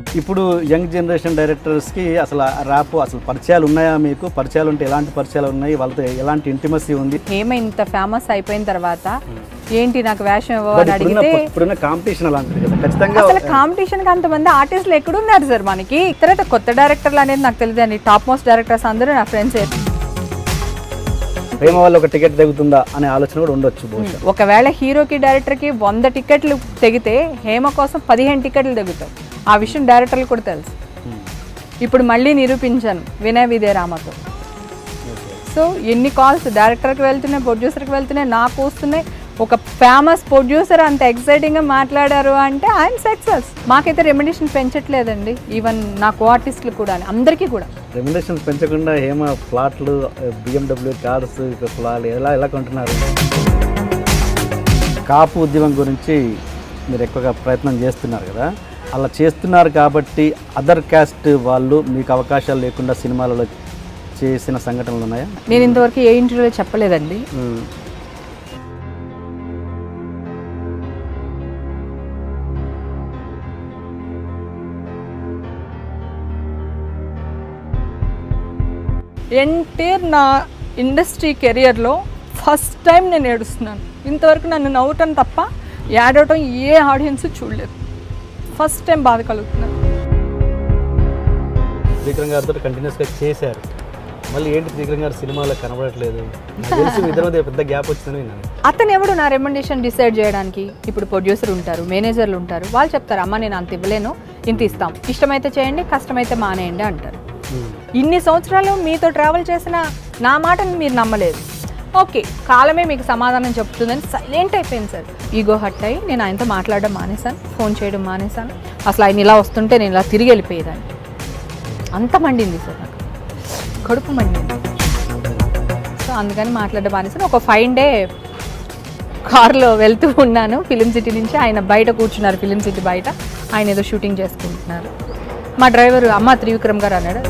ఇప్పుడు young generation డైరెక్టర్స్కి అసలు rap అసలు పరిచయాలు ఉన్నాయా మీకు పరిచయాలు ఉంటే ఎలాంటి పరిచయాలు ఉన్నాయి వాళ్ళతో ఎలాంటి ఇంటిమసీ ఉంది హేమ ఇంత ఫేమస్ అయిపోయిన తర్వాత ఏంటి నాకు వేషం ఇవ్వని బట్ ఇప్పుడున్న అడిగితే ఇప్పుడున్న కాంపిటీషన్ అలాంటిది కదా ఖచ్చితంగా అసలు కాంపిటీషన్ కి అంతమంది ఆర్టిస్టులు ఎక్కడున్నారు సార్ మనకి తర్వాత కొత్త డైరెక్టర్లు అనేది నాకు తెలియదు అండి టాప్ మోస్ట్ డైరెక్టర్స్ అందరూ నా ఫ్రెండ్స్ ప్రేమ వల్ల ఒక టికెట్ తగ్గుతుందా అనే ఆలోచన కూడా ఉండొచ్చు బహుశా ఒకవేళ హీరోకి డైరెక్టర్కి వంద టికెట్లు తెగితే హేమ కోసం పదిహేను టికెట్లు తెగుతాయి ఆ విషయం డైరెక్టర్లు కూడా తెలుసు ఇప్పుడు మళ్ళీ నిరూపించాను వినయ విదే రామతో సో ఎన్ని కాల్స్ డైరెక్టర్కి వెళ్తున్నాయి ప్రొడ్యూసర్కి వెళ్తున్నాయి నాకు వస్తున్నాయి ఒక ఫేమస్ ప్రొడ్యూసర్ అంత ఎక్సైటింగ్గా మాట్లాడారు అంటే ఐఎమ్ సక్సెస్ మాకైతే రెమ్యునేషన్ పెంచట్లేదండి ఈవెన్ నా కో ఆర్టిస్టులు కూడా అందరికీ కూడా రెమ్యునేషన్స్ పెంచకుండా ఏమో ప్లాట్లు బిఎండబ్ల్యూ కార్స్ ప్లాట్లు ఎలా ఎలా కొంటున్నారు కాపు ఉద్యమం గురించి మీరు ఎక్కువగా ప్రయత్నం చేస్తున్నారు కదా అలా చేస్తున్నారు కాబట్టి అదర్ క్యాస్ట్ వాళ్ళు మీకు అవకాశాలు లేకుండా సినిమాలలో చేసిన సంఘటనలు ఉన్నాయా నేను ఇంతవరకు ఏ ఇంటర్వ్యూలో చెప్పలేదండి ఎంటైర్ నా ఇండస్ట్రీ కెరియర్లో ఫస్ట్ టైం నేను ఏడుస్తున్నాను ఇంతవరకు నన్ను నవ్వటం తప్ప ఏడవటం ఏ ఆడియన్స్ చూడలేదు ఫస్ట్ టైం బాధ కలుగుతున్నాను త్రికరం గారితో కంటిన్యూస్గా చేశారు మళ్ళీ ఏంటి త్రికరం గారు సినిమాలో కనబడట్లేదు నాకు తెలిసి మీ ఇద్దరి మధ్య పెద్ద గ్యాప్ వచ్చిందని విన్నాను అతను ఎవడు నా రెమండేషన్ డిసైడ్ చేయడానికి ఇప్పుడు ప్రొడ్యూసర్ ఉంటారు మేనేజర్లు ఉంటారు వాళ్ళు చెప్తారు అమ్మ నేను అంత ఇవ్వలేను ఇంత ఇస్తాం ఇష్టమైతే చేయండి కష్టమైతే మానేయండి అంటారు ఇన్ని సంవత్సరాలు మీతో ట్రావెల్ చేసిన నా మాటను మీరు నమ్మలేదు ఓకే కాలమే మీకు సమాధానం చెప్తుందని సైలెంట్ అయిపోయింది సార్ ఈగో హట్ అయ్యి నేను ఆయనతో మాట్లాడడం మానేశాను ఫోన్ చేయడం మానేశాను అసలు ఆయన ఇలా వస్తుంటే నేను ఇలా తిరిగి వెళ్ళిపోయేదాన్ని అంత మండింది సార్ నాకు కడుపు మండింది సో అందుకని మాట్లాడడం మానేశాను ఒక ఫైవ్ డే కార్లో వెళ్తూ ఉన్నాను ఫిలిం సిటీ నుంచి ఆయన బయట కూర్చున్నారు ఫిలిం సిటీ బయట ఆయన ఏదో షూటింగ్ చేసుకుంటున్నారు మా డ్రైవర్ అమ్మ త్రివిక్రమ్ గారు అన్నాడు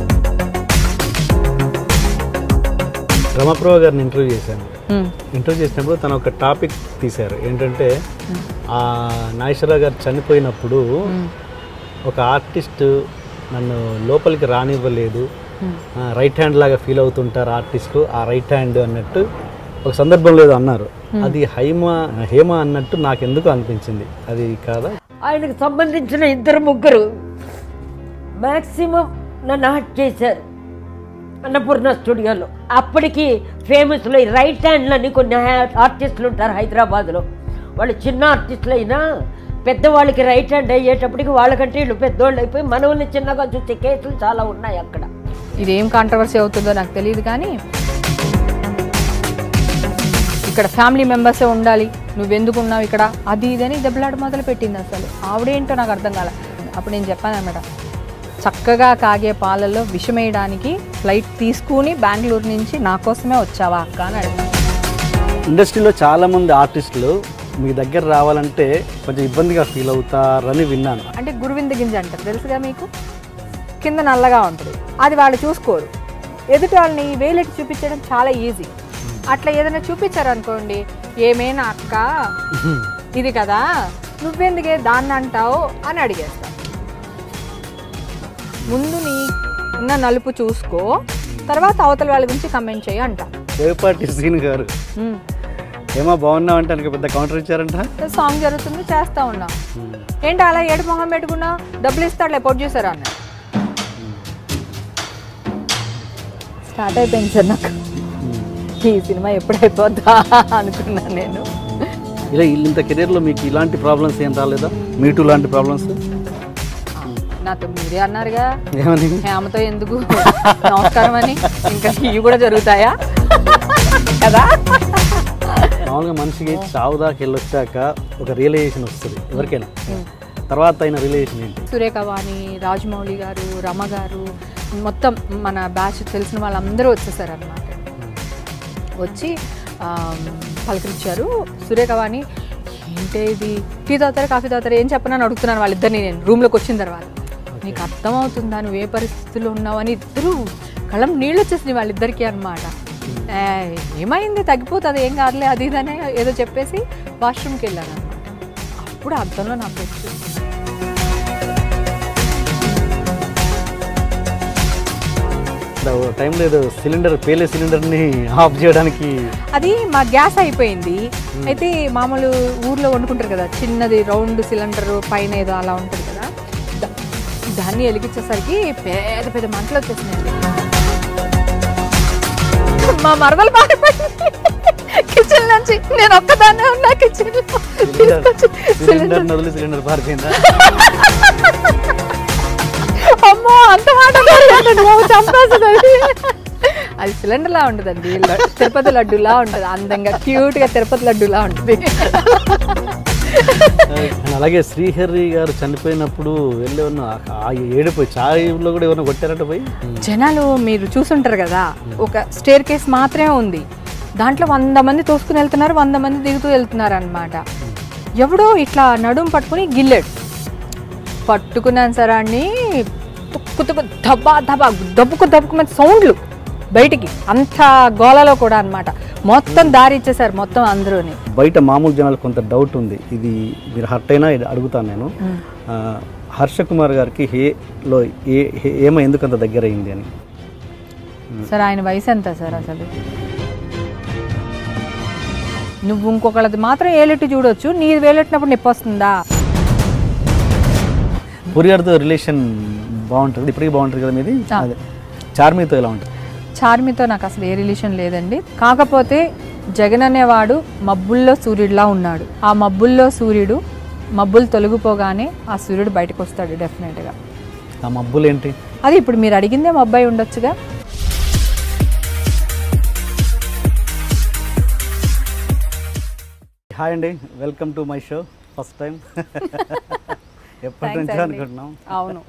రమప్రభ గారిని ఇంటర్వ్యూ చేశాను "ఉమ్, ఇంటర్వ్యూ చేసినప్పుడు తను ఒక టాపిక్ తీశారు ఏంటంటే ఆ నాగేశ్వరరావు గారు చనిపోయినప్పుడు ఒక ఆర్టిస్ట్ నన్ను లోపలికి రానివ్వలేదు రైట్ హ్యాండ్ లాగా ఫీల్ అవుతుంటారు ఆర్టిస్టు ఆ రైట్ హ్యాండ్ అన్నట్టు ఒక సందర్భంలో ఏదో అన్నారు అది హైమ హేమ అన్నట్టు నాకు ఎందుకు అనిపించింది అది కాదా ఆయనకు సంబంధించిన ఇద్దరు ముగ్గురు మ్యాక్సిమం నన్ను హాట్ చేశారు అన్నపూర్ణ స్టూడియోలో అప్పటికి ఫేమస్లో ఈ రైట్ హ్యాండ్లని కొన్ని హా- ఆర్టిస్టులు ఉంటారు హైదరాబాద్లో వాళ్ళు చిన్న ఆర్టిస్టులు అయినా పెద్దవాళ్ళకి రైట్ హ్యాండ్ అయ్యేటప్పటికి వాళ్ళకంటే వీళ్ళు పెద్దోళ్ళు అయిపోయి మనల్ని చిన్నగా చూసే కేసులు చాలా ఉన్నాయి అక్కడ ఇదేం కాంట్రవర్సీ అవుతుందో నాకు తెలియదు కానీ ఇక్కడ ఫ్యామిలీ మెంబర్సే ఉండాలి నువ్వెందుకు ఉన్నావు ఇక్కడ అది ఇదని దెబ్బలాట మొదలు పెట్టింది అసలు ఆవిడేంటో నాకు అర్థం కాల అప్పుడు నేను చెప్పాను అనమాట చక్కగా కాగే పాలల్లో విషమేయడానికి ఫ్లైట్ తీసుకుని బెంగళూరు నుంచి నా కోసమే వచ్చావా అక్క అని అడిగాను ఇండస్ట్రీలో చాలామంది ఆర్టిస్టులు మీ దగ్గర రావాలంటే కొంచెం ఇబ్బందిగా ఫీల్ అవుతారని విన్నాను అంటే గురువింద గింజ అంటారు తెలుసుగా మీకు కింద నల్లగా ఉంటుంది అది వాళ్ళు చూసుకోరు ఎదుటి వాళ్ళని వేలెట్టి చూపించడం చాలా ఈజీ అట్లా ఏదైనా చూపించారు అనుకోండి ఏమైనా అక్క ఇది కదా నువ్వెందుకే దాన్ని అంటావు అని అడిగేస్తా ముందు నీ ఉన్న నలుపు చూసుకో తర్వాత అవతల వాళ్ళ గురించి కమెంట్ చేయి అంట దేవపాటి సీన్ గారు ఏమో బాగున్నావు అంటే ఆయనకి పెద్ద కౌంటర్ ఇచ్చారంట సాంగ్ జరుగుతుంది చేస్తా ఉన్నా ఏంటి అలా ఏడు మొహం పెట్టుకున్నా డబ్బులు ఇస్తాడులే ప్రొడ్యూసర్ అన్న స్టార్ట్ అయిపోయింది సార్ నాకు ఈ సినిమా ఎప్పుడు అయిపోద్దా అనుకున్నాను నేను ఇలా ఇంత కెరీర్లో మీకు ఇలాంటి ప్రాబ్లమ్స్ ఏం రాలేదా మీటూ లాంటి ప్రాబ్లమ్స్ నాతో మీరే అన్నారుగా ఏమని హేమతో ఎందుకు నమస్కారం అని ఇంకా ఇవి కూడా జరుగుతాయా కదా మామూలుగా మనిషికి చావు దాకా వెళ్ళొచ్చాక ఒక రియలైజేషన్ వస్తుంది ఎవరికైనా తర్వాత అయిన రియలైజేషన్ ఏంటి సురేఖ వాణి రాజమౌళి గారు రమ గారు మొత్తం మన బ్యాచ్ తెలిసిన వాళ్ళందరూ వచ్చేసారు అనమాట వచ్చి ఆ, పలకరించారు సురేఖ వాణి ఏంటే ఇది టీ తాగుతారా కాఫీ తాగుతారా ఏం చెప్పనని అడుగుతున్నాను వాళ్ళిద్దరిని నేను రూమ్లోకి వచ్చిన తర్వాత నీకు అర్థమవుతుందా నువ్వు ఏ పరిస్థితుల్లో ఉన్నావు అని ఇద్దరు కళ్ళం నీళ్ళు వచ్చేసినాయి వాళ్ళిద్దరికీ అనమాట ఏమైంది తగ్గిపోతుంది ఏం కాదులే అది ఇదనే ఏదో చెప్పేసి వాష్రూమ్కి వెళ్ళాను అనమాట అప్పుడు అర్థంలో నాకు వచ్చింది ఇక్కడ ఓ టైంలో ఏదో సిలిండర్ పేలే సిలిండర్ని ఆఫ్ చేయడానికి అది మా గ్యాస్ అయిపోయింది అయితే మామూలు ఊర్లో వండుకుంటారు కదా చిన్నది రౌండ్ సిలిండర్ పైన ఏదో అలా ఉంటుంది కదా దా- దాన్ని వెలిగించేసరికి పెద్ద పెద్ద మంటలు వచ్చేసినాయండి మా మరదలు పారిపోయింది కిచెన్ నుంచి నేను ఒక్కదాన్నే ఉన్నా కిచెన్ సిలిండర్ నదులు సిలిండర్ పారిపోయిందా అమ్మో అంత మాట అనకండి, బాబు, చంపేస్తుంది అది. అది సిలిండర్ లా ఉంటుందండి ల- తిరుపతి లడ్డులా ఉంటుంది అందంగా క్యూట్ గా తిరుపతి లడ్డులా ఉంటుంది అండ్ అలాగే శ్రీహరి గారు చనిపోయినప్పుడు వెళ్ళి ఉన్న ఆ ఏడిపోయి చాయ్లో కూడా ఎవరైనా కొట్టారంట పోయి జనాలు మీరు చూసుంటారు కదా ఒక స్టేర్ కేస్ మాత్రమే ఉంది దాంట్లో వంద మంది తోసుకుని వెళ్తున్నారు వంద మంది దిగుతూ వెళ్తున్నారు అనమాట ఎవడో ఇట్లా నడుం పట్టుకుని గిల్లాడు పట్టుకున్నాను సార్ అని తుక్కు తుక్కు దబ్బా దబ్బా దబ్బుకు దబ్బుకు సౌండ్లు బయటికి అంత గోలలో కూడా అన్నమాట మొత్తం దారి ఇచ్చేసారు మొత్తం అందరూని బయట మామూలు జనాలు కొంత డౌట్ ఉంది ఇది మీరు హర్ట్ అయినా ఇది అడుగుతాను నేను ఆ, హర్ష కుమార్ గారికి హేలో ఏ హే- ఏమో ఎందుకు అంత దగ్గర అయింది అని సార్ ఆయన వయసు ఎంత సార్ అసలు నువ్వు ఇంకొకళ్ళది మాత్రం ఏలెట్టు చూడొచ్చు నీది వేలెట్టినప్పుడు నొప్పి వస్తుందా పూరి గారితో రిలేషన్ బాగుంటుంది ఇప్పటికీ బాగుంటుంది కదా మీది ఆ. అదే చార్మితో ఎలా ఉంటుంది చార్మితో నాకు అసలు ఏ రిలేషన్ లేదండి కాకపోతే జగన్ అనేవాడు మబ్బుల్లో సూర్యుడిలా ఉన్నాడు ఆ మబ్బుల్లో సూర్యుడు మబ్బులు తొలగిపోగానే ఆ సూర్యుడు బయటకు వస్తాడు డెఫినెట్గా ఆ మబ్బులు ఏంటి అది ఇప్పుడు మీరు అడిగిందే మా అబ్బాయి ఉండొచ్చుగా హాయ్ అండి welcome to my show first time ఎప్పటి Thanks నుంచో అండి. అనుకుంటున్నాం అవును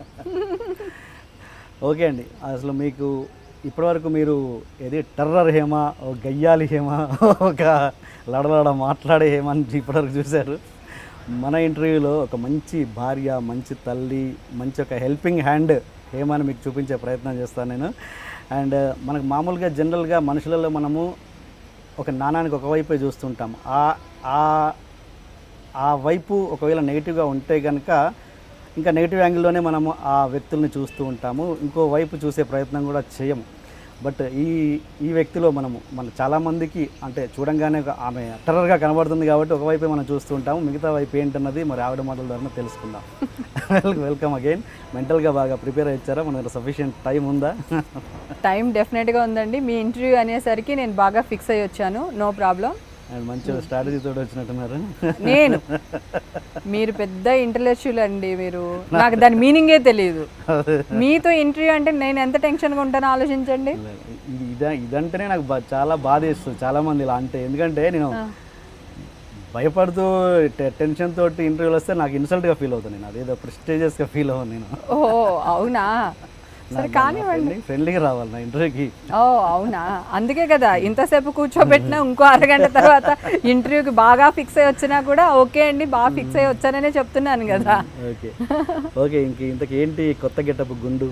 ఓకే అండి అసలు మీకు ఇప్పటివరకు మీరు ఏది టర్రర్ హేమ ఒక గయ్యాలి హేమ ఒక లడలడ మాట్లాడే హేమ అని ఇప్పటివరకు చూశారు మన ఇంటర్వ్యూలో ఒక మంచి భార్య మంచి తల్లి మంచి ఒక హెల్పింగ్ హ్యాండ్ హేమాని మీకు చూపించే ప్రయత్నం చేస్తాను నేను అండ్ మనకు మామూలుగా జనరల్గా మనుషులలో మనము ఒక నాణానికి ఒకవైపే చూస్తుంటాం ఆ ఆ ఆ వైపు ఒకవేళ నెగిటివ్గా ఉంటే కనుక ఇంకా నెగిటివ్ యాంగిల్లోనే మనము ఆ వ్యక్తుల్ని చూస్తూ ఉంటాము ఇంకో వైపు చూసే ప్రయత్నం కూడా చేయము బట్ ఈ ఈ వ్యక్తిలో మనము మన చాలామందికి అంటే చూడంగానే ఒక ఆమె టెర్రర్గా కనబడుతుంది కాబట్టి ఒకవైపే మనం చూస్తూ ఉంటాము మిగతా వైపు ఏంటన్నది మరి ఆవిడ మాటల ద్వారా తెలుసుకుందాం వెల్కమ్ అగైన్ మెంటల్గా బాగా ప్రిపేర్ అయ్యారా మన దగ్గర సఫిషియంట్ టైం ఉందా టైం డెఫినెట్గా ఉందండి మీ ఇంటర్వ్యూ అనేసరికి నేను బాగా ఫిక్స్ అయ్యి వచ్చాను నో ప్రాబ్లం అండ్ మంచి స్ట్రాటజీ తోటి వచ్చినట్టున్నారు నేను మీరు పెద్ద ఇంటలెక్చువల్ అండి మీరు నాకు దాని మీనింగే తెలియదు మీతో ఇంటర్వ్యూ అంటే నేను ఎంత టెన్షన్గా ఉంటానో ఆలోచించండి ఇది ఇదా ఇదంటేనే నాకు బా- చాలా బాధ వేస్తుంది చాలా మంది ఇలా అంటే ఎందుకంటే నేను భయపడుతూ టె- టెన్షన్ తోటి ఇంటర్వ్యూలు వస్తే నాకు ఇన్సల్ట్గా ఫీల్ అవుతాను నేను అదేదో ప్రెస్టేజియస్గా ఫీల్ అవ్వను నేను ఓ అవునా సరే కానివ్వండి ఫ్రెండ్లీగా రావాలి నా ఇంటర్వ్యూకి ఓ అవునా అందుకే కదా ఇంతసేపు కూర్చోబెట్టినా ఇంకో అరగంట తర్వాత ఇంటర్వ్యూకి బాగా ఫిక్స్ అయ్యి వచ్చినా కూడా ఓకే అండి బాగా ఫిక్స్ అయ్యి వచ్చాననే చెప్తున్నాను కదా ఓకే ఓకే ఇంక ఇంతకు ఏంటి కొత్త గెటప్ గుండు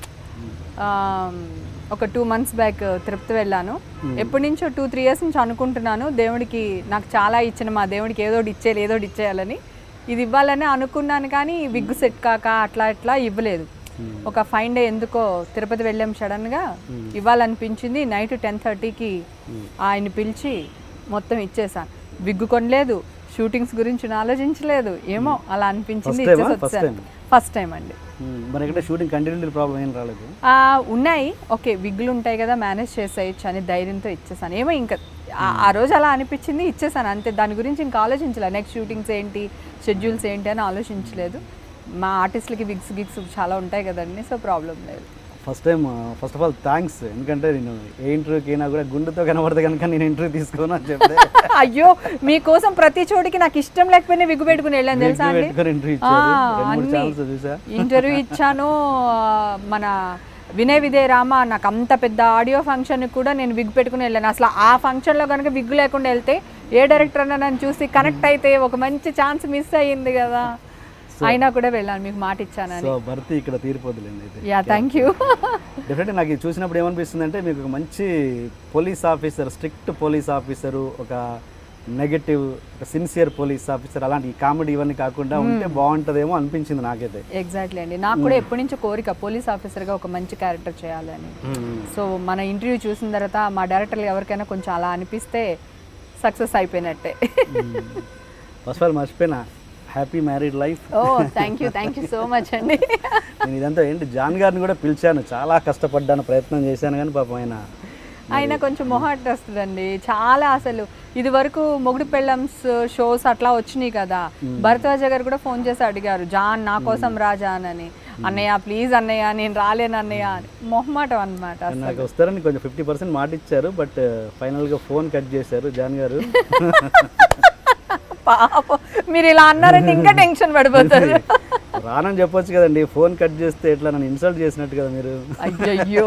ఆమ్, ఒక టూ మంత్స్ బ్యాక్ తిరుపతి వెళ్ళాను ఎప్పటి నుంచో టూ త్రీ ఇయర్స్ నుంచి అనుకుంటున్నాను దేవుడికి నాకు చాలా ఇచ్చిన మా దేవుడికి ఏదో ఒకటి ఇచ్చేయాలి ఏదో ఒకటి ఇచ్చేయాలని ఇది ఇవ్వాలని అనుకున్నాను కానీ విగ్గు సెట్ కాక అట్లా ఇట్లా ఇవ్వలేదు ఒక ఫైన్ డే ఎందుకో తిరుపతి వెళ్ళాం సడన్గా ఇవ్వాలనిపించింది నైట్ టెన్ థర్టీకి ఆయన పిలిచి మొత్తం ఇచ్చేసాను విగ్గు కొనలేదు షూటింగ్స్ గురించి ఆలోచించలేదు ఏమో అలా అనిపించింది First time ఆ? ఇచ్చేసి First వచ్చాను ఫస్ట్ టైం అండి మ్మ్. మరి ఇక్కడ షూటింగ్ కంటిన్యూ ప్రాబ్లం ఏం రాలేదు ఆ, ఉన్నాయి ఓకే విగ్గులు ఉంటాయి కదా మేనేజ్ చేసేయచ్చు అని ధైర్యంతో ఇచ్చేసాను ఏమో ఇంకా ఆ- ఆ రోజు అలా అనిపించింది ఇచ్చేసాను అంతే దాని గురించి ఇంకా ఆలోచించలేదు నెక్స్ట్ షూటింగ్స్ ఏంటి షెడ్యూల్స్ ఏంటి అని ఆలోచించలేదు మా ఆర్టిస్ట్లకి విగ్స్ గిగ్స్ చాలా ఉంటాయి కదండి సో ప్రాబ్లం లేదు first time first of all thanks ఎందుకంటే నేను ఏ ఇంటర్వ్యూకి అయినా కూడా గుండెతో కనబడితే కనుక నేను ఇంటర్వ్యూ తీసుకోను అని చెప్తే అయ్యో మీకోసం ప్రతి చోటికి నాకు ఇష్టం లేకపోయినా విగ్గు పెట్టుకుని వెళ్ళాను తెలుసా అండి పెట్టుకొని ఇంటర్వ్యూ ఆ, ఇచ్చారు రెండు మూడు అన్ని ఛానల్స్ చూసా ఇంటర్వ్యూ ఇచ్చాను ఆ, మన వినయ్ విజయ్ రామ నాకు అంత పెద్ద ఆడియో ఫంక్షన్ కూడా నేను విగ్ పెట్టుకుని వెళ్ళాను అసలు ఆ ఫంక్షన్లో కనుక విగ్ లేకుండా వెళ్తే ఏ డైరెక్టర్ అన్న నన్ను చూసి కనెక్ట్ అయితే ఒక మంచి ఛాన్స్ మిస్ అయ్యింది కదా అయినా కూడా వెళ్ళాను మీకు మాట ఇచ్చానని సో భర్తీ ఇక్కడ తీరిపోదులేండి అయితే యా థ్యాంక్ యూ డెఫినెట్గా నాకు ఇది చూసినప్పుడు ఏమనిపిస్తుంది అంటే మీకు ఒక మంచి police officer strict police officer ఒక నెగటివ్ సిన్సియర్ పోలీస్ ఆఫీసర్ అలాంటి ఈ కామెడీ ఇవన్నీ కాకుండా ఉంటే బాగుంటుందేమో అనిపించింది నాకైతే ఎగ్జాక్ట్లీ అండి నాకు కూడా ఎప్పటి నుంచో కోరిక పోలీస్ ఆఫీసర్గా ఒక మంచి క్యారెక్టర్ చేయాలని సో మన ఇంటర్వ్యూ చూసిన తర్వాత మా డైరెక్టర్లు ఎవరికైనా కొంచెం అలా అనిపిస్తే సక్సెస్ అయిపోయినట్టే ఫస్ట్ ఆఫ్ ఆల్ మర్చిపోయినా happy married life oh thank you thank you so much అండి నేను ఇదంతా ఏంటి జాన్ గారిని కూడా పిలిచాను చాలా కష్టపడ్డాను ప్రయత్నం చేశాను కానీ పాపం ఆయన ఆయన కొంచెం మొహాటస్తుందండి చాలా అసలు ఇది వరకు మొగుడు పెళ్ళమ్స్ షోస్ అట్లా వచ్చినాయి కదా భరద్వాజ గారు కూడా ఫోన్ చేసి అడిగారు జాన్ నా కోసం రా జాన్ అని అన్నయ్య ప్లీజ్ అన్నయ్య నేను రాలేను అన్నయ్య అని మొహమాటం అనమాట నాకు వస్తారని కొంచెం ఫిఫ్టీ పర్సెంట్ మాట ఇచ్చారు బట్ ఫైనల్గా ఫోన్ కట్ చేశారు జాన్ గారు పాపం మీరు ఇలా అన్నారంటే ఇంకా టెన్షన్ పడిపోతారు రానని చెప్పొచ్చు కదండి ఫోన్ కట్ చేస్తే ఎట్లా నన్ను ఇన్సల్ట్ చేసినట్టు కదా మీరు అయ్యయ్యో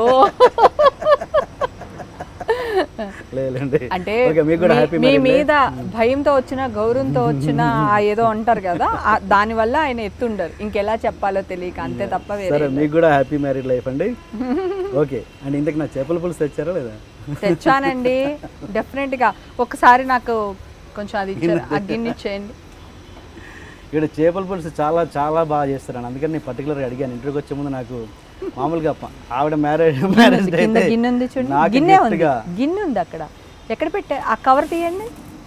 లేదండి అంటే ఓకే మీకు కూడా మీ- హ్యాపీ మీ మీద భయంతో వచ్చిన గౌరవంతో వచ్చిన ఆ ఏదో అంటారు కదా ఆ దానివల్ల ఆయన ఎత్తుండరు ఇంకెలా చెప్పాలో తెలియక అంతే తప్ప వేరే సరే మీకు కూడా హ్యాపీ మ్యారీడ్ లైఫ్ అండి ఓకే అండ్ ఇంతకు నా చేపల పులుసు తెచ్చారా లేదా తెచ్చానండి డెఫినెట్ గా ఒకసారి నాకు కొంచెం అది ఇచ్చారు ఆ గిన్నె ఇచ్చేయండి ఇక్కడ చేపల పులుసు చాలా చాలా బాగా చేస్తారండి అందుకని నేను పర్టికులర్గా అడిగాను ఇంటర్వ్యూకి వచ్చే ముందు నాకు మామూలుగా ప- ఆవిడ మ్యారేజ్ మ్యారేజ్ కింద అయితే గిన్నె ఉంది చూడండి నాకు గిన్నె ఉంది gift గా గిన్నె ఉంది అక్కడ ఎక్కడ పెట్టా ఆ కవర్ తీయండి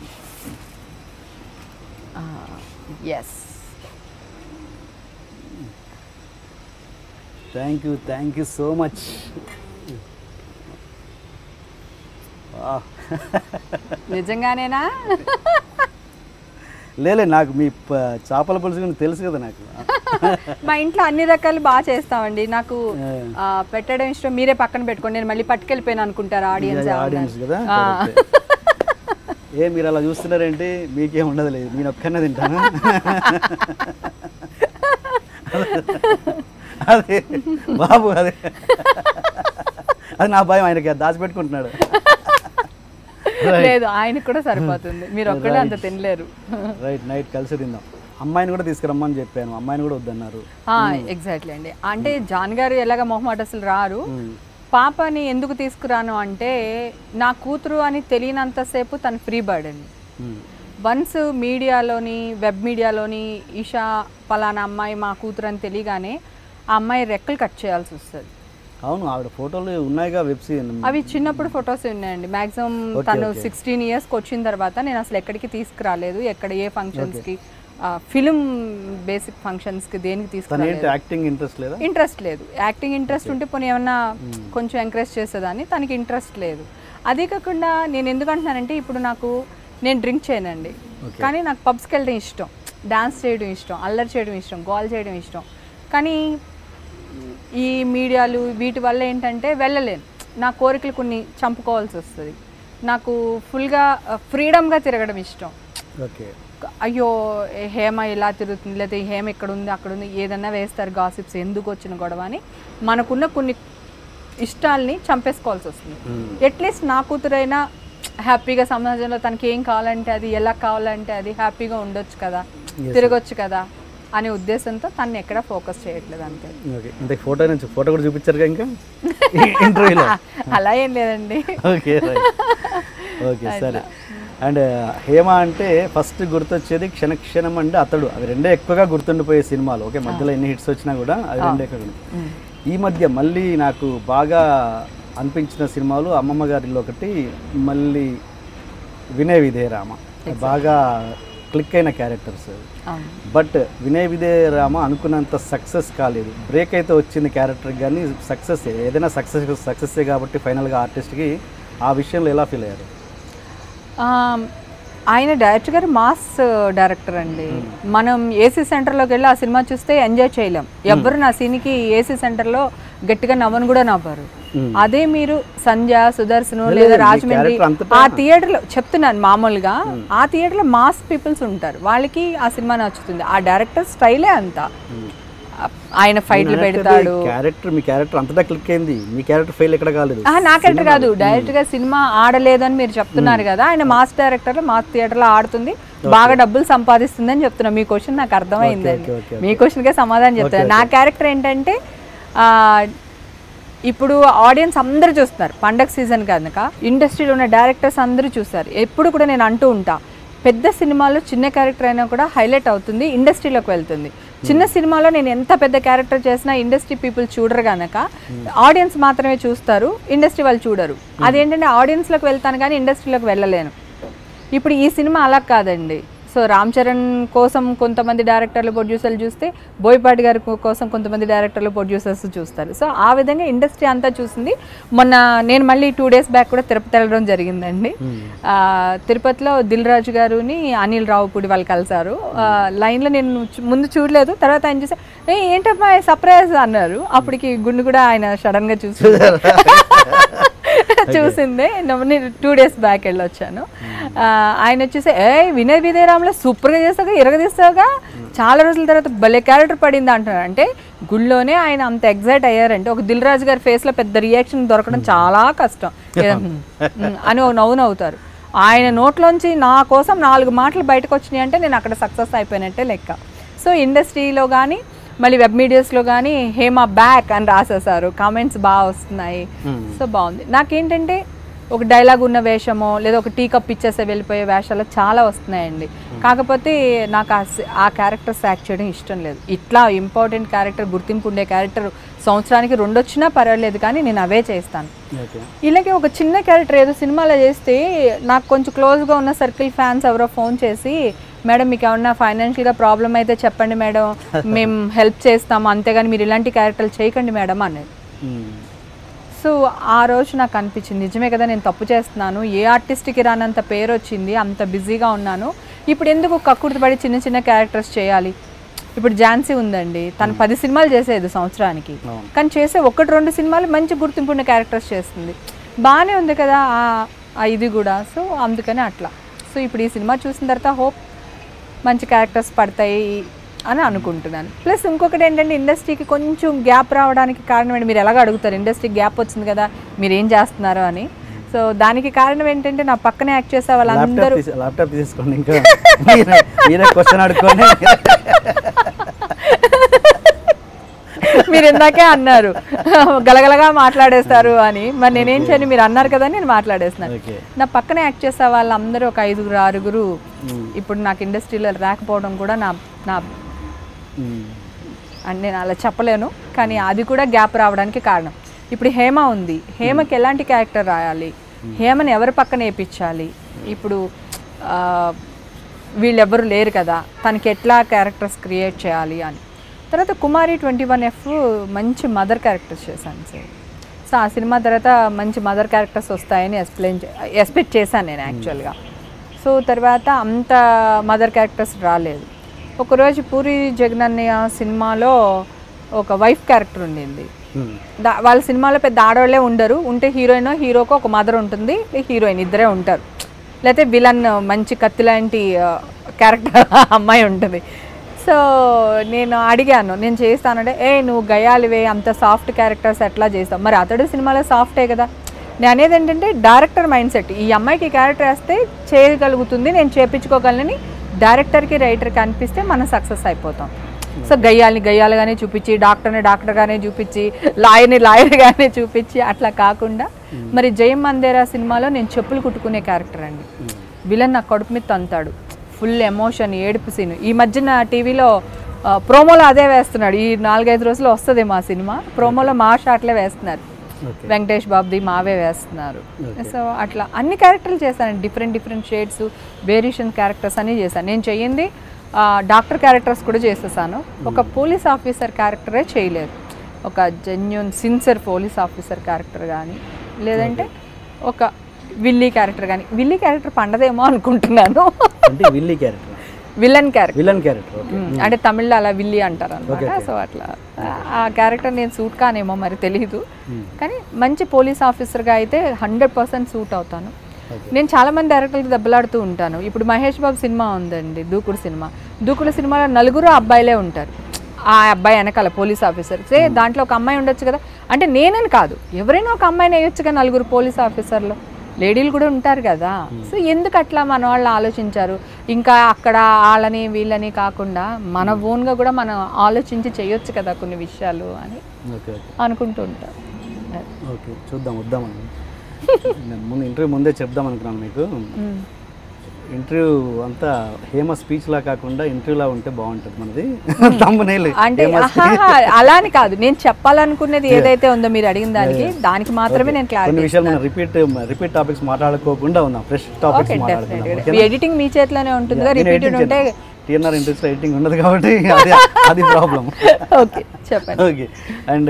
yes thank you thank you so much నిజంగానేనా లేలే నాకు మీ ప- చేపల పులుసు గురించి తెలుసు కదా నాకు మా ఇంట్లో అన్ని రకాలు బాగా చేస్తామండి నాకు ఆ, పెట్టడం ఇష్టం మీరే పక్కన పెట్టుకోండి నేను మళ్ళీ పట్టుకెళ్ళిపోయాను అనుకుంటారు ఆడియన్స్ ఆడియన్స్ కదా ఏ మీరు అలా చూస్తున్నారేంటి మీకేం ఉండదు లేదు నేను ఒక్కనే తింటాను అదే బాబు అదే అది నా భయం ఆయనకి అది దాచిపెట్టుకుంటున్నాడు లేదు ఆయనకు కూడా సరిపోతుంది మీరు ఒక్కడే అంత తినలేరు రైట్ నైట్ కలిసి తిందాం అమ్మాయిని కూడా తీసుకురమ్మని చెప్పాను అమ్మాయిని కూడా వద్దన్నారు ఎగ్జాక్ట్లీ అండి అంటే జాన్ గారు ఎలాగ మొహమాట అసలు రారు పాపని ఎందుకు తీసుకురాను అంటే నా కూతురు అని తెలియనంతసేపు తను ఫ్రీ బర్డ్ అండి మ్మ్. వన్స్ మీడియాలోని వెబ్ మీడియాలోని ఈషా పలానా అమ్మాయి మా కూతురు అని తెలియగానే ఆ అమ్మాయి రెక్కలు కట్ చేయాల్సి వస్తుంది అవును ఆవిడ ఫోటోలు ఉన్నాయిగా వెబ్ అవి చిన్నప్పుడు ఫొటోస్ ఉన్నాయండి మాక్సిమం తను సిక్స్టీన్ ఇయర్స్కి వచ్చిన తర్వాత నేను అసలు ఎక్కడికి తీసుకురాలేదు ఎక్కడ ఏ ఫంక్షన్స్కి ఫిలిం బేసిక్ ఫంక్షన్స్కి దేనికి తను తీసుకురాలేదు ఏంటి యాక్టింగ్ ఇంట్రెస్ట్ లేదా ఇంట్రెస్ట్ లేదు యాక్టింగ్ ఇంట్రెస్ట్ ఉంటే పోనీ ఏమన్నా కొంచెం ఎంకరేజ్ చేసేదాన్ని తనకి ఇంట్రెస్ట్ లేదు అదే కాకుండా నేను ఎందుకు అంటున్నానంటే ఇప్పుడు నాకు నేను డ్రింక్ చేయనండి కానీ నాకు పబ్స్కి వెళ్ళడం ఇష్టం డాన్స్ చేయడం ఇష్టం అల్లరి చేయడం ఇష్టం గోల్ చేయడం ఇష్టం కానీ ఈ మీడియాలు వీటి వల్ల ఏంటంటే వెళ్ళలేను నా కోరికలు కొన్ని చంపుకోవాల్సి వస్తుంది నాకు ఫుల్గా ఫ్రీడమ్గా తిరగడం ఇష్టం ఓకే అయ్యో ఏ హేమ ఇలా తిరుగుతుంది లేదా ఈ హేమ ఇక్కడ ఉంది అక్కడ ఉంది ఏదన్నా వేస్తారు గాసిప్స్ ఎందుకు వచ్చిన గొడవ అని మనకున్న కొన్ని ఇష్టాల్ని చంపేసుకోవాల్సి వస్తుంది అట్లీస్ట్ నా కూతురైనా హ్యాపీగా సమాజంలో తనకి ఏం కావాలంటే అది ఎలా కావాలంటే అది హ్యాపీగా ఉండొచ్చు కదా తిరగొచ్చు కదా అనే ఉద్దేశంతో తను ఎక్కడ ఫోకస్ చేయట్లేదు అంతే ఓకే ఇంత ఫోటో నుంచి ఫోటో కూడా చూపించారుగా ఇంకా ఇంటర్వ్యూలో అలా ఏం లేదండి ఓకే రైట్ ఓకే సరే అండ్ హేమ అంటే ఫస్ట్ గుర్తొచ్చేది క్షణ క్షణం అంటే అతడు అవి రెండే ఎక్కువగా గుర్తుండిపోయే సినిమాలు ఓకే మధ్యలో ఎన్ని హిట్స్ వచ్చినా కూడా అవి రెండే ఎక్కువ ఈ మధ్య మళ్ళీ నాకు బాగా అనిపించిన సినిమాలు అమ్మమ్మ గారిలో ఒకటి మళ్ళీ వినయ విధేయ రామ బాగా క్లిక్ అయిన క్యారెక్టర్స్ అవును బట్ వినయ్ విజయ రామ అనుకున్నంత సక్సెస్ కాలేదు బ్రేక్ అయితే వచ్చింది క్యారెక్టర్ కానీ సక్సెస్ ఏదైనా సక్సెస్ సక్సెస్సే కాబట్టి ఫైనల్గా ఆర్టిస్ట్కి ఆ విషయంలో ఎలా ఫీల్ అయ్యారు ఆ, ఆయన డైరెక్టర్ గారు మాస్ డైరెక్టర్ అండి మనం ఏసీ సెంటర్లోకి వెళ్ళి ఆ సినిమా చూస్తే ఎంజాయ్ చేయలేం ఎవ్వరు నా సీన్కి ఏసీ సెంటర్లో గట్టిగా నవ్వను కూడా నవ్వరు అదే మీరు సంధ్య సుదర్శను లేదా మీ రాజమండ్రి character అంతటా- ఆ థియేటర్లో చెప్తున్నాను మామూలుగా ఆ థియేటర్లో మాస్ పీపుల్స్ ఉంటారు వాళ్ళకి ఆ సినిమా నచ్చుతుంది ఆ డైరెక్టర్ స్టైలే అంత ఆయన ఫైట్లు పెడతాడు క్యారెక్టర్ మీ క్యారెక్టర్ అంతటా క్లిక్ అయింది మీ క్యారెక్టర్ ఫెయిల్ ఎక్కడ కాలేదు ఆహా, నా క్యారెక్టర్ కాదు డైరెక్ట్ గా సినిమా ఆడలేదు అని మీరు చెప్తున్నారు కదా ఆయన మాస్ డైరెక్టర్ మాస్ థియేటర్ లో ఆడుతుంది బాగా డబ్బులు సంపాదిస్తుంది అని చెప్తున్నా మీ క్వశ్చన్ నాకు అర్థమైందండి ఓకే, ఓకే, మీ క్వశ్చన్ కే సమాధానం చెప్తాను నా క్యారెక్టర్ ఏంటంటే ఆ, ఇప్పుడు ఆడియన్స్ అందరూ చూస్తున్నారు పండగ సీజన్ కనుక ఇండస్ట్రీలో ఉన్న డైరెక్టర్స్ అందరూ చూస్తారు ఎప్పుడు కూడా నేను అంటూ ఉంటా పెద్ద సినిమాలో చిన్న క్యారెక్టర్ అయినా కూడా హైలైట్ అవుతుంది ఇండస్ట్రీలోకి వెళ్తుంది చిన్న సినిమాలో నేను ఎంత పెద్ద క్యారెక్టర్ చేసినా ఇండస్ట్రీ పీపుల్ చూడరు గనక ఆడియన్స్ మాత్రమే చూస్తారు ఇండస్ట్రీ వాళ్ళు చూడరు అదేంటంటే ఆడియన్స్లోకి వెళ్తాను కానీ ఇండస్ట్రీలోకి వెళ్ళలేను ఇప్పుడు ఈ సినిమా అలా కాదండి సో రామ్ చరణ్ కోసం కొంతమంది డైరెక్టర్లు ప్రొడ్యూసర్లు చూస్తే బోయపాటి గారి కో- కోసం కొంతమంది డైరెక్టర్లు ప్రొడ్యూసర్స్ చూస్తారు సో ఆ విధంగా ఇండస్ట్రీ అంతా చూసింది మొన్న నేను మళ్ళీ టూ డేస్ బ్యాక్ కూడా తిరుపతి వెళ్ళడం జరిగిందండి ఆ, తిరుపతిలో దిల్ రాజు గారుని అనిల్ రావుపూడి వాళ్ళు కలిసారు ఆ, లైన్లో నేను చూ- ముందు చూడలేదు తర్వాత ఆయన చూసి ఏ ఏంటమ్మా సర్ప్రైజ్ అన్నారు అప్పటికి గుండు కూడా ఆయన సడన్గా చూసి చూసిందే నేను టూ డేస్ బ్యాక్ వెళ్ళొచ్చాను ఆ, ఆయన వచ్చేసి ఏ వినయ్ వినయరామ్లో సూపర్గా చేస్తావుగా ఇరగదీస్తావుగా చాలా రోజుల తర్వాత భలే క్యారెక్టర్ పడింది అంటున్నారు అంటే గుళ్ళోనే ఆయన అంత ఎగ్జైట్ అయ్యారంటే ఒక దిల్ రాజు గారి ఫేస్లో పెద్ద రియాక్షన్ దొరకడం చాలా కష్టం ఉమ్, ఉమ్, అని ఒక నవ్వు నవ్వుతారు ఆయన నోట్లోంచి నా కోసం నాలుగు మాటలు బయటకు వచ్చినాయి అంటే నేను అక్కడ సక్సెస్ అయిపోయినట్టే లెక్క సో ఇండస్ట్రీలో కానీ మళ్ళీ వెబ్ మీడియాస్లో కానీ హేమ బ్యాక్ అని రాసేసారు కామెంట్స్ బాగా వస్తున్నాయి సో బాగుంది నాకేంటంటే ఒక డైలాగ్ ఉన్న వేషమో లేదా ఒక టీ కప్ ఇచ్చేసే వెళ్ళిపోయే వేషాలు చాలా వస్తున్నాయండి కాకపోతే నాకు ఆ స- ఆ క్యారెక్టర్స్ యాక్ట్ చేయడం ఇష్టం లేదు ఇట్లా ఇంపార్టెంట్ క్యారెక్టర్ గుర్తింపు ఉండే క్యారెక్టర్ సంవత్సరానికి రెండు వచ్చినా పర్వాలేదు కానీ నేను అవే చేస్తాను ఓకే ఇలాగే ఒక చిన్న క్యారెక్టర్ ఏదో సినిమాలో చేస్తే నాకు కొంచెం క్లోజ్గా ఉన్న సర్కిల్ ఫ్యాన్స్ ఎవరో ఫోన్ చేసి మేడం మీకు ఏమన్నా ఫైనాన్షియల్గా ప్రాబ్లం అయితే చెప్పండి మేడం మేము హెల్ప్ చేస్తాము అంతేగాని మీరు ఇలాంటి క్యారెక్టర్లు చేయకండి మేడం అనేది సో ఆ రోజు నాకు అనిపించింది నిజమే కదా నేను తప్పు చేస్తున్నాను ఏ ఆర్టిస్ట్కి రానంత పేరు వచ్చింది అంత బిజీగా ఉన్నాను ఇప్పుడు ఎందుకు కక్కుర్తి పడి చిన్న చిన్న క్యారెక్టర్స్ చేయాలి ఇప్పుడు ఝాన్సీ ఉందండి తను పది సినిమాలు చేసేది సంవత్సరానికి అవును. కానీ చేసే ఒకటి రెండు సినిమాలు మంచి గుర్తింపు ఉన్న క్యారెక్టర్స్ చేస్తుంది బాగానే ఉంది కదా ఆ- ఆ ఇది కూడా సో అందుకని అట్లా సో ఇప్పుడు ఈ సినిమా చూసిన తర్వాత హోప్ మంచి క్యారెక్టర్స్ పడతాయి అని అనుకుంటున్నాను ప్లస్ ఇంకొకటి ఏంటంటే ఇండస్ట్రీకి కొంచెం గ్యాప్ రావడానికి కారణం ఏంటి మీరు ఎలాగ అడుగుతారు ఇండస్ట్రీకి గ్యాప్ వచ్చింది కదా మీరు ఏం చేస్తున్నారు అని సో దానికి కారణం ఏంటంటే నా పక్కనే యాక్ట్ చేసే వాళ్ళందరూ ల్యాప్టాప్ ల్యాప్టాప్ తీసుకోండి ఇంకా మీరే మీరే క్వశ్చన్ అడుక్కొని మీరు ఇందాకే అన్నారు గలగలగా మాట్లాడేస్తారు అని మరి నేనేం చేయను మీరు అన్నారు కదా నేను మాట్లాడేస్తున్నాను ఓకే నా పక్కన యాక్ట్ చేసే వాళ్ళందరూ ఒక ఐదుగురు ఆరుగురు ఇప్పుడు నాకు ఇండస్ట్రీలో రాకపోవడం కూడా నా నా అని నేను అలా చెప్పలేను కానీ అది కూడా గ్యాప్ రావడానికి కారణం ఇప్పుడు హేమ ఉంది హేమకి ఎలాంటి క్యారెక్టర్ రాయాలి హేమని ఎవరి పక్కన వేయించాలి ఇప్పుడు ఆ, వీళ్ళెవ్వరు లేరు కదా తనకి ఎట్లా క్యారెక్టర్స్ క్రియేట్ చేయాలి అని తర్వాత కుమారి ట్వంటీ వన్ ఎఫ్ మంచి మదర్ క్యారెక్టర్స్ చేశాను సార్ సో ఆ సినిమా తర్వాత మంచి మదర్ క్యారెక్టర్స్ వస్తాయని ఎక్స్ప్లెయిన్ ఎక్స్పెక్ట్ చేశాను నేను యాక్చువల్గా సో తర్వాత అంత మదర్ క్యారెక్టర్స్ రాలేదు ఒకరోజు పూరి జగనన్నయ్య సినిమాలో ఒక వైఫ్ క్యారెక్టర్ ఉండింది దా- వాళ్ళ సినిమాలో పెద్ద ఆడవాళ్ళే ఉండరు ఉంటే హీరోయిన్ హీరోకి ఒక మదర్ ఉంటుంది హీరోయిన్ ఇద్దరే ఉంటారు లేకపోతే విలన్ మంచి కత్తి లాంటి క్యారెక్టర్ అమ్మాయి ఉంటుంది సో నేను అడిగాను నేను చేస్తానంటే ఏ నువ్వు గయాలివే అంత సాఫ్ట్ క్యారెక్టర్స్ ఎట్లా చేస్తావు మరి అతడు సినిమాలో సాఫ్టే కదా నేను అనేది ఏంటంటే డైరెక్టర్ మైండ్ సెట్ ఈ అమ్మాయికి క్యారెక్టర్ వేస్తే చేయగలుగుతుంది నేను చేపించుకోగలనని డైరెక్టర్కి రైటర్కి అనిపిస్తే మనం సక్సెస్ అయిపోతాం సో గయ్యాలని గయ్యాలుగానే చూపించి డాక్టర్ని డాక్టర్గానే చూపించి లాయర్ని లాయర్గానే చూపించి అట్లా కాకుండా మరి జయం మందేరా సినిమాలో నేను చెప్పులు కుట్టుకునే క్యారెక్టర్ అండి విలన్ నా కడుపు మీద తంతాడు ఫుల్ ఎమోషన్ ఏడుపు సీన్ ఈ మధ్యన టీవీలో ప్రోమోలో అదే వేస్తున్నాడు ఈ నాలుగైదు రోజులు వస్తుంది మా సినిమా ప్రోమోలో మా షాట్లే వేస్తున్నారు ఓకే వెంకటేష్ బాబుది మావే వేస్తున్నారు సో అట్లా అన్ని క్యారెక్టర్లు చేశాను different different shades variation characters అన్ని చేశాను నేను చెయ్యింది ఆ, డాక్టర్ క్యారెక్టర్స్ కూడా చేసేసాను ఒక పోలీస్ ఆఫీసర్ క్యారెక్టరే చేయలేదు ఒక genuine sincere police officer character కానీ లేదంటే ఒక విల్లీ క్యారెక్టర్ కానీ విల్లీ క్యారెక్టర్ పండదేమో అనుకుంటున్నాను అంటే విల్లీ character villain character villain character okay hmm. అంటే తమిళ్లో అలా విల్లి అంటారు అనమాట సో అట్లా ఆ క్యారెక్టర్ నేను సూట్ కానేమో మరి తెలియదు కానీ మంచి పోలీస్ ఆఫీసర్గా అయితే హండ్రెడ్ పర్సెంట్ సూట్ అవుతాను నేను చాలా మంది డైరెక్టర్లకు దెబ్బలాడుతూ ఉంటాను ఇప్పుడు మహేష్ బాబు సినిమా ఉందండి దూకుడు సినిమా దూకుడు సినిమాలో నలుగురు అబ్బాయిలే ఉంటారు ఆ అబ్బాయి వెనకాల పోలీస్ ఆఫీసర్ సే దాంట్లో ఒక అమ్మాయి ఉండొచ్చు కదా అంటే నేనని కాదు ఎవరైనా ఒక అమ్మాయిని వేయొచ్చుగా నలుగురు పోలీస్ ఆఫీసర్లు లేడీలు కూడా ఉంటారు కదా సో ఎందుకు అట్లా మన వాళ్ళు ఆలోచించారు ఇంకా అక్కడ వాళ్ళని వీళ్ళని కాకుండా మన ఓన్గా కూడా మనం ఆలోచించి చేయొచ్చు కదా కొన్ని విషయాలు అని ఓకే ఓకే అనుకుంటూ ఉంటారు ఓకే చూద్దాం వద్దామని నేను ముందు ఇంటర్వ్యూ ముందే చెప్దాం అనుకున్నాను మీకు మ్మ్. ఇంటర్వ్యూ అంతా హేమ స్పీచ్ లా కాకుండా ఇంటర్వ్యూలా ఉంటే బాగుంటుంది మనది తమ్మునేలు అంటే ఆహాహా, అలా అని కాదు నేను చెప్పాలనుకునేది ఏదైతే ఉందో మీరు అడిగిన దానికి దానికి మాత్రమే నేను కొన్ని క్లారిటీ విషయాలు మనం రిపీట్ రిపీట్ టాపిక్స్ మాట్లాడుకోకుండా ఉందాం ఫ్రెష్ టాపిక్స్ ఓకే మాట్లాడుకుందాం డెఫినెట్గా ఎడిటింగ్ మీ చేతిలోనే ఉంటుందిగా రిపీటెడ్ ఉంటే టీఎన్ఆర్ ఇంట్రెస్ట్ ఎడిటింగ్ ఉండదు కాబట్టి అది అది ప్రాబ్లం ఓకే చెప్పండి ఓకే అండ్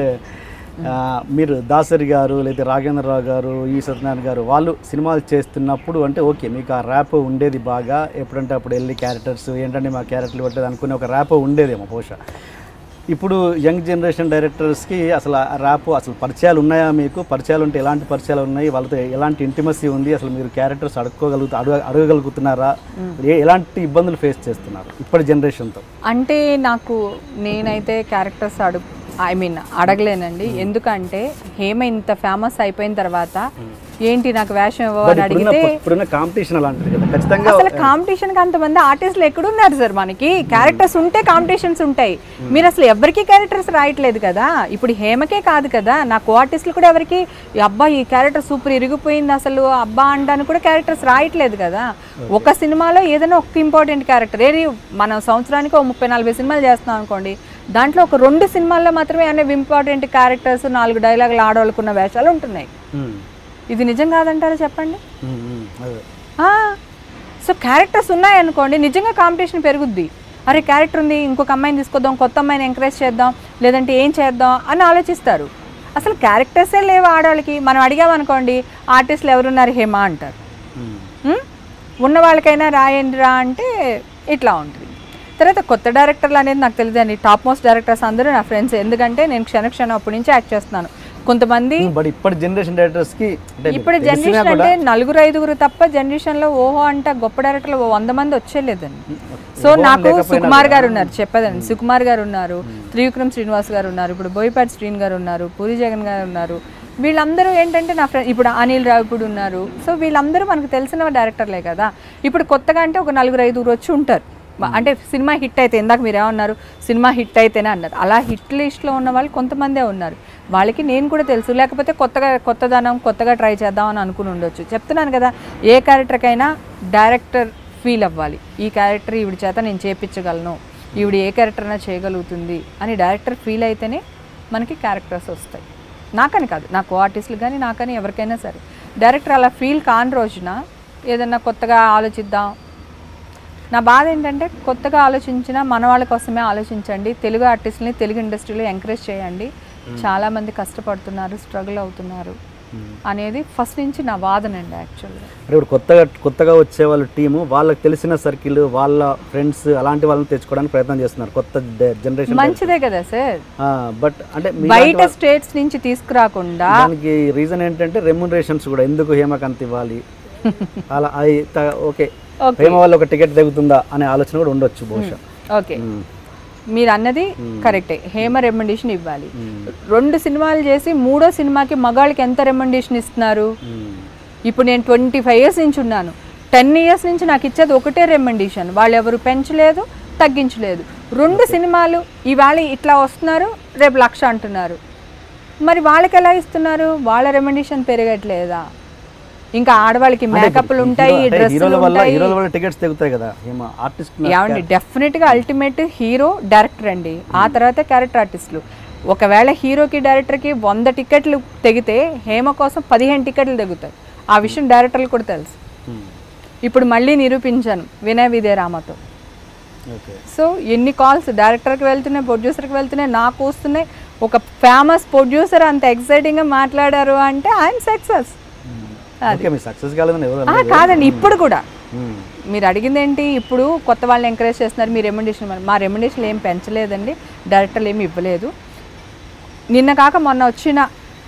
మీరు దాసరి గారు లేదా రాఘవేంద్రరావు గారు ఈ సత్యనారాయణ గారు వాళ్ళు సినిమాలు చేస్తున్నప్పుడు అంటే ఓకే మీకు ఆ ర్యాప్ ఉండేది బాగా ఎప్పుడంటే అప్పుడు వెళ్ళి క్యారెక్టర్స్ ఏంటంటే మా క్యారెక్టర్లు పట్టేది అనుకునే ఒక ర్యాప్ ఉండేదేమో బహుశా ఇప్పుడు యంగ్ జనరేషన్ డైరెక్టర్స్కి అసలు ఆ ర్యాప్ అసలు పరిచయాలు ఉన్నాయా మీకు పరిచయాలు ఉంటే ఎలాంటి పరిచయాలు ఉన్నాయి వాళ్ళతో ఎలాంటి ఇంటిమసీ ఉంది అసలు మీరు క్యారెక్టర్స్ అడుక్కోగలుగుతా అడగ అడగగలుగుతున్నారా ఏ ఎలాంటి ఇబ్బందులు ఫేస్ చేస్తున్నారు ఇప్పటి జనరేషన్తో అంటే నాకు నేనైతే క్యారెక్టర్స్ అడుగు ఐ మీన్ అడగలేనండి ఎందుకంటే హేమ ఇంత ఫేమస్ అయిపోయిన తర్వాత ఏంటి నాకు వేషం ఇవ్వు బట్ అని ఇప్పుడున్న అడిగితే ఇప్పుడున్న కాంపిటీషన్ అలాంటిది కదా ఖచ్చితంగా అసలు కాంపిటీషన్ కి అంతమంది ఆర్టిస్టులు ఎక్కడున్నారు సార్ మనకి క్యారెక్టర్స్ ఉంటే కాంపిటీషన్స్ ఉంటాయి మీరు అసలు ఎవరికి క్యారెక్టర్స్ రాయట్లేదు కదా ఇప్పుడు హేమకే కాదు కదా నా కో ఆర్టిస్టులు కూడా ఎవరికి "ఈ అబ్బా ఈ క్యారెక్టర్ సూపర్ ఇరిగిపోయింది అసలు అబ్బా అనడానికి కూడా క్యారెక్టర్స్ రాయట్లేదు కదా ఒక సినిమాలో ఏదైనా ఒక ఇంపార్టెంట్ క్యారెక్టర్ ఏది మనం సంవత్సరానికి ఒక ముప్పై నలభై సినిమాలు చేస్తున్నాం అనుకోండి దాంట్లో ఒక రెండు సినిమాల్లో మాత్రమే అనేవి ఇంపార్టెంట్ క్యారెక్టర్స్ నాలుగు డైలాగులు ఆడవాళ్ళకున్న వేషాలు ఉంటున్నాయి మ్మ్. ఇది నిజం కాదంటారా చెప్పండి మ్మ్, మ్మ్. అదే ఆ, సో క్యారెక్టర్స్ ఉన్నాయనుకోండి నిజంగా కాంపిటీషన్ పెరుగుద్ది అరే క్యారెక్టర్ ఉంది ఇంకొక అమ్మాయిని తీసుకొద్దాం కొత్త అమ్మాయిని ఎంకరేజ్ చేద్దాం లేదంటే ఏం చేద్దాం అని ఆలోచిస్తారు అసలు క్యారెక్టర్సే లేవు ఆడవాళ్ళకి మనం అడిగామనుకోండి ఆర్టిస్టులు ఎవరున్నారు హేమ అంటారు మ్మ్. ఉం? ఉన్న వాళ్ళకైనా రాయండి రా అంటే ఇట్లా ఉంటుంది తర్వాత కొత్త డైరెక్టర్లు అనేది నాకు తెలియదండి టాప్ మోస్ట్ డైరెక్టర్స్ అందరూ నా ఫ్రెండ్స్ ఎందుకంటే నేను క్షణ క్షణం అప్పటి నుంచి యాక్ట్ చేస్తున్నాను కొంతమంది బట్ ఇప్పటి జనరేషన్ డైరెక్టర్స్ కి అంటే ఇప్పుడు మీకు తెలిసినా జనరేషన్ కూడా అంటే నలుగురు ఐదుగురు తప్ప జనరేషన్ లో ఓహో అంటే గొప్ప డైరెక్టర్లు ఓ వంద మంది వచ్చేలేదండి సో ఓహో నాకు లేకపోయినా సుకుమార్ గారు ఉన్నారు చెప్పదండి సుకుమార్ గారు ఉన్నారు త్రివిక్రమ్ శ్రీనివాస్ గారు ఉన్నారు ఇప్పుడు బోయపాటి శ్రీన్ గారు ఉన్నారు పూరి జగన్ గారు ఉన్నారు వీళ్ళందరూ ఏంటంటే నా ఫ్రెండ్ ఇప్పుడు అనిల్ రావిపూడి ఉన్నారు సో వీళ్ళందరూ మనకు తెలిసిన డైరెక్టర్లే కదా ఇప్పుడు కొత్తగా అంటే ఒక నలుగురు ఐదుగురు వచ్చి ఉంటారు మ- అంటే సినిమా హిట్ అయితే ఇందాక మీరు ఏమన్నారు సినిమా హిట్ అయితేనే అన్నారు అలా హిట్ లిస్ట్లో ఉన్న వాళ్ళు కొంతమందే ఉన్నారు వాళ్ళకి నేను కూడా తెలుసు లేకపోతే కొత్తగా కొత్తదనం కొత్తగా ట్రై చేద్దాం అని అనుకుని ఉండొచ్చు చెప్తున్నాను కదా ఏ క్యారెక్టర్కైనా డైరెక్టర్ ఫీల్ అవ్వాలి ఈ క్యారెక్టర్ ఈవిడ చేత నేను చేపించగలను ఈవిడ ఏ క్యారెక్టర్ అయినా చేయగలుగుతుంది అని డైరెక్టర్ ఫీల్ అయితేనే మనకి క్యారెక్టర్స్ వస్తాయి నాకని కాదు నా కో ఆర్టిస్టులు కానీ నాకని ఎవరికైనా సరే డైరెక్టర్ అలా ఫీల్ కాని రోజున ఏదన్నా కొత్తగా ఆలోచిద్దాం నా బాధ ఏంటంటే కొత్తగా ఆలోచించిన మన వాళ్ళ కోసమే ఆలోచించండి తెలుగు ఆర్టిస్టులని తెలుగు ఇండస్ట్రీలో ఎంకరేజ్ చేయండి చాలా మంది కష్టపడుతున్నారు స్ట్రగుల్ అవుతున్నారు అనేది ఫస్ట్ నుంచి నా వాదనండి యాక్చువల్గా అంటే ఇప్పుడు కొత్తగా కొత్తగా వచ్చే వాళ్ళ టీము వాళ్ళకి తెలిసిన సర్కిల్ వాళ్ళ ఫ్రెండ్స్ అలాంటి వాళ్ళని తెచ్చుకోవడానికి ప్రయత్నం చేస్తున్నారు కొత్త జనరేషన్ మంచిదే కదా సార్ బట్ అంటే మీ బయట స్టేట్స్ నుంచి తీసుకురాకుండా దానికి రీజన్ ఏంటంటే రెమ్యునరేషన్స్ కూడా ఎందుకు హేమకాంత్ ఇవ్వాలి అలా అయి త- ఓకే Okay. హేమ వల్ల ఒక టికెట్ తెగుతుందా అనే ఆలోచన కూడా ఉండొచ్చు బహుశా ఓకే మీరు అన్నది కరెక్టే హేమ రెమండేషన్ ఇవ్వాలి రెండు సినిమాలు చేసి మూడో సినిమాకి మగాళ్ళకి ఎంత రెమండేషన్ ఇస్తున్నారు ఇప్పుడు నేను ట్వంటీ ఫైవ్ ఇయర్స్ నుంచి ఉన్నాను టెన్ ఇయర్స్ నుంచి నాకు ఇచ్చేది ఒకటే రెమండేషన్ వాళ్ళు ఎవరు పెంచలేదు తగ్గించలేదు రెండు సినిమాలు ఈవేళ ఇట్లా వస్తున్నారు రేపు లక్ష అంటున్నారు మరి వాళ్ళకి ఎలా ఇస్తున్నారు వాళ్ళ రెమండేషన్ పెరగట్లేదా ఇంకా ఆడవాళ్ళకి మేకప్లు ఉంటాయి హీరోల డ్రెస్సులు వల్ల ఉంటాయి హీరోల వల్ల టికెట్స్ తెగుతాయి కదా హేమ ఆర్టిస్ట్ ఏమండి డెఫినెట్గా అల్టిమేట్ హీరో డైరెక్టర్ అండి ఆ తర్వాత క్యారెక్టర్ ఆర్టిస్టులు ఒకవేళ హీరోకి డైరెక్టర్కి వంద టికెట్లు తెగితే హేమ కోసం పదిహేను టికెట్లు తెగుతాయి ఆ విషయం డైరెక్టర్లు కూడా తెలుసు ఇప్పుడు మళ్ళీ నిరూపించాను వినయ విదే రామతో ఓకే సో ఎన్ని కాల్స్ డైరెక్టర్కి వెళ్తున్నాయి ప్రొడ్యూసర్కి వెళ్తున్నాయి నాకు వస్తున్నాయి ఒక ఫేమస్ ప్రొడ్యూసర్ అంత ఎక్సైటింగ్గా మాట్లాడారు అంటే ఐఎమ్ సక్సెస్ ఓకే మీ సక్సెస్ కాలేదని ఎవరు ఆ, అనలేదు. కాదండి ఇప్పుడు కూడా మ్మ్. మీరు అడిగింది ఏంటి ఇప్పుడు కొత్త వాళ్ళని ఎంకరేజ్ చేస్తున్నారు మీ రెమ్యుండేషన్ మా రెమ్యుండేషన్ ఏం పెంచలేదండి డైరెక్టర్లు ఏమి ఇవ్వలేదు నిన్న కాక మొన్న వచ్చిన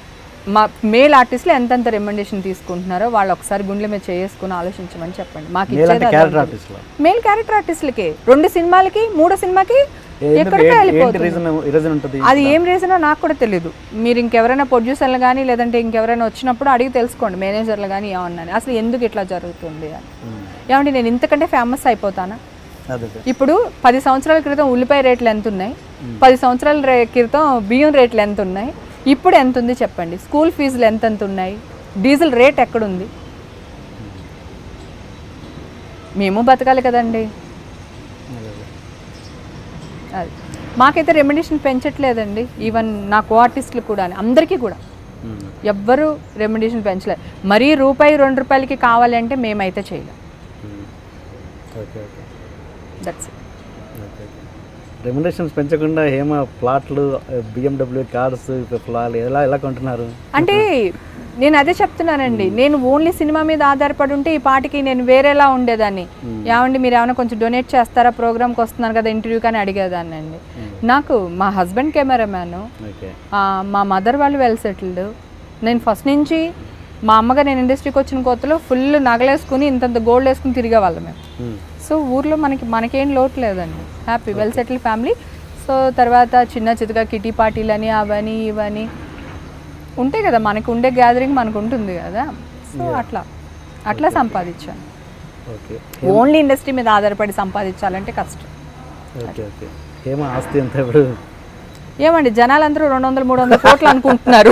మా మేల్ ఆర్టిస్టులు ఎంతెంత రెమ్యుండేషన్ తీసుకుంటున్నారో వాళ్ళు ఒకసారి గుండెల మీద చేసుకుని ఆలోచించమని చెప్పండి మాకు Male అంటే ఇచ్చేది క్యారెక్టర్ ఆర్టిస్ట్లో మేల్ క్యారెక్టర్ ఆర్టిస్టులకి రెండు సినిమాలకి మూడో సినిమాకి ఎందుకు ఎక్కడికి ఏంటి- ఏంటి వెళ్ళిపోతుంది రీజన్ రీజన్ ఉంటుంది అది ఏం రీజనో నాకు కూడా తెలియదు మీరు ఇంకెవరైనా ప్రొడ్యూసర్లు కానీ లేదంటే ఇంకెవరైనా వచ్చినప్పుడు అడిగి తెలుసుకోండి మేనేజర్లు కానీ ఏమన్నా అసలు ఎందుకు ఇట్లా జరుగుతుంది అని ఏమంటే నేను ఇంతకంటే ఫేమస్ అయిపోతానా అదే అదే. ఇప్పుడు పది సంవత్సరాల క్రితం ఉల్లిపాయ రేట్లు ఎంత ఉన్నాయి పది సంవత్సరాల రే- క్రితం బియ్యం రేట్లు ఎంత ఉన్నాయి ఇప్పుడు ఎంత ఉంది చెప్పండి స్కూల్ ఫీజులు ఎంత ఎంత ఉన్నాయి డీజిల్ రేట్ ఎక్కడుంది మేము బతకాలి కదండి అదే, అదే. అది మాకైతే రెమ్యునేషన్ పెంచట్లేదండి ఈవెన్ నా కో ఆర్టిస్టులు కూడా అందరికీ కూడా మ్మ్. ఎవ్వరు రెమ్యునేషన్ పెంచలేదు మరీ రూపాయి రెండు రూపాయలకి కావాలంటే మేమైతే చేయలేం hmm. Okay okay that's okay okay రెమ్యునరేషన్స్ పెంచకుండా ఏమ ప్లాట్లు బిఎండబ్ల్యూ కార్స్ ప్లాట్లు ఎలా ఎలా కొంటున్నారు అంటే నేను అదే చెప్తున్నానండి నేను ఓన్లీ సినిమా మీద ఆధారపడి ఉంటే ఈ పాటికి నేను వేరేలా ఉండేదాన్ని ఏమండి మీరు ఏమైనా కొంచెం డొనేట్ చేస్తారా ప్రోగ్రామ్కి వస్తున్నాను కదా ఇంటర్వ్యూ కానీ అడిగేదాన్ని అండి నాకు మా హస్బెండ్ కెమెరామ్యాను ఓకే ఆ, మా మదర్ వాళ్ళు వెల్ సెటిల్డ్ నేను ఫస్ట్ నుంచి మా అమ్మగా నేను ఇండస్ట్రీకి వచ్చిన కొత్తలో ఫుల్ నగలేసుకుని ఇంతంత గోల్డ్ వేసుకుని తిరిగే వాళ్ళం మేము మ్మ్. సో ఊర్లో మనకి మనకేం లోటు లేదండి happy well settle family so తర్వాత చిన్న చితగా కిటీ పార్టీలని అవని ఇవని ఉంటాయి కదా మనకు ఉండే గ్యాదరింగ్ మనకు ఉంటుంది కదా సో అట్లా అట్లా సంపాదించాను ఓకే ఓన్లీ ఇండస్ట్రీ మీద ఆధారపడి సంపాదించాలంటే కష్టం ఓకే ఓకే ఏమో ఆస్తి ఎంత ఇప్పుడు ఏమండి జనాలందరూ రెండు వందలు మూడు వందల కోట్లు అనుకుంటున్నారు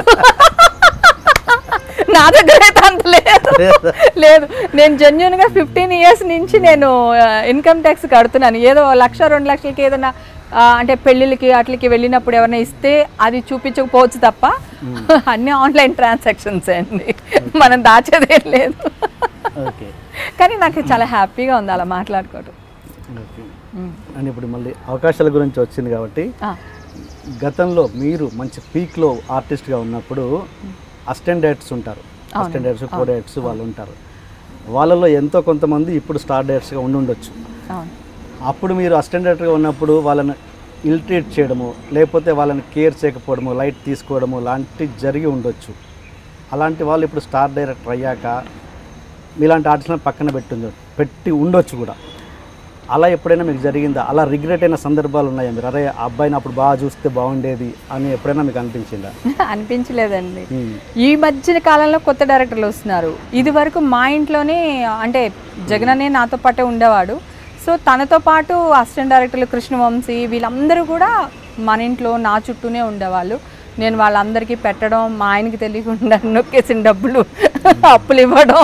నా దగ్గర అయితే అంత లేదు లేదు నేను జెన్యున్ గా ఫిఫ్టీన్ ఇయర్స్ నుంచి నేను ఇన్కమ్ ట్యాక్స్ కడుతున్నాను ఏదో లక్ష రెండు లక్షలకి ఏదైనా ఆ, అంటే పెళ్ళిళ్ళకి అట్లకి వెళ్ళినప్పుడు ఎవరైనా ఇస్తే అది చూపించకపోవచ్చు తప్ప అన్ని ఆన్లైన్ ట్రాన్సాక్షన్స్ అండి మనం దాచేదేం లేదు ఓకే కానీ నాకు చాలా హ్యాపీగా ఉంది అలా మాట్లాడుకోవటం ఓకే ఉమ్. అండ్ ఇప్పుడు మళ్ళీ అవకాశాల గురించి వచ్చింది కాబట్టి ఆ, గతంలో మీరు మంచి పీక్లో ఆర్టిస్ట్గా ఉన్నప్పుడు అసిస్టెంట్ డైరెక్టర్స్ ఉంటారు అసిస్టెంట్ డైరెక్టర్స్ కో డైరెక్టర్స్ వాళ్ళు ఉంటారు వాళ్ళలో ఎంతో కొంతమంది ఇప్పుడు స్టార్ డైరెక్టర్స్గా ఉండి ఉండొచ్చు అవును అప్పుడు మీరు అసిస్టెంట్ డైరెక్టర్గా ఉన్నప్పుడు వాళ్ళని ఇల్ట్రీట్ చేయడము లేకపోతే వాళ్ళని కేర్ చేయకపోవడము లైట్ తీసుకోవడము లాంటివి జరిగి ఉండొచ్చు అలాంటి వాళ్ళు ఇప్పుడు స్టార్ డైరెక్టర్ అయ్యాక మీలాంటి ఆర్టిస్ట్లను పక్కన పెట్టి పెట్టి ఉండొచ్చు కూడా అలా ఎప్పుడైనా మీకు జరిగిందా అలా రిగ్రెట్ అయిన సందర్భాలు ఉన్నాయా మీరు అరే ఆ అబ్బాయిని అప్పుడు బాగా చూస్తే బాగుండేది అని ఎప్పుడైనా మీకు అనిపించిందా అనిపించలేదండి ఉమ్, ఈ మధ్య కాలంలో కొత్త డైరెక్టర్లు వస్తున్నారు ఇది వరకు మా ఇంట్లోనే అంటే జగననే నాతో పాటే ఉండేవాడు సో తనతో పాటు అసిస్టెంట్ డైరెక్టర్లు కృష్ణవంశీ వీళ్ళందరూ కూడా మన ఇంట్లో నా చుట్టూనే ఉండేవాళ్ళు నేను వాళ్ళందరికీ పెట్టడం మా ఆయనకి తెలియకుండా నొక్కేసిన డబ్బులు అప్పులు ఇవ్వడం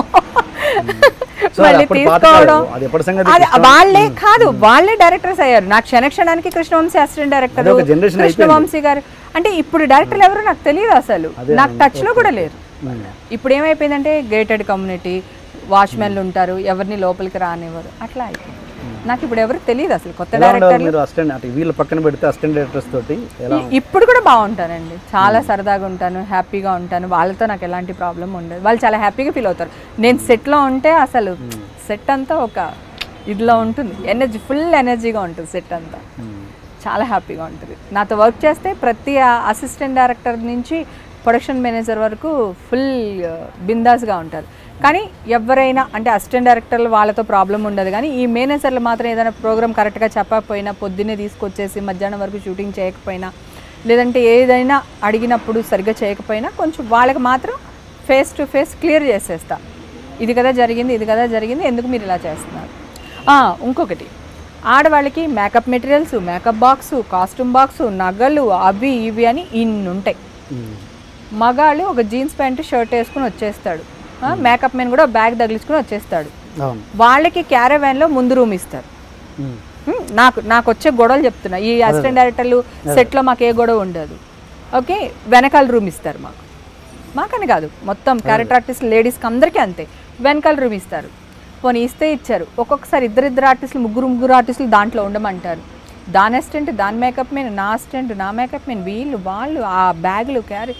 సో అది మళ్ళీ అప్పుడు పాత తీసుకోవడం కాలం. అది ఎప్పటి సంగతి అది కృష్ణ- వాళ్ళే కాదు వాళ్ళే డైరెక్టర్స్ అయ్యారు నాకు క్షణక్షణానికి కృష్ణవంశీ అసిస్టెంట్ డైరెక్టర్ అదే ఒక generation అయిపోయింది. కృష్ణవంశీ గారు అంటే ఇప్పుడు డైరెక్టర్లు ఎవరు నాకు తెలియదు అసలు నాకు టచ్ లో కూడా లేరు ఉమ్, ఇప్పుడు ఏమైపోయిందంటే గేటెడ్ కమ్యూనిటీ వాచ్మెన్లు ఉంటారు ఎవరిని లోపలికి రానివ్వరు అట్లా అయిపోయింది నాకు ఇప్పుడు ఎవరు తెలియదు అసలు కొత్త ఎలా ఉండేవారు డైరెక్టర్లు మీరు అసిస్టెంట్ అంటే వీళ్ళు పక్కన పెడితే అసిస్టెంట్ డైరెక్టర్స్ తోటి ఎలా ఇ- ఇప్పుడు కూడా బాగుంటానండి చాలా సరదాగా ఉంటాను హ్యాపీగా ఉంటాను వాళ్ళతో నాకు ఎలాంటి ప్రాబ్లం ఉండదు వాళ్ళు చాలా హ్యాపీగా ఫీల్ అవుతారు నేను సెట్లో ఉంటే అసలు సెట్ అంతా ఒక ఇదిలో ఉంటుంది ఎనర్జీ ఫుల్ ఎనర్జీగా ఉంటుంది సెట్ అంతా ఉమ్, చాలా హ్యాపీగా ఉంటుంది నాతో వర్క్ చేస్తే ప్రతి అసిస్టెంట్ డైరెక్టర్ నుంచి ప్రొడక్షన్ మేనేజర్ వరకు ఫుల్ బిందాస్గా ఉంటారు కానీ ఎవరైనా అంటే అసిస్టెంట్ డైరెక్టర్లు వాళ్ళతో ప్రాబ్లం ఉండదు కానీ ఈ మేనేజర్లు మాత్రం ఏదైనా ప్రోగ్రామ్ కరెక్ట్గా చెప్పకపోయినా పొద్దున్నే తీసుకొచ్చేసి మధ్యాహ్నం వరకు షూటింగ్ చేయకపోయినా లేదంటే ఏదైనా అడిగినప్పుడు సరిగ్గా చేయకపోయినా కొంచెం వాళ్ళకి మాత్రం ఫేస్ టు ఫేస్ క్లియర్ చేసేస్తా ఇది కదా జరిగింది ఇది కదా జరిగింది ఎందుకు మీరు ఇలా చేస్తున్నారు ఆ, ఇంకొకటి ఆడవాళ్ళకి makeup materials makeup box costume box నగలు అవి ఇవి అని ఇన్ని ఉంటాయి ఉమ్, మగాళ్ళు ఒక జీన్స్ ప్యాంట్ షర్ట్ వేసుకుని వచ్చేస్తాడు ఆ, మేకప్ మెన్ కూడా బ్యాగ్ తగిలించుకుని వచ్చేస్తాడు అవును వాళ్ళకి క్యారవాన్లో ముందు రూమ్ ఇస్తారు ఉమ్, హ్మ్, నాకు నాకు వచ్చే గొడవలు చెప్తున్నా ఈ అసిస్టెంట్ డైరెక్టర్లు సెట్లో మాకు ఏ గొడవ ఉండదు ఓకే వెనకాల రూమ్ ఇస్తారు మాకు మాకని కాదు మొత్తం క్యారెక్టర్ ఆర్టిస్ట్ లేడీస్కి అందరికీ అంతే వెనకాల రూమ్ ఇస్తారు పోనీ ఇస్తే ఇచ్చారు ఒక్కొక్కసారి ఇద్దరిద్దరు ఆర్టిస్టులు ముగ్గురు ముగ్గురు ఆర్టిస్టులు దాంట్లో ఉండమంటారు దాని అసిస్టెంట్ దాని మేకప్ మెన్ నా అసిస్టెంట్ నా మేకప్ మెన్ వీళ్ళు వాళ్ళు ఆ బ్యాగులు క్యారీ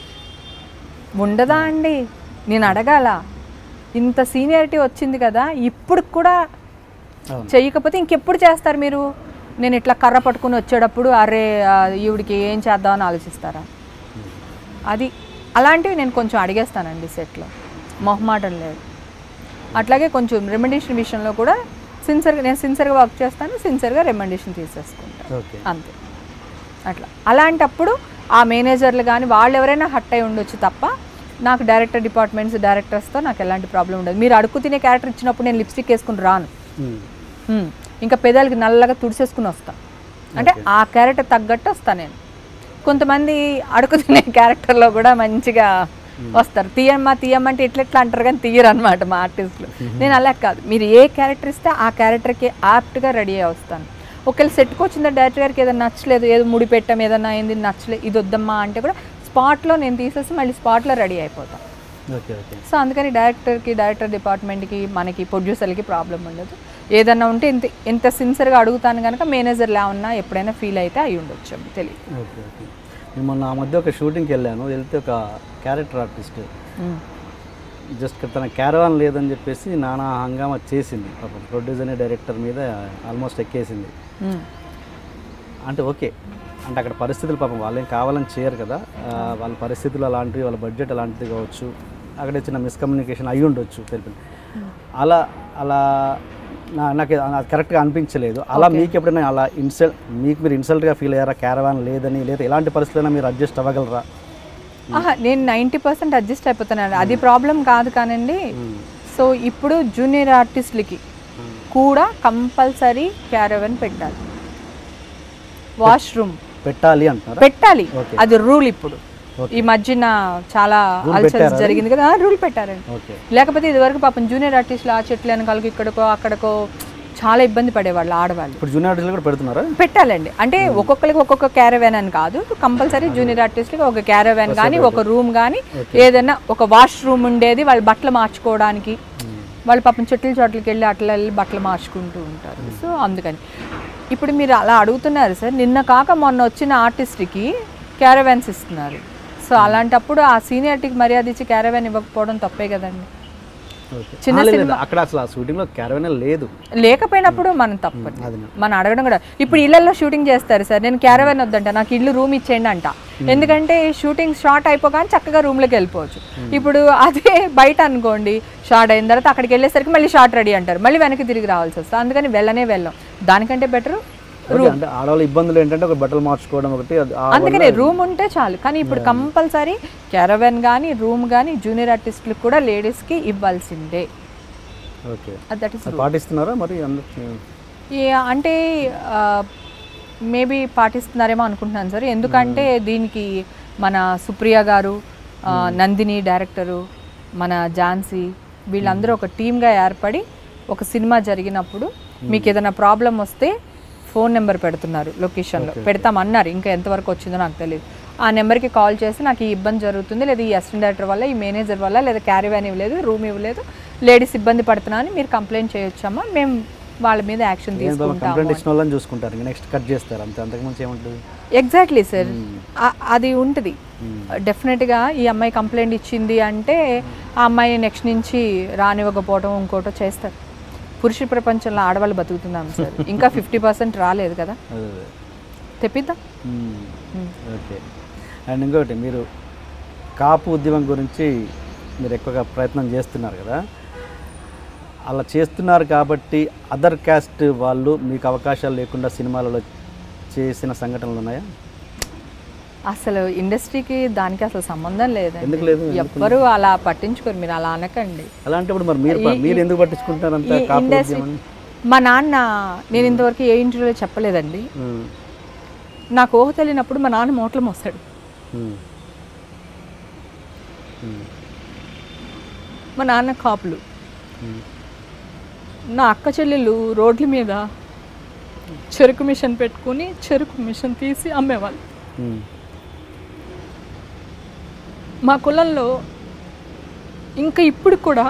ఉండదా అండి నేను అడగాల ఇంత సీనియారిటీ వచ్చింది కదా ఇప్పుడు కూడా అవును చెయ్యకపోతే ఇంకెప్పుడు చేస్తారు మీరు నేను ఇట్లా కర్ర పట్టుకుని వచ్చేటప్పుడు అరే ఆ, ఈవిడికి ఏం చేద్దామని ఆలోచిస్తారా అది అలాంటివి నేను కొంచెం అడిగేస్తానండి సెట్లో మొహమాటం లేదు అట్లాగే కొంచెం రెమెండేషన్ విషయంలో కూడా సిన్సియర్గా నేను సిన్సియర్గా వర్క్ చేస్తాను సిన్సియర్గా రెమెండేషన్ తీసేసుకుంటాను ఓకే అంతే అట్లా అలాంటప్పుడు ఆ మేనేజర్లు కానీ వాళ్ళు ఎవరైనా హట్ అయి ఉండొచ్చు తప్ప నాకు డైరెక్టర్ డిపార్ట్మెంట్స్ డైరెక్టర్స్తో నాకు ఎలాంటి ప్రాబ్లం ఉండదు మీరు అడుగు తినే క్యారెక్టర్ ఇచ్చినప్పుడు నేను లిప్స్టిక్ వేసుకుని రాను ఉమ్, హ్మ్. ఇంకా పెదాలకి నల్లగా తుడిసేసుకుని వస్తా అంటే ఆ క్యారెక్టర్ తగ్గట్టు వస్తా నేను కొంతమంది అడుగు తినే క్యారెక్టర్లో కూడా మంచిగా వస్తారు తీయమ్మా తీయమ్మంటే ఇట్లా ఎట్లా అంటారు కానీ తీయరు అనమాట మా ఆర్టిస్టులు నేను అలా కాదు మీరు ఏ క్యారెక్టర్ ఇస్తే ఆ క్యారెక్టర్కి యాప్ట్గా రెడీ అయ్యి వస్తాను ఒకవేళ సెట్కి వచ్చిన డైరెక్టర్ గారికి ఏదైనా నచ్చలేదు ఏదో ముడి పెట్టాం ఏదైనా అయింది నచ్చలేదు ఇది వద్దమ్మా అంటే కూడా స్పాట్లో నేను తీసేసి మళ్ళీ స్పాట్లో రెడీ అయిపోతాను ఓకే ఓకే సో అందుకని డైరెక్టర్కి డైరెక్టర్ డిపార్ట్మెంట్కి మనకి ప్రొడ్యూసర్కి ప్రాబ్లం ఉండదు ఏదన్నా ఉంటే ఇంత ఇంత సిన్సియర్గా అడుగుతాను కనుక మేనేజర్లా ఉన్నా ఎప్పుడైనా ఫీల్ అయితే అయి ఉండొచ్చు తెలియదు ఓకే ఓకే నేను మొన్న ఆ మధ్య ఒక షూటింగ్కి వెళ్ళాను వెళ్తే ఒక క్యారెక్టర్ ఆర్టిస్ట్ జస్ట్ తన క్యారవాన్ లేదని చెప్పేసి నానా హంగామా చేసింది పాపం ప్రొడ్యూసర్ డైరెక్టర్ మీద ఆల్మోస్ట్ ఎక్కేసింది అంటే ఓకే అంటే అక్కడ పరిస్థితులు పాపం వాళ్ళేం కావాలని చేయరు కదా ఆ, వాళ్ళ పరిస్థితులు అలాంటివి వాళ్ళ బడ్జెట్ అలాంటిది కావచ్చు అక్కడ చిన్న మిస్కమ్యూనికేషన్ అయి ఉండొచ్చు తెలిపి అలా అలా నా నాకు అది కరెక్ట్గా అనిపించలేదు అలా మీకు ఎప్పుడైనా అలా ఇన్సల్ట్ మీకు మీరు ఇన్సల్ట్గా ఫీల్ అయ్యారా క్యారవాన్ లేదని లేదా ఎలాంటి పరిస్థితులైనా మీరు అడ్జస్ట్ అవ్వగలరా ఆహా, నేను నైంటీ పర్సెంట్ అడ్జస్ట్ అయిపోతున్నాను అది ప్రాబ్లం కాదు కానండి సో ఇప్పుడు జూనియర్ ఆర్టిస్టులకి కూడా కంపల్సరీ క్యారవన్ పెట్టాలి వాష్రూమ్ పెట్టాలి అంటున్నారా పెట్టాలి Okay. అది రూల్ ఇప్పుడు Okay. ఈ మధ్యన చాలా Rule అల్సర్స్ పెట్టారా? జరిగింది కదా రూల్ పెట్టారండి ఓకే లేకపోతే ఇదివరకు పాపం జూనియర్ ఆర్టిస్టులు ఆ చెట్లు వెనకాలకు ఇక్కడికో అక్కడికో చాలా ఇబ్బంది పడేవాళ్ళు ఆడవాళ్ళు ఇప్పుడు జూనియర్ ఆర్టిస్టులు కూడా పెడుతున్నారా పెట్టాలండి అంటే ఒక్కొక్కరికి ఒక్కొక్క క్యారవాన్ అని కాదు కంపల్సరీ జూనియర్ ఆర్టిస్ట్కి ఒక క్యారవాన్ కానీ ఒక రూమ్ కానీ ఏదైనా ఒక వాష్ రూమ్ ఉండేది వాళ్ళు బట్టలు మార్చుకోవడానికి వాళ్ళు పాపం చెట్ల చోట్లకి వెళ్ళి అట్లా వెళ్ళి బట్టలు మార్చుకుంటూ ఉంటారు సో అందుకని ఇప్పుడు మీరు అలా అడుగుతున్నారు సార్ నిన్న కాక మొన్న వచ్చిన ఆర్టిస్ట్కి క్యారవాన్స్ ఇస్తున్నారు సో అలాంటప్పుడు ఆ సీనియారిటీకి మర్యాద ఇచ్చి క్యారవాన్ ఇవ్వకపోవడం తప్పే కదండి ఓకే చిన్న ఆ, లేదు, లేదు. అక్కడ అసలు ఆ షూటింగ్లో క్యారవాన్ లేదు లేకపోయినప్పుడు మనం తప్పదు అది మనం అడగడం కూడా ఇప్పుడు ఇళ్లలో షూటింగ్ చేస్తారు సార్ నేను క్యారవాన్ వద్దంట నాకు ఇల్లు రూమ్ ఇచ్చేయండి అంట ఎందుకంటే షూటింగ్ షార్ట్ అయిపోగానే చక్కగా రూమ్లోకి వెళ్ళిపోవచ్చు ఇప్పుడు అదే బయట అనుకోండి షార్ట్ అయిన తర్వాత అక్కడికి వెళ్ళేసరికి మళ్ళీ షార్ట్ రెడీ అంటారు మళ్ళీ వెనక్కి తిరిగి రావాల్సి వస్తుంది అందుకని వెళ్ళనే వెళ్ళాం దానికంటే బెటర్ ఓకే, అంటే ఆడవాళ్ళ ఇబ్బందులు ఏంటంటే ఒక బట్టలు మార్చుకోవడం ఒకటి అది ఆ అందుకనే రూమ్ ఉంటే చాలు కానీ ఇప్పుడు కంపల్సరీ క్యారవాన్ కానీ రూమ్ కానీ జూనియర్ ఆర్టిస్టులకు కూడా లేడీస్కి ఇవ్వాల్సిందే ఓకే దట్ ఇస్ అది పాటిస్తున్నారా మరి అందరు అంటే మేబీ పాటిస్తున్నారేమో అనుకుంటున్నాను సార్ ఎందుకంటే దీనికి మన సుప్రియ గారు ఆ, నందిని డైరెక్టరు మన ఝాన్సీ వీళ్ళందరూ ఒక టీమ్గా ఏర్పడి ఒక సినిమా జరిగినప్పుడు మీకు ఏదైనా ప్రాబ్లం వస్తే ఫోన్ నెంబర్ పెడుతున్నారు లొకేషన్లో పెడతామన్నారు ఇంకా ఎంతవరకు వచ్చిందో నాకు తెలియదు ఆ నెంబర్కి కాల్ చేసి నాకు ఈ ఇబ్బంది జరుగుతుంది లేదా ఈ అసిస్టెంట్ డైరెక్టర్ వల్ల ఈ మేనేజర్ వల్ల లేదా క్యారీవ్యాన్ ఇవ్వలేదు రూమ్ ఇవ్వలేదు లేడీస్ ఇబ్బంది పడుతున్నా అని మీరు కంప్లైంట్ చేయొచ్చమ్మా మేము వాళ్ళ మీద యాక్షన్ తీసుకుంటాము కంప్లైంట్ ఇచ్చిన వాళ్ళని చూసుకుంటారు ఇంకా నెక్స్ట్ కట్ చేస్తారు అంతే అంతకుముందు ఏముంటుంది ఎగ్జాక్ట్లీ సార్ అది ఉంటుంది డెఫినెట్గా ఈ అమ్మాయి కంప్లైంట్ ఇచ్చింది అంటే ఆ అమ్మాయి నెక్స్ట్ నుంచి రానివ్వకపోవడం ఇంకోటో చేస్తారు పురుష ప్రపంచంలో ఆడవాళ్ళు బతుకుతున్నాం సార్ ఇంకా ఫిఫ్టీ పర్సెంట్ రాలేదు కదా అదే అదే తెప్పిద్దాం ఓకే అండ్ ఇంకొకటి మీరు కాపు ఉద్యమం గురించి మీరు ఎక్కువగా ప్రయత్నం చేస్తున్నారు కదా అలా చేస్తున్నారు కాబట్టి అదర్ క్యాస్ట్ వాళ్ళు మీకు అవకాశాలు లేకుండా సినిమాలలో చేసిన సంఘటనలు ఉన్నాయా అసలు ఇండస్ట్రీకి దానికి అసలు సంబంధం లేదండి ఎందుకు లేదు ఎవ్వరూ అలా పట్టించుకోరు మీరు అలా అనకండి అలాంటప్పుడు మరి మీరు మీరు ఎందుకు పట్టించుకుంటున్నారు అంత ఈ కాపు ఇండస్ట్రీ ఉద్యమం మా నాన్న నేను ఇంతవరకు ఏ ఇంటర్వ్యూలో చెప్పలేదండి నాకు ఊహ తెలియనప్పుడు మా నాన్న మోట్లు మోస్తాడు మా నాన్న కాపులు నా అక్క చెల్లెళ్ళు రోడ్ల మీద చెరుకు మిషన్ పెట్టుకుని చెరుకు మిషన్ తీసి అమ్మేవాళ్ళు మా కులంలో ఇంకా ఇప్పుడు కూడా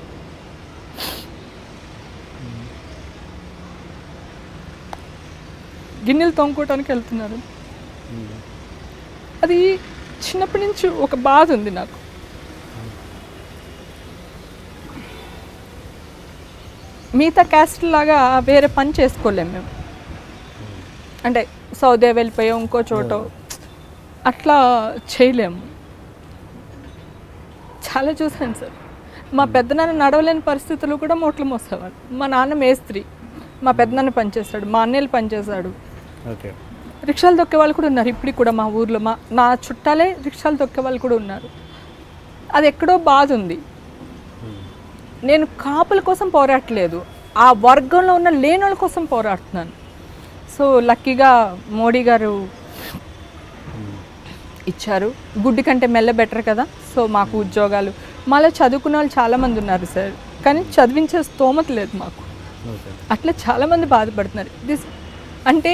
గిన్నెలు తోముకోవటానికి వెళ్తున్నారు అది చిన్నప్పటి నుంచి ఒక బాధ ఉంది నాకు మిగతా క్యాస్ట్ లాగా వేరే పని చేసుకోలేము మేము అంటే సౌదే వెళ్ళిపోయాం ఇంకో చోట అట్లా చేయలేము చాలా చూసాను సార్ మా పెద్దనాన్న నడవలేని పరిస్థితుల్లో కూడా మూటలు మోసేవాడు మా నాన్న మేస్త్రి మా పెద్దనాన్న పనిచేస్తాడు మా అన్నయ్యలు పనిచేశాడు ఓకే రిక్షాలు తొక్కే వాళ్ళు కూడా ఉన్నారు ఇప్పటికి కూడా మా ఊర్లో మా నా చుట్టాలే రిక్షాలు తొక్కే వాళ్ళు కూడా ఉన్నారు అది ఎక్కడో బాధ ఉంది నేను కాపుల కోసం పోరాడట్లేదు ఆ వర్గంలో ఉన్న లేనోళ్ళ కోసం పోరాడుతున్నాను సో లక్కీగా మోడీ గారు ఇచ్చారు గుడ్డి కంటే మెల్ల బెటర్ కదా సో మాకు ఉద్యోగాలు మాలో చదువుకున్న వాళ్ళు చాలామంది ఉన్నారు సార్ కానీ చదివించే స్తోమత లేదు మాకు ఓకే అట్లా చాలామంది బాధపడుతున్నారు దిస్ అంటే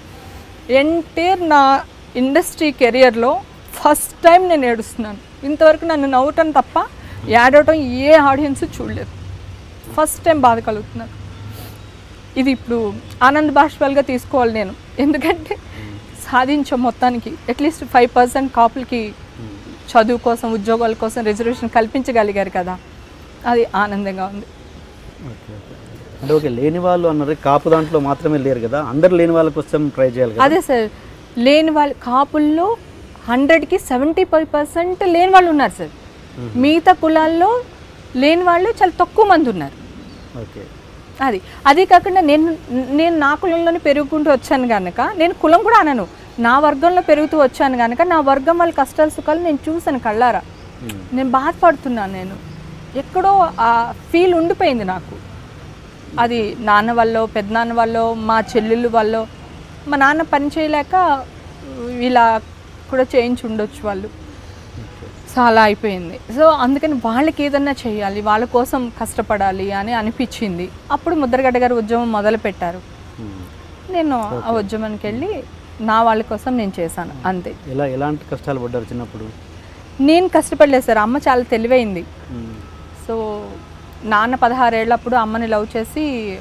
ఎంటైర్ నా ఇండస్ట్రీ కెరియర్లో ఫస్ట్ టైం నేను ఏడుస్తున్నాను ఇంతవరకు నన్ను నవ్వటం తప్ప ఏడవటం ఏ ఆడియన్స్ చూడలేదు ఫస్ట్ టైం బాధ కలుగుతున్నారు ఇది ఇప్పుడు ఆనంద్ బాష్పాల్గా తీసుకోవాలి నేను ఎందుకంటే సాధించాం మొత్తానికి అట్లీస్ట్ ఫైవ్ పర్సెంట్ కాపులకి చదువు కోసం ఉద్యోగాల కోసం రిజర్వేషన్ కల్పించగలిగారు కదా అది ఆనందంగా ఉంది ఓకే ఓకే అంటే ఓకే లేని వాళ్ళు అన్నారు కాపు దాంట్లో మాత్రమే లేరు కదా అందరు లేని వాళ్ళ కోసం ట్రై చేయాలి కదా అదే సార్ లేని వాళ్ళు కాపుల్లో హండ్రెడ్కి సెవెంటీ ఫైవ్ పర్సెంట్ లేని వాళ్ళు ఉన్నారు సార్ మిగతా కులాల్లో లేని వాళ్ళు చాలా తక్కువ మంది ఉన్నారు ఓకే అది అదే కాకుండా నేను నేను నా కులంలోనే పెరుగుకుంటూ వచ్చాను కనుక నేను కులం కూడా అనను నా వర్గంలో పెరుగుతూ వచ్చాను కనుక నా వర్గం వాళ్ళ కష్టాలు సుఖాలు నేను చూశాను కళ్ళారా మ్మ్. నేను బాధపడుతున్నాను నేను ఎక్కడో ఆ ఫీల్ ఉండిపోయింది నాకు అది నాన్న వల్ల పెద్దనాన్న వల్ల మా చెల్లెళ్ళు వల్ల మా నాన్న పని చేయలేక ఇలా కూడా చేయించి ఉండొచ్చు వాళ్ళు సో అలా అయిపోయింది సో అందుకని వాళ్ళకి ఏదన్నా చేయాలి వాళ్ళ కోసం కష్టపడాలి అని అనిపించింది అప్పుడు ముద్రగడ్డ గారు ఉద్యమం మొదలు పెట్టారు మ్మ్. నేను ఆ ఉద్యమానికి వెళ్ళి నా వాళ్ళ కోసం నేను చేశాను అంతే ఎలా ఎలాంటి కష్టాలు పడ్డారు చిన్నప్పుడు నేను కష్టపడలేదు సార్ అమ్మ చాలా తెలివైంది మ్మ్. సో నాన్న పదహారేళ్ళప్పుడు అమ్మని లవ్ చేసి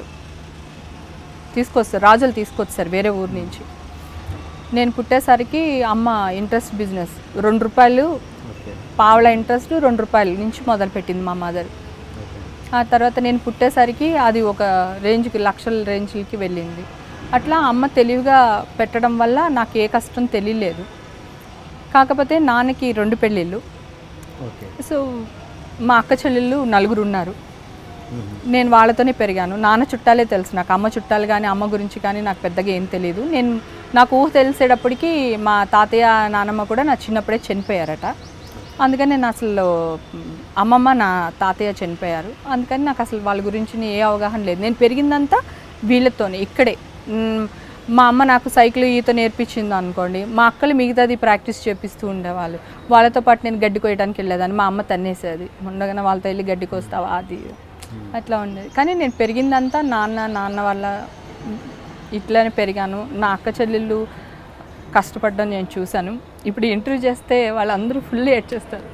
తీసుకొస్తారు రాజులు తీసుకొచ్చారు వేరే ఊరు నుంచి నేను పుట్టేసరికి అమ్మ ఇంట్రెస్ట్ బిజినెస్ రెండు రూపాయలు ఓకే పావల ఇంట్రెస్ట్ రెండు రూపాయల నుంచి మొదలుపెట్టింది మా మదర్ ఓకే ఆ తర్వాత నేను పుట్టేసరికి అది ఒక రేంజ్కి లక్షల రేంజ్కి వెళ్ళింది అట్లా అమ్మ తెలివిగా పెట్టడం వల్ల నాకు ఏ కష్టం తెలియలేదు కాకపోతే నాన్నకి రెండు పెళ్ళిళ్ళు ఓకే సో మా అక్క చెల్లెళ్ళు నలుగురు ఉన్నారు మ్మ్. నేను వాళ్ళతోనే పెరిగాను నాన్న చుట్టాలే తెలుసు నాకు అమ్మ చుట్టాలు కానీ అమ్మ గురించి కానీ నాకు పెద్దగా ఏం తెలియదు నేను నాకు ఊహ తెలిసేటప్పటికి మా తాతయ్య నానమ్మ కూడా నా చిన్నప్పుడే చనిపోయారట అందుకని నేను అసలు మ్, అమ్మమ్మ నా తాతయ్య చనిపోయారు అందుకని నాకు అసలు వాళ్ళ గురించి ఏ అవగాహన లేదు నేను పెరిగిందంతా వీళ్ళతోనే ఇక్కడే మ్, మా అమ్మ నాకు సైకిల్ ఈత నేర్పించింది అనుకోండి మా అక్కలు మిగతాది ప్రాక్టీస్ చేపిస్తూ ఉండేవాళ్ళు వాళ్ళతో పాటు నేను గడ్డి కోయడానికి వెళ్ళేదాన్ని మా అమ్మ తన్నేసేది ఉండగానే వాళ్ళతో వెళ్ళి గడ్డి కోస్తావా అది అట్లా ఉండేది కానీ నేను పెరిగిందంతా నాన్న నాన్న వాళ్ళ ఇట్లానే పెరిగాను నా అక్క చెల్లెళ్ళు కష్టపడడం నేను చూశాను ఇప్పుడు ఇంటర్వ్యూ చేస్తే వాళ్ళందరూ ఫుల్ ఏడ్ చేస్తారు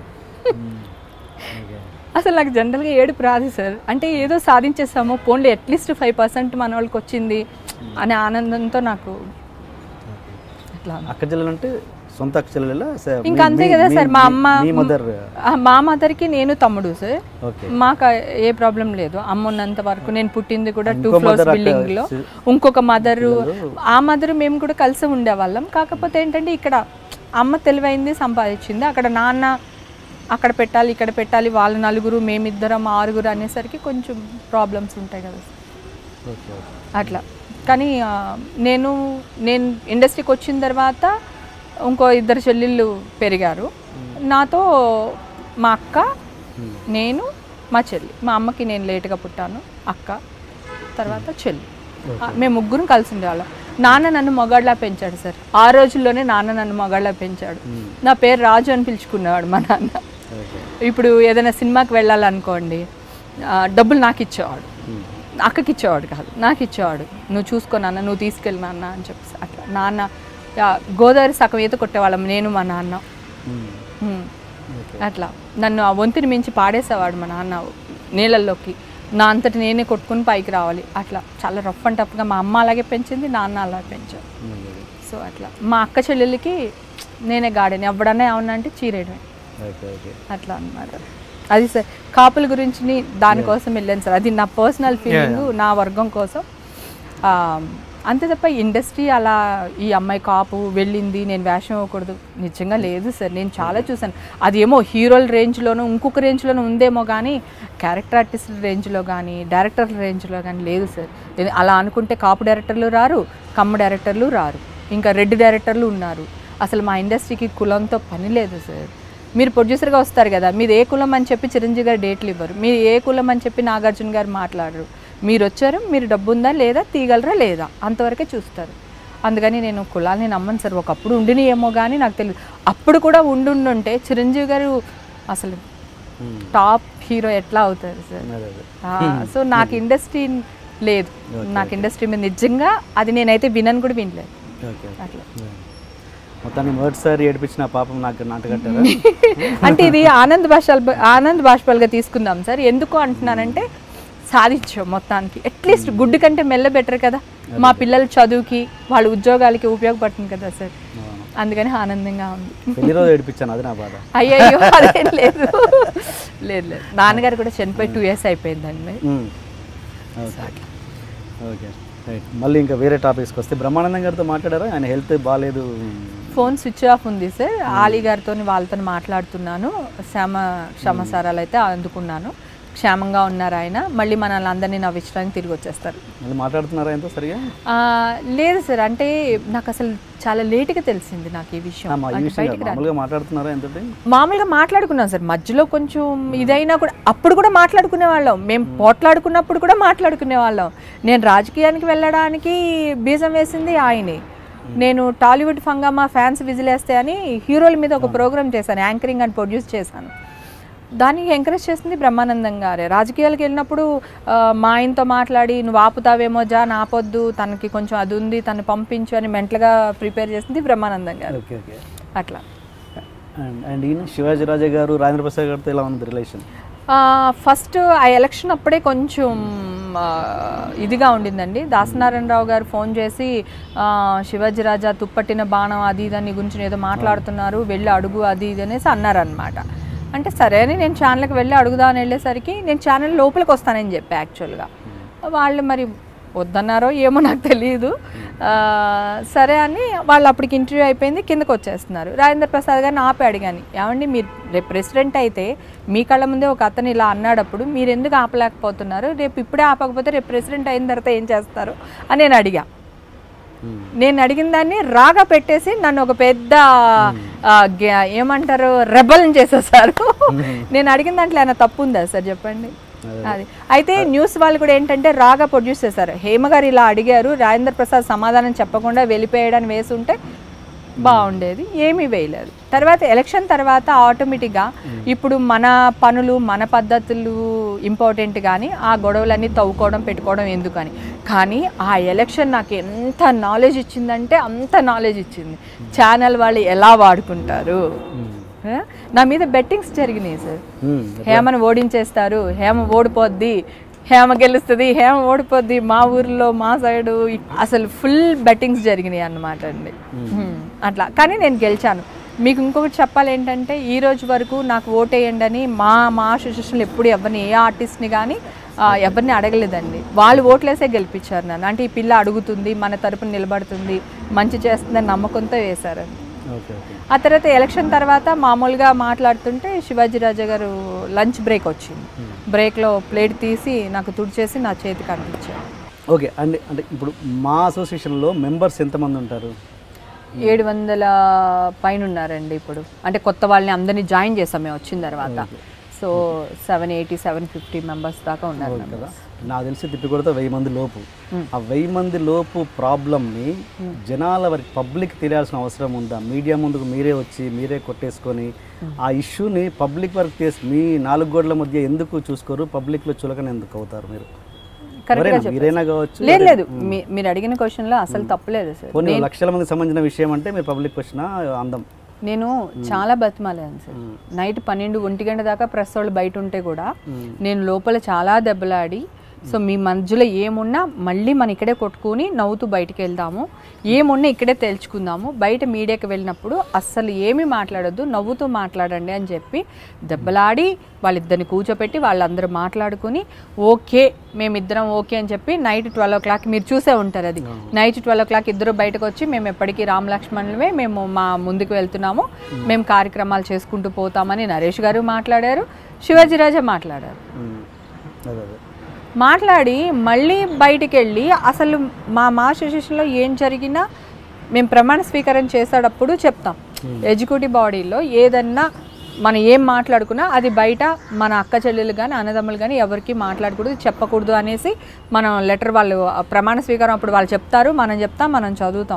ఓకే అసలు నాకు జనరల్గా ఏడుపు రాదు సార్ అంటే ఏదో సాధించేసాము పోన్లీ అట్లీస్ట్ ఫైవ్ పర్సెంట్ మన వాళ్ళకి వచ్చింది అనే ఆనందంతో నాకు అట్లా ఉంది. అక్క చెల్లెలు అంటే సొంత అక్క చెల్లెలా స- మీ- ఇంకా అంతే మీ- కదా మీ- సార్ మా మీ- అమ్మ మీ మదర్ ఆ, మా మదర్కి నేను తమ్ముడు సార్ ఓకే మాకు ఏ ప్రాబ్లం లేదు అమ్మ ఉన్నంత వరకు నేను పుట్టింది కూడా టూ ఇంకో ఫ్లోర్స్ mother అక్క బిల్డింగ్ లో సి- ఇంకొక మదర్ ఆ మదర్ మేము కూడా కలిసి ఉండేవాళ్ళం కాకపోతే ఏంటంటే ఇక్కడ అమ్మ తెలివైంది సంపాదించింది అక్కడ నాన్న అక్కడ పెట్టాలి ఇక్కడ పెట్టాలి వాళ్ళ నలుగురు మేమిద్దరం ఆరుగురు అనేసరికి కొంచెం ప్రాబ్లమ్స్ ఉంటాయి కదా సార్. ఓకే ఓకే అట్లా కానీ ఆ, నేను నేను ఇండస్ట్రీకి వచ్చిన తర్వాత ఇంకో ఇద్దరు చెల్లెళ్ళు పెరిగారు నాతో మా అక్క నేను మా చెల్లి మా అమ్మకి నేను లేటుగా పుట్టాను అక్క తర్వాత చెల్లి ఆ, మేము ముగ్గురం కలిసి ఉండేవాళ్ళం నాన్న నన్ను మొగాళ్ళ పెంచాడు సార్ ఆ రోజుల్లోనే నాన్న నన్ను మొగాళ్ళ పెంచాడు నా పేరు రాజు అని పిలుచుకునేవాడు మా నాన్న ఓకే ఇప్పుడు ఏదైనా సినిమాకి వెళ్ళాలనుకోండి ఆ, డబ్బులు నాకు ఇచ్చేవాడు అక్కకి ఇచ్చేవాడు కాదు నాకు ఇచ్చేవాడు నువ్వు చూసుకో నాన్న నువ్వు తీసుకెళ్ళి నాన్న అని చెప్పేసి అట్లా నాన్న యా, గోదావరి సగం ఈత కొట్టేవాళ్ళం నేను మా నాన్న ఉమ్. అట్లా నన్ను ఆ వంతిని మించి పాడేసేవాడు మా నాన్న నీళ్ళల్లోకి నా అంతటి నేనే కొట్టుకుని పైకి రావాలి అట్లా చాలా రఫ్ అండ్ టఫ్గా మా అమ్మ అలాగే పెంచింది నాన్న అలాగే పెంచాడు సో అట్లా మా అక్క చెల్లెలకి నేనే గార్డెన్ ఎవడన్నా ఏమన్నా అంటే చీరేయడమే ఓకే ఓకే అట్లా అన్నమాట అది సార్ కాపుల గురించి ని- దానికోసం వెళ్ళాను సార్ అది నా పర్సనల్ ఫీలింగ్ నా వర్గం కోసం ఆ, అంతే తప్ప ఇండస్ట్రీ అలా ఈ అమ్మాయి కాపు వెళ్ళింది నేను వేషం ఇవ్వకూడదు నిజంగా లేదు సార్ నేను చాలా చూసాను అది ఏమో హీరోల రేంజ్లోనూ ఇంకొక రేంజ్లోనూ ఉందేమో కానీ క్యారెక్టర్ ఆర్టిస్ట్ రేంజ్లో కానీ డైరెక్టర్ రేంజ్లో కానీ లేదు సార్ ఇది- అలా అనుకుంటే కాపు డైరెక్టర్లు రారు కమ్మ డైరెక్టర్లు రారు ఇంకా రెడ్ డైరెక్టర్లు ఉన్నారు అసలు మా ఇండస్ట్రీకి కులంతో పని లేదు సార్ మీరు ప్రొడ్యూసర్గా వస్తారు కదా మీరు ఏ కులం అని చెప్పి చిరంజీవి గారు డేట్లు ఇవ్వరు మీరు ఏ కులం అని చెప్పి నాగార్జున గారు మాట్లాడరు మీరు వచ్చారు మీరు డబ్బు ఉందా లేదా తీయగలరా లేదా అంతవరకే చూస్తారు అందుకని నేను కులాల్ని నమ్మను సార్ ఒకప్పుడు ఉండినేమో కానీ నాకు తెలియదు అప్పుడు కూడా ఉండుండుంటే చిరంజీవి గారు అసలు టాప్ హీరో ఎట్లా అవుతారు సార్ అదే అదే ఆ, సో నాకు ఇండస్ట్రీ లేదు నాకు ఇండస్ట్రీ మీద నిజంగా అది నేనైతే వినను కూడా వినలేదు ఓకే అట్లా మొత్తాన్ని మొదటిసారి ఏడిపించిన పాపం నాకు నాటు కట్టారా అంటే ఇది ఆనంద్ బాష్పాల్ ఆనంద్ బాష్పాల్గా తీసుకుందాం సార్ ఎందుకు అంటున్నానంటే సాధించాం మొత్తానికి అట్లీస్ట్ గుడ్డు కంటే మెల్ల బెటర్ కదా మా పిల్లల చదువుకి వాళ్ళ ఉద్యోగాలకి ఉపయోగపడుతుంది కదా సార్ అందుకని ఆనందంగా ఉంది పెళ్లి రోజు ఏడిపించాను అది నా బాధ అయ్యయ్యో అదేం లేదు లేదు లేదు నాన్నగారు కూడా చనిపోయి టూ ఇయర్స్ అయిపోయిందండి మ్మ్. ఓకే ఓకే రైట్ మళ్ళీ ఇంకా వేరే టాపిక్స్కి వస్తే బ్రహ్మానందం గారితో మాట్లాడారా ఆయన హెల్త్ బాగాలేదు ఫోన్ స్విచ్ ఆఫ్ ఉంది సార్ ఆలీ గారితో వాళ్ళతో మాట్లాడుతున్నాను శ్యామ క్షమసారాలు అయితే అందుకున్నాను క్షేమంగా ఉన్నారు ఆయన మళ్ళీ మనల్ని అందరినీ నవ్వించడానికి తిరిగి వచ్చేస్తారు మళ్ళీ మాట్లాడుతున్నారా ఎంతో సరిగా ఆ, లేదు సార్ అంటే నాకు అసలు చాలా లేట్గా తెలిసింది నాకు ఈ విషయం ఆ, మా ఈ అంటే విషయం కాదు. బయటికి రా- మామూలుగా మాట్లాడుతున్నారా ఎంతటి మామూలుగా మాట్లాడుకున్నాం సార్ మధ్యలో కొంచెం ఇదైనా కూడా అప్పుడు కూడా మాట్లాడుకునే వాళ్ళం మేము పోట్లాడుకున్నప్పుడు కూడా మాట్లాడుకునే వాళ్ళం నేను రాజకీయానికి వెళ్ళడానికి బీజం వేసింది ఆయనే నేను టాలీవుడ్ ఫంగామా ఫ్యాన్స్ విజిలేస్తే అని హీరోల మీద ఒక ప్రోగ్రామ్ చేశాను యాంకరింగ్ అండ్ ప్రొడ్యూస్ చేశాను దానికి ఎంకరేజ్ చేసింది బ్రహ్మానందం గారే రాజకీయాలకు వెళ్ళినప్పుడు ఆ, మా ఆయనతో మాట్లాడి నువ్వు ఆపుతావేమో జా నాపొద్దు తనకి కొంచెం అది ఉంది తను పంపించు అని మెంటల్గా ప్రిపేర్ చేసింది బ్రహ్మానందం గారు ఓకే ఓకే అట్లా అండ్ అండ్ ఈయన శివాజీ రాజా గారు రాజేంద్ర ప్రసాద్ గారితో ఎలా ఉంది రిలేషన్ ఫస్ట్ ఆ ఎలక్షన్ అప్పుడే కొంచెం ఆ, ఇదిగా ఉండిందండి దాసనారాయణరావు గారు ఫోన్ చేసి ఆ, శివాజీ రాజా తుప్పట్టిన బాణం అది ఇది అని గురించి ఏదో మాట్లాడుతున్నారు వెళ్ళి అడుగు అది ఇది అనేసి అన్నారనమాట అంటే సరే అని నేను ఛానల్కి వెళ్ళి అడుగుదామని వెళ్ళేసరికి నేను ఛానల్ లోపలికి వస్తానని చెప్పి యాక్చువల్గా వాళ్ళు మరి వద్దన్నారో ఏమో నాకు తెలియదు ఆ, సరే అని వాళ్ళు అప్పటికి ఇంటర్వ్యూ అయిపోయింది కిందకు వచ్చేస్తున్నారు రాజేంద్ర ప్రసాద్ గారిని ఆపి అడిగాను ఏమండి మీరు రేపు ప్రెసిడెంట్ అయితే మీ కళ్ళ ముందే ఒక అతను ఇలా అన్నాడప్పుడు మీరు ఎందుకు ఆపలేకపోతున్నారు రేపు ఇప్పుడే ఆపకపోతే రేపు ప్రెసిడెంట్ అయిన తర్వాత ఏం చేస్తారు అని నేను అడిగా నేను అడిగిన దాన్ని రాగా పెట్టేసి నన్ను ఒక పెద్ద ఆ, గ్యా- ఏమంటారు రెబల్ని చేసేసారు నేను అడిగిన దాంట్లో ఏమైనా తప్పు ఉందా సార్ చెప్పండి అది అయితే న్యూస్ వాళ్ళు కూడా ఏంటంటే రాగా ప్రొడ్యూస్ చేశారు హేమ గారు ఇలా అడిగారు రాజేంద్ర ప్రసాద్ సమాధానం చెప్పకుండా వెళ్ళిపోయడానికి వేసి ఉంటే బాగుండేది ఏమీ వేయలేదు తర్వాత ఎలక్షన్ తర్వాత ఆటోమేటిక్గా ఇప్పుడు మన పనులు మన పద్ధతులు ఇంపార్టెంట్ కానీ ఆ గొడవలన్నీ తవ్వుకోవడం పెట్టుకోవడం ఎందుకని కానీ ఆ ఎలక్షన్ నాకు ఎంత నాలెడ్జ్ ఇచ్చిందంటే అంత నాలెడ్జ్ ఇచ్చింది ఛానల్ వాళ్ళు ఎలా వాడుకుంటారు ఆ? నా మీద బెట్టింగ్స్ జరిగినాయి సార్ హేమను ఓడించేస్తారు హేమ ఓడిపోద్ది హేమ గెలుస్తుంది హేమ ఓడిపోద్ది మా ఊర్లో మా సైడు అసలు ఫుల్ బెట్టింగ్స్ జరిగినాయి అన్నమాట అండి హ్మ్. అట్లా కానీ నేను గెలిచాను మీకు ఇంకొకటి చెప్పాలి ఏంటంటే ఈ రోజు వరకు నాకు ఓటేయండి అని మా మా అసోసియేషన్లో ఎప్పుడు ఎవరిని ఏ ఆర్టిస్ట్ని కానీ ఆ, ఎవరిని అడగలేదండి వాళ్ళు ఓట్లేసే గెలిపించారు నన్ను అంటే ఈ పిల్ల అడుగుతుంది మన తరపున నిలబడుతుంది మంచి చేస్తుందని నమ్మకంతో వేశారండి ఓకే ఓకే ఆ తర్వాత ఎలక్షన్ తర్వాత మామూలుగా మాట్లాడుతుంటే శివాజీ రాజా గారు లంచ్ బ్రేక్ వచ్చింది బ్రేక్లో ప్లేట్ తీసి నాకు తుడిచేసి నా చేతికి అందించారు ఓకే అండి అంటే ఇప్పుడు మా అసోసియేషన్లో మెంబర్స్ ఎంతమంది ఉంటారు ఏడు వందల పైన ఉన్నారండి ఇప్పుడు అంటే కొత్త వాళ్ళని అందరినీ జాయిన్ చేసాం మేము వచ్చిన తర్వాత so seven eighty seven fifty members దాకా ఉన్నారు కదా నాకు తెలిసి తిప్పి కొడితే వెయ్యి మంది లోపు ఆ వెయ్యి మంది లోపు ప్రాబ్లమ్ని జనాల వరకు పబ్లిక్ తెలియాల్సిన అవసరం ఉందా మీడియా ముందుకు మీరే వచ్చి మీరే కొట్టేసుకొని ఆ ఇష్యూని పబ్లిక్ వరకు చేసి మీ నాలుగు గోడల మధ్య ఎందుకు చూసుకోరు పబ్లిక్లో చులకన ఎందుకు అవుతారు మీరు కరెక్ట్గా ఎవరైనా, మీరైనా కావచ్చు లేదు లేదు మీ- మీరు అడిగిన క్వశ్చన్లో అసలు తప్పలేదు సార్ కొన్ని లక్షల మందికి సంబంధించిన విషయం అంటే మీరు పబ్లిక్ వచ్చిన అందం నేను చాలా బతిమాలాను సార్ నైట్ పన్నెండు ఒంటి గంట దాకా ప్రెస్ వాళ్ళు బయట ఉంటే కూడా నేను లోపల చాలా దెబ్బలాడి సో మీ మధ్యలో ఏమున్నా మళ్ళీ మనం ఇక్కడే కొట్టుకుని నవ్వుతూ బయటికి వెళ్దాము ఏమున్నా ఇక్కడే తేల్చుకుందాము బయట మీడియాకి వెళ్ళినప్పుడు అస్సలు ఏమీ మాట్లాడొద్దు నవ్వుతూ మాట్లాడండి అని చెప్పి దెబ్బలాడి వాళ్ళిద్దరిని కూర్చోపెట్టి వాళ్ళందరూ మాట్లాడుకుని ఓకే మేమిద్దరం ఓకే అని చెప్పి నైట్ ట్వెల్వ్ ఓ క్లాక్ మీరు చూసే ఉంటారు అది నైట్ ట్వెల్వ్ ఓ క్లాక్ ఇద్దరు బయటకు వచ్చి మేము ఎప్పటికీ రామ్ లక్ష్మణులమే మేము మా ముందుకు వెళ్తున్నాము మేము కార్యక్రమాలు చేసుకుంటూ పోతామని నరేష్ గారు మాట్లాడారు శివాజీ రాజా మాట్లాడారు ఉమ్. అదే అదే మాట్లాడి మళ్ళీ బయటికి వెళ్ళి అసలు మా మా అసోసియేషన్లో ఏం జరిగినా మేము ప్రమాణ స్వీకారం చేసేటప్పుడు చెప్తాం ఎగ్జిక్యూటివ్ బాడీలో ఏదన్నా మనం ఏం మాట్లాడుకున్నా అది బయట మన అక్క చెల్లెలు కానీ అన్నదమ్ములు కానీ ఎవరికి మాట్లాడకూడదు చెప్పకూడదు అనేసి మనం లెటర్ వాళ్ళు ఆ ప్రమాణ స్వీకారం అప్పుడు వాళ్ళు చెప్తారు మనం చెప్తాం మనం చదువుతాం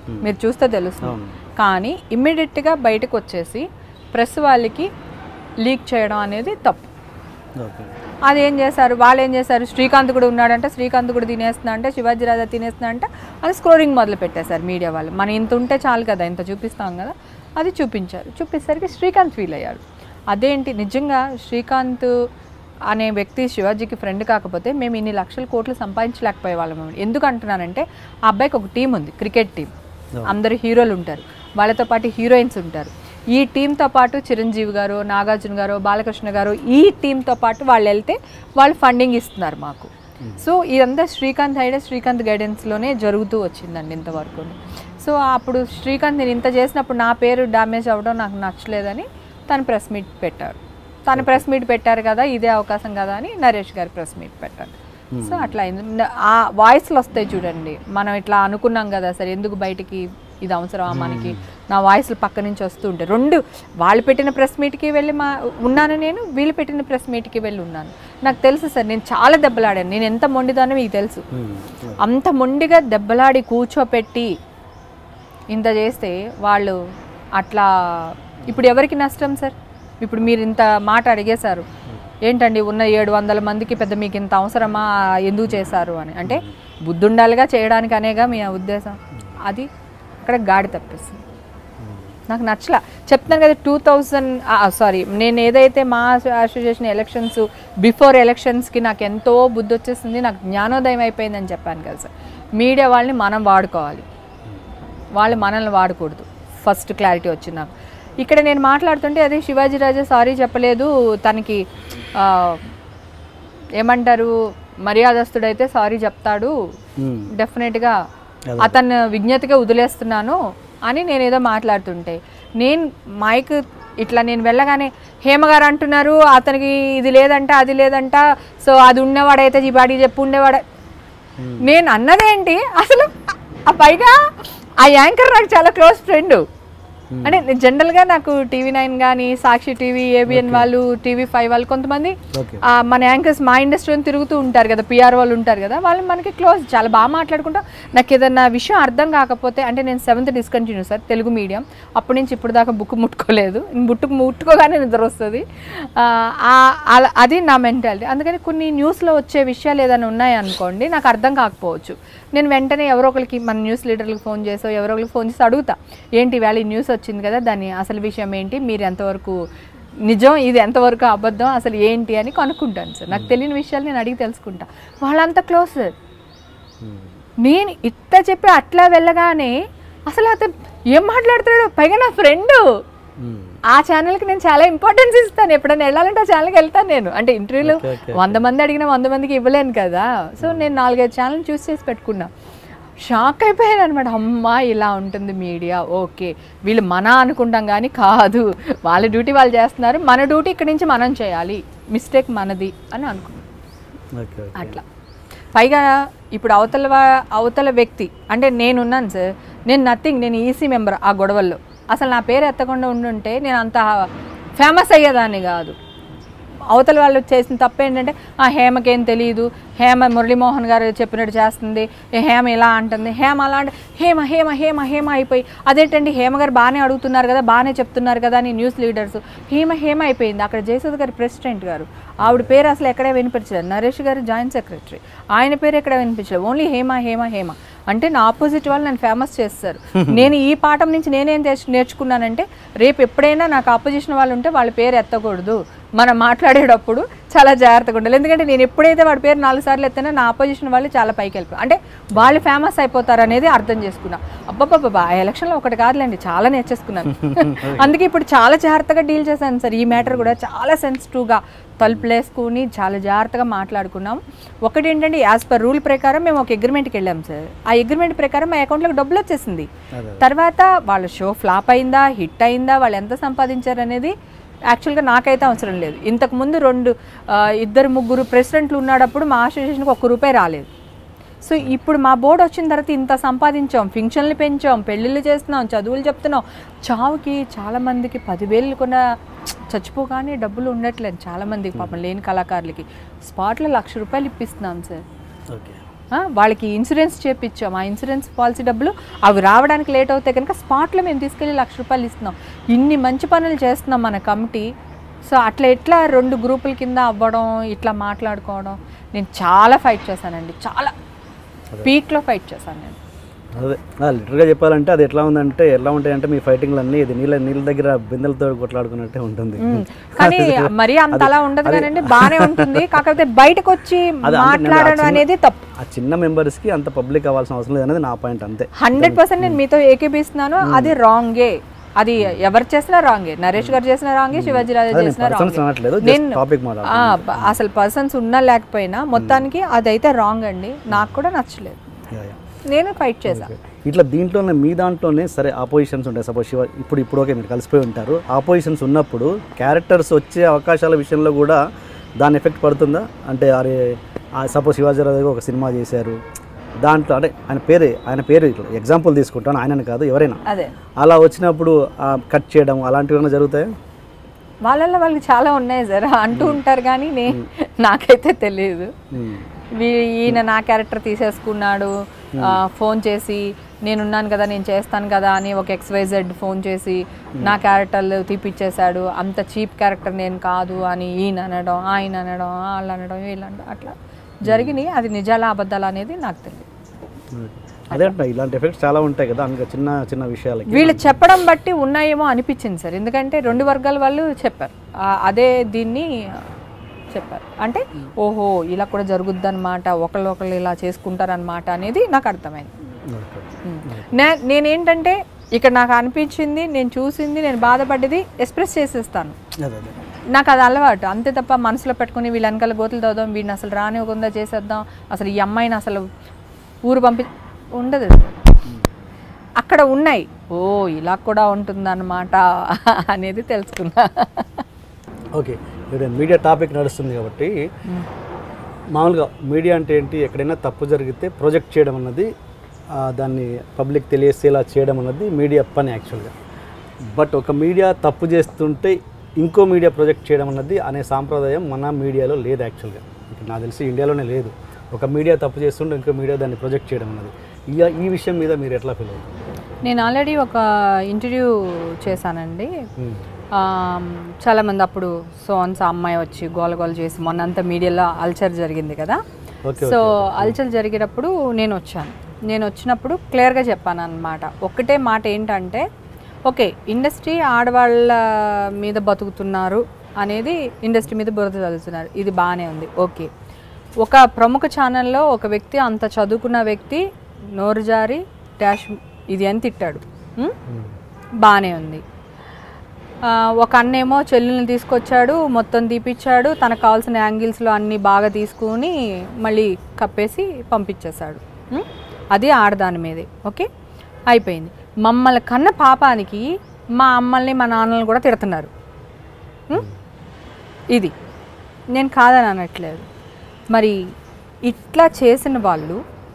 మీరు చూస్తే తెలుస్తుంది అవును. కానీ ఇమ్మీడియట్గా బయటకు వచ్చేసి ప్రెస్ వాళ్ళకి లీక్ చేయడం అనేది తప్పు ఓకే అది ఏం చేశారు వాళ్ళు ఏం చేశారు శ్రీకాంత్ కూడా ఉన్నాడంటే శ్రీకాంత్ కూడా తినేస్తున్నా అంటే శివాజీ రాజా తినేస్తున్నా అంటే అది స్క్రోరింగ్ మొదలు పెట్టేశారు మీడియా వాళ్ళు మన ఇంత ఉంటే చాలు కదా ఇంత చూపిస్తాం కదా అది చూపించారు చూపించేసరికి శ్రీకాంత్ ఫీల్ అయ్యాడు అదేంటి నిజంగా శ్రీకాంత్ అనే వ్యక్తి శివాజీకి ఫ్రెండ్ కాకపోతే మేము ఇన్ని లక్షల కోట్లు సంపాదించలేకపోయే వాళ్ళం ఎందుకు అంటున్నానంటే ఆ అబ్బాయికి ఒక టీం ఉంది క్రికెట్ టీం అందరు హీరోలు ఉంటారు వాళ్ళతో పాటు హీరోయిన్స్ ఉంటారు ఈ టీంతో పాటు చిరంజీవి గారు నాగార్జున గారు బాలకృష్ణ గారు ఈ టీంతో పాటు వాళ్ళు వెళ్తే వాళ్ళు ఫండింగ్ ఇస్తున్నారు మాకు సో ఇదంతా శ్రీకాంత్ ఐడియా శ్రీకాంత్ గైడెన్స్లోనే జరుగుతూ వచ్చిందండి ఇంతవరకు సో అప్పుడు శ్రీకాంత్ నేను ఇంత చేసినప్పుడు నా పేరు డ్యామేజ్ అవ్వడం నాకు నచ్చలేదని తను ప్రెస్ మీట్ పెట్టారు తను ప్రెస్ మీట్ పెట్టారు కదా ఇదే అవకాశం కదా అని నరేష్ గారు ప్రెస్ మీట్ పెట్టారు సో అట్లా అయింది న- ఆ వాయిస్లు వస్తాయి చూడండి మనం ఇట్లా అనుకున్నాం కదా సరే ఎందుకు బయటికి ఇది అవసరమా మనకి నా వాయిస్లు పక్క నుంచి వస్తూ ఉంటాయి రెండు వాళ్ళు పెట్టిన ప్రెస్ మీట్కి వెళ్ళి మా ఉన్నాను నేను వీళ్ళు పెట్టిన ప్రెస్ మీట్కి వెళ్ళి ఉన్నాను నాకు తెలుసు సార్ నేను చాలా దెబ్బలాడాను నేను ఎంత మొండిదానో మీకు తెలుసు అంత మొండిగా దెబ్బలాడి కూర్చోపెట్టి ఇంత చేస్తే వాళ్ళు అట్లా ఇప్పుడు ఎవరికి నష్టం సార్ ఇప్పుడు మీరు ఇంత మాట అడిగేశారు ఏంటండి ఉన్న ఏడు వందల మందికి పెద్ద మీకు ఇంత అవసరమా ఎందుకు చేశారు అని అంటే బుద్ధుండాలిగా చేయడానికి అనేగా మీ ఉద్దేశం అది అక్కడ గాడి తప్పిస్తుంది నాకు నచ్చలా చెప్తున్నాను కదా టూ థౌజండ్ సారీ నేను ఏదైతే మా అసోసియేషన్ ఎలక్షన్స్ బిఫోర్ ఎలక్షన్స్కి నాకు ఎంతో బుద్ధి వచ్చేసింది నాకు జ్ఞానోదయం అయిపోయిందని చెప్పాను కదా సార్ మీడియా వాళ్ళని మనం వాడుకోవాలి వాళ్ళు మనల్ని వాడకూడదు ఫస్ట్ క్లారిటీ వచ్చింది నాకు ఇక్కడ నేను మాట్లాడుతుంటే అదే శివాజీ రాజా సారీ చెప్పలేదు తనకి ఆ, ఏమంటారు మర్యాదస్తుడైతే సారీ చెప్తాడు డెఫినెట్గా అతను విజ్ఞతగా వదిలేస్తున్నాను అని నేను ఏదో మాట్లాడుతుంటే నేను మైక్ ఇట్లా నేను వెళ్ళగానే హేమ గారు అంటున్నారు అతనికి ఇది లేదంట అది లేదంట సో అది ఉన్నవాడైతే ఈ బాడీ చెప్పు ఉండేవాడ నేను అన్నదేంటి అసలు ఆ పైగా ఆ యాంకర్ నాకు చాలా క్లోజ్ ఫ్రెండ్ అంటే జనరల్గా నాకు టీవీ నైన్ కానీ సాక్షి టీవీ ఏబిఎన్ వాళ్ళు టీవీ ఫైవ్ వాళ్ళు కొంతమంది ఓకే ఆ, మన యాంకర్స్ మా ఇండస్ట్రీని తిరుగుతూ ఉంటారు కదా పిఆర్ వాళ్ళు ఉంటారు కదా వాళ్ళు మనకి క్లోజ్ చాలా బాగా మాట్లాడుకుంటాం నాకు ఏదన్నా విషయం అర్థం కాకపోతే అంటే నేను seventh discontinue sir Telugu medium అప్పటి నుంచి ఇప్పుడు దాకా బుక్ ముట్టుకోలేదు బుట్టుకు ముట్టుకోగానే నిద్ర వస్తుంది ఆ, ఆ- అలా- అది నా మెంటాలిటీ అందుకని కొన్ని న్యూస్లో వచ్చే విషయాలు ఏదైనా ఉన్నాయనుకోండి నాకు అర్థం కాకపోవచ్చు నేను వెంటనే ఎవరో ఒకరికి మన న్యూస్ లీడర్లకు ఫోన్ చేసో ఎవరో ఒకరికి ఫోన్ చేసి అడుగుతా ఏంటి వేళ ఈ న్యూస్ వచ్చింది కదా దాని అసలు విషయం ఏంటి మీరు ఎంతవరకు నిజం ఇది ఎంతవరకు అబద్ధం అసలు ఏంటి అని కనుక్కుంటాను సార్ నాకు తెలియని విషయాలు నేను అడిగి తెలుసుకుంటా వాళ్ళంతా క్లోజ్ సార్ నేను ఇట్ట చెప్పి అట్లా వెళ్ళగానే అసలు అతను ఏం మాట్లాడుతాడు పైగా నా ఫ్రెండ్ ఆ ఛానల్కి నేను చాలా ఇంపార్టెన్స్ ఇస్తాను ఎప్పుడైనా వెళ్ళాలంటే ఆ ఛానల్కి వెళ్తాను నేను అంటే ఇంటర్వ్యూలు Okay, okay, వంద మంది అడిగినా వంద మందికి ఇవ్వలేను కదా సో నేను నాలుగైదు ఛానల్ చూస్ చేసి పెట్టుకున్నా షాక్ అయిపోయాను అనమాట అమ్మా ఇలా ఉంటుంది మీడియా ఓకే వీళ్ళు మన అనుకుంటాం కానీ కాదు వాళ్ళ డ్యూటీ వాళ్ళు చేస్తున్నారు మన డ్యూటీ ఇక్కడి నుంచి మనం చేయాలి మిస్టేక్ మనది అని అనుకున్నాను ఓకే అట్లా పైగా ఇప్పుడు అవతల వా- అవతల వ్యక్తి అంటే నేనున్నాను సార్ నేను నథింగ్ నేను ఈసీ మెంబర్ ఆ గొడవల్లో అసలు నా పేరు ఎత్తకుండా ఉండుంటే నేను అంత ఫేమస్ అయ్యేదాన్ని కాదు అవతల వాళ్ళు చేసిన తప్పు ఏంటంటే ఆ హేమకేం తెలియదు హేమ మురళీమోహన్ గారు చెప్పినట్టు చేస్తుంది ఏ హేమ ఇలా అంటుంది హేమ అలా అంటే హేమ హేమ హేమ హేమ అయిపోయి అదేంటండి హేమ గారు బాగానే అడుగుతున్నారు కదా బాగానే చెప్తున్నారు కదా అని న్యూస్ లీడర్స్ హేమ హేమ అయిపోయింది అక్కడ జయసుధ గారి ప్రెసిడెంట్ గారు ఆవిడ పేరు అసలు ఎక్కడే వినిపించలేదు నరేష్ గారు జాయింట్ సెక్రటరీ ఆయన పేరు ఎక్కడ వినిపించలేదు ఓన్లీ హేమ హేమ హేమ అంటే నా ఆపోజిట్ వాళ్ళు నన్ను ఫేమస్ చేస్తారు నేను ఈ పాఠం నుంచి నేనేం తెచ్చు- నేర్చుకున్నానంటే రేపు ఎప్పుడైనా నాకు ఆపోజిషన్ వాళ్ళు ఉంటే వాళ్ళ పేరు ఎత్తకూడదు మనం మాట్లాడేటప్పుడు చాలా జాగ్రత్తగా ఉండాలి ఎందుకంటే నేను ఎప్పుడైతే వాడి పేరు నాలుగు సార్లు ఎత్తానో నా ఆపోజిషన్ వాళ్ళు చాలా పైకి వెళ్ళిపోయి అంటే వాళ్ళు ఫేమస్ అయిపోతారు అనేది అర్థం చేసుకున్నా అబ్బబ్బబ్బా ఆ ఎలక్షన్లో ఒకటి కాదులేండి చాలా నేర్చేసుకున్నాను అందుకే ఇప్పుడు చాలా జాగ్రత్తగా డీల్ చేశాను సార్ ఈ మ్యాటర్ కూడా చాలా సెన్సిటివ్గా తలుపులు వేసుకుని చాలా జాగ్రత్తగా మాట్లాడుకున్నాం ఒకటి ఏంటంటే యాజ్ పర్ రూల్ ప్రకారం మేము ఒక అగ్రిమెంట్కి వెళ్ళాం సార్ ఆ అగ్రిమెంట్ ప్రకారం మా అకౌంట్లోకి డబ్బులు వచ్చేసింది అదే. తర్వాత వాళ్ళ షో ఫ్లాప్ అయిందా హిట్ అయిందా వాళ్ళు ఎంత సంపాదించారు అనేది యాక్చువల్గా నాకైతే అవసరం లేదు ఇంతకు ముందు రెండు ఆ, ఇద్దరు ముగ్గురు ప్రెసిడెంట్లు ఉన్నాడప్పుడు మా అసోసియేషన్కి ఒక్క రూపాయి రాలేదు సో ఇప్పుడు మా బోర్డు వచ్చిన తర్వాత ఇంత సంపాదించాం ఫంక్షన్లు పెంచాం పెళ్ళిళ్ళు చేస్తున్నాం చదువులు చెప్తున్నాం చావుకి చాలా మందికి పదివేలు కూడా చచ్చిపోగానే డబ్బులు ఉండట్లేదు చాలా మందికి పాపం లేని కళాకారులకి స్పాట్లో లక్ష రూపాయలు ఇప్పిస్తున్నాం సార్ ఓకే ఆ, వాళ్ళకి ఇన్సూరెన్స్ చేపించాం ఆ ఇన్సూరెన్స్ పాలసీ డబ్బులు అవి రావడానికి లేట్ అవుతాయి కనుక స్పాట్లో మేము తీసుకెళ్ళి లక్ష రూపాయలు ఇస్తున్నాం ఇన్ని మంచి పనులు చేస్తున్నాం మన కమిటీ సో అట్లా ఎట్లా రెండు గ్రూపుల కింద అవ్వడం ఇట్లా మాట్లాడుకోవడం నేను చాలా ఫైట్ చేశానండి చాలా పీక్లో ఫైట్ చేశాను నేను అదే లిటరల్గా చెప్పాలంటే అది ఎట్లా ఉందంటే ఎలా ఉంటాయంటే మీ ఫైటింగ్లు అన్నీ ఇది నీళ్ళ నీళ్ళ దగ్గర బిందెలతో కొట్లాడుకున్నట్టే ఉంటుంది ఉమ్. కానీ మరీ అంత అలా ఉండదు కానండి బాగానే ఉంటుంది కాకపోతే బయటకు వచ్చి అది అంటే నేను ఆ మాట్లాడడం చిన్న- అనేది తప్పు ఆ చిన్న మెంబర్స్కి అంత పబ్లిక్ అవ్వాల్సిన అవసరం లేదు అనేది నా పాయింట్ అంతే హండ్రెడ్ పర్సెంట్ నేను మీతో ఏకీపిస్తున్నాను అది రాంగే అది ఎవరు చేసినా రాంగే నరేష్ గారు చేసిన రాంగే శివాజీ రాజా అదే నేను చేసిన persons రాంగే అనట్లేదు, just నేను topic మాట్లాడుతున్నాను. ఆ, ప- అసలు పర్సన్స్ ఉన్నా లేకపోయినా మొత్తానికి అదైతే రాంగ్ అండి నాకు కూడా నచ్చలేదు యా, యా. నేను ఫైట్ చేశాను ఇట్లా దీంట్లోనే మీ దాంట్లోనే సరే ఆపోజిషన్స్ ఉంటాయి సపోజ్ శివ ఇప్పుడు ఇప్పుడు ఓకే మీరు కలిసిపోయి ఉంటారు ఆపోజిషన్స్ ఉన్నప్పుడు క్యారెక్టర్స్ వచ్చే అవకాశాల విషయంలో కూడా దాని ఎఫెక్ట్ పడుతుందా అంటే అరే సపోజ్ శివాజీరావు ఒక సినిమా చేశారు దాంట్లో అంటే ఆయన పేరే ఆయన పేరు ఇట్లా ఎగ్జాంపుల్ తీసుకుంటాను ఆయనని కాదు ఎవరైనా అదే అలా వచ్చినప్పుడు కట్ చేయడం అలాంటివి ఏమైనా జరుగుతాయా వాళ్ళల్లో వాళ్ళకి చాలా ఉన్నాయి సార్ అంటూ ఉంటారు కానీ నే నాకైతే తెలియదు మ్మ్. వీ- ఈయన నా క్యారెక్టర్ తీసేసుకున్నాడు ఆ, ఫోన్ చేసి నేనున్నాను కదా నేను చేస్తాను కదా అని ఒక ఎక్స్వైజెడ్ ఫోన్ చేసి నా క్యారెక్టర్లు తీపిచ్చేశాడు అంత చీప్ క్యారెక్టర్ నేను కాదు అని ఈయన అనడం ఆయన అనడం వాళ్ళు అనడం వీళ్ళు అనడం అట్లా జరిగినాయి అది నిజాలా అబద్ధాలా అనేది నాకు తెలియదు అదే అంట ఇలాంటి ఎఫెక్ట్స్ చాలా ఉంటాయి కదా అందుకే చిన్న చిన్న విషయాలకి వీళ్ళు చెప్పడం బట్టి ఉన్నాయేమో అనిపించింది సార్ ఎందుకంటే రెండు వర్గాల వాళ్ళు చెప్పారు ఆ, అదే దీన్ని చెప్పారు అంటే ఓహో ఇలా కూడా జరుగుద్ది అనమాట ఒకళ్ళు ఒకళ్ళు ఇలా చేసుకుంటారనమాట అనేది నాకు అర్థమైంది ఓకే. నే నేనేంటంటే ఇక్కడ నాకు అనిపించింది నేను చూసింది నేను బాధపడ్డది ఎక్స్ప్రెస్ చేసేస్తాను అదే అదే నాకు అది అలవాటు అంతే తప్ప మనసులో పెట్టుకుని వీళ్ళ వెనకాల గోతులు తవ్వుదాం వీడిని అసలు రానివ్వకుండా చేసేద్దాం అసలు ఈ అమ్మాయిని అసలు ఊరు పంపి ఉండదు అక్కడ ఉన్నాయి ఓ ఇలా కూడా ఉంటుందన్నమాట అనేది తెలుసుకున్నా ఓకే ఇప్పుడు మీడియా టాపిక్ నడుస్తుంది కాబట్టి మామూలుగా మీడియా అంటే ఏంటి ఎక్కడైనా తప్పు జరిగితే ప్రొజెక్ట్ చేయడం అన్నది ఆ, దాన్ని పబ్లిక్ తెలియసేలా చేయడం అన్నది మీడియా పని యాక్చువల్గా బట్ ఒక మీడియా తప్పు చేస్తుంటే ఇంకో మీడియా ప్రొజెక్ట్ చేయడం అన్నది అనే సాంప్రదాయం మన మీడియాలో లేదు యాక్చువల్గా ఇప్పుడు నాకు తెలిసి ఇండియాలోనే లేదు ఒక మీడియా తప్పు చేస్తుంటే ఇంకో మీడియా దాన్ని ప్రొజెక్ట్ చేయడం అన్నది ఇక ఈ విషయం మీద మీరు ఎట్లా ఫీల్ అవుతుంది నేను ఆల్రెడీ ఒక ఇంటర్వ్యూ చేశానండి ఆమ్, చాలామంది అప్పుడు సోన్స్ అమ్మాయి వచ్చి గోల గోల చేసి మొన్నంతా మీడియాలో అల్చర్ జరిగింది కదా ఓకే సో అల్చర్ జరిగేటప్పుడు నేను వచ్చాను నేను వచ్చినప్పుడు క్లియర్గా చెప్పాను అనమాట ఒకటే మాట ఏంటంటే ఓకే ఇండస్ట్రీ ఆడవాళ్ళ మీద బతుకుతున్నారు అనేది ఇండస్ట్రీ మీద బురద చదువుతున్నారు ఇది బాగానే ఉంది ఓకే ఒక ప్రముఖ ఛానల్లో ఒక వ్యక్తి అంత చదువుకున్న వ్యక్తి నోరు జారి డాష్ ఇది అని తిట్టాడు ఉం? బాగానే ఉంది ఆ, ఒక అన్నేమో చెల్లెల్ని తీసుకొచ్చాడు మొత్తం తీపిచ్చాడు తనకు కావాల్సిన యాంగిల్స్లో అన్నీ బాగా తీసుకుని మళ్ళీ కప్పేసి పంపించేశాడు ఉం? అది ఆడదాని మీదే ఓకే అయిపోయింది మమ్మల్ని కన్న పాపానికి మా అమ్మల్ని మా నాన్నల్ని కూడా తిడుతున్నారు ఉం? ఇది నేను కాదని అనట్లేదు మరి ఇట్లా చేసిన వాళ్ళు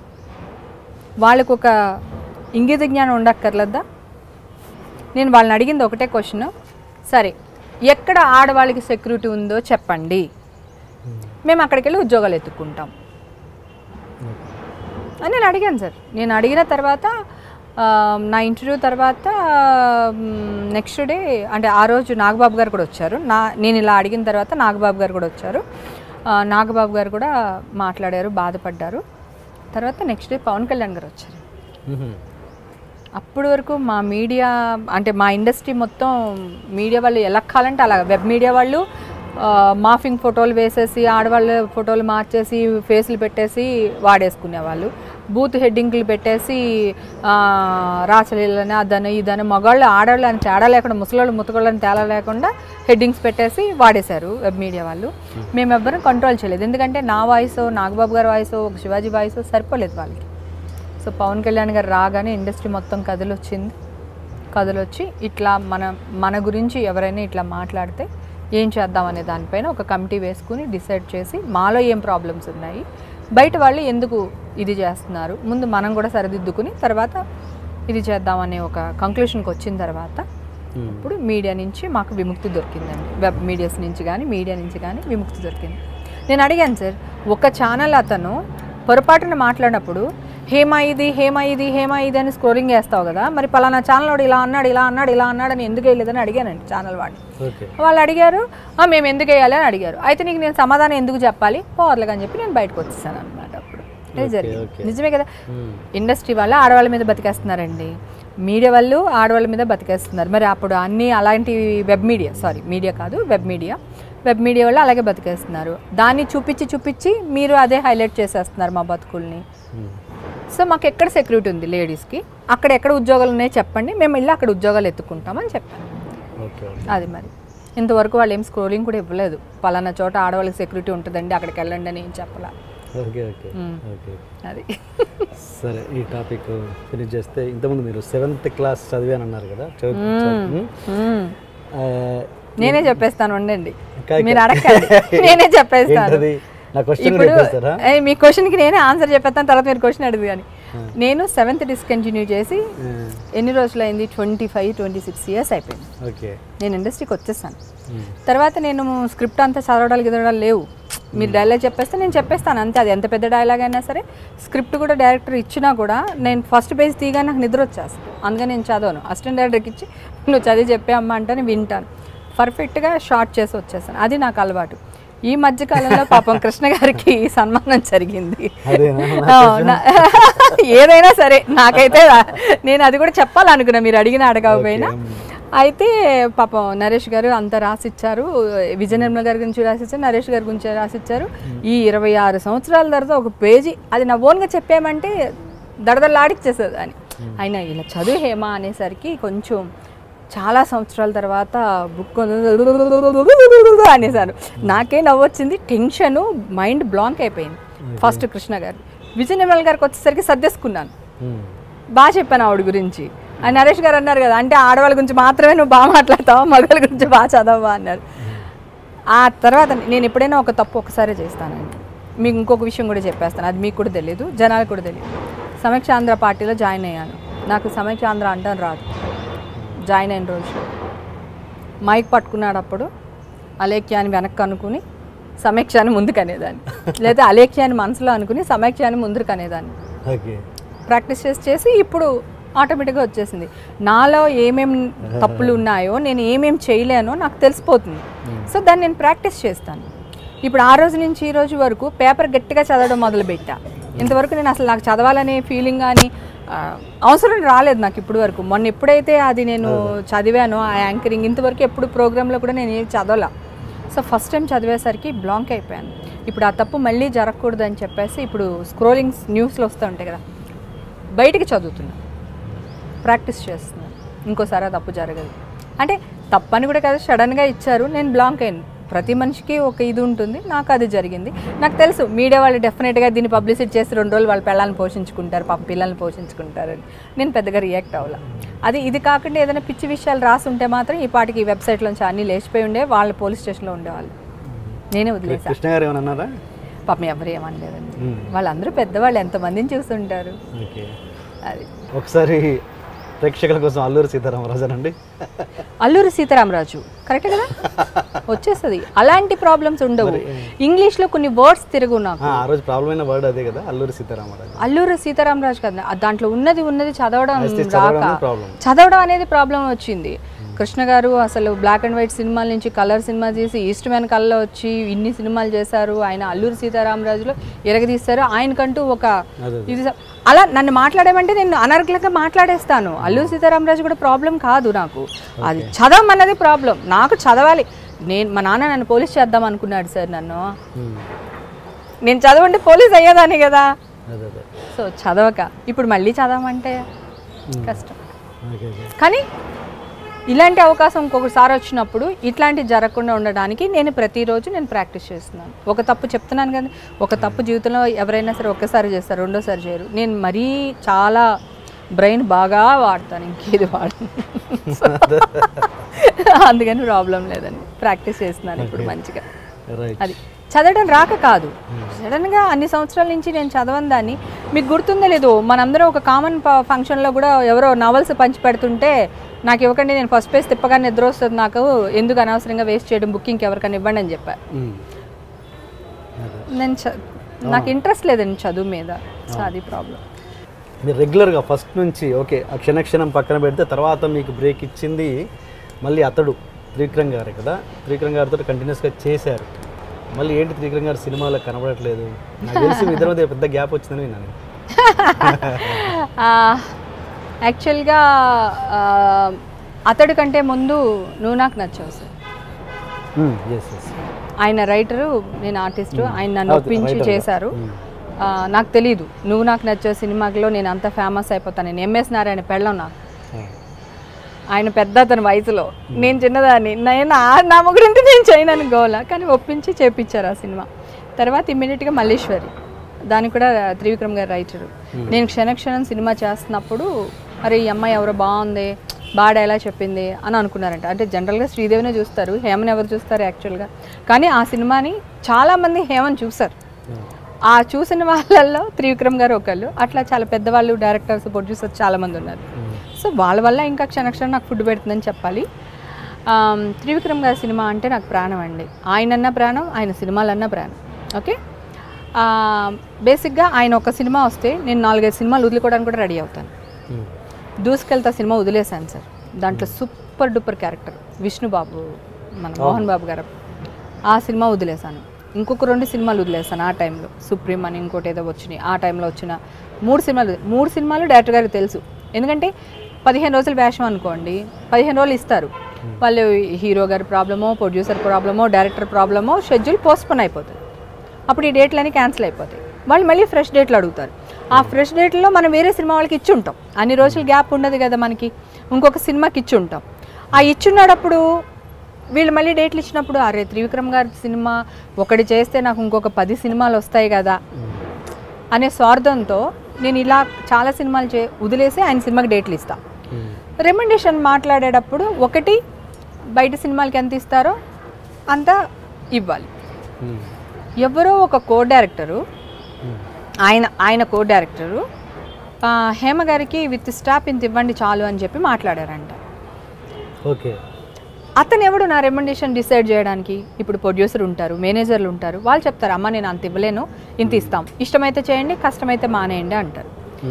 వాళ్ళకు ఒక ఇంగిత జ్ఞానం ఉండక్కర్లేదా నేను వాళ్ళని అడిగింది ఒకటే క్వశ్చన్ సరే ఎక్కడ ఆడవాళ్ళకి సెక్యూరిటీ ఉందో చెప్పండి మేము అక్కడికి వెళ్ళి ఉద్యోగాలు ఎత్తుక్కుంటాం అని నేను అడిగాను సార్ నేను అడిగిన తర్వాత ఆ, నా ఇంటర్వ్యూ తర్వాత నెక్స్ట్ డే అంటే ఆ రోజు నాగబాబు గారు కూడా వచ్చారు నా నేను ఇలా అడిగిన తర్వాత నాగబాబు గారు కూడా వచ్చారు ఆ, నాగబాబు గారు కూడా మాట్లాడారు బాధపడ్డారు తర్వాత నెక్స్ట్ డే పవన్ కళ్యాణ్ గారు వచ్చారు అప్పటి వరకు మా మీడియా అంటే మా ఇండస్ట్రీ మొత్తం మీడియా వాళ్ళు ఎలా కావాలంటే అలా వెబ్ మీడియా వాళ్ళు ఆ, మాఫింగ్ ఫోటోలు వేసేసి ఆడవాళ్ళ ఫోటోలు మార్చేసి ఫేసులు పెట్టేసి వాడేసుకునేవాళ్ళు బూత్ హెడ్డింగ్లు పెట్టేసి ఆ, రాచలీలని అదని ఇదని మగవాళ్ళు ఆడవాళ్ళు అని తేడా లేకుండా ముసలోళ్ళు ముతగోళ్ళని తేడా లేకుండా హెడ్డింగ్స్ పెట్టేసి వాడేశారు వెబ్ మీడియా వాళ్ళు మేము ఎవ్వరం కంట్రోల్ చేయలేదు ఎందుకంటే నా వాయిస్ నాగబాబు గారి వాయిస్ ఒక శివాజీ వాయిస్ సరిపోలేదు వాళ్ళకి సో పవన్ కళ్యాణ్ గారు రాగానే ఇండస్ట్రీ మొత్తం కథలొచ్చింది కథలొచ్చి ఇట్లా మన మన గురించి ఎవరైనా ఇట్లా మాట్లాడితే ఏం చేద్దాం అనే దానిపైన ఒక కమిటీ వేసుకుని డిసైడ్ చేసి మాలో ఏం ప్రాబ్లమ్స్ ఉన్నాయి బయట వాళ్ళు ఎందుకు ఇది చేస్తున్నారు ముందు మనం కూడా సరిదిద్దుకుని తర్వాత ఇది చేద్దామనే ఒక కంక్లూషన్కి వచ్చిన తర్వాత ఇప్పుడు మీడియా నుంచి మాకు విముక్తి దొరికిందండి వెబ్ మీడియాస్ నుంచి కానీ మీడియా నుంచి కానీ విముక్తి దొరికింది నేను అడిగాను సార్ ఒక ఛానల్ అతను పొరపాటున మాట్లాడినప్పుడు హేమ ఇది హేమ ఇది హేమ ఇది అని స్క్రోలింగ్ చేస్తావు కదా మరి పలానా ఛానల్ వాడు ఇలా అన్నాడు ఇలా అన్నాడు ఇలా అన్నాడు అని ఎందుకు వేయలేదని అడిగానండి ఛానల్ వాడిని ఓకే వాళ్ళు అడిగారు "ఆ, మేము ఎందుకు వేయాలి అని అడిగారు అయితే నీకు నేను సమాధానం ఎందుకు చెప్పాలి పోర్లగా అని చెప్పి నేను బయటకు వచ్చేసాను అనమాట అప్పుడు ఇది జరిగింది ఓకే. నిజమే కదా మ్మ్. ఇండస్ట్రీ వాళ్ళు ఆడవాళ్ళ మీద బతికేస్తున్నారండి మీడియా వాళ్ళు ఆడవాళ్ళ మీద బతికేస్తున్నారు మరి అప్పుడు అన్ని అలాంటి వెబ్ మీడియా సారీ మీడియా కాదు వెబ్ మీడియా వెబ్ మీడియా వాళ్ళు అలాగే బతికేస్తున్నారు దాన్ని చూపించి చూపించి మీరు అదే హైలైట్ చేసేస్తున్నారు మా బతుకుల్ని మ్మ్. సో మాకు ఎక్కడ సెక్యూరిటీ ఉంది లేడీస్కి అక్కడ ఎక్కడ ఉద్యోగాలు ఉన్నాయో చెప్పండి మేము వెళ్ళి అక్కడ ఉద్యోగాలు ఎత్తుకుంటామని చెప్పాను ఓకే ఓకే అది మరి ఇంతవరకు వాళ్ళు ఏం స్క్రోలింగ్ కూడా ఇవ్వలేదు పలానా చోట ఆడవాళ్ళకి సెక్యూరిటీ ఉంటుందండి అక్కడికి వెళ్ళండి అని ఏం చెప్పాలా ఓకే ఓకే మ్మ్. ఓకే అది సరే ఈ టాపిక్ ఫినిష్ చేస్తే ఇంతకుముందు మీరు సెవెంత్ క్లాస్ చదివాను అన్నారు కదా చదువు చదువు- మ్మ్. ఆ, నేనే చెప్పేస్తాను ఉండండి కాదు, మీరు కాదు. అడగండి నేనే చెప్పేస్తాను ఏంటది నా క్వశ్చన్ ఇప్పుడు చెప్పేస్తారా ఏ, మీ క్వశ్చన్కి నేనే ఆన్సర్ చెప్పేస్తాను తర్వాత మీరు క్వశ్చన్ అడుగు కానీ నేను సెవెంత్ డిస్కంటిన్యూ చేసి ఎన్ని రోజులు అయింది twenty five twenty six years అయిపోయింది ఓకే నేను ఇండస్ట్రీకి వచ్చేసాను మ్మ్. తర్వాత నేను స్క్రిప్ట్ అంతా చదవడాలు గిదవడాలు లేవు మీరు డైలాగ్ చెప్పేస్తే నేను చెప్పేస్తాను అంతే అది ఎంత పెద్ద డైలాగ్ అయినా సరే స్క్రిప్ట్ కూడా డైరెక్టర్ ఇచ్చినా కూడా నేను ఫస్ట్ పేజ్ తీగా నాకు నిద్ర వచ్చేస్తుంది అందుకని నేను చదవను అసిస్టెంట్ డైరెక్టర్కి ఇచ్చి నువ్వు చదివి చెప్పే అమ్మ అంటే నేను వింటాను పర్ఫెక్ట్గా షార్ట్ చేసి వచ్చేసాను అది నాకు అలవాటు ఈ మధ్య కాలంలో పాపం కృష్ణ గారికి సన్మానం జరిగింది అదేనా ఆ, నా- ఏదైనా సరే నాకైతే రా- నేను అది కూడా చెప్పాలనుకున్నా మీరు అడిగిన అడగకపోయినా అయితే పాపం నరేష్ గారు అంత రాసిచ్చారు విజయ నిర్మల గారి గురించి రాసిచ్చారు నరేష్ గారి గురించి రాసిచ్చారు ఈ ఇరవై ఆరు సంవత్సరాల తర్వాత ఒక పేజీ అది నా ఓన్గా చెప్పామంటే దడదలాడిచ్చేసేది అని అయినా ఇలా చదువు హేమా అనేసరికి కొంచెం చాలా సంవత్సరాల తర్వాత బుక్ అనేసారు నాకే నవ్వొచ్చింది టెన్షన్ మైండ్ బ్లాంక్ అయిపోయింది ఫస్ట్ కృష్ణ గారు విజయ నిర్మల గారికి వచ్చేసరికి సర్దేసుకున్నాను మ్మ్. బాగా చెప్పాను ఆవిడ గురించి ఆ నరేష్ గారు అన్నారు కదా అంటే ఆడవాళ్ళ గురించి మాత్రమే నువ్వు బాగా మాట్లాడతావా మగవాళ్ళ గురించి బాగా చదవవా అన్నారు ఆ తర్వాత నేను ఎప్పుడైనా ఒక తప్పు ఒకసారి చేస్తానండి మీకు ఇంకొక విషయం కూడా చెప్పేస్తాను అది మీకు కూడా తెలియదు జనాలకు కూడా తెలియదు సమీక్ష ఆంధ్ర పార్టీలో జాయిన్ అయ్యాను నాకు సమీక్ష ఆంధ్ర అంటాను రాదు జాయిన్ అయిన రోజు మైక్ పట్టుకున్నాడు అప్పుడు అలేఖ్యాన్ని వెనక్కి అనుకుని సమీక్షాన్ని ముందుకు అనేదాన్ని లేదా అలేఖ్యాన్ని మనసులో అనుకుని సమీక్షాన్ని ముందుకు అనేదాన్ని ఓకే ప్రాక్టీస్ చేసి చేసి ఇప్పుడు ఆటోమేటిక్గా వచ్చేసింది నాలో ఏమేం తప్పులు ఉన్నాయో నేను ఏమేం చేయలేనో నాకు తెలిసిపోతుంది సో దాన్ని నేను ప్రాక్టీస్ చేస్తాను ఇప్పుడు ఆ రోజు నుంచి ఈ రోజు వరకు పేపర్ గట్టిగా చదవడం మొదలుపెట్టా ఇంతవరకు నేను అసలు నాకు చదవాలనే ఫీలింగ్ కానీ ఆ, అవసరం రాలేదు నాకు ఇప్పుడు వరకు మొన్న ఎప్పుడైతే అది నేను చదివానో ఆ యాంకరింగ్ ఇంతవరకు ఎప్పుడు ప్రోగ్రాంలో కూడా నేను ఏం చదవలా సో ఫస్ట్ టైం చదివేసరికి బ్లాంక్ అయిపోయాను ఇప్పుడు ఆ తప్పు మళ్ళీ జరగకూడదు అని చెప్పేసి ఇప్పుడు స్క్రోలింగ్స్ న్యూస్లో వస్తూ ఉంటాయి కదా బయటికి చదువుతున్నా ప్రాక్టీస్ చేస్తున్నాను ఇంకోసారి ఆ తప్పు జరగదు అంటే తప్పని కూడా కదా సడన్గా ఇచ్చారు నేను బ్లాంక్ అయ్యాను ప్రతి మనిషికి ఒక ఇది ఉంటుంది నాకు అది జరిగింది నాకు తెలుసు మీడియా వాళ్ళు డెఫినెట్గా దీన్ని పబ్లిసిటీ చేసి రెండు రోజులు వాళ్ళ పిల్లల్ని పోషించుకుంటారు పాప పిల్లల్ని పోషించుకుంటారని నేను పెద్దగా రియాక్ట్ అవ్వాల అది ఇది కాకుండా ఏదైనా పిచ్చి విషయాలు రాసి ఉంటే మాత్రం ఈ పాటికి ఈ వెబ్సైట్లోంచి అన్నీ లేచిపోయి ఉండే వాళ్ళ పోలీస్ స్టేషన్లో ఉండేవాళ్ళు నేనే వదిలేసా కృష్ణ గారు ఏమైనా అన్నారా పాపం ఎవరు ఏమనలేదండి మ్మ్. వాళ్ళందరూ పెద్దవాళ్ళు ఎంతమందిని చూస్తుంటారు ఓకే అది ఒకసారి ప్రేక్షకుల కోసం అల్లూరి సీతారామరాజు అండి అల్లూరి సీతారామరాజు కరెక్ట్ కదా వచ్చేస్తుంది అలాంటి ప్రాబ్లమ్స్ ఉండవు ఇంగ్లీష్లో కొన్ని వర్డ్స్ తిరుగు నాకు ఆ రోజు ప్రాబ్లం అయిన వర్డ్ అదే కదా అల్లూరి సీతారామరాజు అల్లూరి సీతారామరాజు కదా ఆ దాంట్లో ఉన్నది ఉన్నది చదవడం As it is చదవడం రాక అనేది problem. చదవడం అనేది ప్రాబ్లం వచ్చింది కృష్ణ గారు అసలు బ్లాక్ అండ్ వైట్ సినిమాల నుంచి కలర్ సినిమా చేసి ఈస్ట్ మ్యాన్ కల్లో వచ్చి ఇన్ని సినిమాలు చేశారు ఆయన అల్లూరి సీతారామరాజులో ఎరగదీస్తారు ఆయనకంటూ ఒక అదే ఇది స- అలా నన్ను మాట్లాడేమంటే నేను అనర్గళంగా మాట్లాడేస్తాను అల్లూరి సీతారామరాజు కూడా ప్రాబ్లం కాదు నాకు అది చదవమన్నది ప్రాబ్లం నాకు చదవాలి నేను మా నాన్న నన్ను పోలీస్ చేద్దాం అనుకున్నాడు సార్ నన్ను మ్మ్. నేను చదవంటే పోలీస్ అయ్యేదాన్ని కదా అదే అదే సో చదవక ఇప్పుడు మళ్ళీ చదవమంటే కష్టం ఓకే ఓకే కానీ ఇలాంటి అవకాశం ఇంకొకసారి వచ్చినప్పుడు ఇట్లాంటివి జరగకుండా ఉండడానికి నేను ప్రతిరోజు నేను ప్రాక్టీస్ చేస్తున్నాను ఒక తప్పు చెప్తున్నాను కదా ఒక తప్పు జీవితంలో ఎవరైనా సరే ఒక్కసారి చేస్తారు రెండోసారి చేయరు నేను మరీ చాలా బ్రెయిన్ బాగా వాడతాను ఇంకేది వాడను అందుకని ప్రాబ్లం లేదండి ప్రాక్టీస్ చేస్తున్నాను ఇప్పుడు మంచిగా రైట్ అది చదవడం రాక కాదు సడన్గా అన్ని సంవత్సరాల నుంచి నేను చదవని దాన్ని మీకు గుర్తుందో లేదో మనందరం ఒక కామన్ ఫంక్షన్లో కూడా ఎవరో నవల్స్ పంచి పెడుతుంటే నాకు ఇవ్వకండి నేను ఫస్ట్ పేజ్ తిప్పగానే నిద్ర వస్తుంది నాకు ఎందుకు అనవసరంగా వేస్ట్ చేయడం బుకింగ్కి ఎవరికైనా ఇవ్వండి అని చెప్పారు మ్మ్. అదే నేను చ- నాకు ఇంట్రెస్ట్ లేదండి చదువు మీద సో అది ప్రాబ్లం మీరు రెగ్యులర్గా ఫస్ట్ నుంచి ఓకే ఆ క్షణక్షణం పక్కన పెడితే తర్వాత మీకు బ్రేక్ ఇచ్చింది మళ్ళీ అతడు త్రివిక్రమ్ గారే కదా త్రివిక్రమ్ గారితో కంటిన్యూస్గా చేశారు మళ్ళీ ఏంటి త్రివిక్రమ్ గారు సినిమాలో కనబడట్లేదు నాకు తెలిసి మీ ఇద్దరి మధ్య పెద్ద గ్యాప్ వచ్చిందని విన్నాను యాక్చువల్గా అతడి కంటే ముందు నువ్వు నాకు నచ్చావు సార్ ఎస్ ఎస్ ఆయన రైటరు నేను ఆర్టిస్టు ఆయన నన్ను అవును, ఒప్పించి writer. చేశారు ఆ, నాకు తెలీదు నువ్వు నాకు నచ్చే సినిమాలో నేను అంత ఫేమస్ అయిపోతాను నేను ఎంఎస్ నారాయణ పెళ్ళం నాకు ఆయన పెద్ద అతని వయసులో నేను చిన్నదాన్ని నేను ఆ- నా గురించి నేను చేయనని గోల కానీ ఒప్పించి చేపించారు ఆ సినిమా తర్వాత ఇమ్మీడియట్గా మల్లేశ్వరి దానికి కూడా త్రివిక్రమ్ గారు రైటరు నేను క్షణక్షణం సినిమా చేస్తున్నప్పుడు అరే ఈ అమ్మాయి ఎవరో బాగుంది బాగా ఎలా చెప్పింది అని అనుకున్నారంట అంటే జనరల్గా శ్రీదేవినే చూస్తారు హేమని ఎవరు చూస్తారు యాక్చువల్గా కానీ ఆ సినిమాని చాలామంది హేమని చూస్తారు ఆ చూసిన వాళ్ళల్లో త్రివిక్రమ్ గారు ఒకళ్ళు అట్లా చాలా పెద్దవాళ్ళు డైరెక్టర్స్ ప్రొడ్యూసర్స్ చాలామంది ఉన్నారు సో వాళ్ళ వల్ల ఇంకా క్షణక్షణం నాకు ఫుడ్ పెడుతుందని చెప్పాలి ఆమ్, త్రివిక్రమ్ గారి సినిమా అంటే నాకు ప్రాణం అండి ఆయనన్న ప్రాణం ఆయన సినిమాలన్న ప్రాణం ఓకే బేసిక్గా ఆయన ఒక సినిమా వస్తే నేను నాలుగైదు సినిమాలు వదులుకోవడానికి కూడా రెడీ అవుతాను దూసుకెళ్తా సినిమా వదిలేశాను సార్ దాంట్లో సూపర్ డూపర్ క్యారెక్టర్ విష్ణుబాబు మన మోహన్ బాబు గారు ఆ సినిమా వదిలేశాను ఇంకొక రెండు సినిమాలు వదిలేశాను ఆ టైంలో సుప్రీం అని ఇంకోటి ఏదో వచ్చినాయి ఆ టైంలో వచ్చిన మూడు సినిమాలు మూడు సినిమాలు డైరెక్టర్ గారికి తెలుసు ఎందుకంటే పదిహేను రోజులు వేషం అనుకోండి పదిహేను రోజులు ఇస్తారు వాళ్ళు హీరో గారి ప్రాబ్లమో ప్రొడ్యూసర్ ప్రాబ్లమో డైరెక్టర్ ప్రాబ్లమో షెడ్యూల్ పోస్ట్పోన్ అయిపోతుంది అప్పుడు ఈ డేట్లన్నీ క్యాన్సిల్ అయిపోతాయి వాళ్ళు మళ్ళీ ఫ్రెష్ డేట్లు అడుగుతారు ఆ ఫ్రెష్ డేట్లో మనం వేరే సినిమా వాళ్ళకి ఇచ్చి ఉంటాం అన్ని రోజులు గ్యాప్ ఉండదు కదా మనకి ఇంకొక సినిమాకి ఇచ్చి ఉంటాం ఆ ఇచ్చున్నప్పుడు వీళ్ళు మళ్ళీ డేట్లు ఇచ్చినప్పుడు అరే త్రివిక్రమ్ గారి సినిమా ఒకటి చేస్తే నాకు ఇంకొక పది సినిమాలు వస్తాయి కదా అనే స్వార్థంతో నేను ఇలా చాలా సినిమాలు చే వదిలేసి ఆయన సినిమాకి డేట్లు ఇస్తా రెమండేషన్ మాట్లాడేటప్పుడు ఒకటి బయట సినిమాలకి ఎంత ఇస్తారో అంత ఇవ్వాలి ఎవరో ఒక కో డైరెక్టరు ఆయన ఆయన కో డైరెక్టరు ఆ, హేమ గారికి విత్ స్టాప్ ఇంత ఇవ్వండి చాలు అని చెప్పి మాట్లాడారంట ఓకే అతను ఎవడు నా రెమండేషన్ డిసైడ్ చేయడానికి ఇప్పుడు ప్రొడ్యూసర్ ఉంటారు మేనేజర్లు ఉంటారు వాళ్ళు చెప్తారు అమ్మ నేను అంత ఇవ్వలేను ఇంత ఇస్తాం ఇష్టమైతే చేయండి కష్టమైతే మానేయండి అంటారు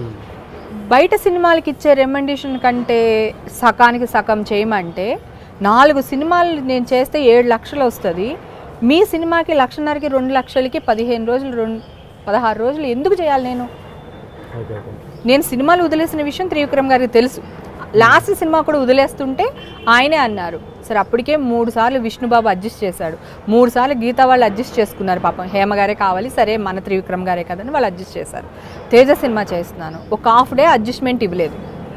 బయట సినిమాలకి ఇచ్చే రెమండేషన్ కంటే సకానికి సగం చేయమంటే నాలుగు సినిమాలు నేను చేస్తే ఏడు లక్షలు వస్తుంది మీ సినిమాకి లక్షన్నరకి రెండు లక్షలకి పదిహేను రోజులు రెండు పదహారు రోజులు ఎందుకు చేయాలి నేను ఓకే ఓకే నేను సినిమాలు వదిలేసిన విషయం త్రివిక్రమ్ గారికి తెలుసు లాస్ట్ సినిమా కూడా వదిలేస్తుంటే ఆయనే అన్నారు సరే అప్పటికే మూడు సార్లు విష్ణుబాబు అడ్జస్ట్ చేశాడు మూడు సార్లు గీతా వాళ్ళు అడ్జస్ట్ చేసుకున్నారు పాపం హేమ గారే కావాలి సరే మన త్రివిక్రమ్ గారే కదని వాళ్ళు అడ్జస్ట్ చేశారు తేజ సినిమా చేస్తున్నాను ఒక హాఫ్ డే అడ్జస్ట్మెంట్ ఇవ్వలేదు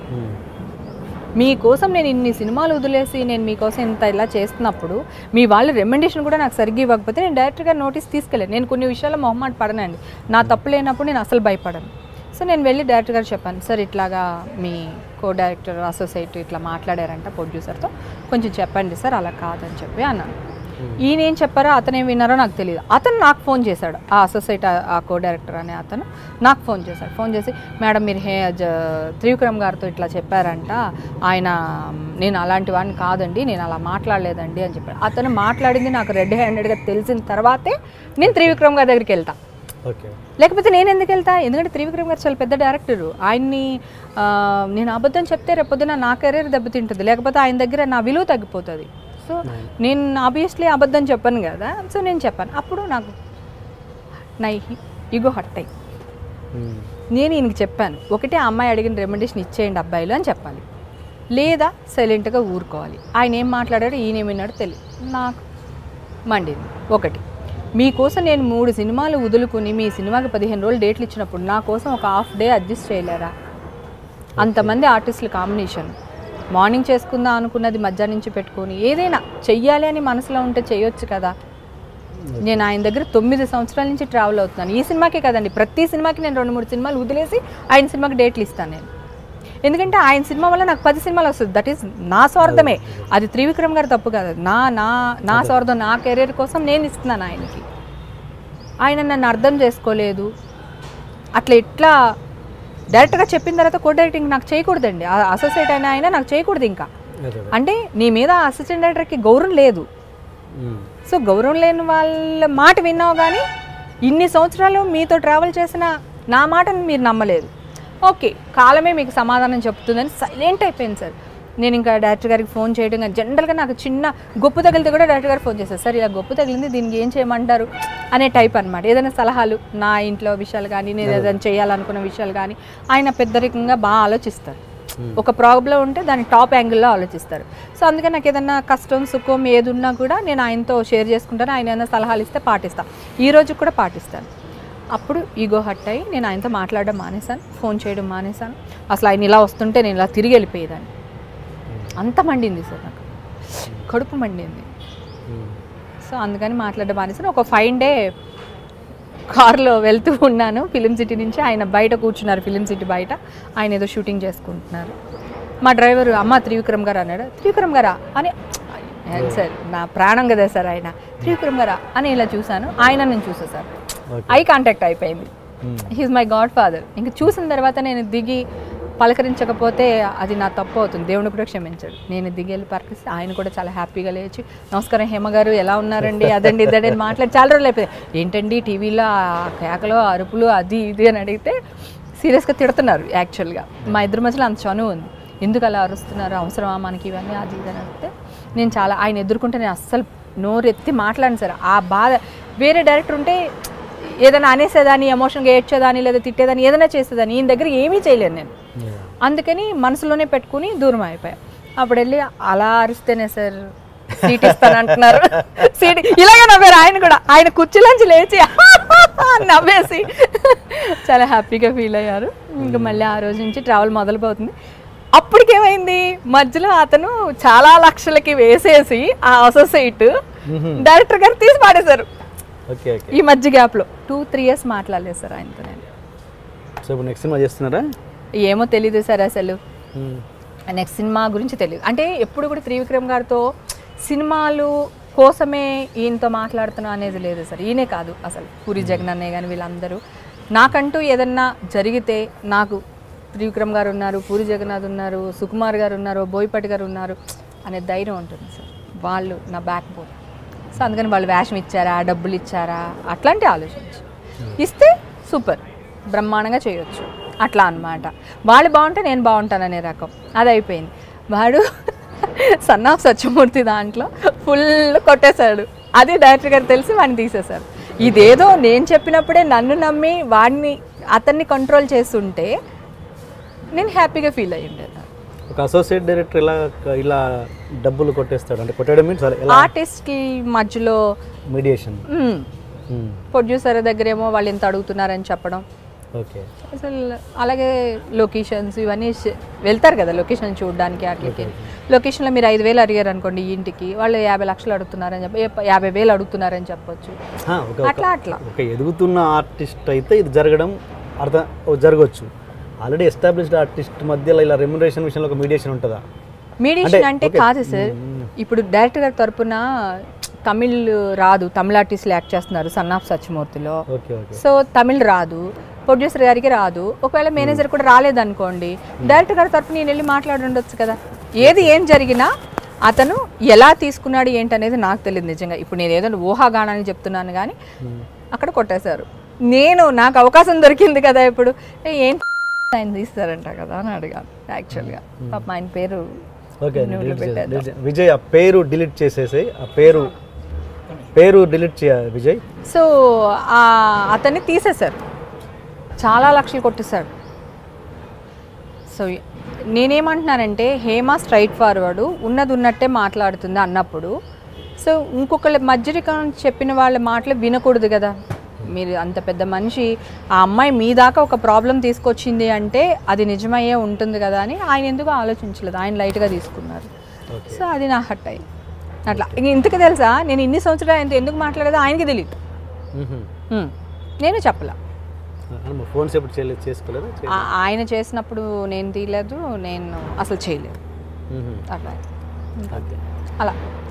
మీకోసం నేను ఇన్ని సినిమాలు వదిలేసి నేను మీకోసం ఇంత ఇలా చేస్తున్నప్పుడు మీ వాళ్ళు రెమెండేషన్ కూడా నాకు సరిగ్గా ఇవ్వకపోతే నేను డైరెక్ట్గా నోటీస్ తీసుకెళ్ళాను నేను కొన్ని విషయాల్లో మొహమాట పడనండి నా తప్పు లేనప్పుడు నేను అసలు భయపడను సో నేను వెళ్ళి డైరెక్టర్ గారు చెప్పాను సార్ ఇట్లాగా మీ కో డైరెక్టర్ అసోసియేట్ ఇట్లా మాట్లాడారంట ప్రొడ్యూసర్తో కొంచెం చెప్పండి సార్ అలా కాదని చెప్పి అన్నాను ఈయన ఏం చెప్పారో అతను ఏం విన్నారో నాకు తెలియదు అతను నాకు ఫోన్ చేశాడు ఆ అసోసియేట్ ఆ- ఆ కో డైరెక్టర్ అనే అతను నాకు ఫోన్ చేశాడు ఫోన్ చేసి మేడం మీరు హే జ- త్రివిక్రమ్ గారితో ఇట్లా చెప్పారంట ఆయన నేను అలాంటి వాడిని కాదండి నేను అలా మాట్లాడలేదండి అని చెప్పాడు అతను మాట్లాడింది నాకు రెడ్ హ్యాండెడ్గా తెలిసిన తర్వాతే నేను త్రివిక్రమ్ గారి దగ్గరికి వెళ్తా ఓకే లేకపోతే నేను ఎందుకు వెళ్తా ఎందుకంటే త్రివిక్రమ్ గారు చాలా పెద్ద డైరెక్టరు ఆయన్ని ఆ, నేను అబద్ధం చెప్తే రేపొద్దున నా కెరీర్ దెబ్బతింటుంది లేకపోతే ఆయన దగ్గర నా విలువ తగ్గిపోతుంది సో నేను ఆబ్వియస్లీ అబద్ధం చెప్పాను కదా సో నేను చెప్పాను అప్పుడు నాకు నా ఇగో హట్ అయ్యి నేను ఈయనకి చెప్పాను ఒకటే ఆ అమ్మాయి అడిగిన రెమెండేషన్ ఇచ్చేయండి అబ్బాయిలు అని చెప్పాలి లేదా సైలెంట్గా ఊరుకోవాలి ఆయన ఏం మాట్లాడాడో ఈయన ఏం విన్నాడో తెలియదు నాకు మండింది ఒకటి మీకోసం నేను మూడు సినిమాలు వదులుకుని మీ సినిమాకి పదిహేను రోజులు డేట్లు ఇచ్చినప్పుడు నా కోసం ఒక హాఫ్ డే అడ్జస్ట్ చేయలేరా అంతమంది ఆర్టిస్టుల కాంబినేషన్ మార్నింగ్ చేసుకుందాం అనుకున్నది మధ్యాహ్నం నుంచి పెట్టుకొని ఏదైనా చెయ్యాలి అని మనసులో ఉంటే చేయొచ్చు కదా నేను ఆయన దగ్గర తొమ్మిది సంవత్సరాల నుంచి ట్రావెల్ అవుతున్నాను ఈ సినిమాకే కదండి ప్రతి సినిమాకి నేను రెండు మూడు సినిమాలు వదిలేసి ఆయన సినిమాకి డేట్లు ఇస్తాను నేను ఎందుకంటే ఆయన సినిమా వల్ల నాకు పది సినిమాలు వస్తుంది దట్ ఈస్ నా స్వార్థమే అది త్రివిక్రమ్ గారు తప్పు కాదు నా నా నా స్వార్థం నా కెరీర్ కోసం నేను ఇస్తున్నాను ఆయనకి ఆయన నన్ను అర్థం చేసుకోలేదు అట్లా ఎట్లా డైరెక్ట్గా చెప్పిన తర్వాత కో డైరెక్టింగ్ నాకు చేయకూడదండి అసోసియేట్ అయిన ఆయన నాకు చేయకూడదు ఇంకా అదే అంటే నీ మీద అసిస్టెంట్ డైరెక్టర్కి గౌరవం లేదు సో గౌరవం లేని వాళ్ళ మాట విన్నావు కానీ ఇన్ని సంవత్సరాలు మీతో ట్రావెల్ చేసిన నా మాటను మీరు నమ్మలేదు ఓకే కాలమే మీకు సమాధానం చెప్తుందని సైలెంట్ అయిపోయింది సార్ నేను ఇంకా డైరెక్టర్ గారికి ఫోన్ చేయడం కానీ జనరల్గా నాకు చిన్న గొప్ప తగిలితే కూడా డైరెక్టర్ గారు ఫోన్ చేస్తారు సార్ ఇలా గొప్ప తగిలింది దీనికి ఏం చేయమంటారు అనే టైప్ అనమాట ఏదైనా సలహాలు నా ఇంట్లో విషయాలు కానీ నేను ఏదైనా చేయాలనుకున్న విషయాలు కానీ ఆయన పెద్దరికంగా బాగా ఆలోచిస్తారు ఒక ప్రాబ్లం ఉంటే దాని టాప్ యాంగిల్లో ఆలోచిస్తారు సో అందుకే నాకు ఏదైనా కష్టం సుఖం ఏది ఉన్నా కూడా నేను ఆయనతో షేర్ చేసుకుంటాను ఆయన ఏదైనా సలహాలు ఇస్తే పాటిస్తాను ఈ రోజు కూడా పాటిస్తాను అప్పుడు ఈగో హట్ అయ్యి నేను ఆయనతో మాట్లాడడం మానేశాను ఫోన్ చేయడం మానేశాను అసలు ఆయన ఇలా వస్తుంటే నేను ఇలా తిరిగి వెళ్ళిపోయేదాన్ని అంత మండింది సార్ నాకు కడుపు మండింది సో అందుకని మాట్లాడడం మానేసాను ఒక ఫైవ్ డే కార్లో వెళ్తూ ఉన్నాను ఫిలిం సిటీ నుంచి ఆయన బయట కూర్చున్నారు ఫిలిం సిటీ బయట ఆయన ఏదో షూటింగ్ చేసుకుంటున్నారు మా డ్రైవర్ అమ్మ త్రివిక్రమ్ గారు అన్నాడు త్రివిక్రమ్ గారా అని "ఏం సార్ నా ప్రాణం కదా సార్ ఆయన త్రివిక్రమ్ గారా అని ఇలా చూశాను ఆయన నేను చూసా సార్ ఐ కాంటాక్ట్ అయిపోయింది హీస్ మై గాడ్ ఫాదర్ ఇంక చూసిన తర్వాత నేను దిగి పలకరించకపోతే అది నా తప్పు అవుతుంది దేవుడు కూడా క్షమించాడు నేను దిగి వెళ్ళి పలకరిస్తే ఆయన కూడా చాలా హ్యాపీగా లేచి నమస్కారం హేమ గారు ఎలా ఉన్నారండి అదండి ఇదండి అని మాట్లాడి చాలా రోజులు అయిపోయింది ఏంటండి టీవీలో ఆ కేకలు ఆ అరుపులు అది ఇది అని అడిగితే సీరియస్గా తిడుతున్నారు యాక్చువల్గా మా ఇద్దరి మధ్యలో అంత చనువు ఉంది ఎందుకు అలా అరుస్తున్నారు అవసరమా మనకి ఇవన్నీ అది ఇది అని అంటే నేను చాలా ఆయన ఎదుర్కొంటే నేను అస్సలు నోరెత్తి మాట్లాడను సార్ ఆ బాధ వేరే డైరెక్టర్ ఉంటే ఏదైనా అనేసేదాన్ని ఎమోషన్గా ఏడ్చేదాన్ని లేదా తిట్టేదాన్ని ఏదైనా చేసేదాన్ని ఈయన దగ్గర ఏమీ చేయలేను నేను అందుకని మనసులోనే పెట్టుకుని దూరం అయిపోయా అప్పుడు వెళ్ళి అలా అరిస్తేనే సార్ సీట్ ఇస్తాను అంటున్నారు సీట్ ఇలాగే నవ్వారు ఆయన కూడా ఆయన కుర్చీలోంచి లేచి నవ్వేసి చాలా హ్యాపీగా ఫీల్ అయ్యారు ఇంకా మళ్ళీ ఆ రోజు నుంచి ట్రావెల్ మొదలుపోతుంది అప్పటికేమైంది మధ్యలో అతను చాలా లక్షలకి వేసేసి ఆ అసోసియేట్ డైరెక్టర్ గారు తీసి పాడేశారు ఓకే ఓకే ఈ మధ్య గ్యాప్లో టూ త్రీ ఇయర్స్ మాట్లాడలేదు సార్ ఆయనతో నేను సో ఇప్పుడు నెక్స్ట్ సినిమా చేస్తున్నారా ఏమో తెలీదు సార్ అసలు నెక్స్ట్ సినిమా గురించి తెలియదు అంటే ఎప్పుడు కూడా త్రివిక్రమ్ గారితో సినిమాలు కోసమే ఈయనతో మాట్లాడుతున్నా అనేది లేదు సార్ ఈయనే కాదు అసలు పూరి జగనన్నయ్య కానీ వీళ్ళందరూ నాకంటూ ఏదన్నా జరిగితే నాకు త్రివిక్రమ్ గారు ఉన్నారు పూరి జగన్నాథ్ ఉన్నారు సుకుమార్ గారు ఉన్నారు బోయపాటి గారు ఉన్నారు అనే ధైర్యం ఉంటుంది సార్ వాళ్ళు నా బ్యాక్ బోన్ సో అందుకని వాళ్ళు వేషం ఇచ్చారా డబ్బులు ఇచ్చారా అట్లాంటి ఆలోచించి ఇస్తే సూపర్ బ్రహ్మాండంగా చేయొచ్చు అట్లా అన్నమాట వాళ్ళు బాగుంటే నేను బాగుంటాననే రకం అది అయిపోయింది వాడు సన్ ఆఫ్ సత్యమూర్తి దాంట్లో ఫుల్ కొట్టేశాడు అది డైరెక్టర్ గారు తెలిసి వాడిని తీసేశారు ఇదేదో నేను చెప్పినప్పుడే నన్ను నమ్మి వాడిని అతన్ని కంట్రోల్ చేస్తుంటే నేను హ్యాపీగా ఫీల్ అయ్యి ఉండేది ఒక అసోసియేట్ డైరెక్టర్ ఇలా ఇలా డబ్బులు కొట్టేస్తాడు అంటే కొట్టడం మీన్స్ ఎలా ఆర్టిస్ట్కి మధ్యలో మీడియేషన్ ప్రొడ్యూసర్ దగ్గర ఏమో వాళ్ళు ఎంత అడుగుతున్నారని చెప్పడం ఓకే అసలు అలాగే లొకేషన్స్ ఇవన్నీ ష- వెళ్తారు కదా లొకేషన్ చూడడానికి అట్లకి లొకేషన్లో మీరు ఐదు వేలు అడిగారు అనుకోండి ఈ ఇంటికి వాళ్ళు యాభై లక్షలు అడుగుతున్నారని చెప్ప ఏ- యాభై వేలు అడుగుతున్నారని చెప్పొచ్చు ఒక అట్లా అట్లా ఒక ఎదుగుతున్న ఆర్టిస్ట్ అయితే ఇది జరగడం అర్థం ఓ జరగవచ్చు ఆల్రెడీ ఎస్టాబ్లిష్డ్ ఆర్టిస్ట్ మధ్యలో ఇలా రెమ్యునరేషన్ విషయంలో ఒక మీడియేషన్ ఉంటుందా మీడియేషన్ అంటే కాదు సార్ ఇప్పుడు డైరెక్టర్ గారి తరపున తమిళ్ రాదు తమిళ ఆర్టిస్టులు యాక్ట్ చేస్తున్నారు సన్ ఆఫ్ సత్యమూర్తిలో ఓకే ఓకే సో తమిళ్ రాదు ప్రొడ్యూసర్ గారికి రాదు ఒకవేళ మేనేజర్ కూడా రాలేదనుకోండి డైరెక్టర్ గారి తరపున నేను వెళ్ళి మాట్లాడి ఉండొచ్చు కదా ఏది ఏం జరిగినా అతను ఎలా తీసుకున్నాడు ఏంటనేది నాకు తెలియదు నిజంగా ఇప్పుడు నేను ఏదో ఊహాగానాన్ని చెప్తున్నాను కానీ అక్కడ కొట్టేశారు నేను నాకు అవకాశం దొరికింది కదా ఇప్పుడు "ఏ, ఏం ఆయన తీస్తారంట కదా అని అడిగాను యాక్చువల్గా పాప ఆయన పేరు ఓకే న్యూలో delete చేసి- పెట్టేద్దాం. delete చే- విజయ్ ఆ పేరు డిలీట్ చేసేసి ఆ పేరు పేరు డిలీట్ చేయాలి విజయ్ సో ఆ అతన్ని తీసేశారు చాలా లక్షలు కొట్టేశాడు సో నేనేమంటున్నానంటే హేమ స్ట్రైట్ ఫార్వర్డ్ ఉన్నది ఉన్నట్టే మాట్లాడుతుంది అన్నప్పుడు సో ఇంకొకళ్ళ మధ్యరికం చెప్పిన వాళ్ళ మాటలు వినకూడదు కదా మీరు అంత పెద్ద మనిషి ఆ అమ్మాయి మీ దాకా ఒక ప్రాబ్లం తీసుకొచ్చింది అంటే అది నిజమయ్యే ఉంటుంది కదా అని ఆయన ఎందుకు ఆలోచించలేదు ఆయన లైట్గా తీసుకున్నారు సో అది నా హట్ అయ్యి అట్లా ఇంక ఇంతకు తెలుసా నేను ఇన్ని సంవత్సరాలు ఆయనతో ఎందుకు మాట్లాడేదో ఆయనకి తెలియదు హ్మ్. నేను చెప్పలా ఫోన్స్ ఎప్పుడు చేయలేదు చేసుకోలేదు ఆ- ఆయన చేసినప్పుడు నేను తీయలేదు నేను అసలు చేయలేదు అట్లా ఓకే అలా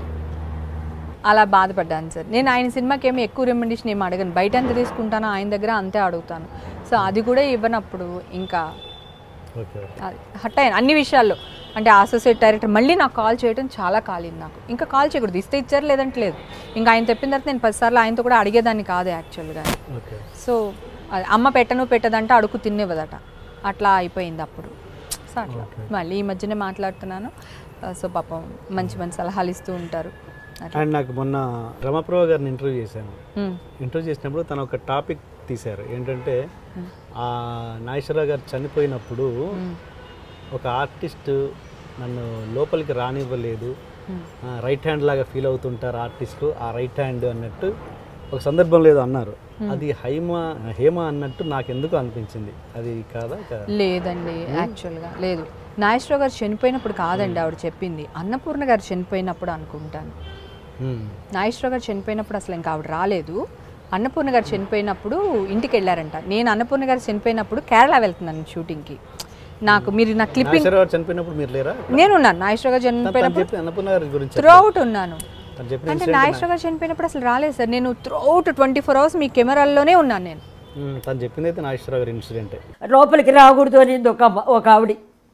అలా బాధపడ్డాను సార్ నేను ఆయన సినిమాకి ఏమి ఎక్కువ రెమెండేషన్ ఏమి అడగను బయట ఎంత తీసుకుంటానో ఆయన దగ్గర అంతే అడుగుతాను సో అది కూడా ఇవ్వనప్పుడు ఇంకా ఓకే అది హట్ అయ్యాను అన్ని విషయాల్లో అంటే అసోసియేట్ డైరెక్టర్ మళ్ళీ నాకు కాల్ చేయడం చాలా కాలింది నాకు ఇంకా కాల్ చేయకూడదు ఇస్తే ఇచ్చారు లేదంటే లేదు ఇంకా ఆయన చెప్పిన తర్వాత నేను పదిసార్లు ఆయనతో కూడా అడిగేదాన్ని కాదు యాక్చువల్గా ఓకే సో అది అమ్మ పెట్టను పెట్టదంటే అడుగు తినేవదట అట్లా అయిపోయింది అప్పుడు సో అట్లా మళ్ళీ ఈ మధ్యనే మాట్లాడుతున్నాను ఆ, సో పాపం మంచి మంచి సలహాలు ఇస్తూ ఉంటారు అట్లా అండ్ నాకు మొన్న రమప్రభ గారిని ఇంటర్వ్యూ చేశాను ఉమ్, ఇంటర్వ్యూ చేసినప్పుడు తను ఒక టాపిక్ తీశారు ఏంటంటే ఆ నాగేశ్వరరావు గారు చనిపోయినప్పుడు ఒక ఆర్టిస్ట్ నన్ను లోపలికి రానివ్వలేదు రైట్ హ్యాండ్ లాగా ఫీల్ అవుతుంటారు ఆర్టిస్టు ఆ రైట్ హ్యాండ్ అన్నట్టు ఒక సందర్భంలో ఏదో అన్నారు అది హైమ హేమ అన్నట్టు నాకు ఎందుకు అనిపించింది అది కాదా కాదా? లేదండి యాక్చువల్గా లేదు నాగేశ్వరరావు గారు చనిపోయినప్పుడు కాదండి ఆవిడ చెప్పింది అన్నపూర్ణ గారు చనిపోయినప్పుడు అనుకుంటాను మ్మ్. నాగేశ్వరరావు గారు చనిపోయినప్పుడు అసలు ఇంకా ఆవిడ రాలేదు అన్నపూర్ణ గారు చనిపోయినప్పుడు ఇంటికి వెళ్ళారంట నేను అన్నపూర్ణ గారు చనిపోయినప్పుడు కేరళ వెళ్తున్నాను షూటింగ్కి నాకు మీరు నా క్లిప్పింగ్ నాగేశ్వరరావు గారు చనిపోయినప్పుడు మీరు లేరా నేను ఉన్నాను నాగేశ్వరరావు గారు తను చనిపోయినప్పుడు చెప్పి అన్నపూర్ణ గారి గురించి త్రూ అవుట్ ఉన్నాను తను చెప్పిన అంటే నాగేశ్వరరావు గారు చనిపోయినప్పుడు అసలు రాలేదు సార్ నేను throughout twenty four hours మీ కెమెరాల్లోనే ఉన్నాను నేను మ్మ్. తను చెప్పింది అయితే నాగేశ్వరరావు గారి ఇన్సిడెంటే లోపలికి రాకూడదు అనేది ఒక అమ్మ- ఒక ఆవిడ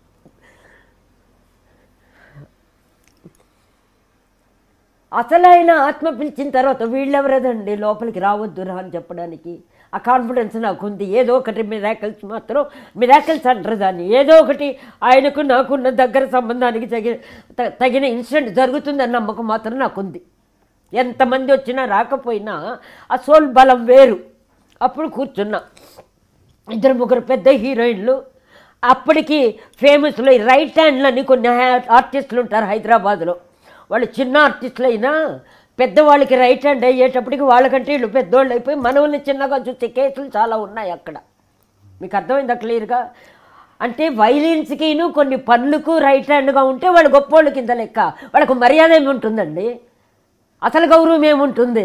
అసలైన ఆత్మ పిలిచిన తర్వాత వీళ్ళెవరదండి లోపలికి రావద్దు రా అని చెప్పడానికి ఆ కాన్ఫిడెన్స్ నాకు ఉంది ఏదో ఒకటి మిరాకల్స్ మాత్రం మిరాకల్స్ అంటారు దాన్ని ఏదో ఒకటి ఆయనకు నాకున్న దగ్గర సంబంధానికి తగిన త- తగిన ఇన్సిడెంట్ జరుగుతుందన్న నమ్మకం మాత్రం నాకుంది ఎంతమంది వచ్చినా రాకపోయినా ఆ సోల్ బలం వేరు అప్పుడు కూర్చున్నా ఇద్దరు ముగ్గురు పెద్ద హీరోయిన్లు అప్పటికి ఫేమస్లో రైట్ హ్యాండ్లని కొన్ని హా- ఆర్టిస్టులు ఉంటారు హైదరాబాద్లో వాళ్ళు చిన్న ఆర్టిస్టులు అయినా పెద్దవాళ్ళకి రైట్ హ్యాండ్ అయ్యేటప్పటికి వాళ్ళకంటే వీళ్ళు పెద్దవాళ్ళు అయిపోయి మనల్ని చిన్నగా చూసే కేసులు చాలా ఉన్నాయి అక్కడ మీకు అర్థమైందా క్లియర్గా అంటే వైలిన్స్కిను కొన్ని పనులకు రైట్ హ్యాండ్గా ఉంటే వాళ్ళు గొప్పోళ్ళు కింద లెక్క వాళ్ళకు మర్యాద ఏముంటుందండి అసలు గౌరవం ఏముంటుంది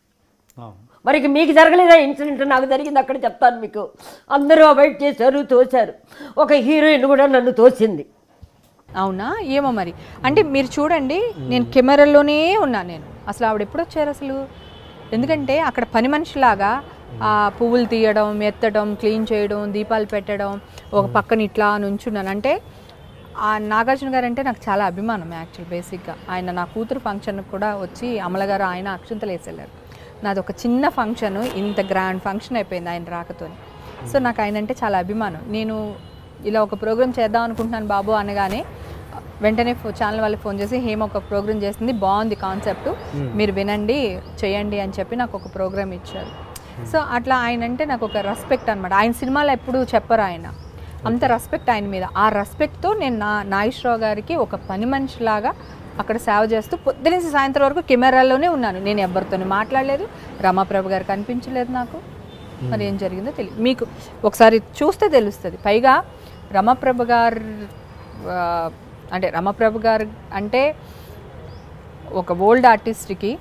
మరి ఇక మీకు జరగలేదా ఇన్సిడెంట్ నాకు జరిగింది అక్కడ చెప్తాను మీకు అందరూ అవాయిడ్ చేశారు తోశారు ఒక హీరోయిన్ కూడా నన్ను తోసింది అవునా ఏమో మరి అంటే మీరు చూడండి నేను కెమెరాలోనే ఉన్నా నేను అసలు ఆవిడ ఎప్పుడు వచ్చారు అసలు ఎందుకంటే అక్కడ పని మనిషిలాగా ఆ పువ్వులు తీయడం ఎత్తడం క్లీన్ చేయడం దీపాలు పెట్టడం ఒక పక్కన ఇట్లా నుంచున్నాను అంటే ఆ నాగార్జున గారు అంటే నాకు చాలా అభిమానం యాక్చువల్ బేసిక్గా ఆయన నా కూతురు ఫంక్షన్కి కూడా వచ్చి అమలగారు ఆయన అక్షంతలు వేసేళ్ళారు నాది ఒక చిన్న ఫంక్షన్ ఇంత గ్రాండ్ ఫంక్షన్ అయిపోయింది ఆయన రాకతోని సో నాకు ఆయన అంటే చాలా అభిమానం నేను ఇలా ఒక ప్రోగ్రామ్ చేద్దాం అనుకుంటున్నాను బాబు అనగానే వెంటనే ఫో- ఛానల్ వాళ్ళకి ఫోన్ చేసి హేమ ఒక ప్రోగ్రామ్ చేస్తుంది బాగుంది కాన్సెప్ట్ మీరు వినండి చేయండి అని చెప్పి నాకు ఒక ప్రోగ్రామ్ ఇచ్చారు సో అట్లా ఆయన అంటే నాకు ఒక రెస్పెక్ట్ అనమాట ఆయన సినిమాలో ఎప్పుడు చెప్పరు ఆయన అంత రెస్పెక్ట్ ఆయన మీద ఆ రెస్పెక్ట్తో నేను నా నాగేశ్వరరావు గారికి ఒక పని మనిషిలాగా అక్కడ సేవ చేస్తూ పొద్దునేసి సాయంత్రం వరకు కెమెరాలోనే ఉన్నాను నేను ఎవరితోని మాట్లాడలేదు రమాప్రభు గారు కనిపించలేదు నాకు మరి ఏం జరిగిందో తెలియదు మీకు ఒకసారి చూస్తే తెలుస్తుంది పైగా రమప్రభ గారు ఆ, అంటే రమప్రభ గారు అంటే ఒక ఓల్డ్ ఆర్టిస్ట్కి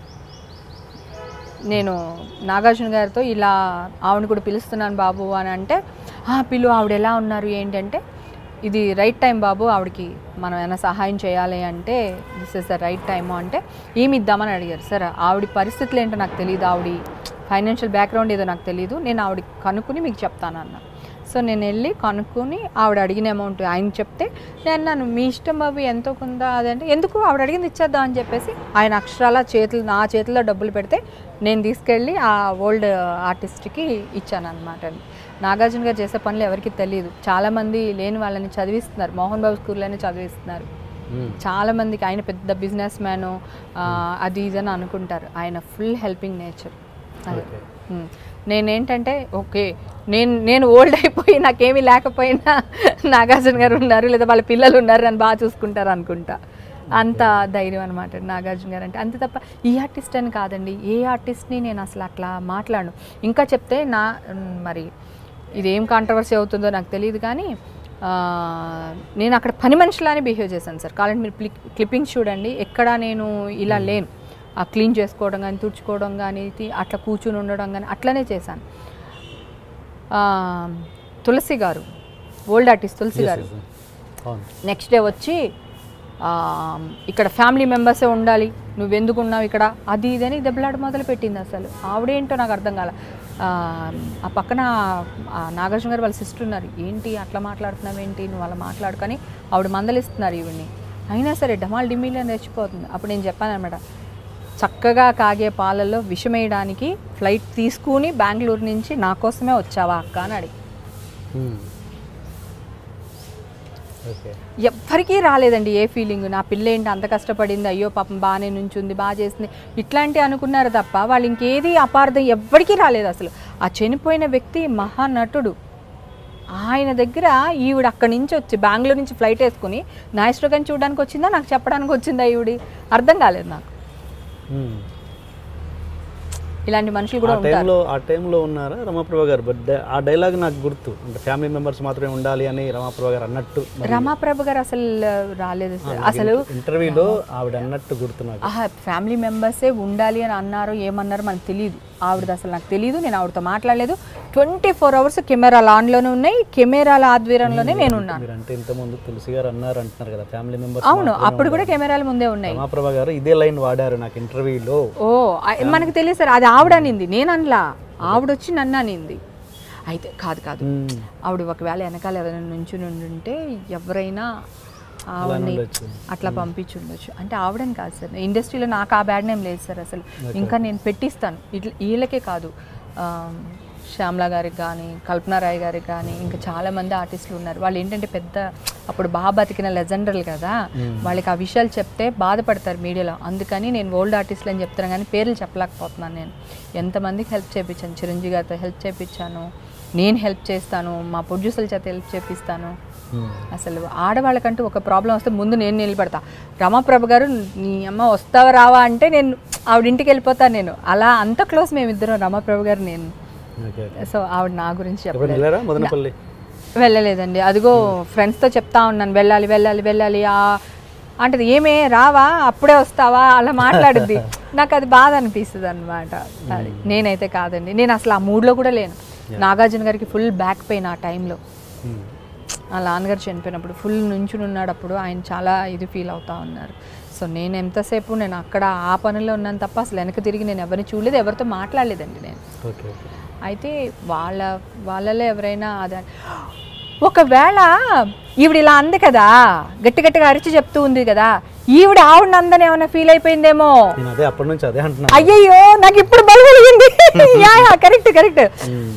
నేను నాగార్జున గారితో ఇలా ఆవిడ కూడా పిలుస్తున్నాను బాబు అని అంటే "ఆ, పిలు ఆవిడ ఎలా ఉన్నారు ఏంటంటే ఇది రైట్ టైం బాబు ఆవిడకి మనం ఏమైనా సహాయం చేయాలి అంటే this is the right time అంటే ఏమి ఇద్దామని అడిగారు సార్ ఆవిడ పరిస్థితులు ఏంటో నాకు తెలియదు ఆవిడ ఫైనాన్షియల్ బ్యాక్గ్రౌండ్ ఏదో నాకు తెలియదు నేను ఆవిడ కనుక్కుని మీకు చెప్తాను అన్న సో నేను వెళ్ళి కనుక్కొని ఆవిడ అడిగిన అమౌంట్ ఆయన చెప్తే నేను అన్నాను మీ ఇష్టం బాబు ఎంతో కొందా అదంటే ఎందుకు ఆవిడ అడిగింది ఇచ్చేద్దాం అని చెప్పేసి ఆయన అక్షరాల చేతులు నా చేతిలో డబ్బులు పెడితే నేను తీసుకెళ్ళి ఆ ఓల్డ్ ఆర్టిస్ట్కి ఇచ్చాను అనమాట నాగార్జున గారు చేసే పనులు ఎవరికి తెలియదు చాలామంది లేని వాళ్ళని చదివిస్తున్నారు మోహన్ బాబు స్కూల్లోనే చదివిస్తున్నారు మ్మ్. చాలా మందికి ఆయన పెద్ద బిజినెస్ మ్యాన్ అది ఇది అని అనుకుంటారు ఆయన ఫుల్ హెల్పింగ్ నేచర్ అదే Okay. ఉమ్. నేనేంటంటే ఓకే నేను నేను ఓల్డ్ అయిపోయి నాకేమీ లేకపోయినా నాగార్జున గారు ఉన్నారు లేదా వాళ్ళ పిల్లలు ఉన్నారు అని బాగా చూసుకుంటారు అనుకుంటా అంత ధైర్యం అనమాట నాగార్జున గారు అంటే అంతే తప్ప ఈ ఆర్టిస్ట్ అని కాదండి ఏ ఆర్టిస్ట్ని నేను అసలు అట్లా మాట్లాడను ఇంకా చెప్తే నా ఉమ్, మరి ఇదేం కాంట్రవర్సీ అవుతుందో నాకు తెలియదు కానీ ఆ, నేను అక్కడ పని మనిషిలానే బిహేవ్ చేశాను సార్ కావాలంటే మీరు క్లిప్ క్లిప్పింగ్స్ చూడండి ఎక్కడా నేను ఇలా లేను ఆ క్లీన్ చేసుకోవడం కానీ తుడుచుకోవడం కానీ తి- అట్లా కూర్చుని ఉండడం కానీ అట్లనే చేశాను ఆ, తులసి గారు ఓల్డ్ ఆర్టిస్ట్ తులసి Yes, గారు yes, yes. అవును నెక్స్ట్ డే వచ్చి ఆ, ఇక్కడ ఫ్యామిలీ మెంబర్సే ఉండాలి నువ్వెందుకు ఉన్నావు ఇక్కడ అది ఇది అని దెబ్బలాట మొదలు పెట్టింది అసలు ఆవిడేంటో నాకు అర్థం కాల ఆ, ఆ పక్కన ఆ నాగార్జున గారు వాళ్ళ సిస్టర్ ఉన్నారు ఏంటి అట్లా మాట్లాడుతున్నావు ఏంటి నువ్వు అలా మాట్లాడు కానీ ఆవిడ మందలిస్తున్నారు ఈవిడ్ని అయినా సరే డమాల్ డిమీల్ అని రెచ్చిపోతుంది అప్పుడు నేను చెప్పాను అనమాట చక్కగా కాగే పాలల్లో విషం వేయడానికి ఫ్లైట్ తీసుకుని బెంగళూరు నుంచి నా కోసమే వచ్చావా అక్క అని అడిగి ఓకే ఎవ్వరికీ రాలేదండి ఏ ఫీలింగ్ నా పిల్ల ఏంటి అంత కష్టపడింది అయ్యో పాపం బాగానే నుంచుంది బాగా చేసింది ఇట్లాంటి అనుకున్నారు తప్ప వాళ్ళు ఇంకేది అపార్థం ఎవ్వరికీ రాలేదు అసలు ఆ చనిపోయిన వ్యక్తి మహానటుడు ఆయన దగ్గర ఈవిడ అక్కడి నుంచి వచ్చి బెంగళూరు నుంచి ఫ్లైట్ వేసుకుని నాయస్ట్రోగన్ చూడడానికి వచ్చిందా నాకు చెప్పడానికి వచ్చిందా ఈవిడి అర్థం కాలేదు నాకు ఇలాంటి మనుషులు ఆ కూడా ఉంటారు టైంలో ఆ టైంలో ఉన్నారా రమాప్రభ గారు బట్ ద- ఆ డైలాగ్ నాకు గుర్తు అంటే ఫ్యామిలీ మెంబర్స్ మాత్రమే ఉండాలి అని రమాప్రభ గారు అన్నట్టు మరి రమాప్రభ గారు అసలు రాలేదు సార్. అసలు ఇంటర్వ్యూలో ఆవిడ అన్నట్టు గుర్తు నాకు ఆహా ఫ్యామిలీ మెంబర్సే ఉండాలి అని అన్నారో ఏమన్నారో మనకు తెలియదు ఆవిడది అసలు నాకు తెలియదు నేను ఆవిడతో మాట్లాడలేదు ట్వంటీ ఫోర్ అవర్స్ కెమెరాలు ఆన్లోనే ఉన్నాయి కెమెరాల ఆధ్వర్యంలోనే నేను ఉన్నాను మీరు అంటే ఇంతకుముందు తులసి గారు అన్నారు అంటున్నారు కదా ఫ్యామిలీ మెంబర్స్ అవును అప్పుడు కూడా కెమెరాల ముందే ఉన్నాయి రమాప్రభ గారు ఇదే లైన్ వాడారు నాకు ఇంటర్వ్యూలో ఓ ఆ- మనకు తెలియదు సార్ అది ఆవిడ అనింది నేను అనలా ఆవిడ వచ్చి నన్ను అనింది అయితే కాదు కాదు ఆవిడ ఒకవేళ వెనకాల ఎవరైనా నుంచి ఉంటే ఎవరైనా ఆవిడని ఉండొచ్చు. అట్లా పంపించి ఉండొచ్చు అంటే ఆవిడని కాదు సార్ ఇండస్ట్రీలో నాకు ఆ బ్యాడ్ నేమ్ లేదు సార్ అసలు ఇంకా నేను పెట్టిస్తాను ఇట్లా వీళ్ళకే కాదు ఆ, శ్యామ్లా గారికి కానీ కల్పనా రాయ్ గారికి కానీ ఇంకా చాలా మంది ఆర్టిస్టులు ఉన్నారు వాళ్ళు ఏంటంటే పెద్ద అప్పుడు బాగా బతికిన లెజెండర్లు కదా వాళ్ళకి ఆ విషయాలు చెప్తే బాధపడతారు మీడియాలో అందుకని నేను ఓల్డ్ ఆర్టిస్టులు అని చెప్తున్నాను కానీ పేర్లు చెప్పలేకపోతున్నాను నేను ఎంతమందికి హెల్ప్ చేయించాను చిరంజీవి గారితో హెల్ప్ చేయించాను నేను హెల్ప్ చేస్తాను మా ప్రొడ్యూసర్ల చేత హెల్ప్ చేపిస్తాను అసలు ఆడవాళ్ళకంటూ ఒక ప్రాబ్లం వస్తే ముందు నేను నిలబడతా రమాప్రభ గారు నీ అమ్మ వస్తావా రావా అంటే నేను ఆవిడ ఇంటికి వెళ్ళిపోతాను నేను అలా అంత క్లోజ్ మేమిద్దరం రమాప్రభ గారు నేను ఓకే సో ఆవిడ నా గురించి ఎప్పుడు చెప్పలేదు వెళ్ళారా మదనపల్లి వెళ్ళలేదండి అదిగో ఫ్రెండ్స్తో చెప్తా ఉన్నాను వెళ్ళాలి వెళ్ళాలి వెళ్ళాలి ఆ అంటది ఏమే రావా అప్పుడే వస్తావా అలా మాట్లాడుద్ది నాకు అది బాధ అనిపిస్తుంది అనమాట అది నేనైతే కాదండి నేను అసలు ఆ మూడ్లో కూడా లేను నాగార్జున గారికి ఫుల్ బ్యాక్ పెయిన్ ఆ టైంలో Hmm. ఆ నాన్నగారు చనిపోయినప్పుడు ఫుల్ నుంచుని ఉన్నాడు అప్పుడు ఆయన చాలా ఇది ఫీల్ అవుతా ఉన్నారు సో నేను ఎంతసేపు నేను అక్కడ ఆ పనిలో ఉన్నాను తప్ప అసలు వెనక తిరిగి నేను ఎవరిని చూడలేదు ఎవరితో మాట్లాడలేదండి నేను ఓకే ఓకే అయితే వాళ్ళ వాళ్ళలో ఎవరైనా అదే ఒకవేళ ఈవిడ ఇలా అంది కదా గట్టి గట్టిగా అరిచి చెప్తూ ఉంది కదా ఈవిడ ఆవిడ అందని ఏమైనా ఫీల్ అయిపోయిందేమో నేను అదే అప్పటి నుంచి అదే అంటున్నాను అయ్యయ్యో నాకు ఇప్పుడు బలు కలిగింది yeah correct correct Hmm.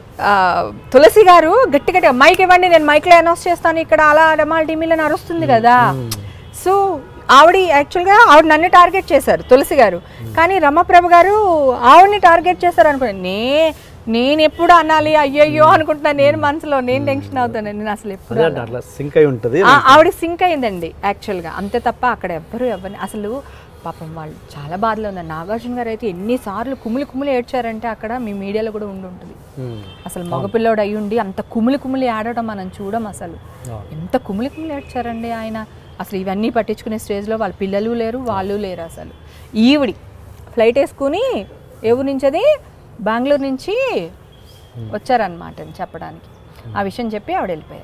Tulasi గారు గట్టి గట్టిగా మైక్ ఇవ్వండి నేను మైక్లో అనౌన్స్ చేస్తాను ఇక్కడ అలా డమాల్ టీమీలో అరుస్తుంది కదా సో ఆవిడ యాక్చువల్గా ఆవిడ నన్ను టార్గెట్ చేశారు తులసి గారు కానీ రమప్రభ గారు ఆవిడని టార్గెట్ చేశారు అనుకున్నాను నే నేను ఎప్పుడు అనాలి అయ్యయ్యో అనుకుంటున్నా నేను మనసులో నేను టెన్షన్ అవుతాను నేను అసలు ఎప్పుడు అదే అంటే అట్లా సింక్ అయి ఉంటుంది ఆ- ఆవిడ సింక్ అయిందండి యాక్చువల్గా అంతే తప్ప అక్కడ ఎవ్వరు ఎవరిని అసలు పాపం వాళ్ళు చాలా బాధలో ఉన్నారు నాగార్జున గారు అయితే ఎన్నిసార్లు కుమిలి కుమిలి ఏడ్చారంటే అక్కడ మీ మీడియాలో కూడా ఉండి ఉంటుంది Hmm. అసలు మగపిల్లోడు అయి ఉండి అంత కుమిలి కుమిలి ఆడటం మనం చూడం అసలు అవును. ఎంత కుమిలి కుమిలి ఏడ్చారండి ఆయన అసలు ఇవన్నీ పట్టించుకునే స్టేజ్లో వాళ్ళ పిల్లలు లేరు వాళ్ళు లేరు అసలు ఈవిడి ఫ్లైట్ వేసుకుని ఏ ఊరు నుంచి అది బెంగళూరు నుంచి వచ్చారనమాట చెప్పడానికి ఆ విషయం చెప్పి ఆవిడ వెళ్ళిపోయారు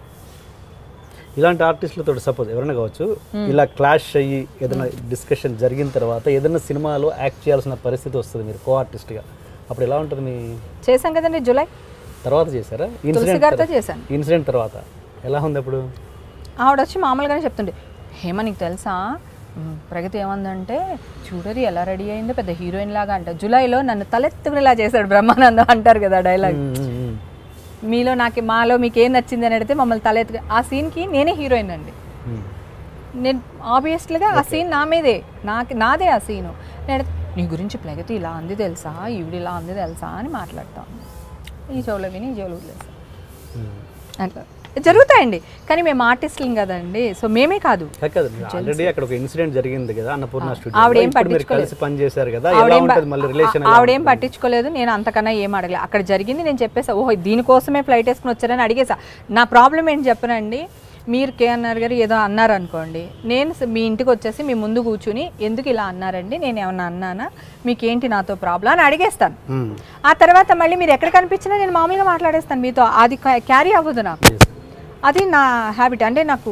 ఇలాంటి ఆర్టిస్టులతో సపోజ్ ఎవరైనా కావచ్చు ఇలా క్లాష్ అయ్యి ఏదైనా డిస్కషన్ జరిగిన తర్వాత ఏదైనా సినిమాలో యాక్ట్ చేయాల్సిన పరిస్థితి వస్తుంది మీరు కో ఆర్టిస్ట్గా అప్పుడు ఎలా ఉంటుంది మీ చేశాం కదండి జూలై తర్వాత చేశారా తులసి ఇన్సిడెంట్ గారితో చేశాను ఇన్సిడెంట్ తర్వాత ఎలా ఉంది అప్పుడు ఆవిడ వచ్చి మామూలుగానే చెప్తుండే హేమ నీకు తెలుసా మ్, ప్రగతి ఏమందంటే చూడరి ఎలా రెడీ అయిందో పెద్ద హీరోయిన్ లాగా అంట జూలైలో నన్ను తలెత్తుకునేలా చేశాడు బ్రహ్మానందం అంటారు కదా డైలాగ్ Hmm, hmm, hmm. మీలో నాకు మాలో మీకు ఏం నచ్చింది అని అడిగితే మమ్మల్ని తలెత్తు ఆ సీన్కి నేనే హీరోయిన్ అండి Hmm. నేను ఆబ్వియస్లీగా ఆ సీన్ నా మీదే నాకు నాదే ఆ సీను నేను నీ గురించి ప్రగతి ఇలా అంది తెలుసా ఈవిడ ఇలా అంది తెలుసా అని మాట్లాడతాను ఈ చెవులో విని ఈ చెవులో వదిలేసా Hmm. అట్లా జరుగుతాయండి కానీ మేము ఆర్టిస్టులం కదండి సో మేమే కాదు కాదు ఆల్రెడీ అక్కడ ఒక ఇన్సిడెంట్ జరిగింది కదా అన్నపూర్ణ స్టూడియో ఆవిడేం మీరు పట్టించుకోలేదు. కలిసి పని చేశారు కదా ఎలా ఆవిడేం ప- ఉంటుంది మళ్ళీ రిలేషన్ ఆ- ఆవిడేం పట్టించుకోలేదు నేను అంతకన్నా ఏం అడగలేదు అక్కడ జరిగింది నేను చెప్పేసా ఓహో దీనికోసమే ఫ్లైట్ వేసుకుని వచ్చారని అడిగేసా నా ప్రాబ్లం ఏంటి చెప్పనండి మీరు కేఎన్ఆర్ గారు ఏదో అన్నారు అనుకోండి నేను స- మీ ఇంటికి వచ్చేసి మీ ముందు కూర్చుని ఎందుకు ఇలా అన్నారండి నేను ఏమన్నా అన్నానా మీకేంటి నాతో ప్రాబ్లం అని అడిగేస్తాను ఆ తర్వాత మళ్ళీ మీరు ఎక్కడ కనిపించినా నేను మామూలుగా మాట్లాడేస్తాను మీతో అది క్యారీ అవ్వదు నాకు అది నా హ్యాబిట్ అంటే నాకు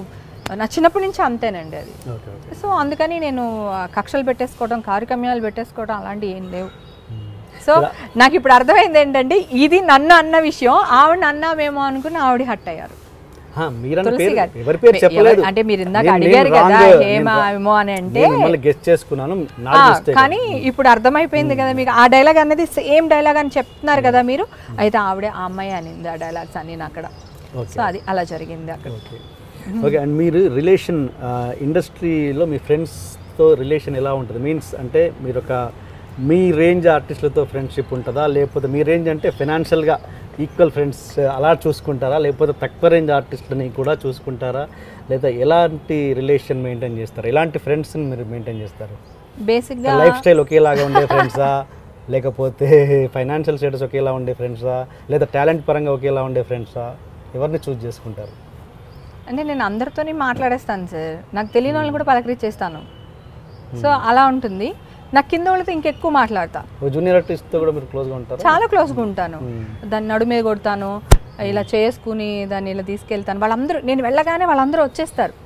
నా చిన్నప్పటి నుంచి అంతేనండి అది ఓకే ఓకే సో అందుకని నేను ఆ, కక్షలు పెట్టేసుకోవడం కార్యక్రమాలు పెట్టేసుకోవడం అలాంటివి ఏం లేవు సో నాకు ఇప్పుడు అర్థమైంది ఏంటంటే ఇది నన్ను అన్న విషయం ఆవిడ అన్నామేమో అనుకుని ఆవిడ హట్ అయ్యారు హా, మీరన్న తులసి పేరు గారు. ఎవరి పేరు ఎవరు- చెప్పలేదు అంటే మీరు ఇందాక నేను- అడిగారు నేను కదా wrong- హేమ నేను- ఏమో అని అంటే నేను మిమ్మల్ని గెస్ట్ చేసుకున్నాను ఆ, నాది mistake. కానీ ఇప్పుడు అర్థమైపోయింది కదా మీకు ఆ డైలాగ్ అనేది సేమ్ డైలాగ్ అని చెప్తున్నారు కదా మీరు అయితే ఆవిడే ఆ అమ్మాయి అనింది ఆ డైలాగ్స్ అని అక్కడ సో అది అలా జరిగింది అక్కడ ఓకే ఓకే అండ్ మీరు రిలేషన్ ఇండస్ట్రీలో మీ ఫ్రెండ్స్తో రిలేషన్ ఎలా ఉంటుంది మీన్స్ అంటే మీరు ఒక మీ రేంజ్ ఆర్టిస్టులతో ఫ్రెండ్షిప్ ఉంటుందా లేకపోతే మీ రేంజ్ అంటే ఫినాన్షియల్గా ఈక్వల్ ఫ్రెండ్స్ అలా చూసుకుంటారా లేకపోతే తక్కువ రేంజ్ ఆర్టిస్టులని కూడా చూసుకుంటారా లేదా ఎలాంటి రిలేషన్ మెయింటైన్ చేస్తారు ఎలాంటి ఫ్రెండ్స్ని మీరు మెయింటైన్ చేస్తారు బేసిక్గా లైఫ్ స్టైల్ ఒకేలాగా ఉండే ఫ్రెండ్సా లేకపోతే ఫైనాన్షియల్ స్టేటస్ ఒకేలా ఉండే ఫ్రెండ్సా లేదా టాలెంట్ పరంగా ఒకేలా ఉండే ఫ్రెండ్సా ఎవరిని చూస్ చేసుకుంటారు అంటే నేను అందరితోని మాట్లాడేస్తాను సార్ నాకు తెలియని వాళ్ళని కూడా పలకరించేస్తాను సో అలా ఉంటుంది నాకు కింద వాళ్ళతో ఇంకెక్కువ మాట్లాడతా ఒక జూనియర్ ఆర్టిస్ట్తో కూడా మీరు క్లోజ్గా ఉంటారు చాలా క్లోజ్గా ఉంటాను దాన్ని నడు మీద కొడతాను ఇలా చేసుకుని దాన్ని ఇలా తీసుకెళ్తాను వాళ్ళందరూ నేను వెళ్ళగానే వాళ్ళందరూ వచ్చేస్తారు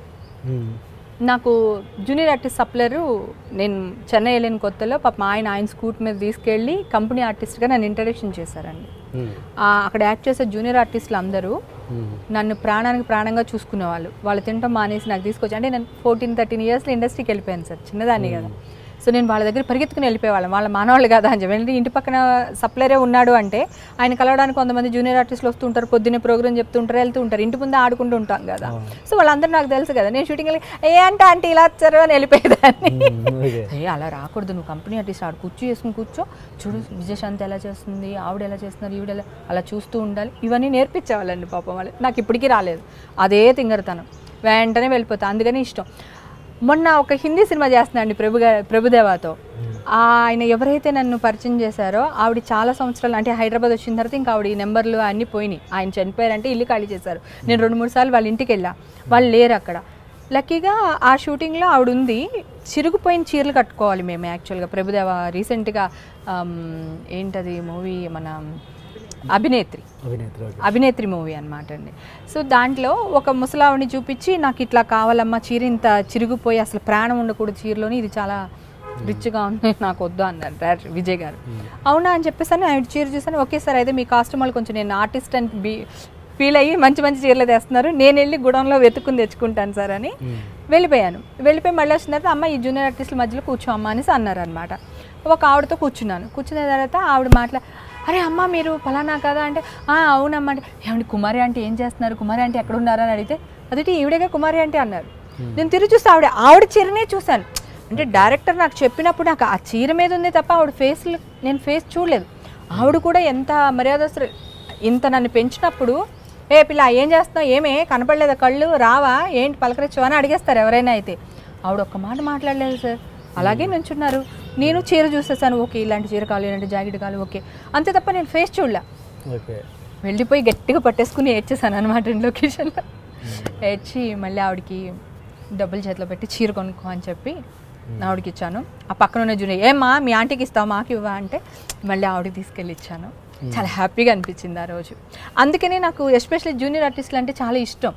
నాకు జూనియర్ ఆర్టిస్ట్ సప్లరు నేను చెన్నై వెళ్ళిన కొత్తలో పాప మా ఆయన ఆయన స్కూట్ మీద తీసుకెళ్ళి కంపెనీ ఆర్టిస్ట్గా నన్ను ఇంట్రడక్షన్ చేశారండి ఆ, అక్కడ యాక్ట్ చేసే జూనియర్ ఆర్టిస్టులు అందరూ నన్ను ప్రాణానికి ప్రాణంగా చూసుకునేవాళ్ళు వాళ్ళు తింటాం మానేసి నాకు తీసుకొచ్చి అంటే నేను ఫోర్టీన్ థర్టీన్ ఇయర్స్లో ఇండస్ట్రీకి వెళ్ళిపోయాను సార్ చిన్నదాన్ని కదా సో నేను వాళ్ళ దగ్గర పరిగెత్తుకుని వెళ్ళిపోయేవాళ్ళం వాళ్ళ మానవాళ్ళు కదా అని చెప్పి ఏంటంటే ఇంటి పక్కన సప్లరే ఉన్నాడు అంటే ఆయన కలవడానికి కొంతమంది జూనియర్ ఆర్టిస్టులు వస్తూ ఉంటారు పొద్దున్నే ప్రోగ్రామ్ చెప్తుంటారు వెళ్తూ ఉంటారు ఇంటి ముందే ఆడుకుంటూ ఉంటాం కదా సో వాళ్ళందరూ నాకు తెలుసు కదా నేను షూటింగ్ వెళ్ళి ఏ అంటే అంటే ఇలా వచ్చారు అని వెళ్ళిపోయేదాన్ని ఓకే ఏ అలా రాకూడదు నువ్వు కంపెనీ ఆర్టిస్ట్ ఆడు కూర్చో చేసుకుని కూర్చో చూడు విజయశాంతి ఎలా చేస్తుంది ఆవిడ ఎలా చేస్తున్నారు ఈవిడ ఎలా అలా చూస్తూ ఉండాలి ఇవన్నీ నేర్పించేవాళ్ళండి పాపం వాళ్ళు నాకు ఇప్పటికీ రాలేదు అదే తింగరతనం వెంటనే వెళ్ళిపోతా అందుకని ఇష్టం మొన్న ఒక హిందీ సినిమా చేస్తున్నాండి ప్రభు గా- ప్రభుదేవాతో ఆయన ఎవరైతే నన్ను పరిచయం చేశారో ఆవిడ చాలా సంవత్సరాలు అంటే హైదరాబాద్ వచ్చిన తర్వాత ఇంకా ఆవిడ ఈ నెంబర్లు అన్నీ పోయినాయి ఆయన చనిపోయారంటే ఇల్లు ఖాళీ చేశారు నేను రెండు మూడు సార్లు వాళ్ళ ఇంటికి వెళ్ళా వాళ్ళు లేరు అక్కడ లక్కీగా ఆ షూటింగ్లో ఆవిడ ఉంది చిరుగుపోయిన చీరలు కట్టుకోవాలి మేము యాక్చువల్గా ప్రభుదేవ రీసెంట్గా ఆమ్, ఏంటది మూవీ మన అభినేత్రి అభినేత్రి ఓకే అభినేత్రి మూవీ అనమాట అండి సో దాంట్లో ఒక ముసలావిని చూపించి నాకు ఇట్లా కావాలమ్మా చీర ఇంత చిరిగిపోయి అసలు ప్రాణం ఉండకూడదు చీరలోని ఇది చాలా రిచ్గా ఉంది నాకు వద్దు అన్నారు డైరెక్టర్ విజయ్ గారు అవునా అని చెప్పేసి అని ఆవిడ చీర చూసాను ఓకే సార్ అయితే మీ కాస్ట్యూమర్లు కొంచెం నేను ఆర్టిస్ట్ అని బీ ఫీల్ అయ్యి మంచి మంచి చీరలు తెస్తున్నారు నేను వెళ్ళి గుడంలో వెతుక్కుని తెచ్చుకుంటాను సార్ అని వెళ్ళిపోయాను వెళ్ళిపోయి మళ్ళీ వచ్చిన తర్వాత అమ్మ ఈ జూనియర్ ఆర్టిస్టుల మధ్యలో కూర్చో అమ్మ అనేసి అన్నారు అనమాట ఒక ఆవిడతో కూర్చున్నాను కూర్చున్న తర్వాత ఆవిడ మాట్లా అరే అమ్మ మీరు ఫలానా కదా అంటే "ఆ, అవునమ్మా అంటే ఏమండి కుమారి అంటే ఏం చేస్తున్నారు కుమారి అంటే ఎక్కడ ఉన్నారా అని అడిగితే అదేంటి ఈవిడగా కుమారి అంటే అన్నారు నేను తిరిగి చూస్తే ఆవిడ ఆవిడ చీరనే చూశాను అంటే డైరెక్టర్ నాకు చెప్పినప్పుడు నాకు ఆ చీర మీద ఉంది తప్ప ఆవిడ ఫేస్ నేను ఫేస్ చూడలేదు ఆవిడ కూడా ఎంత మర్యాదస్తులు ఇంత నన్ను పెంచినప్పుడు ఏ పిల్ల ఏం చేస్తున్నావు ఏమే కనపడలేదా కళ్ళు రావా ఏంటి పలకరించు అని అడిగేస్తారు ఎవరైనా అయితే ఆవిడ ఒక్క మాట మాట్లాడలేదు సార్ అలాగే నుంచున్నారు నేను చీర చూసేసాను ఓకే ఇలాంటి చీర కావాలి ఇలాంటి జాకెట్ కావాలి ఓకే అంతే తప్ప నేను ఫేస్ చూడలే ఓకే వెళ్ళిపోయి గట్టిగా పట్టేసుకుని ఏడ్చేసాను అనమాట లొకేషన్లో ఏడ్చి మళ్ళీ ఆవిడకి డబ్బులు చేతిలో పెట్టి చీర కొనుక్కో అని చెప్పి ఆవిడకి ఇచ్చాను ఆ పక్కన ఉన్న జూనియర్ ఏమ్మా మీ ఆంటీకి ఇస్తావు మాకు ఇవ్వా అంటే మళ్ళీ ఆవిడకి తీసుకెళ్ళి ఇచ్చాను చాలా హ్యాపీగా అనిపించింది ఆ రోజు అందుకనే నాకు ఎస్పెషల్లీ జూనియర్ ఆర్టిస్టులు అంటే చాలా ఇష్టం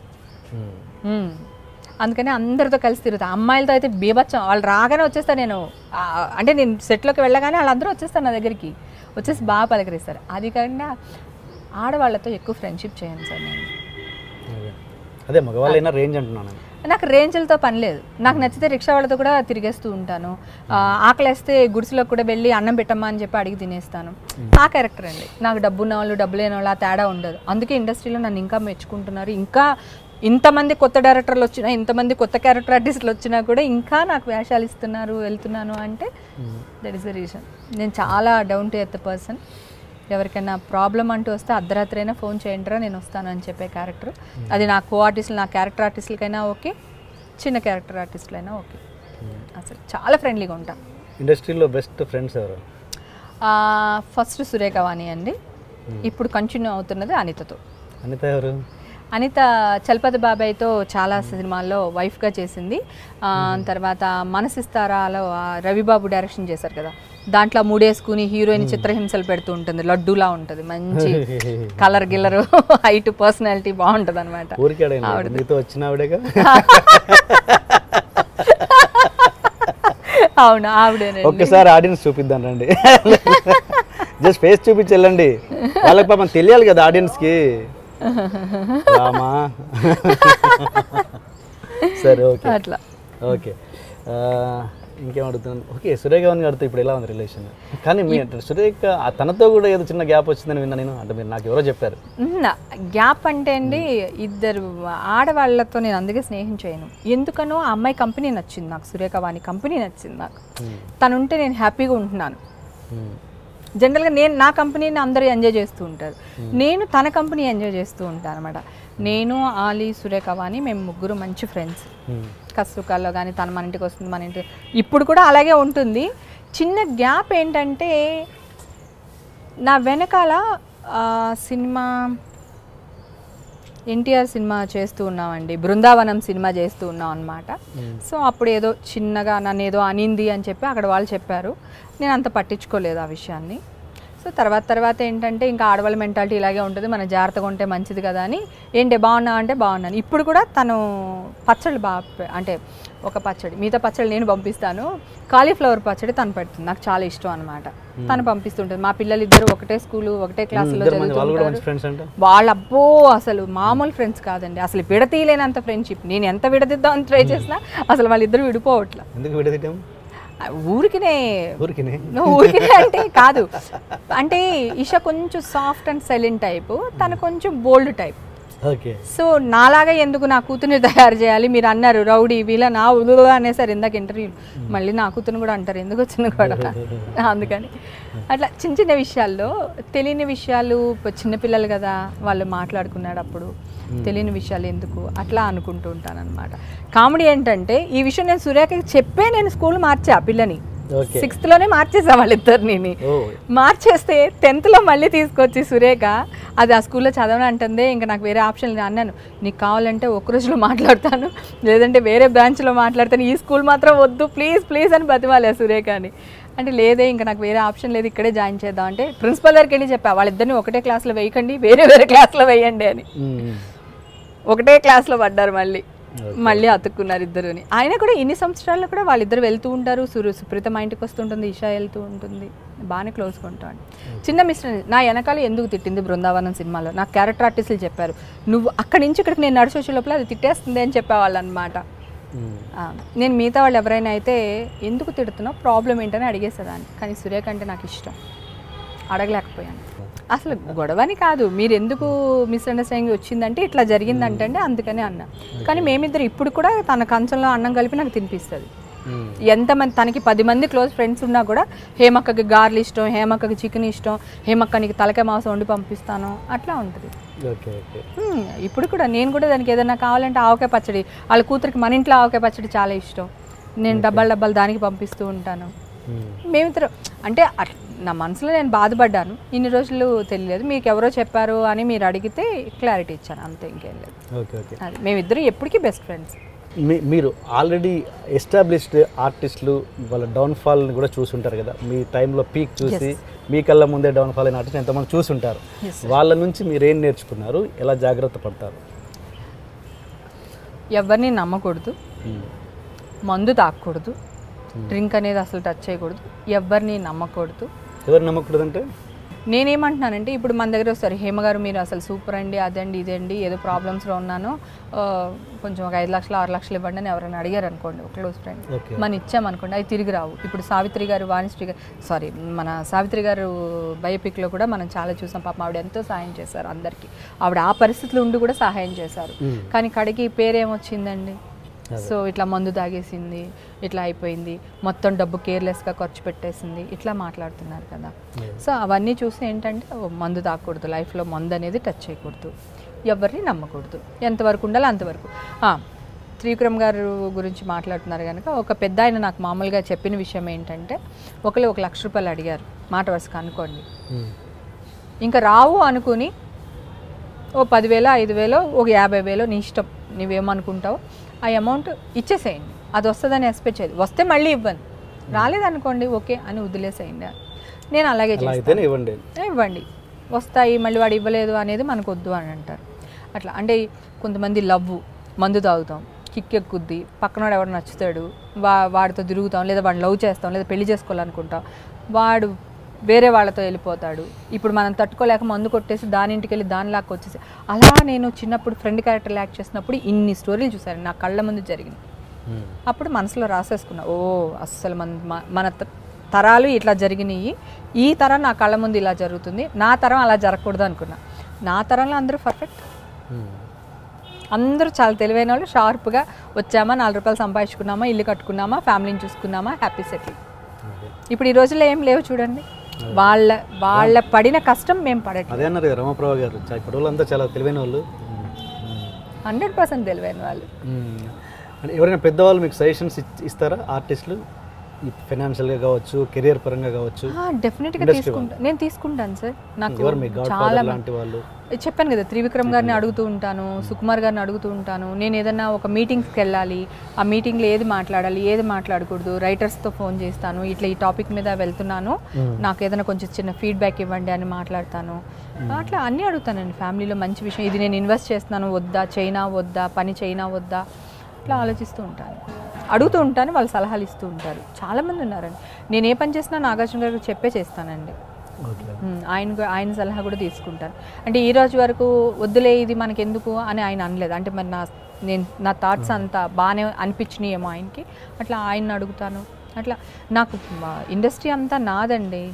మ్మ్. అందుకని అందరితో కలిసి తిరుగుతా అమ్మాయిలతో అయితే బీభత్సం వాళ్ళు రాగానే వచ్చేస్తా నేను ఆ, అంటే నేను సెట్లోకి వెళ్ళగానే వాళ్ళందరూ వచ్చేస్తారు నా దగ్గరికి వచ్చేసి బాగా పలకరిస్తారు అది కాకుండా ఆడవాళ్ళతో ఎక్కువ ఫ్రెండ్షిప్ చేయను సార్ నేను ఓకే. అదే మగవాళ్ళైనా రేంజ్ అంటున్నాను నాకు రేంజ్లతో పని లేదు నాకు నచ్చితే రిక్షా వాళ్ళతో కూడా తిరిగేస్తూ ఉంటాను ఆ, ఆకలేస్తే గుడిసెలోకి కూడా వెళ్ళి అన్నం పెట్టమ్మా అని చెప్పి అడిగి తినేస్తాను ఆ క్యారెక్టర్ అండి నాకు డబ్బు ఉన్న వాళ్ళు డబ్బు లేని వాళ్ళు ఆ తేడా ఉండదు అందుకే ఇండస్ట్రీలో నన్ను ఇంకా మెచ్చుకుంటున్నారు ఇంకా ఇంతమంది కొత్త డైరెక్టర్లు వచ్చినా ఇంతమంది కొత్త క్యారెక్టర్ ఆర్టిస్టులు వచ్చినా కూడా ఇంకా నాకు వేషాలు ఇస్తున్నారు వెళ్తున్నాను అంటే దట్ ఈస్ ద రీజన్ నేను చాలా డౌన్ టు ఎర్త్ పర్సన్ ఎవరికైనా ప్రాబ్లం అంటూ వస్తే అర్ధరాత్రి అయినా ఫోన్ చేయండిరా నేను వస్తాను అని చెప్పే క్యారెక్టర్ అది నా కో ఆర్టిస్టులు నా క్యారెక్టర్ ఆర్టిస్టులకైనా ఓకే చిన్న క్యారెక్టర్ ఆర్టిస్టులైనా ఓకే అసలు చాలా ఫ్రెండ్లీగా ఉంటా ఇండస్ట్రీలో బెస్ట్ ఫ్రెండ్స్ ఎవరు ఫస్ట్ సురేఖవాణి అండి ఇప్పుడు కంటిన్యూ అవుతున్నది అనితతో అనిత ఎవరు అనిత చలపతి బాబాయ్తో చాలా సినిమాల్లో వైఫ్గా చేసింది ఆ, తర్వాత మనసిస్తారాలో ఆ రవిబాబు డైరెక్షన్ చేశారు కదా దాంట్లో మూడేసుకుని హీరోయిన్ చిత్రహింసలు పెడుతూ ఉంటుంది లడ్డూలా ఉంటుంది మంచి కలర్ గిల్లర్ హైట్ పర్సనాలిటీ బాగుంటుంది అనమాట ఊరికే అడగండి మీతో వచ్చిన ఆవిడేగా అవును ఆవిడేనండి ఒక్కసారి ఆడియన్స్ చూపిద్దాం రండి జస్ట్ ఫేస్ చూపించి వెళ్ళండి వాళ్ళకి పాపం తెలియాలి కదా ఆడియన్స్కి రామా సరే ఓకే అట్లా ఓకే ఆ, ఇంకేం అడుగుతున్నాను ఓకే సురేఖ గారిని గారితో ఇప్పుడు ఎలా ఉంది రిలేషన్ కానీ మీ సురేఖ ఆ తనతో కూడా ఏదో చిన్న గ్యాప్ వచ్చిందని విన్నా నేను అంటే మీరు నాకు ఎవరో చెప్పారు గ్యాప్ అంటే అండి ఇద్దరు ఆడవాళ్ళతో నేను అందుకే స్నేహం చేయను ఎందుకనో ఆ అమ్మాయి కంపెనీ నచ్చింది నాకు సురేఖ వాణి కంపెనీ నచ్చింది నాకు తను ఉంటే నేను హ్యాపీగా ఉంటున్నాను ఉమ్, జనరల్గా నేను నా కంపెనీని అందరూ ఎంజాయ్ చేస్తూ ఉంటారు నేను తన కంపెనీ ఎంజాయ్ చేస్తూ ఉంటాను అనమాట నేను ఆలీ సురేఖ వాణి మేము ముగ్గురు మంచి ఫ్రెండ్స్ ఉమ్, కష్టసుఖాల్లో కానీ తన మన ఇంటికి వస్తుంది మన ఇంటి ఇప్పుడు కూడా అలాగే ఉంటుంది చిన్న గ్యాప్ ఏంటంటే నా వెనకాల ఆ, సినిమా ఎన్టీఆర్ సినిమా చేస్తూ ఉన్నామండి బృందావనం సినిమా చేస్తూ ఉన్నాం అనమాట సో అప్పుడు ఏదో చిన్నగా నన్ను ఏదో అనింది అని చెప్పి అక్కడ వాళ్ళు చెప్పారు నేను అంత పట్టించుకోలేదు ఆ విషయాన్ని సో తర్వాత తర్వాత ఏంటంటే ఇంకా ఆడవాళ్ళ మెంటాలిటీ ఇలాగే ఉంటుంది మన జాగ్రత్తగా ఉంటే మంచిది కదా అని ఏంటి బాగున్నా అంటే బాగున్నాను ఇప్పుడు కూడా తను పచ్చళ్ళు బాగా పె- అంటే ఒక పచ్చడి మిగతా పచ్చడి నేను పంపిస్తాను కాలీఫ్లవర్ పచ్చడి తను పెడుతుంది నాకు చాలా ఇష్టం అనమాట తను పంపిస్తుంటుంది మా పిల్లలు ఇద్దరు ఒకటే స్కూలు ఒకటే క్లాసులో ఇద్దరు మంది వాళ్ళు కూడా చదువుతుంటారు మంచి ఫ్రెండ్స్ అంట వాళ్ళ అబ్బో అసలు మామూలు ఫ్రెండ్స్ కాదండి అసలు విడతీయలేనంత ఫ్రెండ్షిప్ నేను ఎంత విడదిద్దామని ట్రై చేసినా అసలు వాళ్ళిద్దరు విడిపోవట్లా ఎందుకు విడదీయటం ఆ, ఊరికినే ఊరికినే నువ్వు ఊరికినే అంటే కాదు అంటే ఇష కొంచెం సాఫ్ట్ అండ్ సైలెంట్ టైపు తను కొంచెం బోల్డ్ టైప్ ఓకే సో నాలాగా ఎందుకు నా కూతుర్ని తయారు చేయాలి మీరు అన్నారు రౌడీ వీళ్ళ నా ఉలు అనేసారు ఇందాక ఇంటర్వ్యూ మళ్ళీ నా కూతురుని కూడా అంటారు ఎందుకు వచ్చింది కూడా అందుకని అట్లా చిన్న చిన్న విషయాల్లో తెలియని విషయాలు ప- చిన్నపిల్లలు కదా వాళ్ళు మాట్లాడుకున్నాడు అప్పుడు తెలియని విషయాలు ఎందుకు అట్లా అనుకుంటూ ఉంటాను అనమాట కామెడీ ఏంటంటే ఈ విషయం నేను సురేఖకి చెప్పే నేను స్కూల్ మార్చా ఆ పిల్లని ఓకే సిక్స్త్లోనే మార్చేసా వాళ్ళిద్దరిని ఓ మార్చేస్తే టెన్త్లో మళ్ళీ తీసుకొచ్చి సురేఖ అది ఆ స్కూల్లో చదవను అంటుంది ఇంకా నాకు వేరే ఆప్షన్ లేదు అన్నాను నీకు కావాలంటే ఒక రోజులో మాట్లాడతాను లేదంటే వేరే బ్రాంచ్లో మాట్లాడతాను ఈ స్కూల్ మాత్రం వద్దు ప్లీజ్ ప్లీజ్ అని బతిమాలే సురేఖ అని అంటే లేదే ఇంకా నాకు వేరే ఆప్షన్ లేదు ఇక్కడే జాయిన్ చేద్దాం అంటే ప్రిన్సిపల్ దగ్గరికి వెళ్ళి చెప్పా వాళ్ళిద్దరిని ఒకటే క్లాస్లో వేయకండి వేరే వేరే క్లాస్లో వేయండి అని ఉమ్, ఒకటే క్లాస్లో పడ్డారు మళ్ళీ మళ్ళీ అతుక్కున్నారు ఇద్దరుని ఆయన కూడా ఇన్ని సంవత్సరాల్లో కూడా వాళ్ళిద్దరు వెళ్తూ ఉంటారు సురు సుప్రీత మా ఇంటికి వస్తుంటుంది ఇషా వెళ్తూ ఉంటుంది బాగానే క్లోజ్గా ఉంటాడు చిన్న మిస్టర్ నా వెనకాల ఎందుకు తిట్టింది బృందావనం సినిమాలో నాకు క్యారెక్టర్ ఆర్టిస్టులు చెప్పారు నువ్వు అక్కడి నుంచి ఇక్కడికి నేను నడిచి వచ్చే లోపల అది తిట్టేస్తుంది అని చెప్పేవాళ్ళు అనమాట ఉమ్, నేను మిగతా వాళ్ళు ఎవరైనా అయితే ఎందుకు తిడుతున్నావు ప్రాబ్లం ఏంటని అడిగేసేదాన్ని కానీ సురేఖ అంటే నాకు ఇష్టం అడగలేకపోయాను అసలు గొడవని కాదు మీరు ఎందుకు మిస్అండర్స్టాండింగ్ వచ్చిందంటే ఇట్లా జరిగిందంటే అండి అందుకని అన్నా కానీ మేమిద్దరు ఇప్పుడు కూడా తన కంచంలో అన్నం కలిపి నాకు తినిపిస్తుంది ఉమ్, ఎంతమంది తనకి పది మంది క్లోజ్ ఫ్రెండ్స్ ఉన్నా కూడా హేమక్కకి గార్లు ఇష్టం హేమక్కకి చికెన్ ఇష్టం హేమక్క నీకు తలకాయ మాంసం వండి పంపిస్తాను అట్లా ఉంటుంది ఓకే ఓకే హ్మ్, ఇప్పుడు కూడా నేను కూడా దానికి ఏదైనా కావాలంటే ఆవకాయ పచ్చడి వాళ్ళ కూతురికి మన ఇంట్లో ఆవకాయ పచ్చడి చాలా ఇష్టం నేను డబ్బాలు డబ్బాలు దానికి పంపిస్తూ ఉంటాను ఉమ్, మేమిద్దరం అంటే అట్- నా మనసులో నేను బాధపడ్డాను ఇన్ని రోజులు తెలియలేదు మీకు ఎవరో చెప్పారు అని మీరు అడిగితే క్లారిటీ ఇచ్చాను అంతే ఇంకేం లేదు ఓకే ఓకే అది మేమిద్దరం ఎప్పటికీ బెస్ట్ ఫ్రెండ్స్ మీ మీరు ఆల్రెడీ ఎస్టాబ్లిష్డ్ ఆర్టిస్టులు వాళ్ళ డౌన్ఫాల్ని కూడా చూసుంటారు కదా మీ టైంలో పీక్ చూసి మీ కళ్ళ ముందే డౌన్ఫాల్ అయిన ఆర్టిస్ట్ ఎంతమంది చూసుంటారు Yes, వాళ్ళ నుంచి మీరు ఏం నేర్చుకున్నారు ఎలా జాగ్రత్త పడతారు ఎవరిని నమ్మకూడదు ఉమ్, మందు తాగకూడదు డ్రింక్ అనేది అసలు టచ్ చేయకూడదు ఎవరిని నమ్మకూడదు ఎవరు నమ్మకూడదంటే నేనేమంటున్నానంటే ఇప్పుడు మన దగ్గర వస్తారు హేమ గారు మీరు అసలు సూపర్ అండి అదండి ఇదండి ఏదో ప్రాబ్లమ్స్లో ఉన్నాను ఆ, కొంచెం ఒక ఐదు లక్షలు ఆరు లక్షలు ఇవ్వండి అని ఎవరైనా అడిగారు అనుకోండి ఒక క్లోజ్ ఫ్రెండ్ ఓకే మనం ఇచ్చామనుకోండి అవి తిరిగి రావు ఇప్పుడు సావిత్రి గారు వాణిశ్రీ గారు సారీ మన సావిత్రి గారు బయోపిక్లో కూడా మనం చాలా చూసాం పాపం ఆవిడ ఎంతో సహాయం చేశారు అందరికీ ఆవిడ ఆ పరిస్థితులు ఉండి కూడా సహాయం చేశారు మ్మ్. కానీ కడికి పేరేమొచ్చిందండి సో ఇట్లా మందు తాగేసింది ఇట్లా అయిపోయింది మొత్తం డబ్బు కేర్లెస్గా ఖర్చు పెట్టేసింది ఇట్లా మాట్లాడుతున్నారు కదా సో అవన్నీ చూసి ఏంటంటే ఓ, మందు తాగకూడదు లైఫ్లో మందు అనేది టచ్ చేయకూడదు ఎవరిని నమ్మకూడదు ఎంతవరకు ఉండాలో అంతవరకు ఆ, త్రివిక్రమ్ గారు గురించి మాట్లాడుతున్నారు కనుక ఒక పెద్ద ఆయన నాకు మామూలుగా చెప్పిన విషయం ఏంటంటే ఒకరు ఒక లక్ష రూపాయలు అడిగారు మాట వరుసకు అనుకోండి ఉమ్, ఇంకా రావు అనుకుని ఓ పదివేలు ఐదు వేలో ఒక యాభై వేలో నీ ఇష్టం నువ్వేమనుకుంటావు ఆ అమౌంట్ ఇచ్చేసేయండి అది వస్తుందని ఎక్స్పెక్ట్ చేయదు వస్తే మళ్ళీ ఇవ్వను రాలేదనుకోండి ఓకే అని వదిలేసేయండి నేను అలాగే అలా చేస్తాను అయితేనే ఇవ్వండి ఇవ్వండి వస్తాయి మళ్ళీ వాడు ఇవ్వలేదు అనేది మనకు వద్దు అని అంటారు అట్లా అంటే కొంతమంది లవ్ మందు తాగుతాం కిక్ ఎక్కుద్ది పక్కనవాడు ఎవరు నచ్చుతాడు వా వాడితో తిరుగుతాం లేదా వాడిని లవ్ చేస్తాం లేదా పెళ్లి చేసుకోవాలనుకుంటాం వాడు వేరే వాళ్ళతో వెళ్ళిపోతాడు ఇప్పుడు మనం తట్టుకోలేక మందు కొట్టేసి దాని ఇంటికి వెళ్ళి దాని లాక్క వచ్చేసి అలా నేను చిన్నప్పుడు ఫ్రెండ్ క్యారెక్టర్ యాక్ట్ చేసినప్పుడు ఇన్ని స్టోరీలు చూశాను నా కళ్ళ ముందు జరిగింది ఉమ్. అప్పుడు మనసులో రాసేసుకున్నా ఓ అస్సలు మన మ- మన త- తరాలు ఇట్లా జరిగినాయి ఈ తరం నా కళ్ళ ముందు ఇలా జరుగుతుంది నా తరం అలా జరగకూడదు అనుకున్నా నా తరంలో అందరూ పర్ఫెక్ట్ ఉమ్. అందరూ చాలా తెలివైన వాళ్ళు షార్ప్గా వచ్చామా నాలుగు రూపాయలు సంపాదించుకున్నామా ఇల్లు కట్టుకున్నామా ఫ్యామిలీని చూసుకున్నామా హ్యాపీ సెటిల్ అదే. ఇప్పుడు ఈ రోజుల్లో ఏం లేవు చూడండి వాళ్ళ వాళ్ళ పడిన కష్టం మేము పడట్లేదు అదే అన్నారు కదా రమప్రభ గారు చా- ఇప్పుడు వాళ్ళంతా చాలా తెలివైన వాళ్ళు ఉమ్. ఉమ్. హండ్రెడ్ పర్సెంట్ తెలివైన వాళ్ళు మ్మ్. అంటే ఎవరైనా పెద్దవాళ్ళు మీకు సజెషన్స్ ఇస్తారా ఆర్టిస్టులు ఈ ఫైనాన్షియల్గా కావచ్చు కెరియర్ పరంగా కావచ్చు డెఫినెట్గా Industry తీసుకుంటా నేను తీసుకుంటాను సార్ నాకు ఎవరు మీ గాడ్ చాలా ఫాదర్ మంది- లాంటి వాళ్ళు చెప్పాను కదా త్రివిక్రమ్ గారిని అడుగుతూ ఉంటాను సుకుమార్ గారిని అడుగుతూ ఉంటాను నేను ఏదైనా ఒక మీటింగ్స్కి వెళ్ళాలి ఆ మీటింగ్లో ఏది మాట్లాడాలి ఏది మాట్లాడకూడదు రైటర్స్తో ఫోన్ చేస్తాను ఇట్లా ఈ టాపిక్ మీద వెళ్తున్నాను నాకు ఏదైనా కొంచెం చిన్న ఫీడ్బ్యాక్ ఇవ్వండి అని మాట్లాడతాను అట్లా అన్నీ అడుగుతానండి ఫ్యామిలీలో మంచి విషయం ఇది నేను ఇన్వెస్ట్ చేస్తున్నాను వద్దా చైనా వద్దా పని చైనా వద్దా అట్లా ఆలోచిస్తూ ఉంటాను అడుగుతూ ఉంటాను వాళ్ళు సలహాలు ఇస్తూ ఉంటారు చాలామంది ఉన్నారండి నేను ఏ పని చేసినా నాగార్జున గారికి చెప్పే చేస్తానండి ఓకే ఉమ్, ఆయన గు- ఆయన సలహా కూడా తీసుకుంటాను అంటే ఈ రోజు వరకు వద్దులే ఇది మనకి ఎందుకు అని ఆయన అనలేదు అంటే మరి నా నేను నా థాట్స్ అంతా బాగానే అనిపించినాయేమో ఆయనకి అట్లా ఆయన్ని అడుగుతాను అట్లా నాకు ఇండస్ట్రీ అంతా నాదండి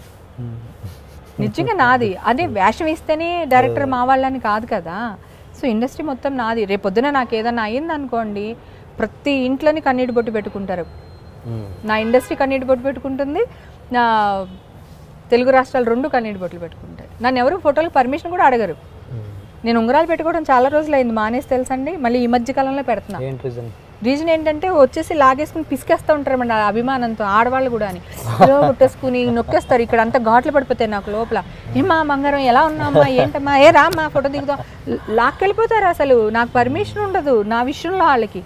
నిజంగా నాది అదే వేషం ఇస్తేనే డైరెక్టర్ మా వాళ్ళని కాదు కదా సో ఇండస్ట్రీ మొత్తం నాది రేపొద్దున నాకు ఏదైనా అయింది అనుకోండి ప్రతి ఇంట్లోని కన్నీటి బొట్టు పెట్టుకుంటారు నా ఇండస్ట్రీ కన్నీటి బొట్టు పెట్టుకుంటుంది నా తెలుగు రాష్ట్రాలు రెండు కన్నీటి బొట్లు పెట్టుకుంటాయి నన్ను ఎవరు ఫోటోలకు పర్మిషన్ కూడా అడగరు నేను ఉంగరాలు పెట్టుకోవడం చాలా రోజులు అయింది మానేసి తెలుసండి మళ్ళీ ఈ మధ్య కాలంలో పెడుతున్నా ఏంటి రీజన్ రీజన్ ఏంటంటే వచ్చేసి లాగేసుకుని పిసికేస్తూ ఉంటారు ఆ అభిమానంతో ఆడవాళ్ళు కూడా అని ఏదో కొట్టేసుకుని నొక్కేస్తారు ఇక్కడ అంతా ఘాట్లు పడిపోతాయి నాకు లోపల ఏమా బంగారం ఎలా ఉన్నామా ఏంటమ్మా ఏ రామ్మా ఫోటో దిగుదాం లాక్కెళ్ళిపోతారు అసలు నాకు పర్మిషన్ ఉండదు నా విషయంలో వాళ్ళకి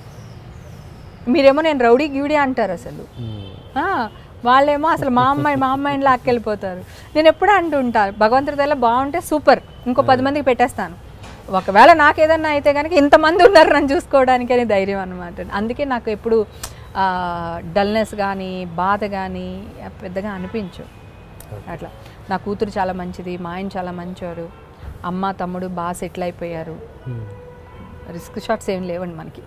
మీరేమో నేను రౌడీ గ్యూడీ అంటారు అసలు ఆ, వాళ్ళేమో అసలు మా అమ్మాయి మా అమ్మాయిని లాక్కెళ్ళిపోతారు నేను ఎప్పుడూ అంటుంటాను భగవంతుడి దయ బాగుంటే సూపర్ ఇంకో పది మందికి పెట్టేస్తాను ఒకవేళ నాకు ఏదన్నా అయితే కనుక ఇంతమంది ఉన్నారు నన్ను చూసుకోవడానికి అని ధైర్యం అనమాట అందుకే నాకు ఎప్పుడు డల్నెస్ కానీ బాధ కానీ పెద్దగా అనిపించు అట్లా నా కూతురు చాలా మంచిది మా ఆయన చాలా మంచివారు అమ్మ తమ్ముడు బాగా సెటిల్ అయిపోయారు రిస్క్ షాట్స్ ఏం లేవండి మనకి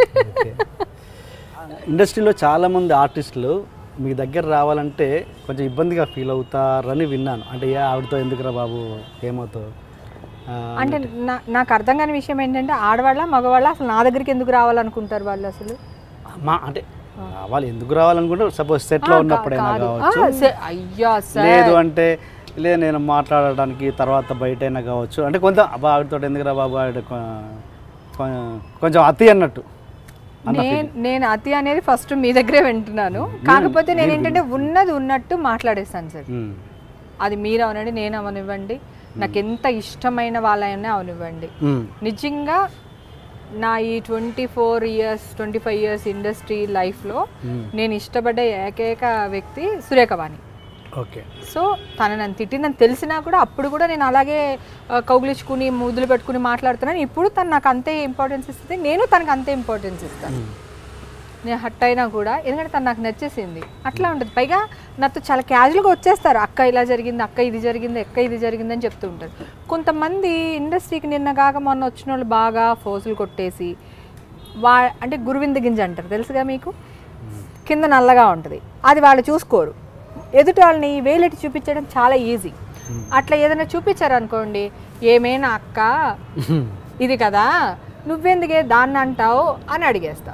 ఇండస్ట్రీలో చాలామంది ఆర్టిస్టులు మీ దగ్గర రావాలంటే కొంచెం ఇబ్బందిగా ఫీల్ అవుతారని విన్నాను అంటే ఏ ఆవిడతో ఎందుకురా బాబు ఏమవుతావు ఆ, అంటే నా నాకు అర్థం కాని విషయం ఏంటంటే ఆడవాళ్ళ మగవాళ్ళ అసలు నా దగ్గరికి ఎందుకు రావాలనుకుంటారు వాళ్ళు అసలు మా అంటే రావాలి ఎందుకు రావాలనుకుంటే సపోజ్ సెట్లో ఉన్నప్పుడైనా కాదు. కావచ్చు ఆ, సే- అయ్యా సార్ లేదు అంటే లేదు నేను మాట్లాడడానికి తర్వాత బయటైనా కావచ్చు అంటే కొంత అబ్బా ఆవిడతో ఎందుకురా బాబు ఆవిడ కొ- కొ- కొంచెం అతి అన్నట్టు నేను నేను అతి అనేది ఫస్ట్ మీ దగ్గరే వింటున్నాను కాకపోతే నేను ఏంటంటే ఉన్నది ఉన్నట్టు మాట్లాడేస్తాను సార్ ఉమ్. అది మీరు అవనండి నేను అవనివ్వండి నాకు ఎంత ఇష్టమైన వాళ్ళైనా అవనివ్వండి ఉమ్. నిజంగా నా ఈ twenty four years twenty five years industry లైఫ్లో నేను ఇష్టపడ్డ ఏకైక వ్యక్తి సురేఖవాణి ఓకే సో తను నన్ను తిట్టిందని తెలిసినా కూడా అప్పుడు కూడా నేను అలాగే ఆ, కౌగిలించుకుని ముద్దులు పెట్టుకుని మాట్లాడుతున్నాను ఇప్పుడు తను నాకు అంతే ఇంపార్టెన్స్ ఇస్తుంది నేను తనకు అంతే ఇంపార్టెన్స్ ఇస్తాను నేను హట్ అయినా కూడా ఎందుకంటే తను నాకు నచ్చేసింది అట్లా ఉంటుంది పైగా నాతో చాలా క్యాజువల్గా వచ్చేస్తారు అక్క ఇలా జరిగింది అక్క ఇది జరిగింది అక్క ఇది జరిగింది అని చెప్తూ ఉంటారు కొంతమంది ఇండస్ట్రీకి నిన్న కాక మొన్న వచ్చిన వాళ్ళు బాగా ఫోజులు కొట్టేసి వా అంటే గురువింద గింజ అంటారు తెలుసుగా మీకు కింద నల్లగా ఉంటుంది అది వాళ్ళు చూసుకోరు ఎదుటి వాళ్ళని వేలెట్టి చూపించడం చాలా ఈజీ అట్లా ఏదైనా చూపించారు అనుకోండి ఏమైనా అక్క ఇది కదా నువ్వెందుకే దాన్ని అంటావు అని అడిగేస్తా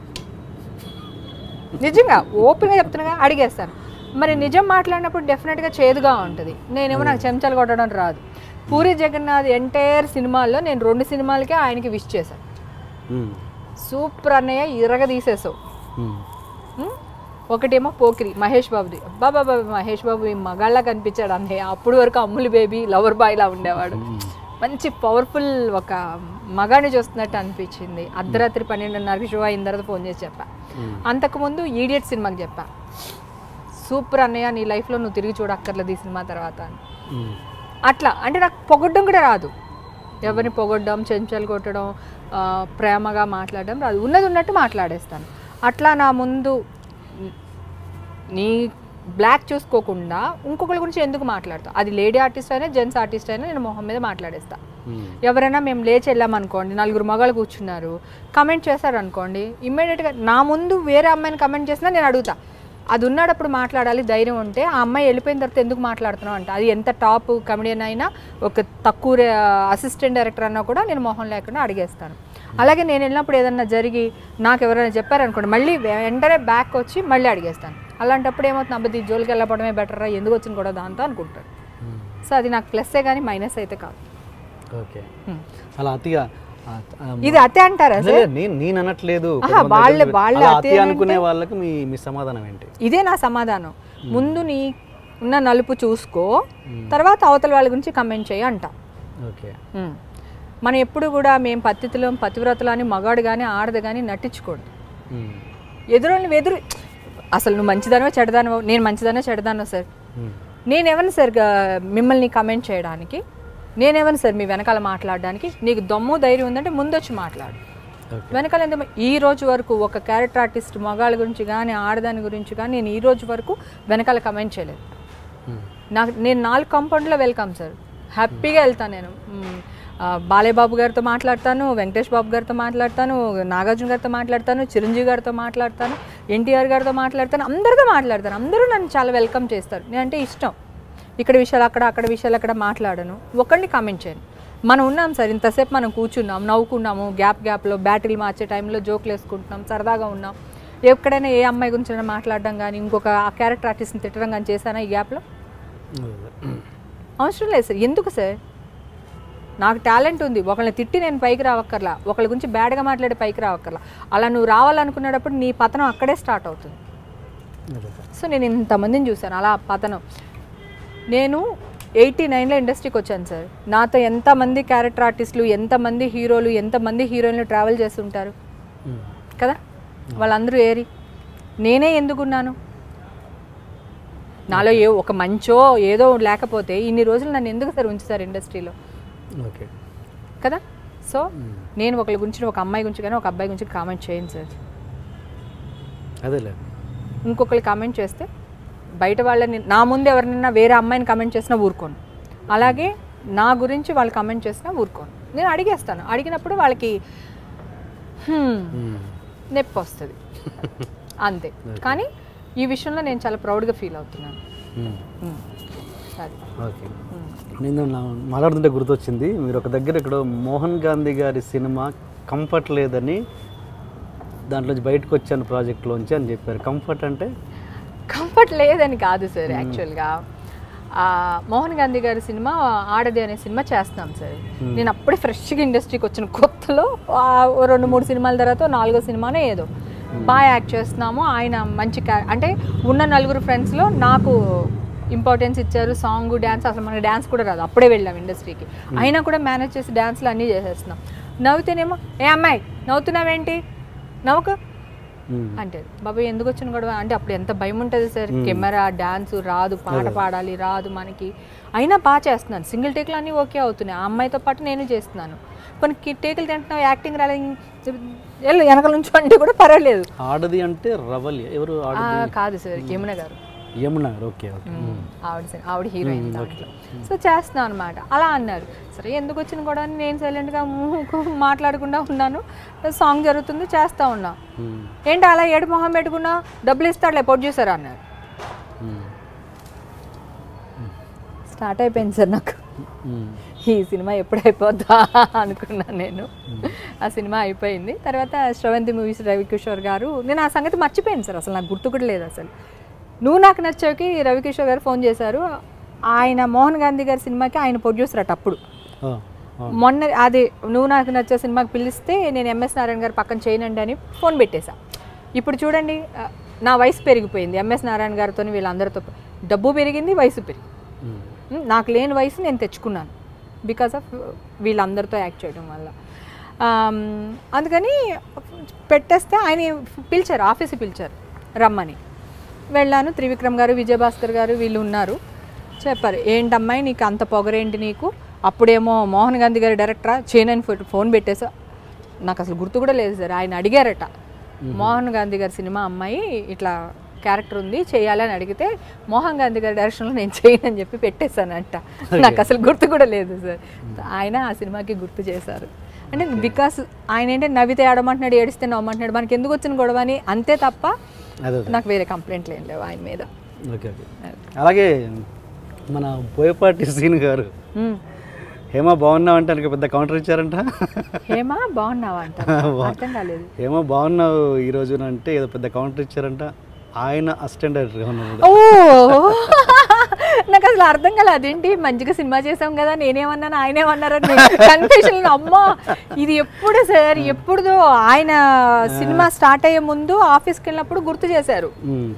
నిజంగా ఓపెన్గా చెప్తున్నాగా అడిగేస్తాను మరి నిజం మాట్లాడినప్పుడు డెఫినెట్గా చేదుగా ఉంటుంది నేనేమో నాకు చెంచాలు కొట్టడం రాదు పూరి జగన్నాథ్ ఎంటైర్ సినిమాల్లో నేను రెండు సినిమాలకే ఆయనకి విష్ చేశాను ఉమ్. సూపర్ అన్నయ్య ఇరగ తీసేసావు ఉమ్. ఉం? ఒకటేమో పోకిరి మహేష్ బాబుది బాబా బాబా మహేష్ బాబు ఈ మగాళ్ళ కనిపించాడు అన్నయ్య అప్పుడు వరకు అమ్ములు బేబీ లవర్ బాయ్ లా ఉండేవాడు మంచి పవర్ఫుల్ ఒక మగాన్ని చూస్తున్నట్టు అనిపించింది అర్ధరాత్రి పన్నెండున్నరకి షో అయిన తర్వాత ఫోన్ చేసి చెప్పా అంతకుముందు ఈడియట్ సినిమాకి చెప్పా సూపర్ అన్నయ్య నీ లైఫ్లో నువ్వు తిరిగి చూడక్కర్లేదు ఈ సినిమా తర్వాత అని మ్మ్. అట్లా అంటే నాకు పొగడ్డం కూడా రాదు ఎవరిని పొగడ్డం చెంచలు కొట్టడం ఆ, ప్రేమగా మాట్లాడడం రాదు ఉన్నది ఉన్నట్టు మాట్లాడేస్తాను అట్లా నా ముందు నీ బ్లాక్ చూసుకోకుండా ఇంకొకరి గురించి ఎందుకు మాట్లాడతావు అది లేడీ ఆర్టిస్ట్ అయినా జెంట్స్ ఆర్టిస్ట్ అయినా నేను మొహం మీద మాట్లాడేస్తా మ్మ్. ఎవరైనా మేము లేచి వెళ్ళామనుకోండి నలుగురు మగాళ్ళు కూర్చున్నారు కమెంట్ చేశారనుకోండి ఇమ్మీడియట్గా నా ముందు వేరే అమ్మాయిని కమెంట్ చేసినా నేను అడుగుతా అది ఉన్నాడప్పుడు మాట్లాడాలి ధైర్యం ఉంటే ఆ అమ్మాయి వెళ్ళిపోయిన తర్వాత ఎందుకు మాట్లాడుతున్నావు అంటే అది ఎంత టాప్ కమెడియన్ అయినా ఒక తక్కువ అసిస్టెంట్ డైరెక్టర్ అన్నా కూడా నేను మొహం లేకుండా అడిగేస్తాను అలాగే నేను వెళ్ళినప్పుడు ఏదన్నా జరిగి నాకు ఎవరైనా చెప్పారనుకోండి మళ్ళీ వెంటనే బ్యాక్ వచ్చి మళ్ళీ అడిగేస్తాను అలాంటప్పుడు ఏమవుతుంది అబ్బది జోలికి వెళ్ళకపోవడమే బెటరా ఎందుకు వచ్చింది కూడా దాంతో అనుకుంటారు మ్మ్. సో అది నాకు ప్లస్సే కానీ మైనస్ అయితే కాదు ఓకే హ్మ్. అలా అతిగా ఆ, ఆ, ఇది అతే అంటారా అదే, సార్ నేను నేను అనట్లేదు ఆహా, కొంతమంది వాళ్ళ- దగ్గర వాళ్ళ అలా అతి అతి అని అనుకునే అంటే- వాళ్ళకి మీ మీ సమాధానం ఏంటి ఇదే నా సమాధానం ముందు నీ ఉన్న నలుపు చూసుకో తర్వాత అవతల వాళ్ళ గురించి కమెంట్ చేయి అంట ఓకే ఉమ్. మనం ఎప్పుడు కూడా మేము పత్తితులం పతివ్రతలు అని మగాడు కానీ ఆడదు కానీ నటించకూడదు మ్మ్. ఎదురు ఎదురు అసలు నువ్వు మంచిదానో చెడదానో నేను మంచిదానో చెడదానో సార్ మ్మ్. నేనెవరిని సార్ గా- మిమ్మల్ని కమెంట్ చేయడానికి నేనెవరిని సార్ మీ వెనకాల మాట్లాడడానికి నీకు దమ్ము ధైర్యం ఉందంటే ముందొచ్చి మాట్లాడు ఓకే వెనకాల ఎంత ఈ రోజు వరకు ఒక క్యారెక్టర్ ఆర్టిస్ట్ మగాళ్ళ గురించి కానీ ఆడదాని గురించి కానీ నేను ఈ రోజు వరకు వెనకాల కమెంట్ చేయలేదు మ్మ్. నాకు నేను నాలుగు కాంపౌండ్లో వెల్కమ్ సార్ హ్యాపీగా వెళ్తాను నేను మ్, ఆ, బాలయ్య బాబు గారితో మాట్లాడతాను వెంకటేష్ బాబు గారితో మాట్లాడతాను నాగార్జున గారితో మాట్లాడతాను చిరంజీవి గారితో మాట్లాడతాను ఎన్టీఆర్ గారితో మాట్లాడతాను అందరితో మాట్లాడతాను అందరూ నన్ను చాలా వెల్కమ్ చేస్తారు నేనంటే ఇష్టం ఇక్కడ విషయాలు అక్కడ అక్కడ విషయాలు అక్కడ మాట్లాడను ఒకరిని కామెంట్ చేయను మనం ఉన్నాం సార్ ఇంతసేపు మనం కూర్చున్నాం నవ్వుకున్నాము గ్యాప్ గ్యాప్లో బ్యాటరీలు మార్చే టైంలో జోకులు వేసుకుంటున్నాం సరదాగా ఉన్నాం ఎక్కడైనా ఏ అమ్మాయి గురించి అయినా మాట్లాడడం కానీ ఇంకొక ఆ క్యారెక్టర్ ఆర్టిస్ట్ని తిట్టడం కానీ చేశానా ఈ గ్యాప్లో అవసరం లేదు సార్ ఎందుకు సార్ నాకు టాలెంట్ ఉంది ఒకళ్ళని తిట్టి నేను పైకి రావక్కర్లా ఒకళ్ళ గురించి బ్యాడ్గా మాట్లాడి పైకి రావక్కర్లా అలా నువ్వు రావాలనుకునేటప్పుడు నీ పతనం అక్కడే స్టార్ట్ అవుతుంది అదే. సో నేను ఇంతమందిని చూశాను అలా పతనం నేను ఎయిటీ నైన్లో ఇండస్ట్రీకి వచ్చాను సార్ నాతో ఎంతమంది క్యారెక్టర్ ఆర్టిస్టులు ఎంతమంది హీరోలు ఎంతమంది హీరోయిన్లు ట్రావెల్ చేస్తుంటారు మ్మ్. కదా వాళ్ళందరూ ఏరి నేనే ఎందుకున్నాను నాలో ఏ ఒక మంచో ఏదో లేకపోతే ఇన్ని రోజులు నన్ను ఎందుకు సార్ ఉంచుతారు ఇండస్ట్రీలో ఓకే కదా సో నేను ఒకరి గురించి ఒక అమ్మాయి గురించి కానీ ఒక అబ్బాయి గురించి కామెంట్ చేయను సార్ అదేలే ఇంకొకరు కామెంట్ చేస్తే బయట వాళ్ళని నా ముందు ఎవరినైనా వేరే అమ్మాయిని కామెంట్ చేసినా ఊరుకోను అలాగే నా గురించి వాళ్ళు కామెంట్ చేసినా ఊరుకోను నేను అడిగేస్తాను అడిగినప్పుడు వాళ్ళకి "హ్మ్, మ్మ్. నొప్పి వస్తుంది అంతే కానీ ఈ విషయంలో నేను చాలా ప్రౌడ్గా ఫీల్ అవుతున్నాను మ్మ్. హ్మ్. అది ఓకే హ్మ్. నేను నా- మాట్లాడుతుంటే గుర్తొచ్చింది మీరు ఒక దగ్గర ఇక్కడ మోహన్ గాంధీ గారి సినిమా కంఫర్ట్ లేదని దాంట్లోంచి బయటకు వచ్చాను ప్రాజెక్ట్లోంచి అని చెప్పారు కంఫర్ట్ అంటే కంఫర్ట్ లేదని కాదు సార్ యాక్చువల్గా ఆ, మోహన్ గాంధీ గారి సినిమా ఆడది అనే సినిమా చేస్తున్నాం సార్ నేను అప్పుడే ఫ్రెష్గా ఇండస్ట్రీకి వచ్చిన కొత్తలో ఆ, ఓ రెండు మూడు సినిమాల తర్వాత ఓ నాలుగో సినిమానే ఏదో బాగా యాక్ట్ చేస్తున్నాము ఆయన మంచి క్యా- అంటే ఉన్న నలుగురు ఫ్రెండ్స్లో నాకు ఇంపార్టెన్స్ ఇచ్చారు సాంగ్ డ్యాన్స్ అసలు మనకి డ్యాన్స్ కూడా రాదు అప్పుడే వెళ్ళాం ఇండస్ట్రీకి అయినా కూడా మేనేజ్ చేసి డ్యాన్స్లు అన్నీ చేసేస్తున్నాం నవ్వుతేనేమో ఏ అమ్మాయి నవ్వుతున్నావేంటి నవ్వుకు మ్మ్. అంటే బాబాయ్ ఎందుకు వచ్చిన గొడవ అంటే అప్పుడు ఎంత భయం ఉంటుంది సార్ కెమెరా డాన్స్ రాదు పాట పాడాలి రాదు మనకి అయినా బాగా చేస్తున్నాను సింగిల్ టేక్లు అన్నీ ఓకే అవుతున్నాయి ఆ అమ్మాయితో పాటు నేను చేస్తున్నాను కొన్ని టేకులు తింటున్నావు యాక్టింగ్ రాలేదు వెళ్ళు వెనకాల నుంచి అంటే కూడా పర్వాలేదు ఆడది అంటే రవలి ఎవరు ఆ, ఆడది కాదు సార్ యమున గారు యమున గారు ఓకే ఓకే ఆవిడ సి- ఆవిడ హీరోయిన్ దాంట్లో సో చేస్తున్నాను అనమాట అలా అన్నారు సరే ఎందుకు వచ్చిన కూడా అని నేను సైలెంట్గా మాట్లాడకుండా ఉన్నాను సాంగ్ జరుగుతుంది చేస్తూ ఉన్నా మ్మ్. ఏంటి అలా ఏడు మొహం పెట్టుకున్నా డబ్బులు ఇస్తాడులే ప్రొడ్యూసర్ అన్నారు మ్మ్. స్టార్ట్ అయిపోయింది సార్ నాకు మ్మ్. ఈ సినిమా ఎప్పుడు అయిపోద్దా అనుకున్నాను నేను ఆ సినిమా అయిపోయింది తర్వాత శ్రవంతి మూవీస్ రవికిషోర్ గారు నేను ఆ సంగతి మర్చిపోయాను సార్ అసలు నాకు గుర్తు కూడా లేదు అసలు నువ్వు నాకు నచ్చావుకి రవికిషోర్ గారు ఫోన్ చేశారు ఆయన మోహన్ గాంధీ గారి సినిమాకి ఆయన ప్రొడ్యూసర్ అట అప్పుడు ఆ, ఆ. మొన్న అది నువ్వు నాకు నచ్చే సినిమాకి పిలిస్తే నేను ఎంఎస్ నారాయణ గారు పక్కన చేయనండి అని ఫోన్ పెట్టేశా ఇప్పుడు చూడండి ఆ, నా వయసు పెరిగిపోయింది ఎంఎస్ నారాయణ గారితో వీళ్ళందరితో డబ్బు పెరిగింది వయసు పెరిగింది మ్మ్. ఉమ్, నాకు లేని వయసు నేను తెచ్చుకున్నాను బికాస్ ఆఫ్ వీళ్ళందరితో యాక్ట్ చేయడం వల్ల ఆమ్, అందుకని పెట్టేస్తే ఆయన పిలిచారు ఆఫీస్కి పిలిచారు రమ్మని వెళ్ళాను త్రివిక్రమ్ గారు విజయభాస్కర్ గారు వీళ్ళు ఉన్నారు చెప్పారు ఏంటమ్మాయి నీకు అంత పొగరేంటి నీకు అప్పుడేమో మోహన్ గాంధీ గారి డైరెక్టరా చేయనని ఫోన్ ఫోన్ పెట్టేసా నాకు అసలు గుర్తు కూడా లేదు సార్ ఆయన అడిగారట మోహన్ గాంధీ గారి సినిమా అమ్మాయి ఇట్లా క్యారెక్టర్ ఉంది చేయాలని అడిగితే మోహన్ గాంధీ గారి డైరెక్షన్లో నేను చేయనని చెప్పి పెట్టేశానంట నాకు అసలు గుర్తు కూడా లేదు సార్ ఆయన ఆ సినిమాకి గుర్తు చేశారు అంటే బికాస్ ఆయన ఏంటంటే నవ్వితే ఆడమంటున్నాడు ఏడిస్తే నవ్వమంటున్నాడు మనకి ఎందుకు వచ్చిన గొడవ అని అంతే తప్ప అదే నాకు వేరే కంప్లైంట్లు ఏం లేవు ఆయన మీద ఓకే ఓకే అలాగే మన బోయపాటి సీన్ గారు మ్మ్. హేమ బాగున్నావు అంటే ఆయనకి పెద్ద కౌంటర్ ఇచ్చారంట హేమా బాగున్నావా అంట అర్థం కాలేదు హేమ బాగున్నావు ఈ రోజున అంటే ఏదో పెద్ద కౌంటర్ ఇచ్చారంట ఆయన అసిస్టెంట్ డైరెక్టర్గా ఉన్నారు ఓ నాకు అసలు అర్థం కాలేదు అదేంటి మంచిగా సినిమా చేసాం కదా నేనేమన్నాను ఆయనేమన్నారని కన్ఫ్యూషన్ అమ్మా ఇది ఎప్పుడు సార్ ఎప్పుడుదో ఆయన సినిమా స్టార్ట్ అయ్యే ముందు ఆఫీస్కి వెళ్ళినప్పుడు గుర్తు చేశారు మ్మ్.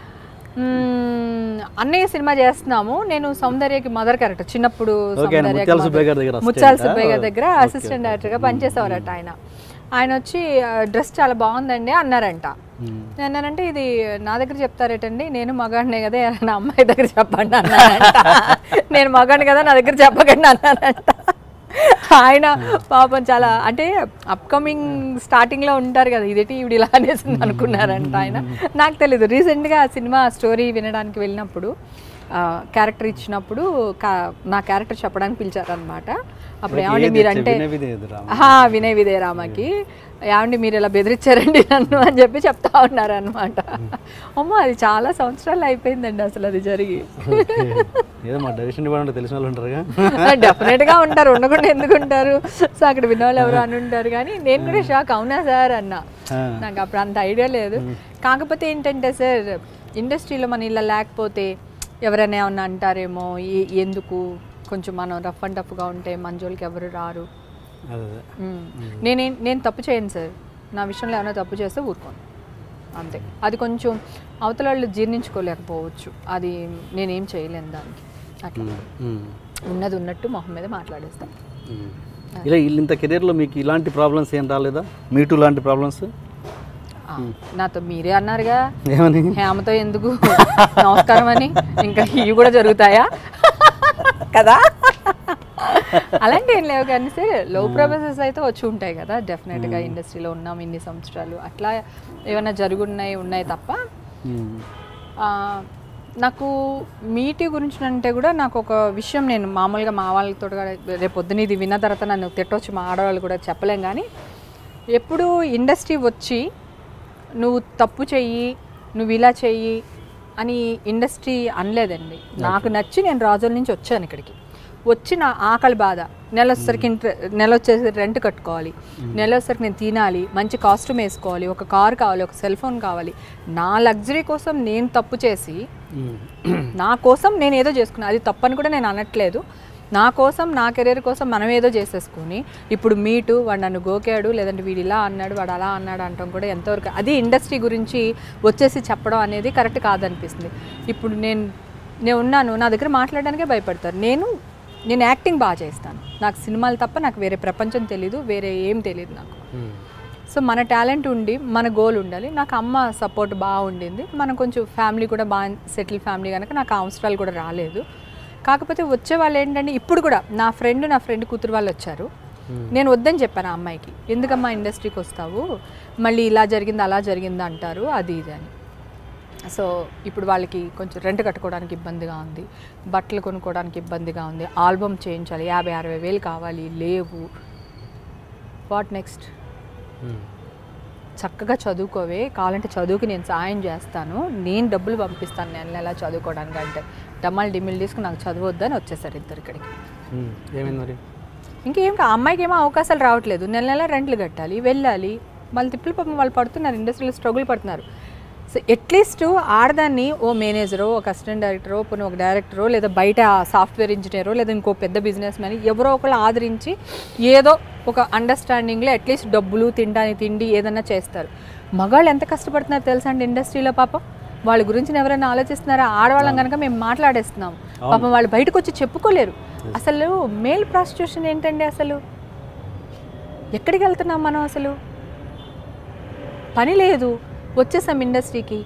మ్మ్, అన్నయ్య సినిమా చేస్తున్నాము నేను సౌందర్యకి మదర్ క్యారెక్టర్ చిన్నప్పుడు ఓకే, ఆయన సౌందర్యకి ముత్యాల mother. సుబ్బయ్య గారి దగ్గర ముత్యాల assistant ఆ? సుబ్బయ్య గారి దగ్గర ఓకే, అసిస్టెంట్ డైరెక్టర్గా పనిచేసేవారట ఆయన ఆయన వచ్చి డ్రెస్ చాలా బాగుందండి అన్నారంట మ్మ్. నేను అన్నానంటే ఇది నా దగ్గర చెప్తారేటండి నేను మగాడినే కదా నా అమ్మాయి దగ్గర చెప్పండి అన్నానంట నేను మగాడిని కదా నా దగ్గర చెప్పకండి అన్నానంట ఆయన పాపం చాలా అంటే అప్కమింగ్ స్టార్టింగ్ లో ఉంటారు కదా ఇదేంటి ఇవిడ ఇలా అనేసింది అనుకున్నారంట ఆయన నాకు తెలీదు రీసెంట్ గా ఆ సినిమా స్టోరీ వినడానికి వెళ్ళినప్పుడు క్యారెక్టర్ ఇచ్చినప్పుడు కా- నా క్యారెక్టర్ చెప్పడానికి పిలిచారనమాట అప్పుడు ఏమండి ఏది మీరంటే వినయ్ విధేయదు రామ. ఆహా, వినయ్ విజయ రామకి ఏమండి మీరు ఇలా బెదిరించారండి నన్ను అని చెప్పి చెప్తా ఉన్నారు అనమాట అమ్మో అది చాలా సంవత్సరాలు అయిపోయిందండి అసలు అది జరిగి ఓకే. ఏదో మా డైరెక్షన్ డిపార్ట్మెంట్ తెలిసిన వాళ్ళు ఉంటారుగా డెఫినెట్ గా ఉంటారు ఉండకుండా ఎందుకు ఉంటారు సో అక్కడ విన్నవాళ్ళు ఎవరు అని ఉంటారు కానీ నేను కూడా షాక్ అవునా సార్ అన్న ఆ. నాకు అప్పుడు అంత ఐడియా లేదు కాకపోతే ఏంటంటే సార్ ఇండస్ట్రీలో మన ఇలా లేకపోతే ఎవరైనా ఏమన్నా అంటారేమో ఈ- ఎందుకు కొంచెం మనం రఫ్ అండ్ టఫ్గా ఉంటే మన జోలికి ఎవరు రారు అదే అదే మ్మ్. నేనే నేను తప్పు చేయను సార్ నా విషయంలో ఏమైనా తప్పు చేస్తే ఊరుకోను అంతే అది కొంచెం అవతల వాళ్ళు జీర్ణించుకోలేకపోవచ్చు అది నేనేం చేయలేను దానికి అట్లా మ్మ్. మ్మ్. ఉన్నది ఉన్నట్టు మొహం మీద మాట్లాడేస్తాం మ్మ్. ఇలా వీళ్ళు ఇంత కెరీర్లో మీకు ఇలాంటి ప్రాబ్లమ్స్ ఏం రాలేదా మీటూ లాంటి ప్రాబ్లమ్స్ ఆ, నాతో మీరే అన్నారుగా ఏమని హేమతో ఎందుకు నమస్కారం అని ఇంకా ఇవి కూడా జరుగుతాయా కదా అలాంటి ఏం లేవు కానీ సరే లో ప్రొఫెసర్స్ అయితే వచ్చి ఉంటాయి కదా డెఫినెట్గా ఇండస్ట్రీలో ఉన్నాం ఇన్ని సంవత్సరాలు అట్లా ఏమైనా జరుగున్నాయి ఉన్నాయి తప్ప మ్మ్. ఆ, నాకు మీటి గురించి అంటే కూడా నాకు ఒక విషయం నేను మామూలుగా మా వాళ్ళతో కూడా రేపు పొద్దున ఇది విన్న తర్వాత నన్ను తిట్టొచ్చు మా ఆడవాళ్ళు కూడా చెప్పలేం కానీ ఎప్పుడు ఇండస్ట్రీ వచ్చి నువ్వు తప్పు చెయ్యి నువ్వు ఇలా చెయ్యి అని ఇండస్ట్రీ అనలేదండి నాకు నచ్చి నేను రాజుల నుంచి వచ్చాను ఇక్కడికి వచ్చి నా ఆకలి బాధ నెల వచ్చేసరికి ఇంట్రె నెల వచ్చేసి రెంట్ కట్టుకోవాలి నెల వచ్చేసరికి నేను తినాలి మంచి కాస్ట్యూమ్ వేసుకోవాలి ఒక కార్ కావాలి ఒక సెల్ ఫోన్ కావాలి నా లగ్జరీ కోసం నేను తప్పు చేసి మ్మ్. నా కోసం నేను ఏదో చేసుకున్నా అది తప్పని కూడా నేను అనట్లేదు నా కోసం నా కెరీర్ కోసం మనం ఏదో చేసేసుకుని ఇప్పుడు మీటు వాడు నన్ను గోకాడు లేదంటే వీడు ఇలా అన్నాడు వాడు అలా అన్నాడు అంటాం కూడా ఎంతవరకు అది ఇండస్ట్రీ గురించి వచ్చేసి చెప్పడం అనేది కరెక్ట్ కాదనిపిస్తుంది ఇప్పుడు నేను నేను ఉన్నాను నా దగ్గర మాట్లాడడానికే భయపడతారు నేను నేను యాక్టింగ్ బాగా చేస్తాను నాకు సినిమాలు తప్ప నాకు వేరే ప్రపంచం తెలీదు వేరే ఏం తెలియదు నాకు మ్మ్. సో మన టాలెంట్ ఉండి మన గోల్ ఉండాలి నాకు అమ్మ సపోర్ట్ బాగా ఉండింది మనం కొంచెం ఫ్యామిలీ కూడా బాగా సెటిల్ ఫ్యామిలీ కనుక నాకు ఆ అవసరాలు కూడా రాలేదు కాకపోతే వచ్చే వాళ్ళు ఏంటంటే ఇప్పుడు కూడా నా ఫ్రెండ్ నా ఫ్రెండ్ కూతురు వాళ్ళు వచ్చారు నేను వద్దని చెప్పాను ఆ అమ్మాయికి ఎందుకమ్మా ఇండస్ట్రీకి వస్తావు మళ్ళీ ఇలా జరిగింది అలా జరిగింది అంటారు అది ఇది అని సో ఇప్పుడు వాళ్ళకి కొంచెం రెంట్ కట్టుకోవడానికి ఇబ్బందిగా ఉంది బట్టలు కొనుక్కోవడానికి ఇబ్బందిగా ఉంది ఆల్బమ్ చేయించాలి యాభై అరవై వేలు కావాలి లేవు వాట్ నెక్స్ట్ మ్మ్. చక్కగా చదువుకోవే కావాలంటే చదువుకి నేను సాయం చేస్తాను నేను డబ్బులు పంపిస్తాను నెల నెల చదువుకోవడానికి అంటే డమ్మాలు డిమ్మిలు తీసుకుని నాకు చదవద్దని వచ్చేసారు ఇద్దరు ఇక్కడికి మ్మ్. ఏమైంది మరి ఇంకేం కా- ఆ అమ్మాయికి ఏమో అవకాశాలు రావట్లేదు నెల నెల రెంట్లు కట్టాలి వెళ్ళాలి మళ్ళీ తిప్పులు పాపం వాళ్ళు పడుతున్నారు ఇండస్ట్రీలో స్ట్రగుల్ పడుతున్నారు సో అట్లీస్ట్ ఆడదాన్ని ఓ మేనేజరో ఒక అసిస్టెంట్ డైరెక్టరో పోనీ ఒక డైరెక్టరో లేదా బయట సాఫ్ట్వేర్ ఇంజనీరో లేదా ఇంకో పెద్ద బిజినెస్ మ్యాన్ ఎవరో ఒకళ్ళు ఆదరించి ఏదో ఒక అండర్స్టాండింగ్లో అట్లీస్ట్ డబ్బులు తినడానికి తిండి ఏదన్నా చేస్తారు మగాళ్ళు ఎంత కష్టపడుతున్నారు తెలుసా అండి ఇండస్ట్రీలో పాపం వాళ్ళ గురించి ఎవరైనా ఆలోచిస్తున్నారా ఆడవాళ్ళం కనుక మేము మాట్లాడేస్తున్నాం పాపం వాళ్ళు బయటకు వచ్చి చెప్పుకోలేరు అసలు మేల్ ప్రాస్టిట్యూషన్ ఏంటండి అసలు ఎక్కడికి వెళ్తున్నాం మనం అసలు పని లేదు వచ్చేసాం ఇండస్ట్రీకి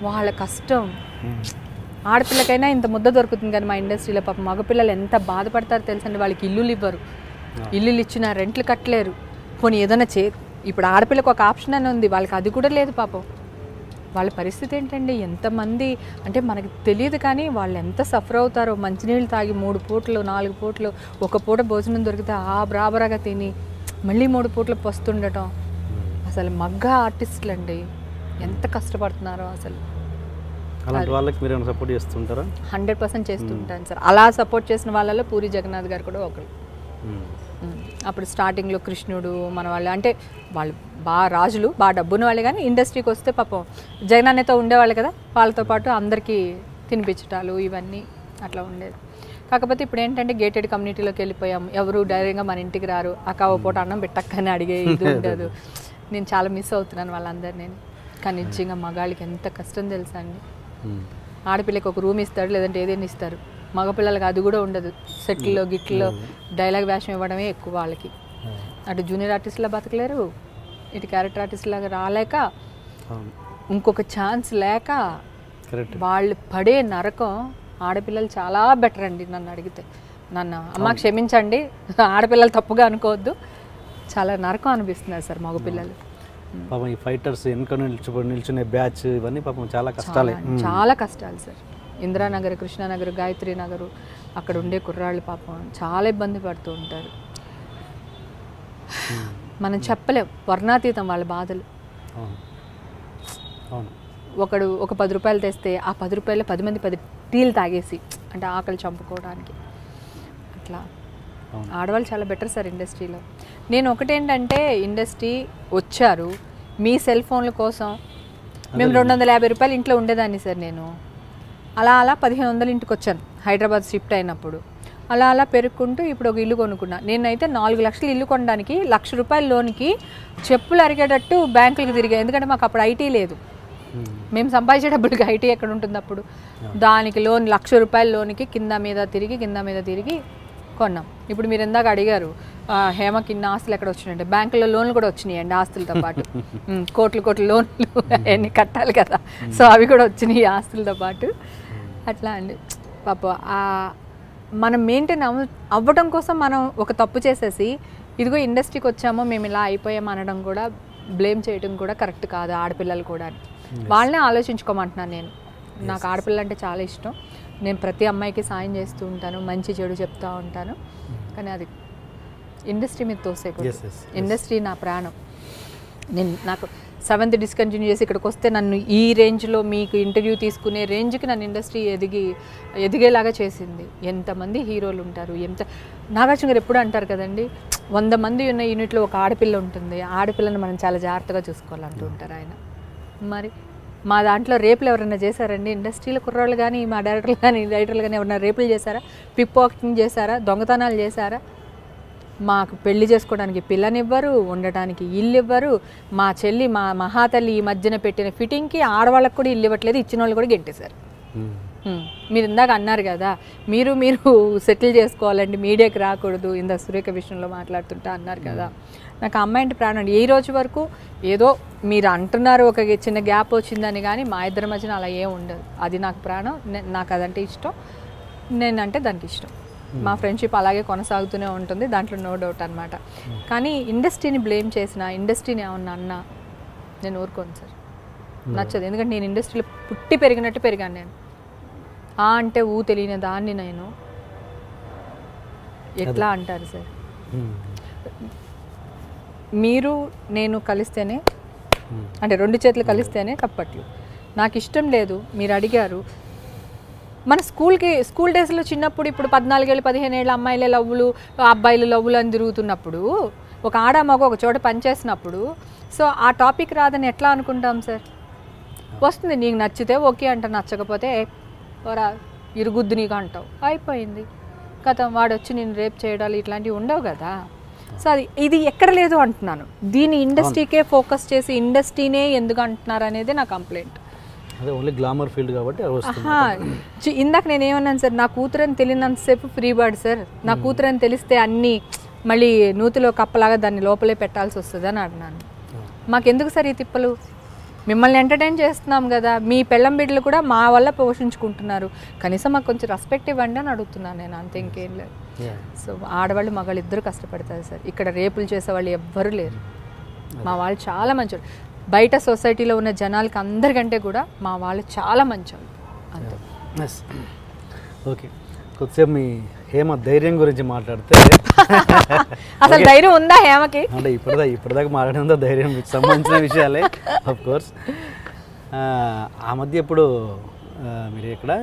వాళ్ళ కష్టం ఆడపిల్లకైనా ఇంత ముద్ద దొరుకుతుంది కానీ మా ఇండస్ట్రీలో పాపం మగపిల్లలు ఎంత బాధపడతారో తెలుసండి వాళ్ళకి ఇల్లులు ఇవ్వరు ఇల్లులు ఇచ్చిన రెంట్లు కట్టలేరు పోనీ ఏదైనా చే ఇప్పుడు ఆడపిల్లకు ఒక ఆప్షన్ అని ఉంది వాళ్ళకి అది కూడా లేదు పాపం వాళ్ళ పరిస్థితి ఏంటండి ఎంతమంది అంటే మనకి తెలియదు కానీ వాళ్ళు ఎంత సఫర్ అవుతారో మంచినీళ్ళు తాగి మూడు పూటలు నాలుగు పూటలు ఒక పూట భోజనం దొరికితే ఆ బ్రాబరాగా తిని మళ్ళీ మూడు పూటలు పస్తుండటం అసలు మగ్గ ఆర్టిస్టులు అండి ఎంత కష్టపడుతున్నారో అసలు అలాంటి వాళ్ళకి మీరు ఏమైనా సపోర్ట్ చేస్తుంటారా హండ్రెడ్ పర్సెంట్ చేస్తుంటాను సార్ అలా సపోర్ట్ చేసిన వాళ్ళలో పూరి జగన్నాథ్ గారు కూడా ఒకరు మ్మ్. ఉమ్. అప్పుడు స్టార్టింగ్లో కృష్ణుడు మన వాళ్ళు అంటే వాళ్ళు బాగా రాజులు బాగా డబ్బున్న వాళ్ళే కానీ ఇండస్ట్రీకి వస్తే పాపం జగనన్నతో ఉండేవాళ్ళు కదా వాళ్ళతో పాటు అందరికీ తినిపించటాలు ఇవన్నీ అట్లా ఉండేది కాకపోతే ఇప్పుడు ఏంటంటే గేటెడ్ కమ్యూనిటీలోకి వెళ్ళిపోయాం ఎవరు డైరెక్ట్గా మన ఇంటికి రారు అక్క ఓ పూట అన్నం పెట్టక్కని అడిగే ఇది ఉండదు నేను చాలా మిస్ అవుతున్నాను వాళ్ళందరినీ నేను కానీ నిజంగా మగాళ్ళకి ఎంత కష్టం తెలుసా అండి మ్మ్. ఆడపిల్లకి ఒక రూమ్ ఇస్తాడు లేదంటే ఏదైనా ఇస్తారు మగపిల్లలకి అది కూడా ఉండదు సెట్లో గిట్లో డైలాగ్ వేషం ఇవ్వడమే ఎక్కువ వాళ్ళకి అటు జూనియర్ ఆర్టిస్ట్లా బతకలేరు ఇటు క్యారెక్టర్ ఆర్టిస్ట్ లాగా రాలేక అవును ఇంకొక ఛాన్స్ లేక కరెక్ట్ వాళ్ళు పడే నరకం ఆడపిల్లలు చాలా బెటర్ అండి నన్ను అడిగితే నన్ను అమ్మ క్షమించండి ఆడపిల్లలు తప్పుగా అనుకోవద్దు చాలా నరకం అనిపిస్తున్నారు సార్ మగపిల్లలు పాపం ఈ ఫైటర్స్ వెనుక నిల్చు నిల్చునే బ్యాచ్ ఇవన్నీ పాపం చాలా కష్టాలే చాలా- చాలా కష్టాలు సార్ ఇందిరానగర్ కృష్ణానగర్ గాయత్రి నగరు అక్కడ ఉండే కుర్రాళ్ళు పాపం చాలా ఇబ్బంది పడుతూ ఉంటారు మనం చెప్పలేం వర్ణాతీతం వాళ్ళ బాధలు అవును అవును ఒకడు ఒక పది రూపాయలు తెస్తే ఆ పది రూపాయలు పది మంది పది టీలు తాగేసి అంటే ఆకలి చంపుకోవడానికి అట్లా అవును. ఆడవాళ్ళు చాలా బెటర్ సార్ ఇండస్ట్రీలో నేను ఒకటేంటంటే ఇండస్ట్రీ వచ్చారు మీ సెల్ ఫోన్ల కోసం మేము రెండు వందల యాభై రూపాయలు ఇంట్లో ఉండేదాన్ని సార్ నేను అలా అలా పదిహేను వందలు ఇంటికి వచ్చాను హైదరాబాద్ షిఫ్ట్ అయినప్పుడు అలా అలా పెరుక్కుంటూ ఇప్పుడు ఒక ఇల్లు కొనుక్కున్నా నేనైతే నాలుగు లక్షలు ఇల్లు కొనడానికి లక్ష రూపాయల లోన్కి చెప్పులు అరిగేటట్టు బ్యాంకులకు తిరిగా ఎందుకంటే మాకు అప్పుడు ఐటీ లేదు మ్మ్. మేము సంపాదించే డబ్బులకి ఐటీ ఎక్కడ ఉంటుంది అప్పుడు దానికి లోన్ లక్ష రూపాయల లోన్కి కింద మీద తిరిగి కింద మీద తిరిగి కొన్నాం ఇప్పుడు మీరు ఇందాక అడిగారు ఆ, హేమకి ఇన్ని ఆస్తులు ఎక్కడ వచ్చినాయంటే బ్యాంకులో లోన్లు కూడా వచ్చినాయండి ఆస్తులతో పాటు ఉమ్, కోట్లు కోట్ల లోన్లు అన్ని కట్టాలి కదా సో అవి కూడా వచ్చినాయి ఈ ఆస్తులతో పాటు అట్లా అండి పాప ఆ మనం మెయింటైన్ అవ అవ్వడం కోసం మనం ఒక తప్పు చేసేసి ఇదిగో ఇండస్ట్రీకి వచ్చామో మేము ఇలా అయిపోయాం అనడం కూడా బ్లేమ్ చేయడం కూడా కరెక్ట్ కాదు ఆడపిల్లలు కూడా వాళ్ళనే ఆలోచించుకోమంటున్నాను నేను నాకు ఆడపిల్ల అంటే చాలా ఇష్టం నేను ప్రతి అమ్మాయికి సాయం చేస్తూ ఉంటాను మంచి చెడు చెప్తూ ఉంటాను కానీ అది ఇండస్ట్రీ మీద Yes, తోసేకూడదు yes, ఇండస్ట్రీ నా ప్రాణం నేను నాకు సెవెంత్ డిస్కంటిన్యూ చేసి ఇక్కడికి వస్తే నన్ను ఈ రేంజ్లో మీకు ఇంటర్వ్యూ తీసుకునే రేంజ్కి నన్ను ఇండస్ట్రీ ఎదిగి ఎదిగేలాగా చేసింది ఎంతమంది హీరోలు ఉంటారు ఎంత నాగార్జున గారు ఎప్పుడు అంటారు కదండి వంద మంది ఉన్న యూనిట్లో ఒక ఆడపిల్ల ఉంటుంది ఆడపిల్లని మనం చాలా జాగ్రత్తగా చూసుకోవాలంటూ ఉంటారు ఆయన మరి మా దాంట్లో రేపులు ఎవరైనా చేశారండి ఇండస్ట్రీలో కుర్రాళ్ళు కానీ మా డైరెక్టర్లు కానీ రైటర్లు కానీ ఎవరైనా రేపులు చేశారా పిక్ పాకెటింగ్ చేశారా దొంగతనాలు చేశారా మాకు పెళ్లి చేసుకోవడానికి పిల్లనివ్వరు ఉండటానికి ఇల్లు ఇవ్వరు మా చెల్లి మా మహాతల్లి ఈ మధ్యన పెట్టిన ఫిట్టింగ్కి ఆడవాళ్ళకి కూడా ఇల్లు ఇవ్వట్లేదు ఇచ్చిన వాళ్ళు కూడా గెంటేశారు మ్మ్. హ్మ్. మీరు ఇందాక అన్నారు కదా మీరు మీరు సెటిల్ చేసుకోవాలండి మీడియాకి రాకూడదు ఇందా సురేఖ విషయంలో మాట్లాడుతుంటా అన్నారు కదా నాకు ఆ అమ్మాయి అంటే ప్రాణం అండి. ఈ రోజు వరకు ఏదో మీరు అంటున్నారు ఒక చిన్న గ్యాప్ వచ్చిందని కానీ మా ఇద్దరి మధ్యన అలా ఏం ఉండదు అది నాకు ప్రాణం నే- నాకు అదంటే ఇష్టం నేనంటే దానికి ఇష్టం మా ఫ్రెండ్షిప్ అలాగే కొనసాగుతూనే ఉంటుంది దాంట్లో నో డౌట్ అనమాట కానీ ఇండస్ట్రీని బ్లేమ్ చేసిన ఇండస్ట్రీని ఏమన్నా అన్నా నేను ఊరుకోను సార్ నచ్చదు ఎందుకంటే నేను ఇండస్ట్రీలో పుట్టి పెరిగినట్టు పెరిగాను నేను ఆ అంటే ఊ తెలియని దాన్ని నేను ఎట్లా అంటారు సార్ మ్మ్. మీరు నేను కలిస్తేనే మ్మ్. అంటే రెండు చేతులు కలిస్తేనే తప్పట్లు నాకు ఇష్టం లేదు మీరు అడిగారు మన స్కూల్కి స్కూల్ డేస్లో చిన్నప్పుడు ఇప్పుడు పద్నాలుగేళ్ళు పదిహేను ఏళ్ళ అమ్మాయిలే లవ్వులు అబ్బాయిలు లవ్వులు అని తిరుగుతున్నప్పుడు ఒక ఆడ మగ ఒక చోట పనిచేసినప్పుడు సో ఆ టాపిక్ రాదని ఎట్లా అనుకుంటాం సార్ వస్తుంది నీకు నచ్చితే ఓకే అంట నచ్చకపోతే "ఏ, పోరా ఇరుగుద్దు నీకు అంటావు అయిపోయింది గతం వాడు వచ్చి నేను రేప్ చేయడాలు ఇట్లాంటివి ఉండవు కదా సో అది ఇది ఎక్కడ లేదు అంటున్నాను దీని ఇండస్ట్రీకే ఫోకస్ చేసి ఇండస్ట్రీనే ఎందుకు అంటున్నారు అనేది నా కంప్లైంట్ అదే ఓన్లీ గ్లామర్ ఫీల్డ్ కాబట్టి అది వస్తుంది ఆహా, చి- ఇందాక నేను ఏమన్నాను సార్ నా కూతురని తెలియనంతసేపు ఫ్రీ బర్డ్ సార్ నా కూతురని తెలిస్తే అన్ని మళ్ళీ నూతిలో కప్పలాగా దాన్ని లోపలే పెట్టాల్సి వస్తుంది అని అన్నాను మాకెందుకు సార్ ఈ తిప్పలు మిమ్మల్ని ఎంటర్టైన్ చేస్తున్నాం కదా మీ పెళ్ళం బిడ్డలు కూడా మా వల్ల పోషించుకుంటున్నారు కనీసం మాకు కొంచెం రెస్పెక్ట్ ఇవ్వండి అని అడుగుతున్నాను నేను అంతే ఇంకేం లేదు Yeah. సో ఆడవాళ్ళు మగాళ్ళు ఇద్దరు కష్టపడతారు సార్ ఇక్కడ రేపులు చేసే వాళ్ళు ఎవ్వరూ లేరు మా వాళ్ళు చాలా మంచోళ్ళు బయట సొసైటీలో ఉన్న జనాలకి అందరికంటే కూడా మా వాళ్ళు చాలా మంచోళ్ళు అంతే ఎస్ ఓకే కొద్దిసేపు మీ హేమ ధైర్యం గురించి మాట్లాడితే అసలు ధైర్యం ఉందా హేమకి అంటే ఇప్పటిదా ఇప్పటిదాకా మాట్లాడినంత ధైర్యం మీకు సంబంధించిన విషయాలే ఆఫ్ కోర్స్ ఆ మధ్య ఇప్పుడు ఆ, మీరు ఎక్కడ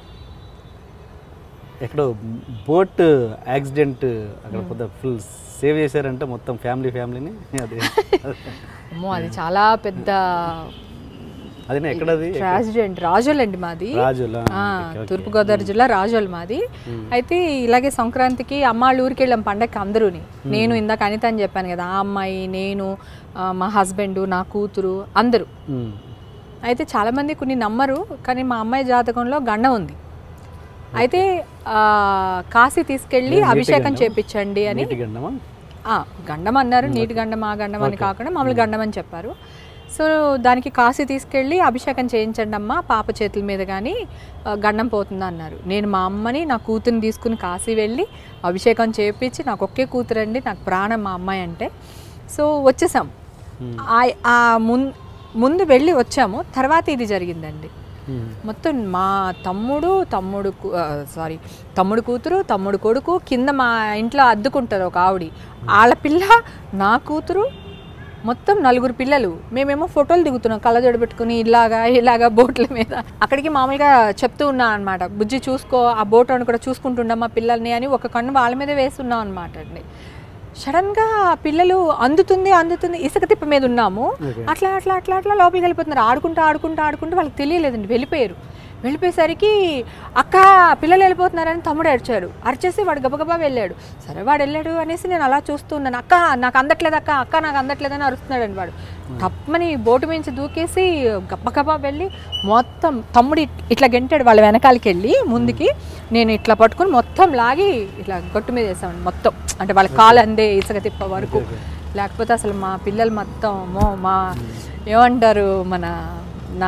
ఎక్కడో బోట్ యాక్సిడెంట్ అక్కడ కొద్దిగా ఫుల్ సేవ్ చేశారంటే మొత్తం ఫ్యామిలీ ఫ్యామిలీని అదే అమ్మో అది చాలా పెద్ద అదే ఎక్కడది ట్రాజిడీ అండి రాజోల్ అండి మాది రాజులా ఆ, తూర్పుగోదావరి జిల్లా రాజోల్ మాది అయితే ఇలాగే సంక్రాంతికి అమ్మాళ్ళ ఊరికి వెళ్ళాం పండగకి అందరూని నేను ఇందాక అనిత అని చెప్పాను కదా ఆ అమ్మాయి నేను ఆ, మా హస్బెండ్ నా కూతురు అందరూ ఉమ్. అయితే చాలామంది కొన్ని నమ్మరు కానీ మా అమ్మాయి జాతకంలో గండ ఉంది అయితే ఆ, కాశీ తీసుకెళ్ళి అభిషేకం చేపించండి అని నీటి గండమా ఆ, గండం అన్నారు నీటి గండం ఆ గండం అని కాకుండా మామూలు గండం అని చెప్పారు సో దానికి కాశీ తీసుకెళ్ళి అభిషేకం చేయించండి అమ్మా పాప చేతుల మీద కానీ ఆ, గండం పోతుంది అన్నారు నేను మా అమ్మని నా కూతుర్ని తీసుకుని కాశీ వెళ్ళి అభిషేకం చేయించి నాకు ఒకే కూతురండి నాకు ప్రాణం మా అమ్మాయి అంటే సో వచ్చేసాం ఆ- ఆ ముం ముందు వెళ్ళి వచ్చాము తర్వాత ఇది జరిగిందండి ఉమ్. మొత్తం మా తమ్ముడు తమ్ముడు సారీ తమ్ముడు కూతురు తమ్ముడు కొడుకు కింద మా ఇంట్లో అద్దుకుంటారు ఒక ఆవిడ వాళ్ళ పిల్ల నా కూతురు మొత్తం నలుగురు పిల్లలు మేమేమో ఫోటోలు దిగుతున్నాం కళ్ళజోడు పెట్టుకుని ఇలాగా ఇలాగా బోట్ల మీద అక్కడికి మామూలుగా చెప్తూ ఉన్నాం అనమాట బుజ్జి చూసుకో ఆ బోట్ అని కూడా చూసుకుంటుండం మా పిల్లల్ని అని ఒక కన్ను వాళ్ళ మీద వేస్తున్నాం అనమాట అండి సడన్గా పిల్లలు అందుతుంది అందుతుంది ఇసుక తిప్ప మీద ఉన్నాము Okay. అట్లా అట్లా అట్లా అట్లా లోపలికి వెళ్ళిపోతున్నారు ఆడుకుంటూ ఆడుకుంటూ ఆడుకుంటూ వాళ్ళకి తెలియలేదండి వెళ్ళిపోయారు వెళ్ళిపోయేసరికి అక్క పిల్లలు వెళ్ళిపోతున్నారని తమ్ముడు అరిచాడు అరిచేసి వాడు గబగబా వెళ్ళాడు సరే వాడు వెళ్ళాడు అనేసి నేను అలా చూస్తూ ఉన్నాను అక్క నాకు అందట్లేదు అక్క అక్క నాకు అందట్లేదని అరుస్తున్నాడు అండి వాడు తప్పని బోటు మించి దూకేసి గబగబా వెళ్ళి మొత్తం తమ్ముడు ఇట్- ఇట్లా గెంటాడు వాళ్ళ వెనకాలకి వెళ్ళి ముందుకి నేను ఇట్లా పట్టుకుని మొత్తం లాగి ఇట్లా గట్టు మీద వేసామండి మొత్తం అంటే వాళ్ళ కాలు అందే ఇసుక తిప్ప వరకు లేకపోతే అసలు మా పిల్లలు మొత్తం మో మా ఏమంటారు మన నా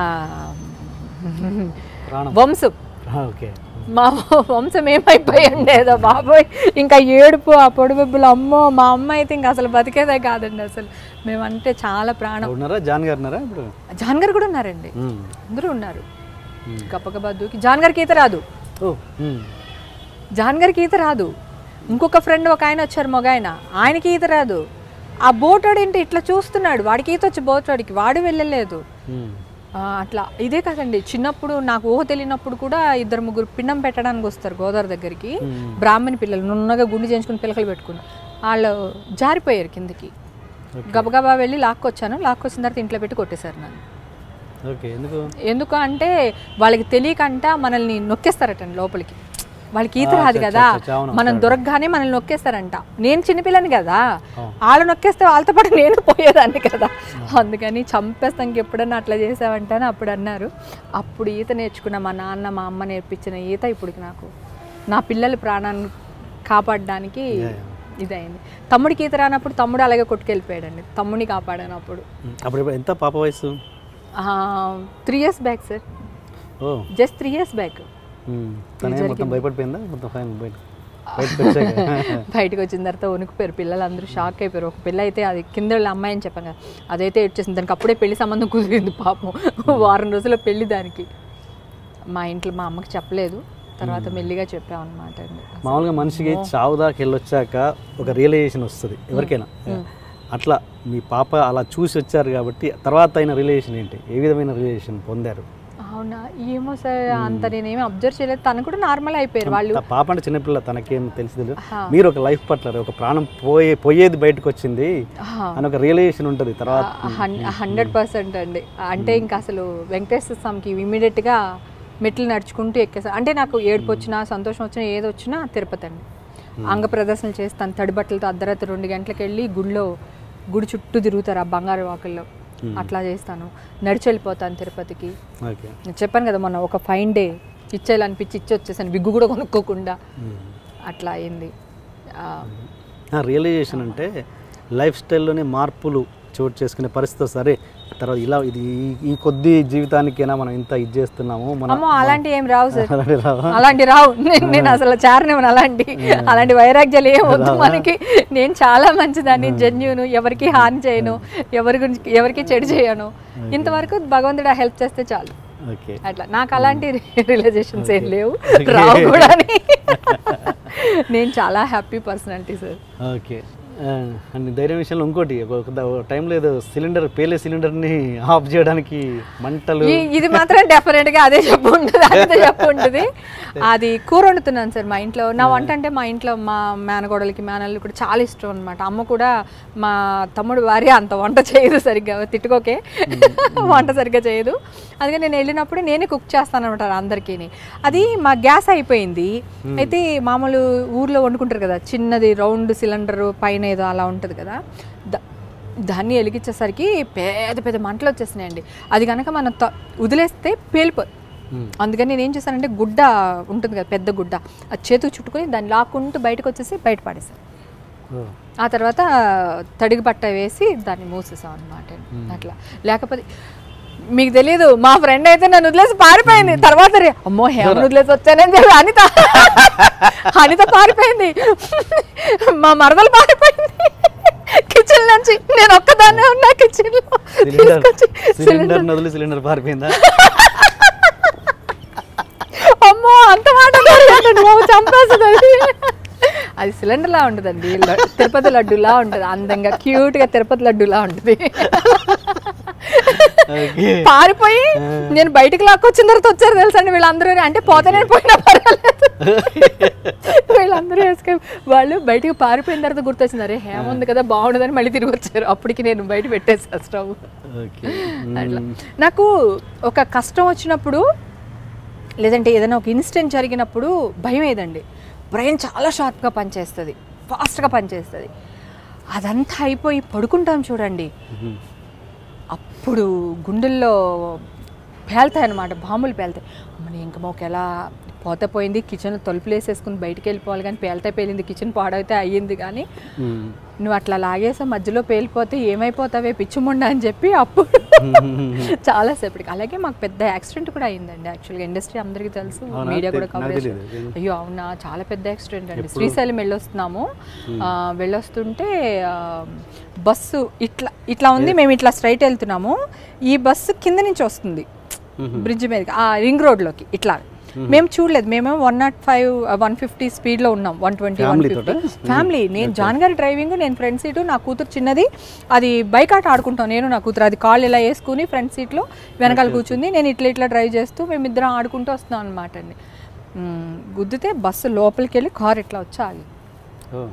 ప్రాణం వంశం ఆ, ఓకే మా వంశం ఏమైపోయి ఉండేదో బాబోయ్ ఇంకా ఏడుపు ఆ పొడిబొబ్బులు అమ్మో మా అమ్మ అయితే ఇంకా అసలు బతికేదే కాదండి అసలు మేమంటే చాలా ప్రాణం ఉన్నారా జాన్ గారు ఉన్నారా ఇప్పుడు జాన్ గారు కూడా ఉన్నారండి ఉమ్. అందరూ ఉన్నారు గప్పగబా దూకి జాన్ గారికి ఈత రాదు ఓ ఉమ్. జాన్ గారికి ఈత రాదు ఇంకొక ఫ్రెండ్ ఒక ఆయన వచ్చారు మగ ఆయన ఆయనకి ఈత రాదు ఆ బోటాడు ఏంటి ఇట్లా చూస్తున్నాడు వాడికి ఈత వచ్చి బోటాడికి వాడు వెళ్ళలేదు ఉమ్. ఆ, అట్లా ఇదే కదండి చిన్నప్పుడు నాకు ఊహ తెలియనప్పుడు కూడా ఇద్దరు ముగ్గురు పిండం పెట్టడానికి వస్తారు గోదావరి దగ్గరికి బ్రాహ్మణి పిల్లలు నున్నగా గుండు చేయించుకుని పిల్లకలు పెట్టుకుని వాళ్ళు జారిపోయారు కిందకి గబగబా వెళ్ళి లాక్కొచ్చాను లాక్కొచ్చిన తర్వాత ఇంట్లో పెట్టి కొట్టేశారు నన్ను ఓకే ఎందుకు ఎందుకు అంటే వాళ్ళకి తెలియకంట మనల్ని నొక్కేస్తారటండి లోపలికి వాళ్ళకి ఈత ఆ, రాదు చ- కదా చ- చ- అవును, మనం దొరకగానే మనల్ని నొక్కేస్తారంట నేను చిన్నపిల్లని కదా వాళ్ళు నొక్కేస్తే వాళ్ళతో పాటు నేను పోయేదాన్ని కదా అందుకని చంపేస్తానికి ఎప్పుడన్నా అట్లా చేసావంటే అప్పుడు అన్నారు అప్పుడు ఈత నేర్చుకున్న మా నాన్న మా అమ్మ నేర్పించిన ఈత ఇప్పుడు నాకు నా పిల్లల ప్రాణాన్ని కాపాడడానికి ఇదైంది తమ్ముడికి ఈత రానప్పుడు తమ్ముడు అలాగే కొట్టుకెళ్ళిపోయాడండి తమ్ముడిని కాపాడాను అప్పుడు ఉమ్. అప్పుడు ఇప్పుడు ఎంత పాప వయసు త్రీ ఇయర్స్ బ్యాక్ సార్ ఓ జస్ట్ త్రీ ఇయర్స్ బ్యాక్ ఉమ్. తనే మొత్తం భయపడిపోయిందా మొత్తం ఫైన్ బయట బయటకు వచ్చాక బయటకు వచ్చిన తర్వాత వణుకుపోయారు పిల్లలు అందరూ షాక్ అయిపోయారు ఒక పిల్ల అయితే అది కింద వాళ్ళ అమ్మాయి అని చెప్పాను కదా అదైతే వచ్చేసింది దానికి అప్పుడే పెళ్లి సంబంధం కుదిరింది పాపం వారం రోజుల పెళ్లి దానికి మా ఇంట్లో మా అమ్మకి చెప్పలేదు తర్వాత మెల్లిగా చెప్పామన్నమాట అండి మామూలుగా మనిషికి చావు దాకా వెళ్ళొచ్చాక ఒక రియలైజేషన్ వస్తుంది ఎవరికైనా అట్లా మీ పాప అలా చూసి వచ్చారు కాబట్టి తర్వాత అయిన రిలేషన్ ఏంటి ఏ విధమైన రిలేషన్ పొందారు అవునా ఏమో సార్ అంత నేనేమి అబ్జర్వ్ చేయలేదు తను కూడా నార్మల్ అయిపోయారు వాళ్ళు త- పాప అంటే చిన్నపిల్ల తనకేం తెలిసింది మీరు ఒక లైఫ్ పట్ల ఒక ప్రాణం పోయే పోయేది బయటకు వచ్చింది అని ఒక రియలైజేషన్ ఉంటుంది తర్వాత హండ్రెడ్ పర్సెంట్ అండి అంటే ఇంకా అసలు వెంకటేశ్వర స్వామికి ఇమీడియట్గా మెట్లు నడుచుకుంటూ ఎక్కేసాను అంటే నాకు ఏడుపు వచ్చినా సంతోషం వచ్చినా ఏది వచ్చినా తిరుపతి అండి అంగ ప్రదర్శనలు చేస్తాను తడిబట్టలతో అర్ధరాత్రి రెండు గంటలకు వెళ్ళి గుడిలో గుడి చుట్టూ తిరుగుతారు ఆ బంగారు వాకుల్లో అట్లా చేస్తాను నడిచి వెళ్ళిపోతాను తిరుపతికి ఓకే నేను చెప్పాను కదా మొన్న ఒక ఫైన్ డే ఇచ్చేయాలనిపించి ఇచ్చి వచ్చేసాను విగ్గు కూడా కొనుక్కోకుండా అట్లా అయింది ఆ, రియలైజేషన్ అంటే లైఫ్ స్టైల్లోనే మార్పులు చోటు చేసుకునే పరిస్థితి సరే తర్వాత ఇలా ఇది ఈ- ఈ కొద్ది జీవితానికైనా మనం ఇంత ఇది చేస్తున్నాము మనం అమ్మో అలాంటి ఏం రావు సార్ అలాంటి రావా? అలాంటి రావు నేను నేను అసలు చారనివ్వను అలాంటి అలాంటి వైరాగ్యాలు ఏం వద్దు మనకి నేను చాలా మంచిదాన్ని జెన్యును ఎవరికి హాని చేయను ఎవరి గురించి ఎవరికి చెడు చేయను ఇంతవరకు భగవంతుడు హెల్ప్ చేస్తే చాలు ఓకే అట్లా నాకు అలాంటి రియలైజేషన్స్ ఏం లేవు రావు కూడా నేను చాలా హ్యాపీ పర్సనాలిటీ సార్ ఓకే ఆ, అండ్ ధైర్యం విషయంలో ఇంకోటి ఒక ఒక ద- ఒక టైంలో ఏదో సిలిండర్ పేలే సిలిండర్ని ఆఫ్ చేయడానికి మంటలు ఈ- ఇది మాత్రం డెఫినెట్ గా అదే చెప్పు ఉంటుంది అదే చెప్పు ఉంటుంది అది కూర వండుతున్నాను సార్ మా ఇంట్లో నా వంట అంటే మా ఇంట్లో మా మేనగోడలకి మేనల్ని కూడా చాలా ఇష్టం అనమాట అమ్మ కూడా మా తమ్ముడు భార్య అంత వంట చేయదు సరిగ్గా తిట్టుకోకే వంట సరిగ్గా చేయదు అందుకే నేను వెళ్ళినప్పుడు నేనే కుక్ చేస్తాను అనమాట అందరికీ అది మా గ్యాస్ అయిపోయింది అయితే మామూలు ఊర్లో వండుకుంటారు కదా చిన్నది రౌండ్ సిలిండర్ పైన ఏదో అలా ఉంటుంది కదా ద- దాన్ని వెలిగించేసరికి పెద్ద పెద్ద మంటలు వచ్చేసినాయండి అది కనుక మనం త- వదిలేస్తే పేలిపోదు అందుకని నేను ఏం చేశానంటే గుడ్డ ఉంటుంది కదా పెద్ద గుడ్డ అది చేతికి చుట్టుకొని దాన్ని లాక్కుంటూ బయటకు వచ్చేసి బయట పడేసాను ఓ, ఆ తర్వాత తడిగి బట్ట వేసి దాన్ని మూసేసాం అనమాట అట్లా లేకపోతే మీకు తెలియదు మా ఫ్రెండ్ అయితే నన్ను వదిలేసి పారిపోయింది తర్వాత రే, అమ్మో హేమను వదిలేసి వచ్చానని చెప్పి అనిత అనిత పారిపోయింది మా మరదలు పారిపోయింది కిచెన్ నుంచి నేను ఒక్కదాన్నే ఉన్నా కిచెన్ లో సిలిండర్ తీసుకొచ్చి సిలిండర్ వదిలి సిలిండర్ పారిపోయిందా అమ్మో అంత మాట అనలేదు. నువ్వు చంపేస్తుంది అది. అది సిలిండర్ లా ఉంటుందండి ల- తిరుపతి లడ్డులా ఉంటుంది అందంగా క్యూట్ గా తిరుపతి లడ్డులా ఉంటుంది ఓకే పారిపోయి నేను బయటికి లాక్కొచ్చిన తర్వాత వచ్చారు తెలుసా అండి వీళ్ళందరూ అంటే పోతే నేను పోయినా పర్వాలేదు వీళ్ళందరూ వేసుకొని వాళ్ళు బయటికి పారిపోయిన తర్వాత గుర్తొచ్చింది అరే హేమ ఉంది కదా బాగుండదని మళ్ళీ తిరిగి వచ్చారు అప్పటికి నేను బయట పెట్టేసా స్టవ్ ఓకే అట్లా నాకు ఒక కష్టం వచ్చినప్పుడు లేదంటే ఏదైనా ఒక ఇన్సిడెంట్ జరిగినప్పుడు భయం ఏదండి బ్రెయిన్ చాలా షార్ప్గా పనిచేస్తుంది ఫాస్ట్గా పనిచేస్తుంది అదంతా అయిపోయి పడుకుంటాం చూడండి అప్పుడు గుండెల్లో పేలుతాయి అనమాట బాంబులు పేలుతాయి అమ్మని ఇంక మాకు ఎలా పోతే పోయింది కిచెన్ తలుపులు వేసేసుకుని బయటికి వెళ్ళిపోవాలి కానీ పేలితే పేలింది కిచెన్ పాడైతే అయ్యింది కానీ నువ్వు అట్లా లాగేసా మధ్యలో పేలిపోతే ఏమైపోతావే పిచ్చిముండ అని చెప్పి అప్పుడు చాలాసేపటికి అలాగే మాకు పెద్ద యాక్సిడెంట్ కూడా అయిందండి యాక్చువల్గా ఇండస్ట్రీ అందరికీ తెలుసు అవునా? మీడియా కూడా నాకు కవరేజ్ తెలీదు. అయ్యో అవునా చాలా పెద్ద యాక్సిడెంట్ అండి శ్రీశైలం వెళ్ళొస్తున్నాము ఆ, వెళ్ళొస్తుంటే ఆ, బస్సు ఇట్లా ఇట్లా ఉంది మేము ఇట్లా స్ట్రైట్ వెళ్తున్నాము ఈ బస్సు కింద నుంచి వస్తుంది బ్రిడ్జ్ మీదకి ఆ రింగ్ రోడ్లోకి ఇట్లా మేము చూడలేదు మేము one nought five one fifty స్పీడ్లో ఉన్నాం one twenty one Family fifty తోటా? ఫ్యామిలీ నేను జాన్ గారి డ్రైవింగ్ నేను ఫ్రంట్ సీటు నా కూతురు చిన్నది అది బైక్ ఆట ఆడుకుంటాం నేను నా కూతురు అది కాళ్ళు ఇలా వేసుకుని ఫ్రంట్ సీట్లో వెనకాల కూర్చుంది నేను ఇట్లా ఇట్లా డ్రైవ్ చేస్తూ మేమిద్దరం ఆడుకుంటూ వస్తున్నాం అనమాట అండి మ్, గుద్దితే బస్సు లోపలికి వెళ్ళి కార్ ఇట్లా వచ్చి ఆగి ఓ,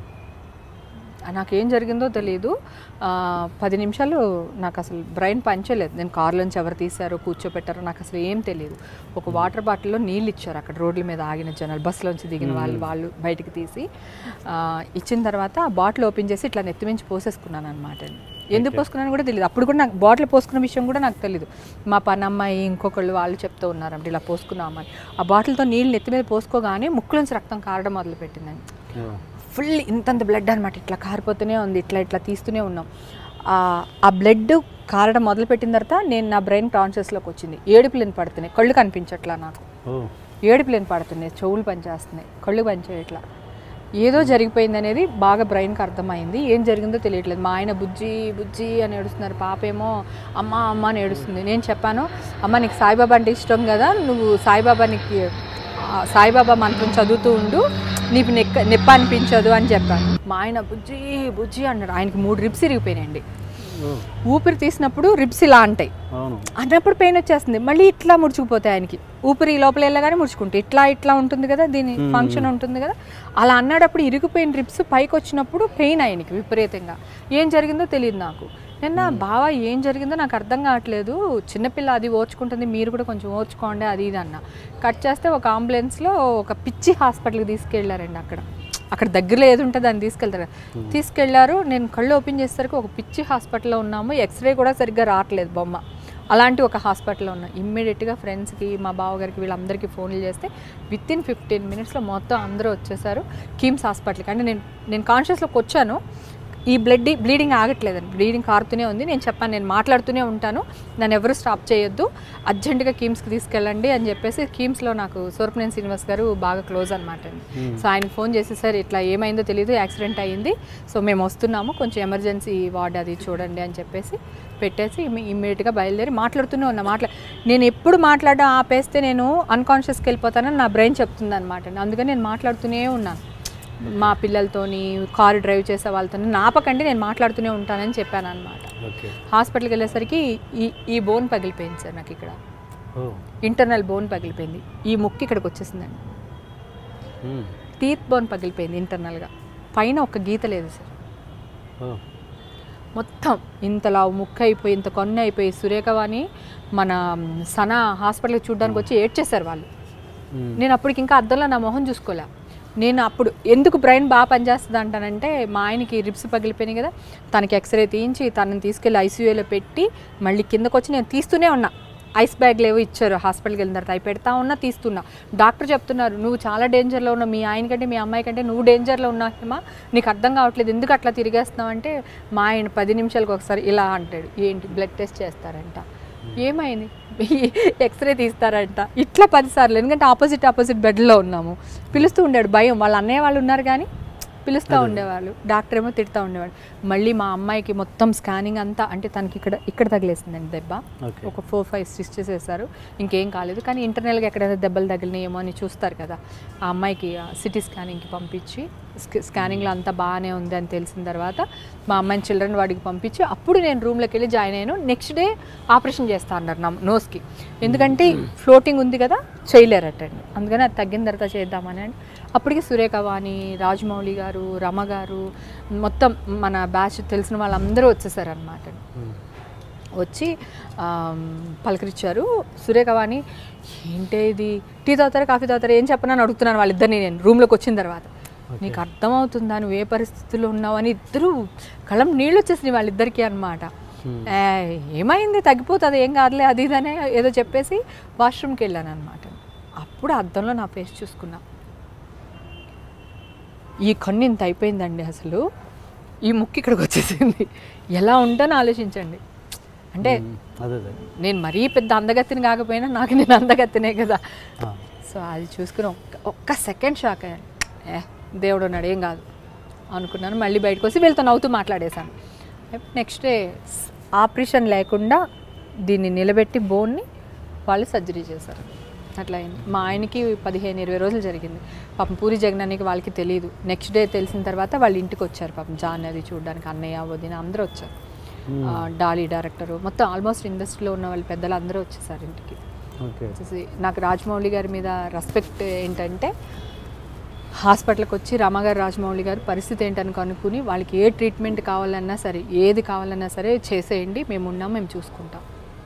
నాకేం జరిగిందో తెలియదు ఆ, పది నిమిషాలు నాకు అసలు బ్రెయిన్ పంచలేదు నేను కార్లోంచి ఎవరు తీశారో కూర్చోపెట్టారో నాకు అసలు ఏం తెలియదు ఒక వాటర్ బాటిల్లో నీళ్ళు ఇచ్చారు అక్కడ రోడ్ల మీద ఆగిన జనాలు బస్సులోంచి దిగిన వాళ్ళు వాళ్ళు బయటికి తీసి ఆ, ఇచ్చిన తర్వాత ఆ బాటిల్ ఓపెన్ చేసి ఇట్లా నెత్తిమించి పోసేసుకున్నాను అనమాట ఎందుకు పోసుకున్నాను కూడా తెలియదు అప్పుడు కూడా నాకు బాటిల్ పోసుకున్న విషయం కూడా నాకు తెలియదు మా పని అమ్మాయి ఇంకొకళ్ళు వాళ్ళు చెప్తూ ఉన్నారంటే ఇలా పోసుకున్నామని ఆ బాటిల్తో నీళ్ళు నెత్తి మీద పోసుకోగానే ముక్కులోంచి రక్తం కారడం మొదలుపెట్టిందండి ఓ, ఫుల్ ఇంతంత బ్లడ్ అనమాట ఇట్లా కారిపోతూనే ఉంది ఇట్లా ఇట్లా తీస్తూనే ఉన్నాం ఆ, ఆ బ్లడ్ కారడం మొదలుపెట్టిన తర్వాత నేను నా బ్రెయిన్ కాన్షియస్లోకి వచ్చింది ఏడుపులేని పడుతున్నాయి కళ్ళు కనిపించట్లా నాకు ఓ, ఏడుపులేని పడుతున్నాయి చెవులు పనిచేస్తున్నాయి కళ్ళు పనిచేయట్లా ఏదో జరిగిపోయింది అనేది బాగా బ్రెయిన్కి అర్థమైంది ఏం జరిగిందో తెలియట్లేదు మా ఆయన బుజ్జి బుజ్జి అని ఏడుస్తున్నారు పాప ఏమో అమ్మ అమ్మ అని ఏడుస్తుంది నేను చెప్పాను అమ్మ నీకు సాయిబాబా అంటే ఇష్టం కదా నువ్వు సాయిబాబా నీకు ఆ, సాయిబాబా మంత్రం చదువుతూ ఉండు నీకు నెక్క నొప్పి అనిపించదు అని చెప్పాను మా ఆయన బుజ్జి బుజ్జి అన్నాడు ఆయనకి మూడు రిబ్స్ ఇరిగిపోయినాయండి ఓ, ఊపిరి తీసినప్పుడు రిబ్స్ ఇలా అంటాయి అవును అన్నప్పుడు పెయిన్ వచ్చేస్తుంది మళ్ళీ ఇట్లా ముడుచుకుపోతాయి ఆయనకి ఊపిరి లోపల వెళ్ళగానే ముడుచుకుంటే ఇట్లా ఇట్లా ఉంటుంది కదా దీని ఫంక్షన్ ఉంటుంది కదా అలా అన్నాడప్పుడు ఇరిగిపోయిన రిప్స్ పైకి వచ్చినప్పుడు పెయిన్ ఆయనకి విపరీతంగా ఏం జరిగిందో తెలియదు నాకు నిన్న బావ ఏం జరిగిందో నాకు అర్థం కావట్లేదు చిన్నపిల్ల అది ఓర్చుకుంటుంది మీరు కూడా కొంచెం ఓర్చుకోండి అది ఇది అన్న కట్ చేస్తే ఒక అంబులెన్స్లో ఒక పిచ్చి హాస్పిటల్కి తీసుకెళ్లారండి అక్కడ అక్కడ దగ్గరలో ఏది ఉంటే దాన్ని తీసుకెళ్తారు కదా. తీసుకెళ్లారు నేను కళ్ళు ఓపెన్ చేసేసరికి ఒక పిచ్చి హాస్పిటల్లో ఉన్నాము ఎక్స్రే కూడా సరిగ్గా రావట్లేదు బొమ్మ అలాంటి ఒక హాస్పిటల్లో ఉన్నా ఇమ్మీడియట్గా ఫ్రెండ్స్కి మా బావగారికి వీళ్ళందరికీ ఫోన్లు చేస్తే విత్ ఇన్ ఫిఫ్టీన్ మినిట్స్లో మొత్తం అందరూ వచ్చేసారు కీమ్స్ హాస్పిటల్కి అంటే నేను నేను కాన్షియస్లోకి వచ్చాను ఈ బ్లడ్ బ్లీడింగ్ ఆగట్లేదండి బ్లీడింగ్ కారుతూనే ఉంది నేను చెప్పాను నేను మాట్లాడుతూనే ఉంటాను నన్ను ఎవరు స్టాప్ చేయొద్దు అర్జెంటుగా కీమ్స్కి తీసుకెళ్ళండి అని చెప్పేసి కీమ్స్లో నాకు సూరపనేని శ్రీనివాస్ గారు బాగా క్లోజ్ అనమాట అండి సో ఆయన ఫోన్ చేసి సార్ ఇట్లా ఏమైందో తెలియదు యాక్సిడెంట్ అయ్యింది సో మేము వస్తున్నాము కొంచెం ఎమర్జెన్సీ వార్డ్ అది చూడండి అని చెప్పేసి పెట్టేసి ఇమ్మీడియట్గా బయలుదేరి మాట్లాడుతూనే ఉన్నా మాట్లా నేను ఎప్పుడు మాట్లాడడం ఆపేస్తే నేను అన్కాన్షియస్కి వెళ్ళిపోతానని నా బ్రెయిన్ చెప్తుంది అనమాట అందుకని నేను మాట్లాడుతూనే ఉన్నాను మా పిల్లలతోని కారు డ్రైవ్ చేసే వాళ్ళతో నాపకండి నేను మాట్లాడుతూనే ఉంటానని చెప్పాను అనమాట ఓకే హాస్పిటల్కి వెళ్ళేసరికి ఈ ఈ బోన్ పగిలిపోయింది సార్ నాకు ఇక్కడ ఓ ఇంటర్నల్ బోన్ పగిలిపోయింది ఈ ముక్కు ఇక్కడికి వచ్చేసిందండి మ్మ్. టీత్ బోన్ పగిలిపోయింది ఇంటర్నల్గా పైన ఒక గీత లేదు సార్ ఓ మొత్తం ఇంతలా ముక్క అయిపోయి ఇంత కొన్న అయిపోయి సురేఖవాణి మన సన హాస్పిటల్కి చూడడానికి వచ్చి ఏడ్చేశారు వాళ్ళు మ్మ్. నేను అప్పటికి ఇంకా అద్దంలో నా మొహం చూసుకోలే నేను అప్పుడు ఎందుకు బ్రెయిన్ బాగా పనిచేస్తుంది అంటానంటే మా ఆయనకి రిప్స్ పగిలిపోయినాయి కదా తనకి ఎక్స్రే తీయించి తనని తీసుకెళ్ళి ఐసీయూలో పెట్టి మళ్ళీ కిందకు వచ్చి నేను తీస్తూనే ఉన్నా ఐస్ బ్యాగ్లు ఏవో ఇచ్చారు హాస్పిటల్కి వెళ్ళిన తర్వాత అవి పెడతా ఉన్నా తీస్తున్నా డాక్టర్ చెప్తున్నారు నువ్వు చాలా డేంజర్లో ఉన్నావు మీ ఆయన కంటే మీ అమ్మాయి కంటే నువ్వు డేంజర్లో ఉన్నావు హిమా నీకు అర్థం కావట్లేదు ఎందుకు అట్లా తిరిగేస్తున్నావు అంటే మా ఆయన పది నిమిషాలకు ఒకసారి ఇలా అంటాడు ఏంటి బ్లడ్ టెస్ట్ చేస్తారంట ఏమైంది ఎక్స్రే తీస్తారంట ఇట్లా పదిసార్లు ఎందుకంటే ఆపోజిట్ ఆపోజిట్ బెడ్లో ఉన్నాము పిలుస్తూ ఉండాడు భయం వాళ్ళ అన్నయ్య వాళ్ళు ఉన్నారు కానీ పిలుస్తూ ఉండేవాళ్ళు డాక్టర్ ఏమో తిడుతూ ఉండేవాడు మళ్ళీ మా అమ్మాయికి మొత్తం స్కానింగ్ అంతా అంటే తనకి ఇక్కడ ఇక్కడ తగిలేసిందండి దెబ్బ ఓకే ఒక ఫోర్ ఫైవ్ స్టిచెస్ వేశారు ఇంకేం కాలేదు కానీ ఇంటర్నల్గా ఎక్కడైనా దెబ్బలు తగిలినాయేమో అని చూస్తారు కదా ఆ అమ్మాయికి సిటీ స్కానింగ్కి పంపించి స్క- స్కానింగ్లో అంతా బాగానే ఉంది అని తెలిసిన తర్వాత మా అమ్మాయిని చిల్డ్రన్ వాడికి పంపించి అప్పుడు నేను రూమ్లోకి వెళ్ళి జాయిన్ అయ్యాను నెక్స్ట్ డే ఆపరేషన్ చేస్తా అన్నారు నా నోస్కి ఎందుకంటే ఫ్లోటింగ్ ఉంది కదా చేయలేరటండి అందుకని అది తగ్గిన తర్వాత చేద్దామని అని అప్పటికి సురేఖ వాణి రాజమౌళి గారు రమ గారు మొత్తం మన బ్యాచ్ తెలిసిన వాళ్ళందరూ వచ్చేసారనమాట మ్మ్. వచ్చి ఆమ్, పలకరించారు సురేఖవాణి ఏంటే ఇది టీ తాగుతారా కాఫీ తాగుతారా ఏం చెప్పనని అడుగుతున్నాను వాళ్ళిద్దరిని నేను రూమ్లోకి వచ్చిన తర్వాత నీకు అర్థమవుతుందా నువ్వు ఏ పరిస్థితుల్లో ఉన్నావు అని ఇద్దరు కళ్ళం నీళ్ళు వచ్చేసినాయి వాళ్ళిద్దరికీ అనమాట ఏమైంది తగ్గిపోతుంది ఏం కాదులే అది ఇదనే ఏదో చెప్పేసి వాష్రూమ్కి వెళ్ళాను అనమాట అప్పుడు అద్దంలో నా ఫేస్ చూసుకున్నా ఈ కన్ను ఇంత అయిపోయిందండి అసలు ఈ ముక్కు ఇక్కడికి వచ్చేసింది ఎలా ఉంటానో ఆలోచించండి అంటే మ్మ్. అదే అదే నేను మరీ పెద్ద అందగత్తిని కాకపోయినా నాకు నేను అందగత్తినే కదా ఆ. సో అది చూసుకుని ఒక్క ఒక్క సెకండ్ షాక్ అయ్యాను ఏ దేవుడు ఉన్నాడు ఏం కాదు అనుకున్నాను మళ్ళీ బయటకు వచ్చి వీళ్ళతో నవ్వుతూ మాట్లాడేశాను నెక్స్ట్ డే ఆపరేషన్ లేకుండా దీన్ని నిలబెట్టి బోన్ని వాళ్ళు సర్జరీ చేశారు అట్లా అయింది మా ఆయనకి పదిహేను ఇరవై రోజులు జరిగింది పాపం పూరి జగనానికి వాళ్ళకి తెలియదు నెక్స్ట్ డే తెలిసిన తర్వాత వాళ్ళ ఇంటికి వచ్చారు పాపం జాన్ అది చూడడానికి అన్నయ్య వదిన అందరూ వచ్చారు ఆ, డాలీ డైరెక్టరు మొత్తం ఆల్మోస్ట్ ఇండస్ట్రీలో ఉన్న వాళ్ళు పెద్దలు అందరూ వచ్చేసారు ఇంటికి ఓకే వచ్చేసి నాకు రాజమౌళి గారి మీద రెస్పెక్ట్ ఏంటంటే హాస్పిటల్కి వచ్చి రామగారు రాజమౌళి గారు పరిస్థితి ఏంటని కనుక్కుని వాళ్ళకి ఏ ట్రీట్మెంట్ కావాలన్నా సరే ఏది కావాలన్నా సరే చేసేయండి మేము ఉన్నాం మేము చూసుకుంటాం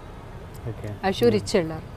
ఓకే అష్యూర్ ఇచ్చి వెళ్ళారు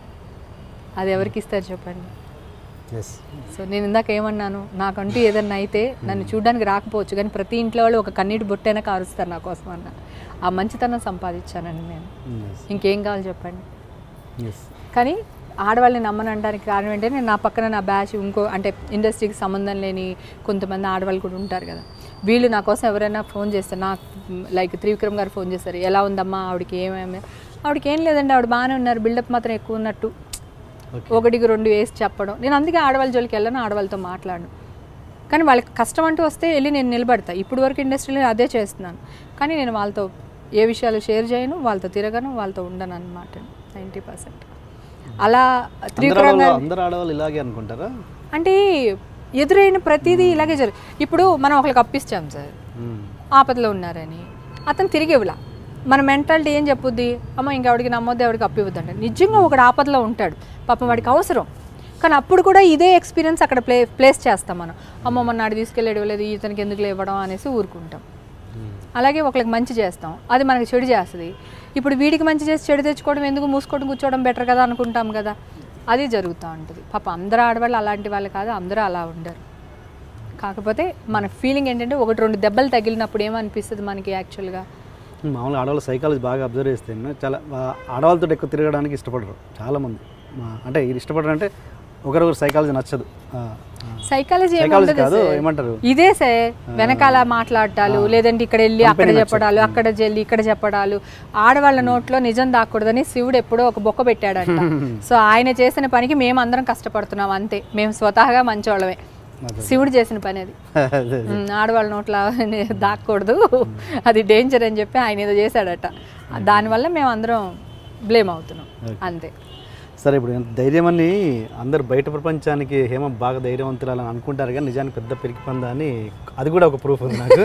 అది ఎవరికి ఇస్తారు చెప్పండి ఎస్ సో నేను ఇందాక ఏమన్నాను నాకంటూ ఏదన్నా అయితే నన్ను చూడడానికి రాకపోవచ్చు కానీ ప్రతి ఇంట్లో వాళ్ళు ఒక కన్నీటి బొట్టైనా కారుస్తారు నా కోసం అన్న ఆ మంచితనం సంపాదించానండి నేను ఎస్ ఇంకేం కావాలి చెప్పండి ఎస్ కానీ ఆడవాళ్ళని నమ్మనడానికి కారణం ఏంటంటే నా పక్కన నా బ్యాచ్ ఇంకో అంటే ఇండస్ట్రీకి సంబంధం లేని కొంతమంది ఆడవాళ్ళు కూడా ఉంటారు కదా వీళ్ళు నా కోసం ఎవరైనా ఫోన్ చేస్తారు నాకు లైక్ త్రివిక్రమ్ గారు ఫోన్ చేస్తారు ఎలా ఉందమ్మా ఆవిడకి ఏమేమి ఆవిడకి ఏం లేదండి ఆవిడ బాగానే ఉన్నారు బిల్డప్ మాత్రం ఎక్కువ ఉన్నట్టు ఓకే ఒకటికి రెండు వేసి చెప్పడం నేను అందుకే ఆడవాళ్ళ జోలికి వెళ్ళను ఆడవాళ్ళతో మాట్లాడను కానీ వాళ్ళకి కష్టం అంటూ వస్తే వెళ్ళి నేను నిలబడతా ఇప్పుడు వరకు ఇండస్ట్రీలో అదే చేస్తున్నాను కానీ నేను వాళ్ళతో ఏ విషయాలు షేర్ చేయను వాళ్ళతో తిరగను వాళ్ళతో ఉండను అనమాట నైంటీ పర్సెంట్ అలా అందరు త్రివిక్రమ్ ఆడవాళ్ళు గారు అందరు ఆడవాళ్ళు ఇలాగే అనుకుంటారా అంటే ఎదురైన ప్రతిదీ ఇలాగే జరుగు ఇప్పుడు మనం ఒకరికి అప్పిస్తాం సార్ మ్మ్. ఆపదలో ఉన్నారని అతను తిరిగి ఇవ్వలా మన మెంటాలిటీ ఏం చెప్పుద్ది అమ్మ ఇంకెవడికి నమ్మొద్దు ఎవరికి అప్పివ్వద్దు అంటే నిజంగా ఒకడు ఆపదలో ఉంటాడు పాపం వాడికి అవసరం కానీ అప్పుడు కూడా ఇదే ఎక్స్పీరియన్స్ అక్కడ ప్లే ప్లేస్ చేస్తాం మనం అమ్మ మొన్న ఆడి తీసుకెళ్ళి ఇవ్వలేదు ఇతనికి ఎందుకు ఇవ్వడం అనేసి ఊరుకుంటాం మ్మ్. అలాగే ఒకరికి మంచి చేస్తాం అది మనకి చెడు చేస్తుంది ఇప్పుడు వీడికి మంచి చేసి చెడు తెచ్చుకోవడం ఎందుకు మూసుకోవడం కూర్చోవడం బెటర్ కదా అనుకుంటాం కదా అది జరుగుతూ ఉంటుంది పాప అందరూ ఆడవాళ్ళు అలాంటి వాళ్ళు కాదు అందరూ అలా ఉండరు కాకపోతే మన ఫీలింగ్ ఏంటంటే ఒకటి రెండు దెబ్బలు తగిలినప్పుడు ఏమనిపిస్తుంది మనకి యాక్చువల్గా మామూలుగా ఆడవాళ్ళ సైకాలజీ బాగా అబ్జర్వ్ చేస్తే నేను చాలా ఆ- ఆడవాళ్ళతో ఎక్కువ తిరగడానికి ఇష్టపడరు చాలామంది మా- అంటే ఇది ఇష్టపడరు అంటే ఒకరొకరు సైకాలజీ నచ్చదు ఆ, ఆ. సైకాలజీ ఏమి సైకాలజీ ఉండదు కాదు సార్. ఏమంటారు ఇదే సార్ వెనకాల మాట్లాడటాలు లేదంటే ఇక్కడ వెళ్ళి అక్కడ చెప్పడాలు అక్కడ వెళ్ళి ఇక్కడ చెప్పడాలు ఆడవాళ్ళ నోట్లో నిజం దాక్కూడదని శివుడు ఎప్పుడో ఒక బొక్క పెట్టాడంట సో ఆయన చేసిన పనికి మేము అందరం కష్టపడుతున్నాం అంతే మేము స్వతహాగా మంచోళ్ళమే శివుడు చేసిన పని అది అదే. ఉమ్, ఆడవాళ్ళ నోట్లో దాక్కూడదు అది డేంజర్ అని చెప్పి ఆయన ఏదో చేశాడట దానివల్ల మేము అందరం బ్లేమ్ అవుతున్నాం అంతే సరే ఇప్పుడు ఎంత ధైర్యం అని అందరు బయట ప్రపంచానికి హేమ బాగా ధైర్యవంతురాలని అనుకుంటారు కానీ నిజానికి పెద్ద పెరిగి పందా అని అది కూడా ఒక ప్రూఫ్ ఉంది నాకు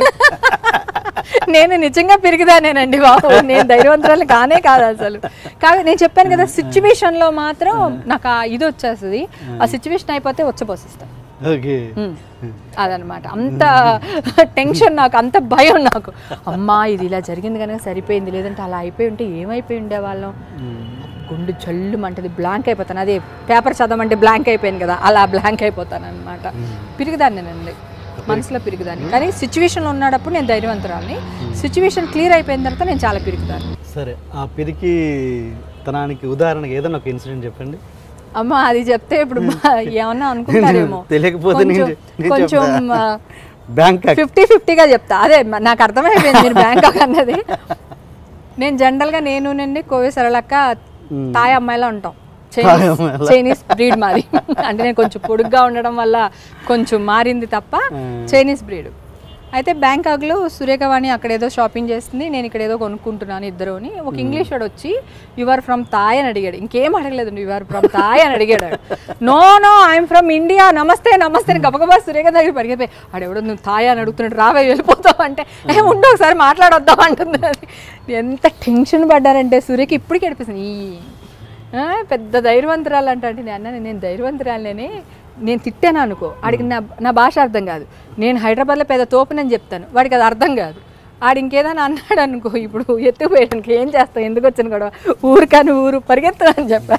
నేను నిజంగా పెరిగిదానేనండి బాబు నేను ధైర్యవంతురాలు కానే కాదు అసలు కాదు నేను చెప్పాను కదా సిచ్యువేషన్ లో మాత్రం నాకు ఆ ఇది వచ్చేస్తుంది ఆ సిచ్యువేషన్ అయిపోతే వచ్చపోసిస్తాను ఓకే అదనమాట అంత టెన్షన్ నాకు అంత భయం నాకు అమ్మా ఇది ఇలా జరిగింది కనుక సరిపోయింది లేదంటే అలా అయిపోయి ఉంటే ఏమైపోయి ఉండేవాళ్ళం గుండు జల్లు మంటది బ్లాంక్ అయిపోతాను అదే పేపర్ చదవమంటే బ్లాంక్ అయిపోయింది కదా అలా బ్లాంక్ అయిపోతాను అనమాట పిరిగిదాన్ని నేనండి మనసులో పిరిగిదాన్ని కానీ సిచ్యువేషన్లో ఉన్నప్పుడు నేను ధైర్యవంతురాలని సిచ్యువేషన్ క్లియర్ అయిపోయిన తర్వాత నేను చాలా పిరుగుతాను సరే ఆ పిరికి తనానికి ఉదాహరణకి ఏదైనా ఒక ఇన్సిడెంట్ చెప్పండి అమ్మ అది చెప్తే ఇప్పుడు మా- ఏమన్నా అనుకుంటారేమో తెలియకపోతే నేను కొంచెం- చె- నేను కొంచెం చెప్తా. ఆ, బ్యాంకాక్ ఫిఫ్టీ ఫిఫ్టీగా చెప్తా అదే మ- నాకు అర్థమైపోయింది మీరు బ్యాంకాక్ అన్నది నేను జనరల్గా నేను నుండి కోవి సరళక్క తాయి అమ్మాయిలా ఉంటాం తాయ్ అమ్మాయిలా. చైనీస్ బ్రీడ్ మాది అంటే నేను కొంచెం పొడుగ్గా ఉండడం వల్ల కొంచెం మారింది తప్ప చైనీస్ బ్రీడ్ అయితే బ్యాంకాక్లో సురేఖవాణి అక్కడ ఏదో షాపింగ్ చేస్తుంది నేను ఇక్కడ ఏదో కొనుక్కుంటున్నాను ఇద్దరుని ఒక ఇంగ్లీష్ వాడు వచ్చి యువర్ ఫ్రమ్ తాయ్ అని అడిగాడు ఇంకేం అడగలేదు యువర్ ఫ్రమ్ తాయ్ అని అడిగాడు no no I'm from India namaste namaste అని గబగబా సురేఖ దగ్గర పరిగెత్తిపోయి ఆడెవడో నువ్వు తాయ్ అని అడుగుతున్నాడు రావే వెళ్ళిపోతావు అంటే ఏ ఉండు ఒకసారి మాట్లాడొద్దాం అంటుంది అది ఎంత టెన్షన్ పడ్డారంటే సురేఖ ఇప్పటికి అనిపిస్తుంది ఈ ఆ, పెద్ద ధైర్యవంతురాలు అంటే అంటే నేను అన్నాను నేను ధైర్యవంతురాలనే నేను తిట్టాను అనుకో వాడికి నా నా భాష అర్థం కాదు నేను హైదరాబాద్లో పెద్ద తోపునని చెప్తాను వాడికి అది అర్థం కాదు ఆడు ఇంకేదైనా అన్నాడు అనుకో ఇప్పుడు ఎత్తుకుపోయడానికి ఏం చేస్తావు ఎందుకు వచ్చిన గొడవ ఊరు కానీ ఊరు పరిగెత్తు అని చెప్పా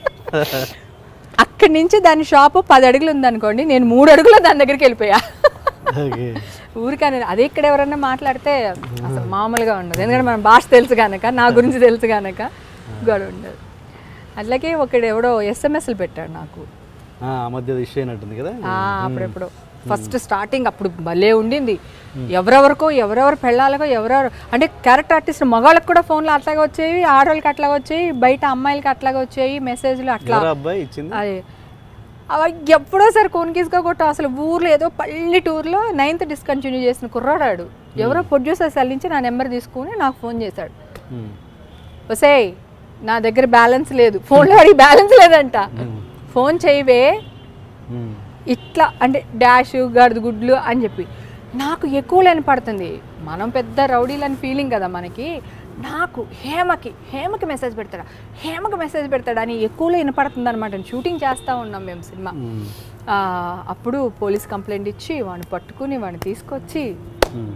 అక్కడి నుంచి దాని షాపు పది అడుగులు ఉందనుకోండి నేను మూడు అడుగులు దాని దగ్గరికి వెళ్ళిపోయా ఓకే ఊరికనే అదే ఇక్కడ ఎవరన్నా మాట్లాడితే అసలు మామూలుగా ఉండదు ఎందుకంటే మన భాష తెలుసు కనుక నా గురించి తెలుసు కనుక గొడవ ఉండదు అట్లాగే ఒకడు ఎవడో ఎస్ఎంఎస్లు పెట్టాడు నాకు ఆ ఆ మధ్య ఇష్యూ అయినట్టుంది కదా ఆ, అప్పుడెప్పుడు ఫస్ట్ స్టార్టింగ్ అప్పుడు భలే ఉండింది ఎవరెవరికో ఎవరెవరు పెళ్ళాలకో ఎవరెవరు అంటే క్యారెక్టర్ ఆర్టిస్ట్ మగాళ్ళకి కూడా ఫోన్లు అట్లాగే వచ్చేవి ఆడవాళ్ళకి అట్లాగే వచ్చేవి బయట అమ్మాయిలకి అట్లాగే వచ్చేవి మెసేజ్లు అట్లా ఎవరు అబ్బాయి ఇచ్చింది అదే అవి ఎప్పుడో సరే కోన్కీస్గా కొట్ట అసలు ఊర్లో ఏదో పల్లెటూరులో నైన్త్ డిస్కంటిన్యూ చేసిన కుర్రాడాడు ఎవరో ప్రొడ్యూసర్ సెల్ నుంచి నా నెంబర్ తీసుకుని నాకు ఫోన్ చేశాడు ఉమ్. ఒసేయ్ నా దగ్గర బ్యాలెన్స్ లేదు ఫోన్లో అడిగి బ్యాలెన్స్ లేదంట ఫోన్ చేయవే ఉమ్. ఇట్లా అంటే డాష్ గడిది గుడ్లు అని చెప్పి నాకు ఎక్కువ లేని పడుతుంది మనం పెద్ద రౌడీలని ఫీలింగ్ కదా మనకి నాకు హేమకి హేమకి మెసేజ్ పెడతాడా హేమకి మెసేజ్ పెడతాడా అని ఎక్కువలో వినపడుతుంది అనమాట షూటింగ్ చేస్తూ ఉన్నాం మేము సినిమా ఉమ్. ఆ, అప్పుడు పోలీస్ కంప్లైంట్ ఇచ్చి వాడిని పట్టుకుని వాడిని తీసుకొచ్చి ఉమ్.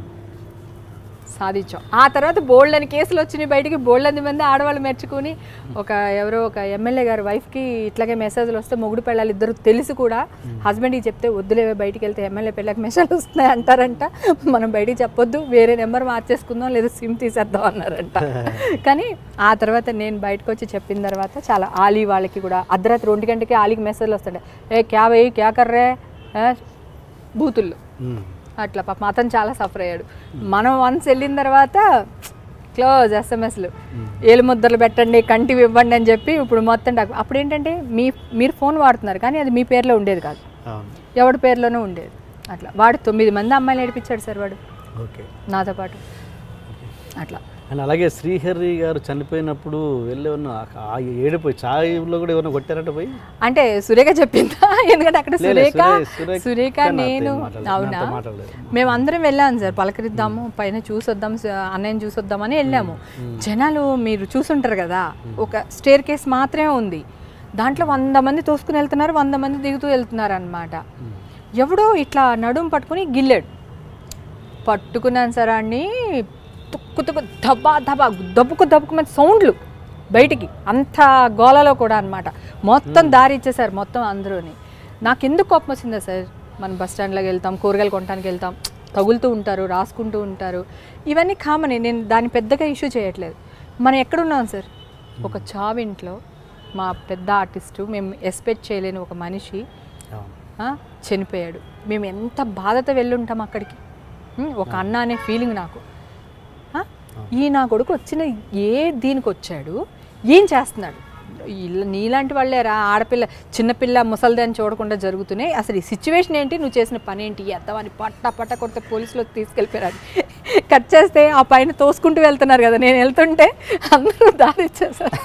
సాధించాం ఆ తర్వాత బోల్డ్ అని కేసులు వచ్చినాయి బయటికి బోల్డ్ అని మంది ఆడవాళ్ళు మెచ్చుకుని ఒక ఎవరో ఒక ఎమ్మెల్యే గారి వైఫ్కి ఇట్లాగే మెసేజ్లు వస్తే మొగుడు పెళ్ళాలి ఇద్దరు తెలిసి కూడా హస్బెండ్కి చెప్తే వద్దులేవే బయటికి వెళ్తే ఎమ్మెల్యే పెళ్ళకి మెసేజ్ వస్తున్నాయి అంటారంట మనం బయటికి చెప్పొద్దు వేరే నెంబర్ మార్చేసుకుందాం లేదా సిమ్ తీసేద్దాం అన్నారంట కానీ ఆ తర్వాత నేను బయటకు వచ్చి చెప్పిన తర్వాత చాలా ఆలీ వాళ్ళకి కూడా అర్ధరాత్రి ఒంటి గంటకి ఆలీకి మెసేజ్లు వస్తుంటాయి ఏ క్యా వేయి క్యా కర్రే ఏ? బూతుల్లో ఉమ్. అట్లా పాప అతను చాలా సఫర్ అయ్యాడు మనం వన్స్ వెళ్ళిన తర్వాత క్లోజ్ ఎస్ఎంఎస్లు ఏలు ముద్దలు పెట్టండి కంటివి ఇవ్వండి అని చెప్పి ఇప్పుడు మొత్తం డాక్- అప్పుడు ఏంటంటే మీ మీరు ఫోన్ వాడుతున్నారు కానీ అది మీ పేరులో ఉండేది కాదు అవును ఎవడి పేరులోనే ఉండేది అట్లా వాడు తొమ్మిది మంది అమ్మాయిలు నడిపించాడు సార్ వాడు ఓకే నాతో పాటు అట్లా అండ్ అలాగే శ్రీహరి గారు చనిపోయినప్పుడు వెళ్ళే ఉన్న ఆ- ఆ ఏడిపోయి చాయ్లో కూడా ఎవరైనా కొట్టారంట పోయి అంటే సురేఖ చెప్పిందా ఎందుకంటే అక్కడ లే, లే, సురేఖ సురే- సురేఖ సురేఖ నాతో నేను ఏం మాట్లాడలేదు. అవునా నాతో మాట్లాడలేదు. మేము అందరం వెళ్ళాము సార్ పలకరిద్దాము పైన చూసొద్దాం స- అన్నయ్యని చూసొద్దామని వెళ్ళాము జనాలు మీరు చూసుంటారు కదా ఒక స్టేర్ కేస్ మాత్రమే ఉంది దాంట్లో వంద మంది తోసుకుని వెళ్తున్నారు వంద మంది దిగుతూ వెళ్తున్నారు అనమాట ఎవడో ఇట్లా నడుము పట్టుకుని గిల్లాడు పట్టుకున్నాను సార్ అన్ని తుక్కు తుక్కు దబ్బా దబ్బా దబ్బుకు దబ్బుకు మంచి సౌండ్లు బయటికి అంత గోలలో కూడా అన్నమాట మొత్తం దారి ఇచ్చేసారు మొత్తం అందరూని నాకు ఎందుకు కోపం వచ్చిందా సార్ మనం బస్ స్టాండ్లోకి వెళ్తాం కూరగాయలు కొనడానికి వెళ్తాం తగులుతూ ఉంటారు రాసుకుంటూ ఉంటారు ఇవన్నీ కామన్ నేను దాన్ని పెద్దగా ఇష్యూ చేయట్లేదు మనం ఎక్కడున్నాం సార్ ఒక చావింట్లో మా పెద్ద ఆర్టిస్టు మేము ఎక్స్పెక్ట్ చేయలేని ఒక మనిషి అవును ఆ, చనిపోయాడు మేము ఎంత బాధతో వెళ్ళుంటాం అక్కడికి ఉం, ఒక అన్న అనే ఫీలింగ్ నాకు ఆ, ఈ నా కొడుకు వచ్చిన ఏ దీనికి వచ్చాడు ఏం చేస్తున్నాడు ఇల్ల- నీలాంటి వాళ్ళేరా ఆడపిల్ల చిన్నపిల్ల ముసలిదాన్ని చూడకుండా జరుగుతున్నాయి అసలు ఈ సిచ్యువేషన్ ఏంటి నువ్వు చేసిన పని ఏంటి ఎత్తవని పట్ట పట్ట కొడితే పోలీసులు తీసుకెళ్ళిపోయారు కట్ చేస్తే ఆ పైన తోసుకుంటూ వెళ్తున్నారు కదా నేను వెళ్తుంటే అందరూ దారి ఇచ్చేసారు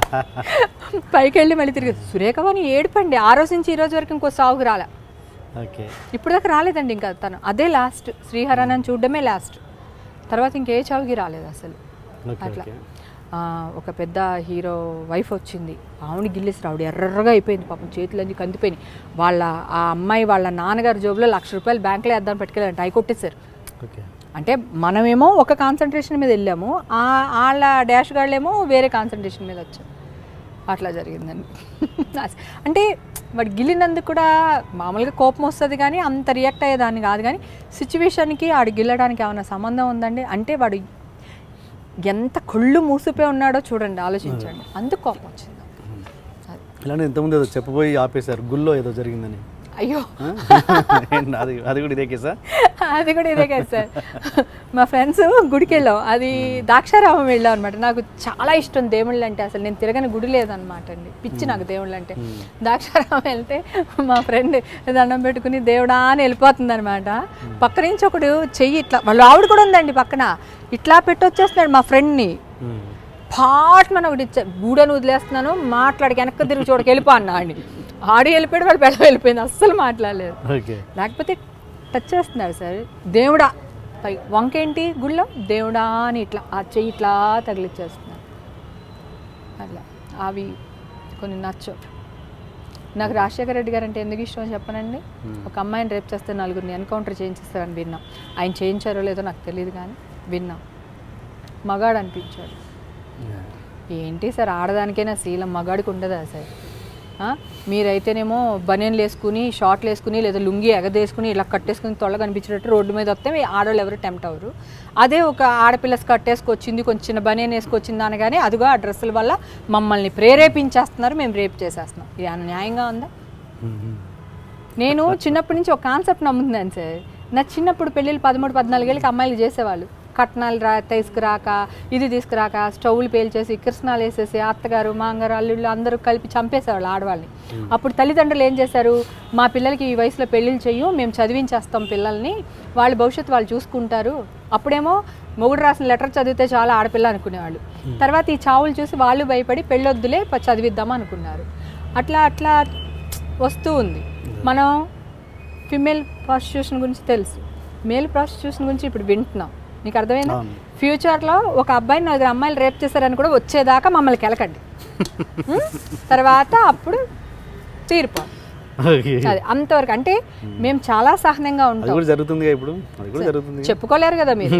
పైకి వెళ్ళి మళ్ళీ తిరిగి సురేఖవాణి ఏడుపండి ఆ రోజు నుంచి ఈ రోజు వరకు ఇంకో సాగుకు రాలే ఓకే ఇప్పుడు దాకా రాలేదండి ఇంకా తను అదే లాస్ట్ శ్రీహరాన్ని చూడడమే లాస్ట్ తర్వాత ఇంకే చావుకి రాలేదు అసలు ఓకే అట్లా ఓకే ఆ, ఒక పెద్ద హీరో వైఫ్ వచ్చింది ఆవిడ గిల్లేసి రావుడు ఎర్రగా అయిపోయింది పాపం చేతులన్నీ కందిపోయినాయి వాళ్ళ ఆ అమ్మాయి వాళ్ళ నాన్నగారి జోబులో లక్ష రూపాయలు బ్యాంకులో వేద్దాం పెట్టుకెళ్ళారంట అవి కొట్టేశారు ఓకే అంటే మనమేమో ఒక కాన్సన్ట్రేషన్ మీద వెళ్ళాము ఆ- వాళ్ళ డాష్ గాళ్ళేమో వేరే కాన్సన్ట్రేషన్ మీద వచ్చాం అట్లా జరిగిందండి అంటే వాడు గిల్లినందుకు కూడా మామూలుగా కోపం వస్తుంది కానీ అంత రియాక్ట్ అయ్యేదాన్ని కాదు కానీ సిచ్యువేషన్కి ఆడు గిల్లడానికి ఏమైనా సంబంధం ఉందండి అంటే వాడు ఎంత కళ్ళు మూసిపోయి ఉన్నాడో చూడండి ఆలోచించండి అందుకు కోపం వచ్చింది అది. ఇలానే ఇంతకుముందు ఏదో చెప్పబోయి ఆపేశారు గుళ్ళో ఏదో జరిగిందని అయ్యో ఆ? ఏంటి అది అది కూడా ఇదే కేసా అది కూడా ఇదే కదా సార్ మా ఫ్రెండ్స్ గుడికి వెళ్ళాం అది దాక్షారామం వెళ్ళాం అనమాట నాకు చాలా ఇష్టం దేవుళ్ళు అంటే అసలు నేను తిరగని గుడి లేదనమాట అండి పిచ్చి నాకు దేవుళ్ళు అంటే దాక్షారామం వెళ్తే మా ఫ్రెండ్ దండం పెట్టుకుని దేవుడా అని వెళ్ళిపోతుంది అనమాట పక్క నుంచి ఒకడు చెయ్యి ఇట్లా వాళ్ళు ఆవిడ కూడా ఉందండి పక్కన ఇట్లా పెట్టొచ్చేస్తున్నాడు మా ఫ్రెండ్ని ఉమ్. పాట్ మన ఒకటి ఇచ్చా గూడను వదిలేస్తున్నాను మాట్లాడి వెనక్కి తిరిగి చూడకి వెళ్ళిపో అన్న ఆడి ఆడి వెళ్ళిపోయాడు వాళ్ళు పెళ్ళ వెళ్ళిపోయింది అస్సలు మాట్లాడలేదు ఓకే లేకపోతే టచ్ చేస్తున్నాడు సార్ దేవుడా పై వంకేంటి గుళ్ళో దేవుడా అని ఇట్లా ఆ చెయ్యి ఇట్లా తగిలిచ్చేస్తున్నాడు అట్లా అవి కొన్ని నచ్చవు నాకు రాజశేఖర రెడ్డి గారు అంటే ఎందుకు ఇష్టం చెప్పనండి ఒక అమ్మాయిని రేపు చేస్తే నలుగురిని ఎన్కౌంటర్ చేయించేస్తారని విన్నాం ఆయన చేయించారో లేదో నాకు తెలియదు కానీ విన్నాం మగాడు అనిపించాడు ఏంటి సార్ ఆడదానికైనా శీలం మగాడికి ఉండదా సార్ ఆ? మీరైతేనేమో బనియన్లు వేసుకుని షార్ట్లు వేసుకుని లేదా లుంగి ఎగదేసుకుని ఇలా కట్టేసుకుని తొళ్ళ కనిపించేటట్టు రోడ్డు మీద వస్తే మీ ఆడవాళ్ళు ఎవరు టెంప్ట్ అవ్వరు అదే ఒక ఆడపిల్ల స్కర్ట్ వేసుకొచ్చింది కొంచెం చిన్న బనియన్ వేసుకొచ్చింది అనగానే అదిగో ఆ డ్రెస్సుల వల్ల మమ్మల్ని ప్రేరేపించేస్తున్నారు మేము రేపు చేసేస్తున్నాం ఇది ఏమన్నా న్యాయంగా ఉందా ఉమ్. నేను చిన్నప్పటి నుంచి ఒక కాన్సెప్ట్ నమ్ముతున్నాను సార్ నా చిన్నప్పుడు పెళ్ళిళ్ళు పదమూడు పద్నాలుగేళ్ళకి అమ్మాయిలు చేసేవాళ్ళు కట్నాలు రా తీసుకురాక ఇది తీసుకురాక స్టవ్లు పేల్చేసి కిరసనాలు వేసేసి అత్తగారు మాంగారు అల్లుళ్ళు అందరూ కలిపి చంపేసేవాళ్ళు ఆడవాళ్ళని అప్పుడు తల్లిదండ్రులు ఏం చేశారు మా పిల్లలకి ఈ వయసులో పెళ్ళిళ్ళు చెయ్యం మేము చదివించేస్తాం పిల్లల్ని వాళ్ళ భవిష్యత్తు వాళ్ళు చూసుకుంటారు అప్పుడేమో మొగుడు రాసిన లెటర్ చదివితే చాలా ఆడపిల్ల అనుకునేవాళ్ళు తర్వాత ఈ చావులు చూసి వాళ్ళు భయపడి పెళ్ళొద్దులే ప- చదివిద్దాం అనుకున్నారు అట్లా అట్లా వస్తూ ఉంది మనం ఫిమేల్ ప్రాస్టిట్యూషన్ గురించి తెలుసు మేల్ ప్రాస్టిట్యూషన్ గురించి ఇప్పుడు వింటున్నాం నీకు అర్థమైందా అవును. ఫ్యూచర్లో ఒక అబ్బాయిని నలుగురు అమ్మాయిలు రేప్ చేశారని కూడా వచ్చేదాకా మమ్మల్ని కెలకండి ఉం? తర్వాత అప్పుడు తీర్పు ఓకే అది అంతవరకు అంటే మేము చాలా సహనంగా అది ఉంటాం కూడా జరుగుతుందిగా ఇప్పుడు అది కూడా జరుగుతుంది చెప్పుకోలేరు కదా మీరు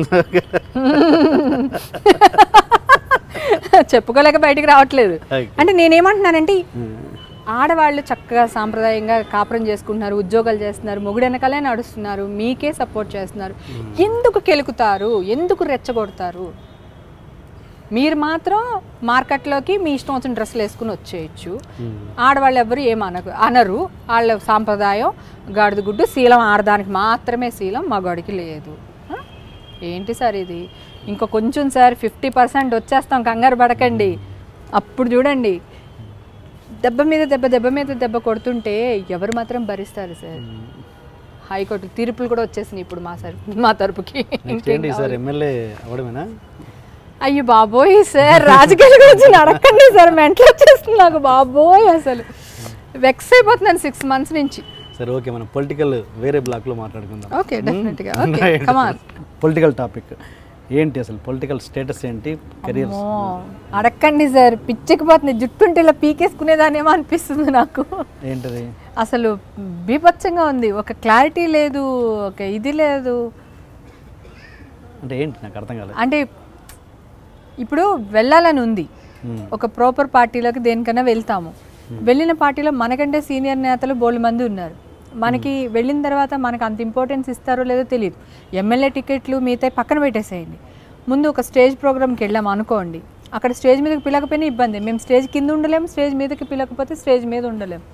చెప్పుకోలేక బయటికి రావట్లేదు Okay. అంటే నేనేమంటున్నానంటే ఉమ్. ఆడవాళ్ళు చక్కగా సాంప్రదాయంగా కాపురం చేసుకుంటున్నారు ఉద్యోగాలు చేస్తున్నారు మొగుడు వెనకాలే నడుస్తున్నారు మీకే సపోర్ట్ చేస్తున్నారు ఎందుకు కెలుకుతారు ఎందుకు రెచ్చగొడతారు మీరు మాత్రం మార్కెట్లోకి మీ ఇష్టం వచ్చిన డ్రెస్సులు వేసుకుని వచ్చేయచ్చు ఉమ్. ఆడవాళ్ళు ఎవరు ఏం అనకు అనరు వాళ్ళ సాంప్రదాయం గాడిద గుడ్డు శీలం ఆడదానికి మాత్రమే శీలం మగవాడికి లేదు ఆ? ఏంటి సార్ ఇది ఇంకో కొంచెం సార్ ఫిఫ్టీ పర్సెంట్ వచ్చేస్తాం కంగారు పడకండి అప్పుడు చూడండి దెబ్బ మీద దెబ్బ దెబ్బ మీద దెబ్బ కొడుతుంటే ఎవరు మాత్రం భరిస్తారు సార్ హైకోర్టు తీర్పులు కూడా వచ్చేసినాయి ఇప్పుడు మా సార్ మా తరపుకి నెక్స్ట్ ఏంటి సార్ ఎమ్మెల్యే అవ్వడమేనా అయ్యో బాబోయ్ సార్ రాజకీయాల గురించి నడకండి సార్ మెంటల్ వచ్చేస్తుంది నాకు బాబోయ్ అసలు వెక్స్ అయిపోతున్నాను సిక్స్ మంత్స్ నుంచి సరే ఓకే మనం పొలిటికల్ వేరే బ్లాక్లో మాట్లాడుకుందాం ఓకే డెఫినెట్గా ఓకే కమాన్ పొలిటికల్ టాపిక్ ఏంటి అసలు పొలిటికల్ స్టేటస్ ఏంటి కెరియర్ అడక్కండి సార్ పిచ్చెక్కిపోతుంది జుట్టుంటే ఇలా పీకేసుకునేదానేమో అనిపిస్తుంది నాకు ఏంటది అసలు బీభత్సంగా ఉంది ఒక క్లారిటీ లేదు ఒక ఇది లేదు అంటే ఏంటి నాకు అర్థం కాలేదు అంటే ఇప్పుడు వెళ్ళాలని ఉంది Hmm. ఒక ప్రాపర్ పార్టీలోకి దేనికైనా వెళ్తాము వెళ్ళిన పార్టీలో మనకంటే సీనియర్ నేతలు బోల్డ్ మంది ఉన్నారు మనకి వెళ్ళిన తర్వాత మనకు అంత ఇంపార్టెన్స్ ఇస్తారో లేదో తెలియదు ఎమ్మెల్యే టికెట్లు మిగతా పక్కన పెట్టేసేయండి ముందు ఒక స్టేజ్ ప్రోగ్రామ్కి వెళ్ళాము అనుకోండి అక్కడ స్టేజ్ మీదకి పిలకపోయినా ఇబ్బంది మేము స్టేజ్ కింద ఉండలేము స్టేజ్ మీదకి పిలకపోతే స్టేజ్ మీద ఉండలేము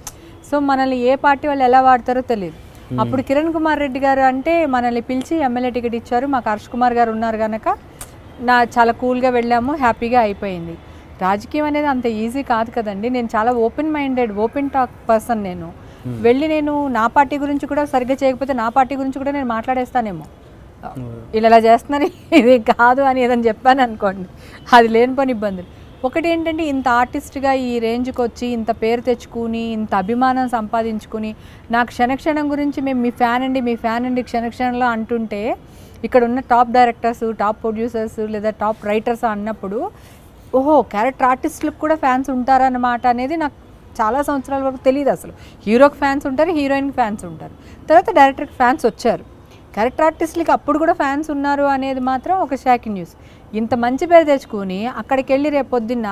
సో మనల్ని ఏ పార్టీ వాళ్ళు ఎలా వాడతారో తెలియదు అప్పుడు కిరణ్ కుమార్ రెడ్డి గారు అంటే మనల్ని పిలిచి ఎమ్మెల్యే టికెట్ ఇచ్చారు మాకు హర్ష్ కుమార్ గారు ఉన్నారు కనుక నా చాలా కూల్గా వెళ్ళాము హ్యాపీగా అయిపోయింది రాజకీయం అనేది అంత ఈజీ కాదు కదండి నేను చాలా open minded open talk person నేను వెళ్ళి నేను నా పార్టీ గురించి కూడా సరిగ్గా చేయకపోతే నా పార్టీ గురించి కూడా నేను మాట్లాడేస్తానేమో వీళ్ళు ఇలా చేస్తున్నారు ఇది కాదు అని ఏదని చెప్పాను అనుకోండి అది లేనిపోని ఇబ్బందులు ఒకటి ఏంటంటే ఇంత ఆర్టిస్ట్గా ఈ రేంజ్కి వచ్చి ఇంత పేరు తెచ్చుకుని ఇంత అభిమానం సంపాదించుకుని నాకు క్షణక్షణం గురించి మేము మీ ఫ్యాన్ అండి మీ ఫ్యాన్ అండి క్షణక్షణంలో అంటుంటే ఇక్కడ ఉన్న టాప్ డైరెక్టర్స్ టాప్ ప్రొడ్యూసర్స్ లేదా టాప్ రైటర్స్ అన్నప్పుడు ఓహో క్యారెక్టర్ ఆర్టిస్టులకు కూడా ఫ్యాన్స్ ఉంటారన్నమాట అనేది నాకు చాలా సంవత్సరాల వరకు తెలియదు అసలు హీరోకి ఫ్యాన్స్ ఉంటారు హీరోయిన్కి ఫ్యాన్స్ ఉంటారు తర్వాత డైరెక్టర్కి ఫ్యాన్స్ వచ్చారు క్యారెక్టర్ ఆర్టిస్టులకి అప్పుడు కూడా ఫ్యాన్స్ ఉన్నారు అనేది మాత్రం ఒక షాకింగ్ న్యూస్ ఇంత మంచి పేరు తెచ్చుకుని అక్కడికి వెళ్ళి రేపు పొద్దున్న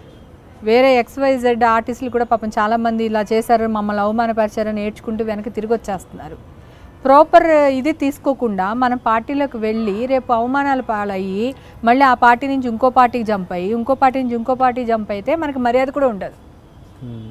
వేరే ఎక్స్వైజెడ్ ఆర్టిస్టులు కూడా పాపం చాలామంది ఇలా చేశారు మమ్మల్ని అవమానపరిచారని నేర్చుకుంటూ వెనక్కి తిరిగి వచ్చేస్తున్నారు ప్రాపర్ ఇది తీసుకోకుండా మనం పార్టీలోకి వెళ్ళి రేపు అవమానాలు పాలయ్యి మళ్ళీ ఆ పార్టీ నుంచి ఇంకో పార్టీకి జంప్ అయ్యి ఇంకో పార్టీ నుంచి ఇంకో పార్టీ జంప్ అయితే మనకి మర్యాద కూడా ఉండదు ఉమ్.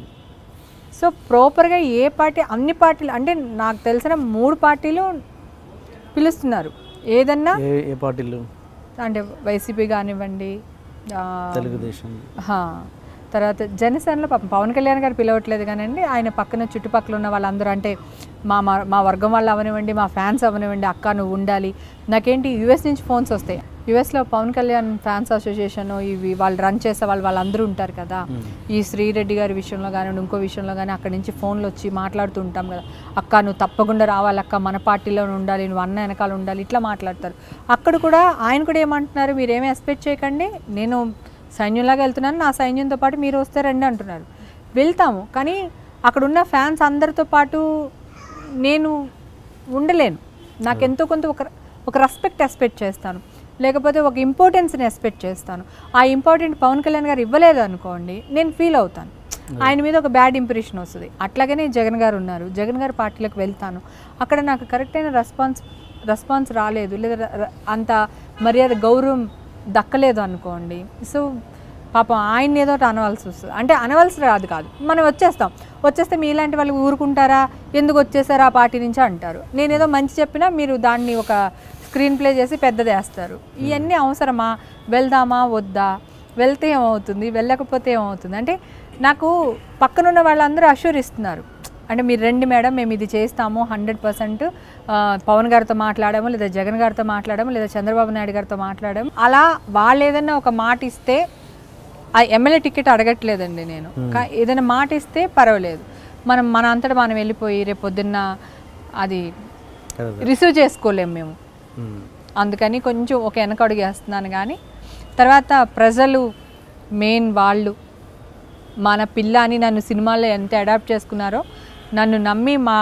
సో ప్రాపర్గా ఏ పార్టీ అన్ని పార్టీలు అంటే నాకు తెలిసిన మూడు పార్టీలు పిలుస్తున్నారు ఏదన్నా ఏ ఏ పార్టీలు అంటే వైసీపీ కానివ్వండి ఆ, తెలుగుదేశం హా. తర్వాత జనసేనలో పాపం పవన్ కళ్యాణ్ గారు పిలవట్లేదు కానండి ఆయన పక్కన చుట్టుపక్కల ఉన్న వాళ్ళందరూ అంటే మా మా- మా వర్గం వాళ్ళు అవనివ్వండి మా ఫ్యాన్స్ అవనివ్వండి అక్క నువ్వు ఉండాలి నాకేంటి యూఎస్ నుంచి ఫోన్స్ వస్తాయి యూఎస్లో పవన్ కళ్యాణ్ ఫ్యాన్స్ అసోసియేషన్ ఇవి వాళ్ళు రన్ చేసే వాళ్ళు వాళ్ళందరూ ఉంటారు కదా ఈ శ్రీరెడ్డి గారి విషయంలో కానివ్వండి ఇంకో విషయంలో కానీ అక్కడి నుంచి ఫోన్లు వచ్చి మాట్లాడుతూ ఉంటాం కదా అక్క నువ్వు తప్పకుండా రావాలి అక్క మన పార్టీలో ఉండాలి నువ్వు అన్న వెనకాల ఉండాలి ఇట్లా మాట్లాడతారు అక్కడ కూడా ఆయన కూడా ఏమంటున్నారు మీరేమీ ఎక్స్పెక్ట్ చేయకండి నేను సైన్యంలాగా వెళ్తున్నాను నా సైన్యంతో పాటు మీరు వస్తే రండి అంటున్నారు వెళ్తాము కానీ అక్కడ ఉన్న ఫ్యాన్స్ అందరితో పాటు నేను ఉండలేను నాకు ఎంతో కొంత ఒక ఒక రెస్పెక్ట్ ఎక్స్పెక్ట్ చేస్తాను లేకపోతే ఒక ఇంపార్టెన్స్ని ఎక్స్పెక్ట్ చేస్తాను ఆ ఇంపార్టెంట్ పవన్ కళ్యాణ్ గారు ఇవ్వలేదు అనుకోండి నేను ఫీల్ అవుతాను ఆయన మీద ఒక బ్యాడ్ ఇంప్రెషన్ వస్తుంది అట్లాగనే జగన్ గారు ఉన్నారు జగన్ గారి పార్టీలకు వెళ్తాను అక్కడ నాకు కరెక్ట్ అయిన రెస్పాన్స్ రెస్పాన్స్ రాలేదు లేదా ర- ర- అంత మర్యాద గౌరవం దక్కలేదు అనుకోండి సో పాపం ఆయన ఏదో ఒకటి అనవలసి వస్తుంది అంటే అనవలసి రాదు కాదు మనం వచ్చేస్తాం వచ్చేస్తే మీలాంటి వాళ్ళు ఊరుకుంటారా ఎందుకు వచ్చేసారు ఆ పార్టీ నుంచి అంటారు నేనేదో మంచి చెప్పినా మీరు దాన్ని ఒక స్క్రీన్ ప్లే చేసి పెద్దదేస్తారు ఇవన్నీ అవసరమా వెళ్దామా వద్దా వెళ్తే ఏమవుతుంది వెళ్ళకపోతే ఏమవుతుంది అంటే నాకు పక్కనున్న వాళ్ళందరూ అష్యూర్ ఇస్తున్నారు అంటే మీరు రండి మేడం మేము ఇది చేస్తాము హండ్రెడ్ పర్సెంట్ పవన్ గారితో మాట్లాడాము లేదా జగన్ గారితో మాట్లాడాము లేదా చంద్రబాబు నాయుడు గారితో మాట్లాడాము అలా వాళ్ళు ఏదైనా ఒక మాట ఇస్తే ఆ ఎమ్మెల్యే టికెట్ అడగట్లేదండి నేను కా- ఏదైనా మాట ఇస్తే పర్వాలేదు మనం మన అంతటా మనం వెళ్ళిపోయి రేపు పొద్దున్న అది అదే రిసీవ్ చేసుకోలేము మేము ఉమ్. అందుకని కొంచెం ఒక వెనకడుగు వేస్తున్నాను కానీ తర్వాత ప్రజలు మెయిన్ వాళ్ళు మన పిల్ల అని నన్ను సినిమాల్లో ఎంత అడాప్ట్ చేసుకున్నారో నన్ను నమ్మి మా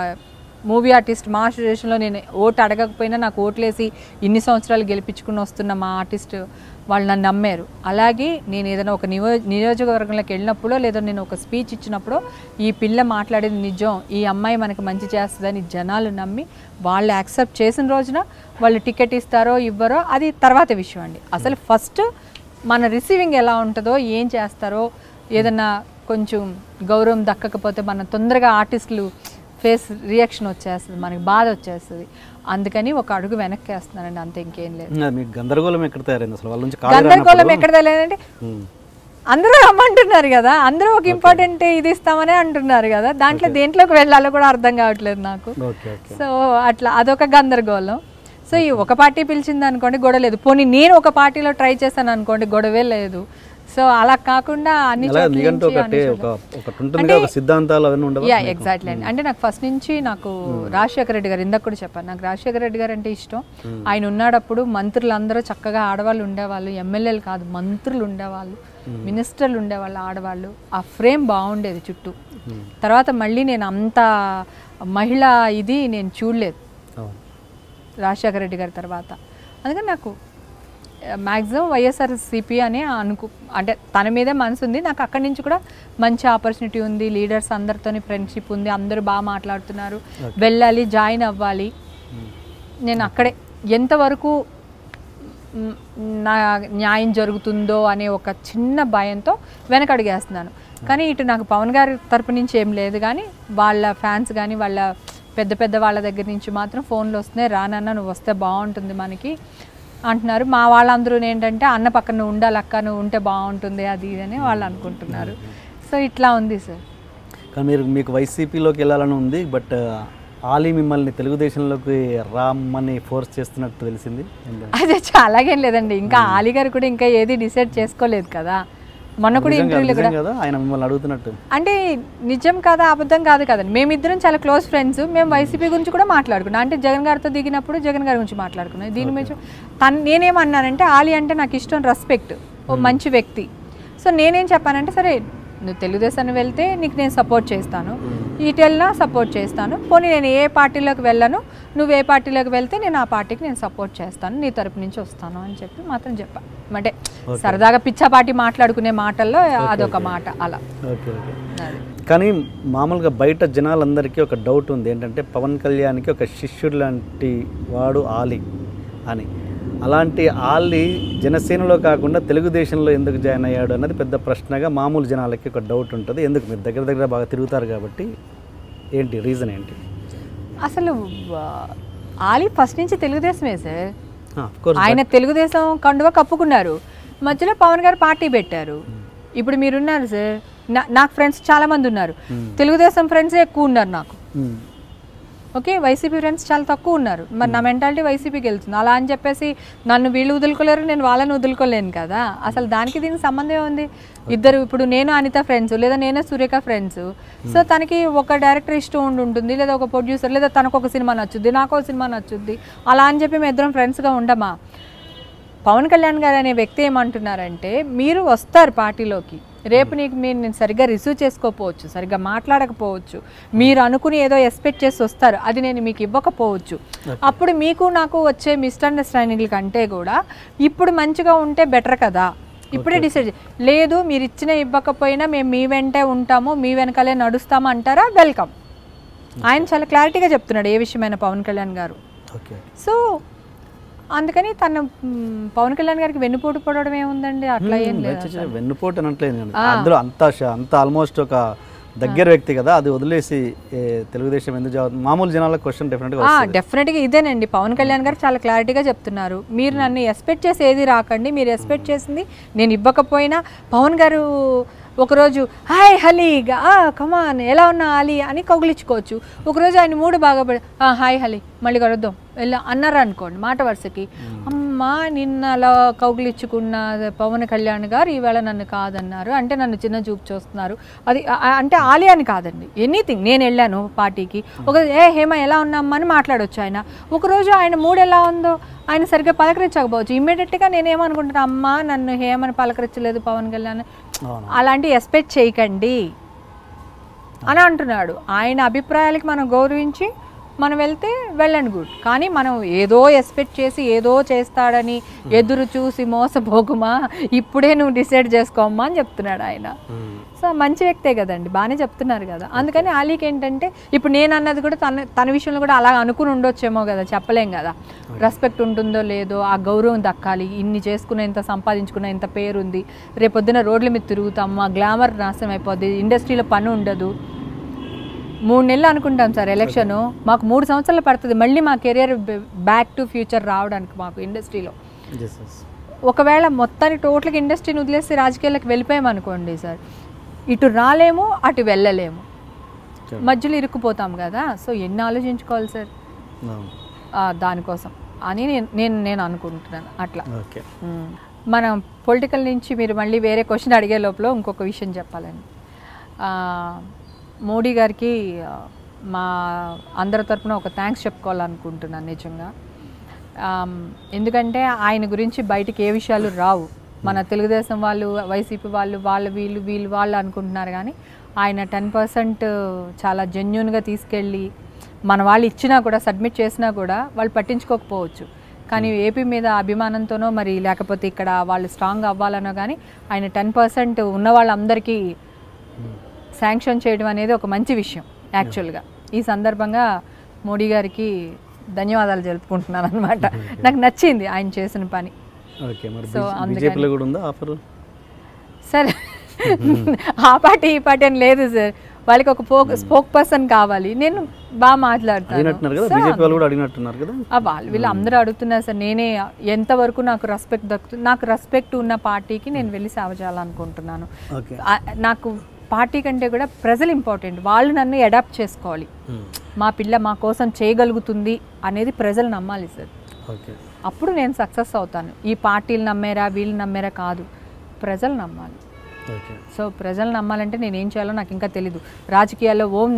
మూవీ ఆర్టిస్ట్ మా అసోసియేషన్లో నేను ఓటు అడగకపోయినా నాకు ఓట్లేసి ఇన్ని సంవత్సరాలు గెలిపించుకుని వస్తున్న మా ఆర్టిస్ట్ వాళ్ళు నన్ను నమ్మారు అలాగే నేను ఏదైనా ఒక నియో నియోజకవర్గంలోకి వెళ్ళినప్పుడో లేదా నేను ఒక స్పీచ్ ఇచ్చినప్పుడో ఈ పిల్ల మాట్లాడేది నిజం ఈ అమ్మాయి మనకి మంచి చేస్తుందని జనాలు నమ్మి వాళ్ళు యాక్సెప్ట్ చేసిన రోజున వాళ్ళు టికెట్ ఇస్తారో ఇవ్వరో అది తర్వాత విషయం అండి అసలు ఫస్ట్ మన రిసీవింగ్ ఎలా ఉంటుందో ఏం చేస్తారో ఏదన్నా కొంచెం గౌరవం దక్కకపోతే మన తొందరగా ఆర్టిస్టులు ఫేస్ రియాక్షన్ వచ్చేస్తుంది మనకి బాధ వచ్చేస్తుంది అందుకని ఒక అడుగు వెనక్కి వేస్తున్నానండి అంతే ఇంకేం లేదు అది మీకు గందరగోళం ఎక్కడ తయారైంది అసలు వాళ్ళ నుంచి ఖాళీ గందరగోళం రానప్పుడు- ఎక్కడ తెలియదంటే ఉమ్. అందరూ రమ్మంటున్నారు కదా అందరూ ఒక ఇంపార్టెంట్ ఇది ఇస్తామనే అంటున్నారు కదా దాంట్లో దేంట్లోకి వెళ్ళాలో కూడా అర్థం కావట్లేదు నాకు ఓకే ఓకే సో అట్లా అదొక గందరగోళం సో ఈ ఒక పార్టీ పిలిచింది అనుకోండి గొడవ లేదు పోనీ నేను ఒక పార్టీలో ట్రై చేశాను అనుకోండి గొడవే లేదు సో అలా కాకుండా అన్ని అలా చోట్ల మీకంటూ నుంచి ఒకటి అన్ని ఒక చోట్ల- ఒకటి ఉంటుంది కదా, ఒక సిద్ధాంతాలు అవన్నీ ఉండవు యా ఎగ్జాక్ట్లీ అండి అంటే నాకు ఫస్ట్ నుంచి నాకు రాజశేఖర రెడ్డి గారు ఇందాక కూడా చెప్పాను నాకు రాజశేఖర రెడ్డి గారు అంటే ఇష్టం ఆయన ఉన్నాడప్పుడు మంత్రులు అందరూ చక్కగా ఆడవాళ్ళు ఉండేవాళ్ళు ఎమ్మెల్యేలు కాదు మంత్రులు ఉండేవాళ్ళు మినిస్టర్లు ఉండేవాళ్ళు ఆడవాళ్ళు ఆ ఫ్రేమ్ బాగుండేది చుట్టూ తర్వాత మళ్ళీ నేను అంత మహిళ ఇది నేను చూడలేదు అవును. రాజశేఖర రెడ్డి గారి తర్వాత అందుకని నాకు మ్యాక్సిమం వైఎస్ఆర్ సిపి అని అనుకు అంటే తన మీదే మనసు ఉంది నాకు అక్కడి నుంచి కూడా మంచి ఆపర్చునిటీ ఉంది లీడర్స్ అందరితోని ఫ్రెండ్షిప్ ఉంది అందరూ బాగా మాట్లాడుతున్నారు వెళ్ళాలి జాయిన్ అవ్వాలి నేను అక్కడే ఎంతవరకు మ్, నా న్యాయం జరుగుతుందో అనే ఒక చిన్న భయంతో వెనకడుగేస్తున్నాను కానీ ఇటు నాకు పవన్ గారి తరపు నుంచి ఏం లేదు కానీ వాళ్ళ ఫ్యాన్స్ కానీ వాళ్ళ పెద్ద పెద్ద వాళ్ళ దగ్గర నుంచి మాత్రం ఫోన్లు వస్తున్నాయి రానన్న నువ్వు వస్తే బాగుంటుంది మనకి అంటున్నారు మా వాళ్ళందరూ ఏంటంటే అన్న పక్కన నువ్వు ఉండాలి అక్క నువ్వు ఉంటే బాగుంటుంది అది ఇది అని వాళ్ళు అనుకుంటున్నారు సో ఇట్లా ఉంది సార్ కానీ మీరు మీకు వైసీపీలోకి వెళ్ళాలని ఉంది బట్ ఆలీ మిమ్మల్ని తెలుగుదేశంలోకి రామ్మని ఫోర్స్ చేస్తున్నట్టు తెలిసింది ఏంటంటే- అదే అలాగేం లేదండి ఇంకా ఆలీ గారు కూడా ఇంకా ఏది డిసైడ్ చేసుకోలేదు కదా మొన్న కూడా నిజంగా- ఇంటర్వ్యూలో కూడా నిజం కదా ఆయన మిమ్మల్ని అడుగుతున్నట్టు అంటే నిజం కాదా అబద్ధం కాదు కదండి మేమిద్దరం చాలా క్లోజ్ ఫ్రెండ్స్ మేము వైసీపీ గురించి కూడా మాట్లాడుకున్నాం అంటే జగన్ గారితో దిగినప్పుడు జగన్ గారి గురించి మాట్లాడుకున్నాం దీని మీద తను నేనేమన్నానంటే ఆలి అంటే నాకు ఇష్టం రెస్పెక్ట్ ఓ మంచి వ్యక్తి సో నేనేం చెప్పానంటే సరే నువ్వు తెలుగుదేశాన్ని వెళ్తే నీకు నేను సపోర్ట్ చేస్తాను ఇటు వెళ్ళినా సపోర్ట్ చేస్తాను పోనీ నేను ఏ పార్టీలోకి వెళ్ళను నువ్వు ఏ పార్టీలోకి వెళ్తే నేను ఆ పార్టీకి నేను సపోర్ట్ చేస్తాను నీ తరపు నుంచి వస్తాను అని చెప్పి మాత్రం చెప్పా అంటే సరదాగా పిచ్చాపాటి మాట్లాడుకునే మాటల్లో అదొక మాట అలా ఓకే ఓకే అది కానీ మామూలుగా బయట జనాలందరికీ ఒక డౌట్ ఉంది ఏంటంటే పవన్ కళ్యాణ్కి ఒక శిష్యుడు లాంటి వాడు ఆలి అని అలాంటి ఆలి జనసేనలో కాకుండా తెలుగుదేశంలో ఎందుకు జాయిన్ అయ్యాడు అన్నది పెద్ద ప్రశ్నగా మామూలు జనాలకి ఒక డౌట్ ఉంటుంది ఎందుకు మీరు దగ్గర దగ్గర బాగా తిరుగుతారు కాబట్టి ఏంటి రీజన్ ఏంటి అసలు ఆ, ఆలీ ఫస్ట్ నుంచి తెలుగుదేశమే సార్ కోర్స్ ఆయన తెలుగుదేశం కండువా కప్పుకున్నారు మధ్యలో పవన్ గారు పార్టీ పెట్టారు ఇప్పుడు మీరున్నారు సార్ నా- నాకు ఫ్రెండ్స్ చాలా మంది ఉన్నారు తెలుగుదేశం ఫ్రెండ్సే ఎక్కువ ఉన్నారు నాకు ఓకే వైసీపీ ఫ్రెండ్స్ చాలా తక్కువ ఉన్నారు మరి నా మెంటాలిటీ వైసీపీకి వెళ్తుంది అలా అని చెప్పేసి నన్ను వీళ్ళు వదులుకోలేరు నేను వాళ్ళని వదులుకోలేను కదా అసలు దానికి దీనికి సంబంధం ఉంది ఇద్దరు ఇప్పుడు నేను అనిత ఫ్రెండ్స్ లేదా నేనే సురేఖ ఫ్రెండ్స్ సో తనకి ఒక డైరెక్టర్ ఇష్టం ఉండి ఉంటుంది లేదా ఒక ప్రొడ్యూసర్ లేదా తనకు ఒక సినిమా నచ్చుద్ది నాకు ఒక సినిమా నచ్చుద్ది అలా అని చెప్పి మేము ఇద్దరం ఫ్రెండ్స్గా ఉండమా పవన్ కళ్యాణ్ గారు అనే వ్యక్తి ఏమంటున్నారంటే మీరు వస్తారు పార్టీలోకి రేపు నీకు మీరు నేను సరిగ్గా రిసీవ్ చేసుకోకపోవచ్చు సరిగ్గా మాట్లాడకపోవచ్చు మీరు అనుకుని ఏదో ఎక్స్పెక్ట్ చేసి వస్తారు అది నేను మీకు ఇవ్వకపోవచ్చు అప్పుడు మీకు నాకు వచ్చే మిస్అండర్స్టాండింగ్ల కంటే కూడా ఇప్పుడు మంచిగా ఉంటే బెటర్ కదా ఇప్పుడే డిసైడ్ లేదు మీరు ఇచ్చిన ఇవ్వకపోయినా మేము మీ వెంటే ఉంటాము మీ వెనకాలే నడుస్తాము అంటారా వెల్కమ్ ఆయన చాలా క్లారిటీగా చెప్తున్నాడు ఏ విషయమైన పవన్ కళ్యాణ్ గారు ఓకే సో అందుకని తను మ్, పవన్ కళ్యాణ్ గారికి వెన్నుపోటు పడడం ఏముందండి అట్లా ఏం లేదు చచ్చ, వెన్నుపోటు అనట్లేదు నేను అందులో అంత ష- అంత ఆల్మోస్ట్ ఒక దగ్గర వ్యక్తి కదా అది వదిలేసి ఏ, తెలుగుదేశం ఎందుకు జాబ్ మామూలు జనాలకు క్వశ్చన్ డెఫినెట్గా వస్తుంది డెఫినెట్గా ఇదేనండి పవన్ కళ్యాణ్ గారు చాలా క్లారిటీగా చెప్తున్నారు మీరు నన్ను ఎక్స్పెక్ట్ చేసి ఏది రాకండి మీరు ఎక్స్పెక్ట్ చేసింది నేను ఇవ్వకపోయినా పవన్ గారు ఒకరోజు హాయ్ హలీ కమాన్ ఎలా ఉన్నా అలీ అని కౌగిలించుకోవచ్చు ఒకరోజు ఆయన మూడు బాగా పడి "ఆ, హాయ్ హలీ మళ్ళీ కలుద్దాం వెళ్ళా అన్నారు అనుకోండి మాట వరుసకి అమ్మా నిన్న అలా కౌగిలించుకున్న పవన్ కళ్యాణ్ గారు ఈవేళ నన్ను కాదన్నారు అంటే నన్ను చిన్న చూపు చూస్తున్నారు అది ఆ- ఆ- అంటే ఆలి అని కాదండి ఎనీథింగ్ నేను వెళ్ళాను పార్టీకి ఒక ఏ హేమ ఎలా ఉన్నామ్మా అని మాట్లాడొచ్చు ఆయన ఒకరోజు ఆయన మూడు ఎలా ఉందో ఆయన సరిగ్గా పలకరించకపోవచ్చు ఇమ్మీడియట్గా నేనేమనుకుంటున్నా అమ్మా నన్ను హేమని పలకరించలేదు పవన్ కళ్యాణ్ అవును. అలాంటి ఎక్స్పెక్ట్ చేయకండి అని అంటున్నాడు ఆయన అభిప్రాయాలకి మనం గౌరవించి మనం వెళ్తే వెళ్ళండి గుడ్ కానీ మనం ఏదో ఎక్స్పెక్ట్ చేసి ఏదో చేస్తాడని ఎదురు చూసి మోసపోకుమా ఇప్పుడే నువ్వు డిసైడ్ చేసుకోమ్మా అని చెప్తున్నాడు ఆయన సో మంచి వ్యక్తే కదండి బాగానే చెప్తున్నారు కదా అందుకని ఆలీకి ఏంటంటే ఇప్పుడు నేను అన్నది కూడా తన తన విషయంలో కూడా అలా అనుకుని ఉండొచ్చేమో కదా చెప్పలేం కదా రెస్పెక్ట్ ఉంటుందో లేదో ఆ గౌరవం దక్కాలి ఇన్ని చేసుకున్న ఇంత సంపాదించుకున్న ఇంత పేరు ఉంది రేపొద్దున రోడ్ల మీద తిరుగుతాము ఆ గ్లామర్ నాశనం అయిపోద్ది ఇండస్ట్రీలో పని ఉండదు మూడు నెలలు అనుకుంటాం సార్ ఎలక్షన్ మాకు మూడు సంవత్సరాలు పడుతుంది మళ్ళీ మా కెరియర్ బ్యాక్ టు ఫ్యూచర్ రావడానికి మాకు ఇండస్ట్రీలో Yes, yes. ఒకవేళ మొత్తానికి టోటల్గా ఇండస్ట్రీని వదిలేసి రాజకీయాలకు వెళ్ళిపోయామనుకోండి సార్ ఇటు రాలేము అటు వెళ్ళలేము Sure. మధ్యలో ఇరుక్కుపోతాం కదా సో ఎన్ని ఆలోచించుకోవాలి సార్ అవును. ఆ, దానికోసం అని నేను నేను నేను అనుకుంటున్నాను అట్లా ఓకే మ్మ్. మనం పొలిటికల్ నుంచి మీరు మళ్ళీ వేరే క్వశ్చన్ అడిగే లోపల ఇంకొక విషయం చెప్పాలండి ఆ, మోడీ గారికి ఆ, మా అందరి తరపున ఒక థ్యాంక్స్ చెప్పుకోవాలనుకుంటున్నాను నిజంగా ఆమ్, ఎందుకంటే ఆయన గురించి బయటికి ఏ విషయాలు రావు మన తెలుగుదేశం వాళ్ళు వైసీపీ వాళ్ళు వాళ్ళు వీళ్ళు వీళ్ళు వాళ్ళు అనుకుంటున్నారు కానీ ఆయన టెన్ పర్సెంట్ చాలా జెన్యున్గా తీసుకెళ్ళి మన వాళ్ళు ఇచ్చినా కూడా సబ్మిట్ చేసినా కూడా వాళ్ళు పట్టించుకోకపోవచ్చు కానీ ఏపీ మీద అభిమానంతోనో మరి లేకపోతే ఇక్కడ వాళ్ళు స్ట్రాంగ్ అవ్వాలనో కానీ ఆయన టెన్ పర్సెంట్ ఉన్న వాళ్ళందరికీ శాంక్షన్ చేయడం అనేది ఒక మంచి విషయం యాక్చువల్గా ఈ సందర్భంగా మోడీ గారికి ధన్యవాదాలు జరుపుకుంటున్నాను అనమాట నాకు నచ్చింది ఆయన చేసిన పని ఓకే మరి So, అందుకని- బీజేపీలో కూడా ఉందా ఆఫర్ సరే ఆ పార్టీ ఈ పార్టీ అని లేదు సార్ వాళ్ళకి ఒక పోక్ స్పోక్ పర్సన్ కావాలి నేను బాగా మాట్లాడతాను అడిగినట్టున్నారు కదా బీజేపీ వాళ్ళు కూడా అడిగినట్టున్నారు కదా ఆ వాళ్ళు వీళ్ళు అందరూ అడుగుతున్నారు సార్ నేనే ఎంతవరకు నాకు రెస్పెక్ట్ దక్కుతుంది నాకు రెస్పెక్ట్ ఉన్న పార్టీకి నేను వెళ్ళి సేవ చేయాలనుకుంటున్నాను ఓకే ఆ- నాకు పార్టీ కంటే కూడా ప్రజలు ఇంపార్టెంట్ వాళ్ళు నన్ను అడాప్ట్ చేసుకోవాలి మా పిల్ల మా కోసం చేయగలుగుతుంది అనేది ప్రజలు నమ్మాలి సార్ ఓకే అప్పుడు నేను సక్సెస్ అవుతాను ఈ పార్టీలు నమ్మేరా వీళ్ళు నమ్మేరా కాదు ప్రజలు నమ్మాలి ఓకే సో ప్రజలు నమ్మాలంటే నేను ఏం చేయాలో నాకు ఇంకా తెలీదు రాజకీయాల్లో ఓం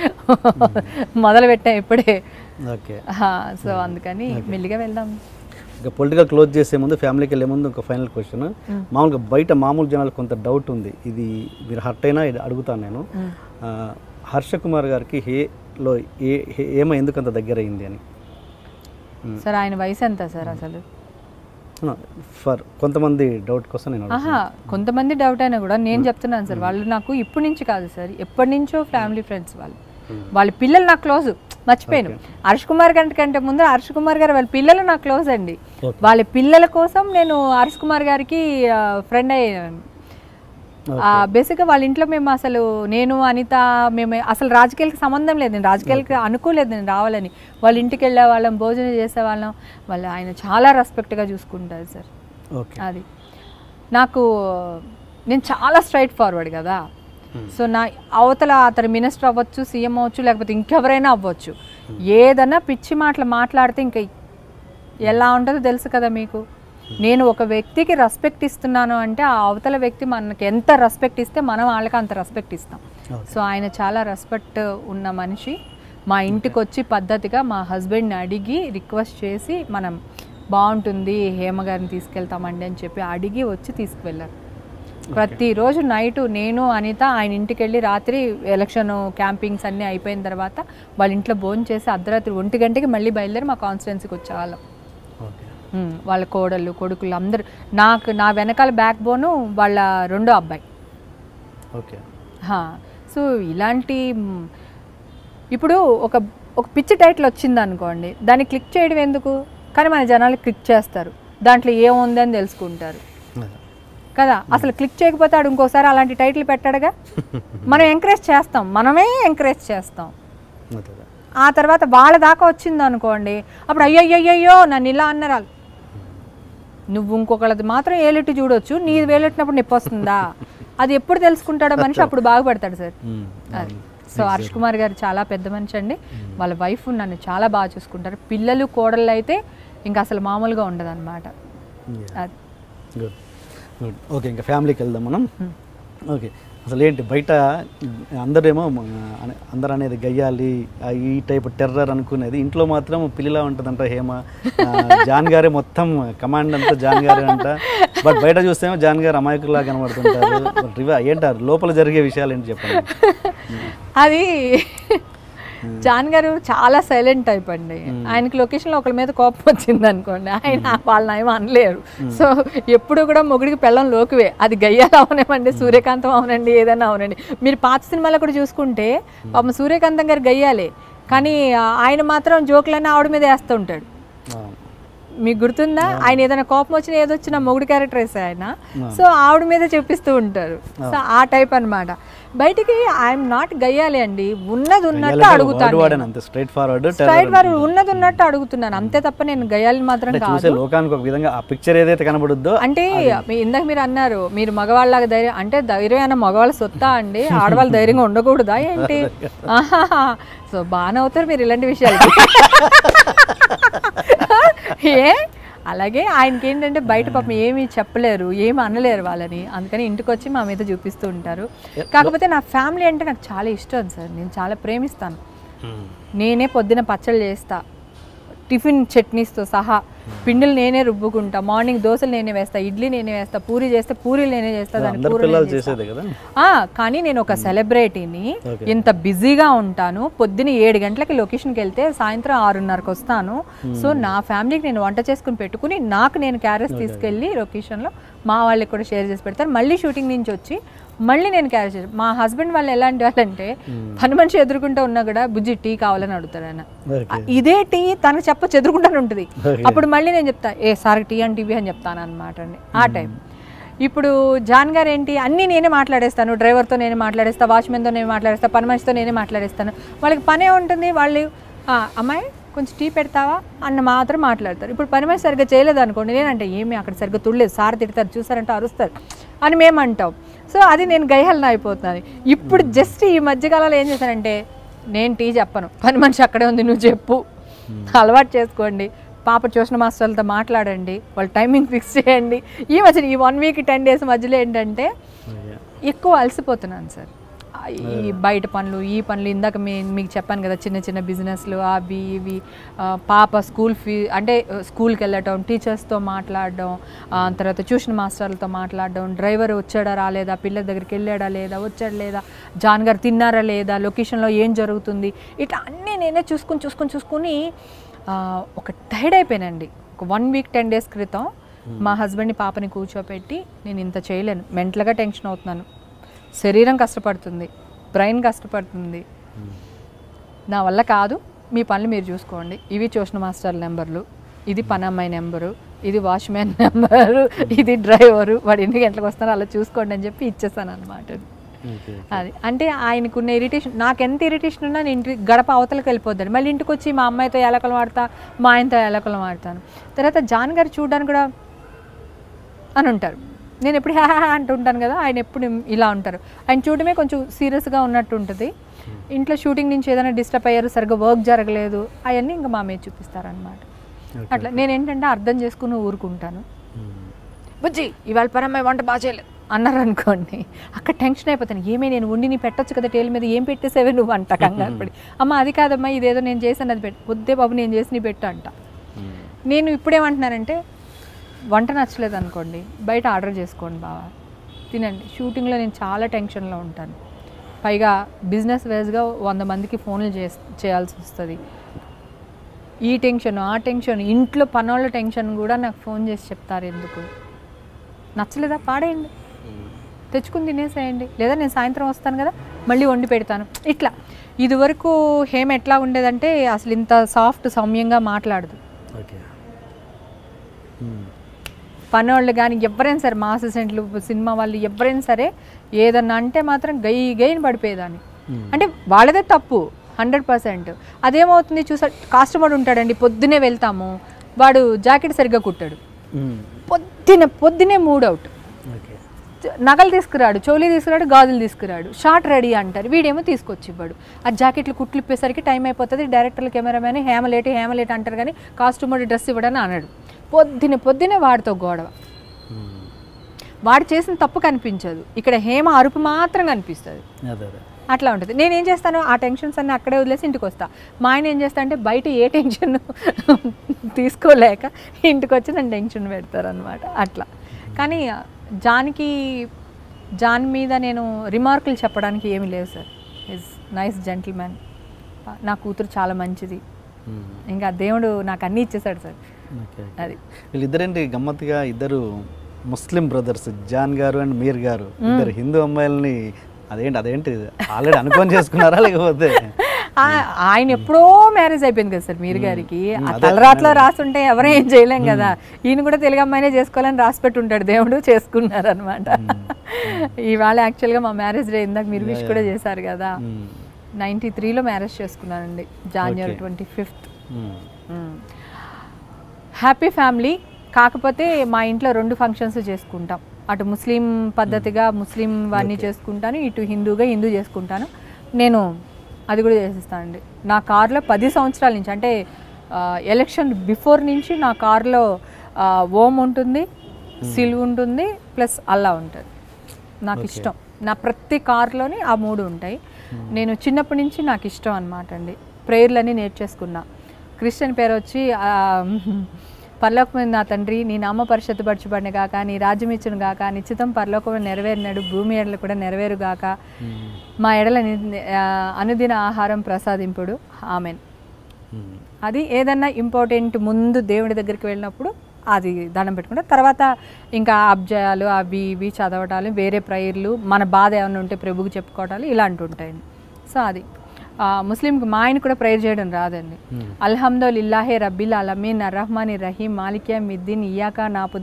మొదలు పెట్టా ఇప్పుడే ఓకే సో అందుకని మెల్లిగా వెళ్దాం ఇక పొలిటికల్ క్లోజ్ చేసే ముందు ఫ్యామిలీకి వెళ్ళే ముందు ఒక ఫైనల్ క్వశ్చన్ మామూలుగా బయట మామూలు జనాలకు కొంత డౌట్ ఉంది ఇది మీరు హర్ట్ అయినా ఇది అడుగుతాను నేను ఆ, హర్ష కుమార్ గారికి హేలో ఏ హే- ఏమ ఎందుకు అంత దగ్గర అయింది అని సార్ ఆయన వయసు ఎంత సార్ అసలు ఫర్ కొంతమంది డౌట్ కోసం నేను అడుగుతాను. ఆహా కొంతమంది డౌట్ అయినా కూడా నేను చెప్తున్నాను సార్ వాళ్ళు నాకు ఇప్పటి నుంచి కాదు సార్ ఎప్పటి నుంచో ఫ్యామిలీ ఫ్రెండ్స్ వాళ్ళు వాళ్ళ పిల్లలు నాకు క్లోజ్ మర్చిపోయాను హర్ష్ కుమార్ గారి కంటే ముందు హర్ష్ కుమార్ గారు వాళ్ళ పిల్లలు నాకు క్లోజ్ అండి Okay. వాళ్ళ పిల్లల కోసం నేను హర్ష్ కుమార్ గారికి ఫ్రెండ్ అయ్యాను బేసిక్గా వాళ్ళ ఇంట్లో మేము అసలు నేను అనిత మేము అసలు రాజకీయాలకి సంబంధం లేదు నేను రాజకీయాలకి అనుకోలేదు నేను రావాలని వాళ్ళ ఇంటికి వెళ్ళే వాళ్ళం భోజనం చేసేవాళ్ళం వాళ్ళు ఆయన చాలా రెస్పెక్ట్గా చూసుకుంటారు సార్ ఓకే అది నాకు నేను చాలా స్ట్రైట్ ఫార్వర్డ్ కదా సో నా అవతల అతను మినిస్టర్ అవ్వచ్చు సీఎం అవ్వచ్చు లేకపోతే ఇంకెవరైనా అవ్వచ్చు ఏదన్నా పిచ్చి మాటలు మాట్లాడితే ఇంకా ఎలా ఉంటుందో తెలుసు కదా మీకు నేను ఒక వ్యక్తికి రెస్పెక్ట్ ఇస్తున్నాను అంటే ఆ అవతల వ్యక్తి మనకి ఎంత రెస్పెక్ట్ ఇస్తే మనం వాళ్ళకి అంత రెస్పెక్ట్ ఇస్తాం సో ఆయన చాలా రెస్పెక్ట్ ఉన్న మనిషి మా ఇంటికి వచ్చి పద్ధతిగా మా హస్బెండ్ని అడిగి రిక్వెస్ట్ చేసి మనం బాగుంటుంది హేమ గారిని తీసుకెళ్తామండి అని చెప్పి అడిగి వచ్చి తీసుకువెళ్ళారు ప్రతిరోజు నైట్ నేను అనిత ఆయన ఇంటికి వెళ్ళి రాత్రి ఎలక్షన్ క్యాంపింగ్స్ అన్నీ అయిపోయిన తర్వాత వాళ్ళ ఇంట్లో భోజనం చేసి అర్ధరాత్రి ఒంటి గంటకి మళ్ళీ బయలుదేరి మా కాన్స్టిట్యున్సీకి వచ్చేవాళ్ళం ఓకే ఉమ్, వాళ్ళ కోడళ్ళు కొడుకులు అందరూ నాకు నా వెనకాల బ్యాక్ బోను వాళ్ళ రెండో అబ్బాయి ఓకే హా, సో ఇలాంటి మ్, ఇప్పుడు ఒక ఒక పిచ్చి టైటిల్ వచ్చింది అనుకోండి దాన్ని క్లిక్ చేయడం ఎందుకు కానీ మన జనాలు క్లిక్ చేస్తారు దాంట్లో ఏముంది అని తెలుసుకుంటారు అదే. కదా అసలు క్లిక్ చేయకపోతే ఆడు ఇంకోసారి అలాంటి టైటిల్ పెట్టాడుగా మనం ఎంకరేజ్ చేస్తాం మనమే ఎంకరేజ్ చేస్తాం అదే అదే. ఆ తర్వాత వాళ్ళ దాకా వచ్చింది అనుకోండి అప్పుడు అయ్యయ్యయ్యో నన్ను ఇలా అన్నారు వాళ్ళు. నువ్వు ఇంకొకళ్ళది మాత్రం ఏలెట్టు చూడొచ్చు నీది వేలెట్టినప్పుడు నొప్పి వస్తుందా అది ఎప్పుడు తెలుసుకుంటాడో మనిషి అప్పుడు బాగుపడతాడు సార్ మ్మ్. అది సో హర్ష్ కుమార్ గారు చాలా పెద్ద మనిషి అండి వాళ్ళ వైఫ్ నన్ను చాలా బాగా చూసుకుంటారు పిల్లలు కోడళ్ళు అయితే ఇంకా అసలు మామూలుగా ఉండదు అనమాట Yeah. అది గుడ్ గుడ్ ఓకే ఇంకా ఫ్యామిలీకి వెళ్దాం మనం ఓకే అసలు ఏంటి బయట అందరేమో మ- అనే- అందరు అనేది గయ్యాలి ఆ ఈ టైప్ టెర్రర్ అనుకునేది ఇంట్లో మాత్రం పిల్లిలా ఉంటుందంట హేమ ఆ, జాన్ గారే మొత్తం కమాండ్ అంతా జాన్ గారే అంట బట్ బయట చూస్తేమో జాన్ గారు అమాయకుల్లా కనబడుతుంటారు But రివా ఏంటారు లోపల జరిగే విషయాలు ఏంటి చెప్పండి అది జాన్ గారు చాలా సైలెంట్ టైప్ అండి ఆయనకి లొకేషన్లో ఒకరి మీద కోపం వచ్చింది అనుకోండి ఆయన వాళ్ళని ఏమో అనలేరు సో ఎప్పుడు కూడా మొగుడికి పెళ్ళం లోకువే అది గయ్యాలు అవనండి సూర్యకాంతం అవనండి ఏదైనా అవనండి మీరు పాత సినిమాలో కూడా చూసుకుంటే పాపం సూర్యకాంతం గారు గయ్యాలే కానీ ఆ- ఆయన మాత్రం జోకులన్నీ ఆవిడ మీద వేస్తూ ఉంటాడు ఆ, మీకు గుర్తుందా ఆయన ఏదైనా కోపం వచ్చినా ఏదొచ్చినా మొగుడు క్యారెక్టర్ వేసే ఆయన సో ఆవిడ మీద చెప్పిస్తూ ఉంటారు సో ఆ టైప్ అన్నమాట బయటికి ఐఎమ్ నాట్ గయ్యాలి అండి ఉన్నది ఉన్నట్టు వర్డ్ అడుగుతాను వాడాను అంతే స్ట్రైట్ ఫార్వర్డ్ స్ట్రైట్ వారు ఉన్నది ఉన్నట్టు అడుగుతున్నాను అంతే తప్ప నేను గయ్యాలి మాత్రం కాదు చూసే లోకానికి ఒక విధంగా ఆ పిక్చర్ ఏదైతే కనబడుద్దో అంటే మీ- ఇందాక మీరు అన్నారు మీరు మగవాళ్ళగా ధైర్యం అంటే ధైర్యం అయినా మగవాళ్ళ సొత్తా అండి ఆడవాళ్ళు ధైర్యంగా ఉండకూడదా ఏంటి ఆహాహా. సో బాగానే అవుతారు మీరు ఇలాంటి విషయాలు ఏ అలాగే ఆయనకి ఏంటంటే బయట పాపం ఏమీ చెప్పలేరు ఏమి అనలేరు వాళ్ళని అందుకని ఇంటికి వచ్చి మా మీద చూపిస్తూ ఉంటారు కాకపోతే నా ఫ్యామిలీ అంటే నాకు చాలా ఇష్టం సార్ నేను చాలా ప్రేమిస్తాను నేనే పొద్దున పచ్చళ్ళు చేస్తా టిఫిన్ చట్నీస్తో సహా పిండిలు నేనే రుబ్బుకుంటా మార్నింగ్ దోశలు నేనే వేస్తా ఇడ్లీ నేనే వేస్తా పూరి చేస్తే పూరీలు నేనే చేస్తా దాని అందరు కూరలు పిల్లలు నేనే చేస్తా. చేసేదే కదా ఆ, కానీ నేను ఒక సెలబ్రిటీని Okay. ఇంత బిజీగా ఉంటాను పొద్దున ఏడు గంటలకి లొకేషన్కి వెళ్తే సాయంత్రం ఆరున్నరకు వస్తాను సో నా ఫ్యామిలీకి నేను వంట చేసుకుని పెట్టుకుని నాకు నేను క్యారెట్స్ తీసుకెళ్ళి లొకేషన్లో మా వాళ్ళకి కూడా షేర్ చేసి పెడతాను మళ్ళీ షూటింగ్ నుంచి వచ్చి మళ్ళీ నేను క్యారెట్ చేసి మా హస్బెండ్ వాళ్ళు ఎలాంటి వాళ్ళంటే పని మనిషి ఎదుర్కొంటూ ఉన్నా కూడా బుజ్జి టీ కావాలని అడుగుతాడు ఆయన ఓకే ఇదే టీ తనకు చెప్ప ఎదుర్కొంటానే ఉంటుంది అప్పుడు మళ్ళీ నేను చెప్తా ఏ సార్ టీ అని టీవీ అని చెప్తాను అనమాట అండి ఆ టైం ఇప్పుడు జాన్ గారు ఏంటి అన్నీ నేనే మాట్లాడేస్తాను డ్రైవర్తో నేనే మాట్లాడేస్తా వాచ్మెన్తో నేను మాట్లాడేస్తా పని మనిషితో నేనే మాట్లాడేస్తాను వాళ్ళకి పనే ఉంటుంది వాళ్ళు "ఆ, అమ్మాయి కొంచెం టీ పెడతావా అన్న మాత్రం మాట్లాడతారు ఇప్పుడు పని మనిషి సరిగ్గా చేయలేదు అనుకోండి నేనంటే ఏమి అక్కడ సరిగ్గా తుడలేదు సార్ తిడతారు చూసారంటే అరుస్తారు అని మేము అంటాం సో అది నేను గైహల్న అయిపోతున్నాను ఇప్పుడు జస్ట్ ఈ మధ్యకాలంలో ఏం చేశానంటే నేను టీ చెప్పను పని మనిషి అక్కడే ఉంది నువ్వు చెప్పు అలవాటు చేసుకోండి పాప ట్యూషన్ మాస్టర్లతో మాట్లాడండి వాళ్ళ టైమింగ్ ఫిక్స్ చేయండి ఈ మధ్య ఈ వన్ వీక్ టెన్ డేస్ మధ్యలో ఏంటంటే ఎక్కువ అలసిపోతున్నాను సార్ ఆ, ఈ బయట పనులు ఈ పనులు ఇందాక మీ మీకు చెప్పాను కదా చిన్న చిన్న బిజినెస్లు అవి ఇవి ఆ, పాప స్కూల్ ఫీ అంటే ఆ, స్కూల్కి వెళ్ళటం టీచర్స్తో మాట్లాడడం ఆ, తర్వాత ట్యూషన్ మాస్టర్లతో మాట్లాడడం డ్రైవర్ వచ్చాడా రాలేదా పిల్లల దగ్గరికి వెళ్ళాడా లేదా వచ్చాడా లేదా జాన్ గారు తిన్నారా లేదా లొకేషన్లో ఏం జరుగుతుంది ఇట్లా అన్నీ నేనే చూసుకుని చూసుకుని చూసుకుని ఆ, ఒక టైర్డ్ అయిపోయానండి ఒక వన్ వీక్ టెన్ డేస్ క్రితం మా హస్బెండ్ని పాపని కూర్చోపెట్టి నేను ఇంత చేయలేను మెంటల్గా టెన్షన్ అవుతున్నాను శరీరం కష్టపడుతుంది బ్రెయిన్ కష్టపడుతుంది నా వల్ల కాదు మీ పనులు మీరు చూసుకోండి ఇవి ట్యూషన్ మాస్టర్ నెంబర్లు ఇది పనమ్మాయి నెంబరు ఇది వాచ్మెన్ నెంబరు ఇది డ్రైవరు వాడు ఎన్ని గంటలకు వస్తారో అలా చూసుకోండి అని చెప్పి ఇచ్చేసాను అనమాట ఓకే అది అంటే ఆయనకున్న ఇరిటేషన్ నాకు ఎంత ఇరిటేషన్ ఉన్నా నేను ఇంటి గడప అవతలకి వెళ్ళిపోద్దాను మళ్ళీ ఇంటికి వచ్చి మా అమ్మాయితో ఎలకలు ఆడతా మా ఆయనతో ఎలకలు ఆడతాను తర్వాత జాన్ గారు చూడడానికి కూడా అని ఉంటారు నేను ఎప్పుడు హ్యా హ్యా అంటుంటాను కదా ఆయన ఎప్పుడు ఇలా ఉంటారు ఆయన చూడడమే కొంచెం సీరియస్గా ఉన్నట్టు ఉంటుంది ఇంట్లో షూటింగ్ నుంచి ఏదైనా డిస్టర్బ్ అయ్యారు సరిగ్గా వర్క్ జరగలేదు అవన్నీ ఇంకా మా మీద చూపిస్తారనమాట అట్లా నేను ఏంటంటే అర్థం చేసుకుని ఊరుకుంటాను బుజ్జి ఇవాళ పరమ్మాయి వంట బాగా చేయలేదు అన్నారు అనుకోండి అక్కడ టెన్షన్ అయిపోతాను ఏమే నేను ఉండి నీ పెట్టొచ్చు కదా టేల్ మీద ఏం పెట్టేసేవే నువ్వు అంట కంగారు పడి అమ్మ అది కాదమ్మా ఇదేదో నేను చేశాను అది పెట్టు వద్దే బాబు నేను చేసి నీ పెట్టు అంట నేను ఇప్పుడేమంటున్నానంటే వంట నచ్చలేదు అనుకోండి బయట ఆర్డర్ చేసుకోండి బావా తినండి షూటింగ్లో నేను చాలా టెన్షన్లో ఉంటాను పైగా బిజినెస్ వైజ్గా వంద మందికి ఫోన్లు చే చేయాల్సి వస్తుంది ఈ టెన్షన్ ఆ టెన్షన్ ఇంట్లో పనోళ్ళ టెన్షన్ కూడా నాకు ఫోన్ చేసి చెప్తారు ఎందుకు నచ్చలేదా పాడేయండి తెచ్చుకుని తినేసేయండి లేదా నేను సాయంత్రం వస్తాను కదా మళ్ళీ వండి పెడతాను ఇట్లా ఇదివరకు హేమ ఎట్లా ఉండేదంటే అసలు ఇంత సాఫ్ట్ సౌమ్యంగా మాట్లాడదు ఓకే పనోళ్ళు కానీ ఎవరైనా సరే మా అసిస్టెంట్లు సినిమా వాళ్ళు ఎవరైనా సరే ఏదన్నా అంటే మాత్రం గై గైని పడిపోయేదాన్ని అంటే వాళ్ళదే తప్పు హండ్రెడ్ పర్సెంట్ అదేమవుతుంది చూసా కస్టమర్ ఉంటాడండి పొద్దునే వెళ్తాము వాడు జాకెట్ సరిగ్గా కుట్టాడు పొద్దున పొద్దునే మూడ్ అవుట్ ఓకే నగలు తీసుకురాడు చోలీ తీసుకురాడు గాజులు తీసుకురాడు షార్ట్ రెడీ అంటారు వీడేమో తీసుకొచ్చి ఇవ్వడు ఆ జాకెట్లు కుట్లు ఇప్పేసరికి టైం అయిపోతుంది డైరెక్టర్లు కెమెరామెన్ హేమలేటి హేమలేటి అంటారు కానీ కాస్ట్యూమర్ డ్రెస్ ఇవ్వడని అనడు పొద్దున పొద్దునే వాడితో గొడవ వాడు చేసిన తప్పు కనిపించదు ఇక్కడ హేమ అరుపు మాత్రం కనిపిస్తుంది అదే అదే అట్లా ఉంటుంది నేను ఏం చేస్తాను ఆ టెన్షన్స్ అన్ని అక్కడే వదిలేసి ఇంటికి వస్తా మా ఆయన ఏం చేస్తా అంటే బయట ఏ టెన్షన్ తీసుకోలేక ఇంటికి వచ్చి నన్ను టెన్షన్ పెడతారు అనమాట అట్లా కానీ జాన్కి జాన్ మీద నేను రిమార్కులు చెప్పడానికి ఏమీ లేదు సార్ ఇస్ నైస్ జెంటిల్మెన్ నా కూతురు చాలా మంచిది ఇంకా దేవుడు నాకు అన్నీ ఇచ్చేసాడు సార్ ఓకే అది వీళ్ళిద్దరేంటి గమ్మత్తుగా ఇద్దరు ముస్లిం బ్రదర్స్ జాన్ గారు అండ్ మీర్ గారు ఇద్దరు హిందూ అమ్మాయిలని అదేంటి అదేంటి ఆల్రెడీ అనుకొని చేసుకున్నారా లేకపోతే ఆ- ఆయన ఎప్పుడో మ్యారేజ్ అయిపోయింది కదా సార్ మీరు గారికి ఆ అదే, తలరాట్లో రాస్తుంటే ఎవరు ఏం చేయలేం కదా ఈయన కూడా తెలుగు అమ్మాయినే చేసుకోవాలని రాసి పెట్టుంటాడు దేవుడు చేసుకున్నారు అనమాట ఇవాళ యాక్చువల్గా మా మ్యారేజ్ డే ఇందాక మీరు విష్ కూడా చేశారు కదా మ్మ్. నైంటీ త్రీలో మ్యారేజ్ చేసుకున్నానండి జాన్వరి Okay. ట్వంటీ ఫిఫ్త్ మ్మ్. హ్యాపీ ఫ్యామిలీ కాకపోతే మా ఇంట్లో రెండు ఫంక్షన్స్ చేసుకుంటాం అటు ముస్లిం పద్ధతిగా ముస్లిం వాడిని చేసుకుంటాను ఇటు హిందూగా హిందూ చేసుకుంటాను నేను అది కూడా చేసేస్తానండి నా కార్లో పది సంవత్సరాల నుంచి అంటే ఆ, ఎలక్షన్ బిఫోర్ నుంచి నా కార్లో ఆ, ఓం ఉంటుంది సిలువ ఉంటుంది ప్లస్ అల్లా ఉంటుంది నాకు ఇష్టం నా ప్రతి కార్లోని ఆ మూడు ఉంటాయి నేను చిన్నప్పటి నుంచి నాకు ఇష్టం అనమాట అండి ప్రేయర్లన్నీ నేర్చేసుకున్నా క్రిస్టియన్ పేరు వచ్చి ఆ, పరలోకమైన నా తండ్రి నీ నామ పరిషత్తు పరచబడిన గాక నీ రాజ్యం ఇచ్చును గాక నిశ్చితం పరలోకం నెరవేరినాడు భూమి ఎడలు కూడా నెరవేరు గాక మ్మ్. మా ఎడల ని- ఆ, అనుదిన ఆహారం ప్రసాదింపుడు ఆమెన్ మ్మ్. అది ఏదన్నా ఇంపార్టెంట్ ముందు దేవుడి దగ్గరికి వెళ్ళినప్పుడు అది దండం పెట్టుకుంటా తర్వాత ఇంకా అబ్జయాలు అవి ఇవి చదవటాలు వేరే ప్రేయర్లు మన బాధ ఏమైనా ఉంటే ప్రభుకి చెప్పుకోవటాలు ఇలాంటి ఉంటాయండి సో అది ఆ, ముస్లింకి మా ఆయన కూడా ప్రేయర్ చేయడం రాదండి మ్మ్. అల్హమ్దులిల్లాహే రబ్బిల్ అలమీన్ అర్రహమాని రహీం మాలిక్యా మిద్దీన్ ఇయాకా నాపుదో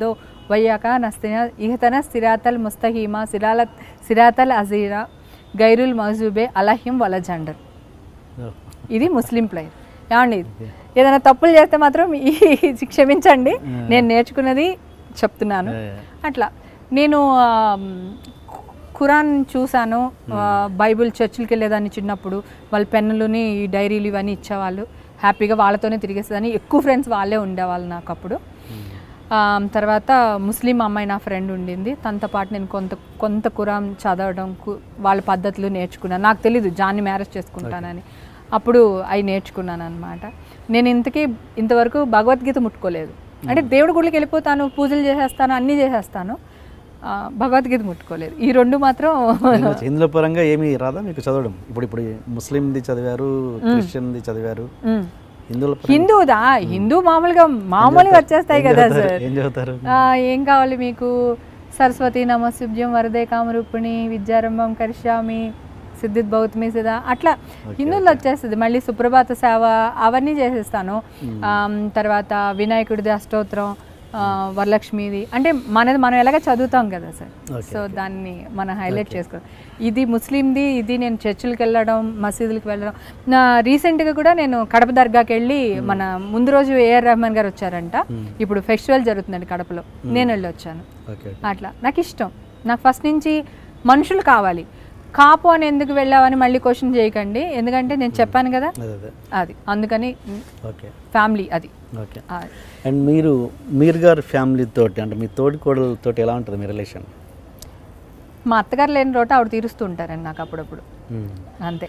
వయ్యాక నస్తిన ఇహతన సిరాతల్ ముస్తహీమా సిరాల సిరాతల్ అజీరా గైరుల్ మజూబే అలహిం వల జండర్ ఇది ముస్లిం ప్లేయర్ ఏమండి ఏదైనా తప్పులు చేస్తే మాత్రం ఈ క్షమించండి నేను నేర్చుకున్నది చెప్తున్నాను అట్లా నేను ఆ, ఖురాన్ చూశాను ఆ, బైబిల్ చర్చిలకి వెళ్ళేదాన్ని చిన్నప్పుడు వాళ్ళ పెన్నులని ఈ డైరీలు ఇవన్నీ ఇచ్చేవాళ్ళు హ్యాపీగా వాళ్ళతోనే తిరిగేసేదాన్ని ఎక్కువ ఫ్రెండ్స్ వాళ్ళే ఉండేవాళ్ళు నాకు అప్పుడు ఆ, తర్వాత ముస్లిం అమ్మాయి నా ఫ్రెండ్ ఉండింది తనతో పాటు నేను కొంత కొంత కురాన్ చదవడం కు- వాళ్ళ పద్ధతులు నేర్చుకున్నాను నాకు తెలీదు జాన్ని మ్యారేజ్ చేసుకుంటానని అప్పుడు అవి నేర్చుకున్నాను అనమాట నేను ఇంతకీ ఇంతవరకు భగవద్గీత ముట్టుకోలేదు అంటే దేవుడి గుడికి వెళ్ళిపోతాను పూజలు చేసేస్తాను అన్నీ చేసేస్తాను ఆ, భగవద్గీత ముట్టుకోలేదు ఈ రెండు మాత్రం ఇందులో- ఇందులో పరంగా ఏమీ రాదా మీకు చదవడం ఇప్పుడు ఇప్పుడు ముస్లింది చదివారు క్రిస్టియన్ది చదివారు ఉమ్. హిందువుల పరంగా హిందూదా హిందూ మామూలుగా మామూలుగా వచ్చేస్తాయి ఏం కదా చదువుతారు? సార్ ఏం చదువుతారు ఆ, ఏం కావాలి మీకు సరస్వతి నమస్సుభ్యం వరదే కామరూపిణి విద్యారంభం కరిష్యామి సిద్ధిత్ భౌతమి సిదా అట్లా హిందువుల్లో వచ్చేస్తుంది మళ్ళీ సుప్రభాత సేవ అవన్నీ చేసేస్తాను ఆమ్, తర్వాత వినాయకుడిది అష్టోత్తరం ఆ, వరలక్ష్మిది అంటే మనది మనం ఎలాగ చదువుతాం కదా సార్ సో దాన్ని మనం హైలైట్ చేసుకోవాలి ఇది ముస్లింది ఇది నేను చర్చిలకు వెళ్ళడం మసీదులకు వెళ్ళడం నా రీసెంట్గా కూడా నేను కడప దర్గాకి వెళ్ళి మన ముందు రోజు ఏఆర్ రెహమాన్ గారు వచ్చారంట ఇప్పుడు ఫెస్టివల్ జరుగుతుందండి కడపలో నేను వెళ్ళి వచ్చాను ఓకే అట్లా నాకు ఇష్టం నాకు ఫస్ట్ నుంచి మనుషులు కావాలి కాపు అని ఎందుకు వెళ్ళావని మళ్ళీ క్వశ్చన్ చేయకండి ఎందుకంటే నేను చెప్పాను కదా అదే అదే అది అందుకని ఓకే ఫ్యామిలీ అది ఓకే ఆ, అండ్ మీరు మీరు గారి ఫ్యామిలీ తోటి అంటే మీ తోటి కోడలతోటి ఎలా ఉంటుంది మీ రిలేషన్ మా అత్తగారు లేని రోట ఆవిడ తీరుస్తూ ఉంటారండి నాకు అప్పుడప్పుడు అంతే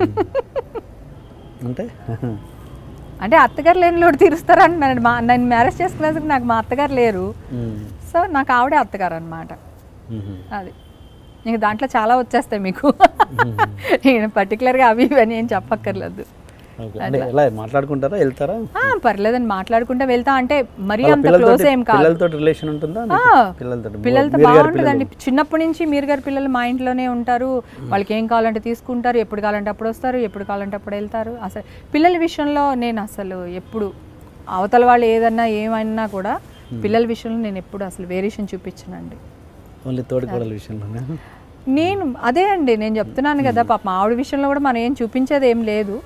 అంటే అంటే అత్తగారు లేని లోటు తీరుస్తారు అంటున్నాను మా నేను మ్యారేజ్ చేసుకునేందుకు నాకు మా అత్తగారు లేరు మ్మ్. సో నాకు ఆవిడే అత్తగారు అనమాట మ్మ్. అది ఇంక దాంట్లో చాలా వచ్చేస్తాయి మీకు నేను పర్టికులర్గా అవి ఇవన్నీ ఏం చెప్పక్కర్లేదు ఓకే అంటే ఎలా మాట్లాడుకుంటారా వెళ్తారా ఆ, పర్లేదండి మాట్లాడుకుంటా వెళ్తా అంటే మరీ వాళ్ళ అంత పిల్లలతోటి- క్లోజ్ ఏం కాదు పిల్లలతో రిలేషన్ ఉంటుందా ఆ, మీకు? పిల్లలతో పిల్లలతో బాగుంటుందండి చిన్నప్పటి నుంచి మీరు గారి పిల్లలు మా ఇంట్లోనే ఉంటారు వాళ్ళకి ఏం కావాలంటే తీసుకుంటారు ఎప్పుడు కావాలంటే అప్పుడు వస్తారు ఎప్పుడు కావాలంటే అప్పుడు వెళ్తారు అసలు పిల్లల విషయంలో నేను అసలు ఎప్పుడు అవతల వాళ్ళు ఏదన్నా ఏమైనా కూడా పిల్లల విషయంలో నేను ఎప్పుడు అసలు వేరియేషన్ చూపించనండి ఓన్లీ తోటి కోడల విషయంలోనే నేను అదే అండి నేను చెప్తున్నాను కదా పాప మా ఆవిడ విషయంలో కూడా మనం ఏం చూపించేది ఏం లేదు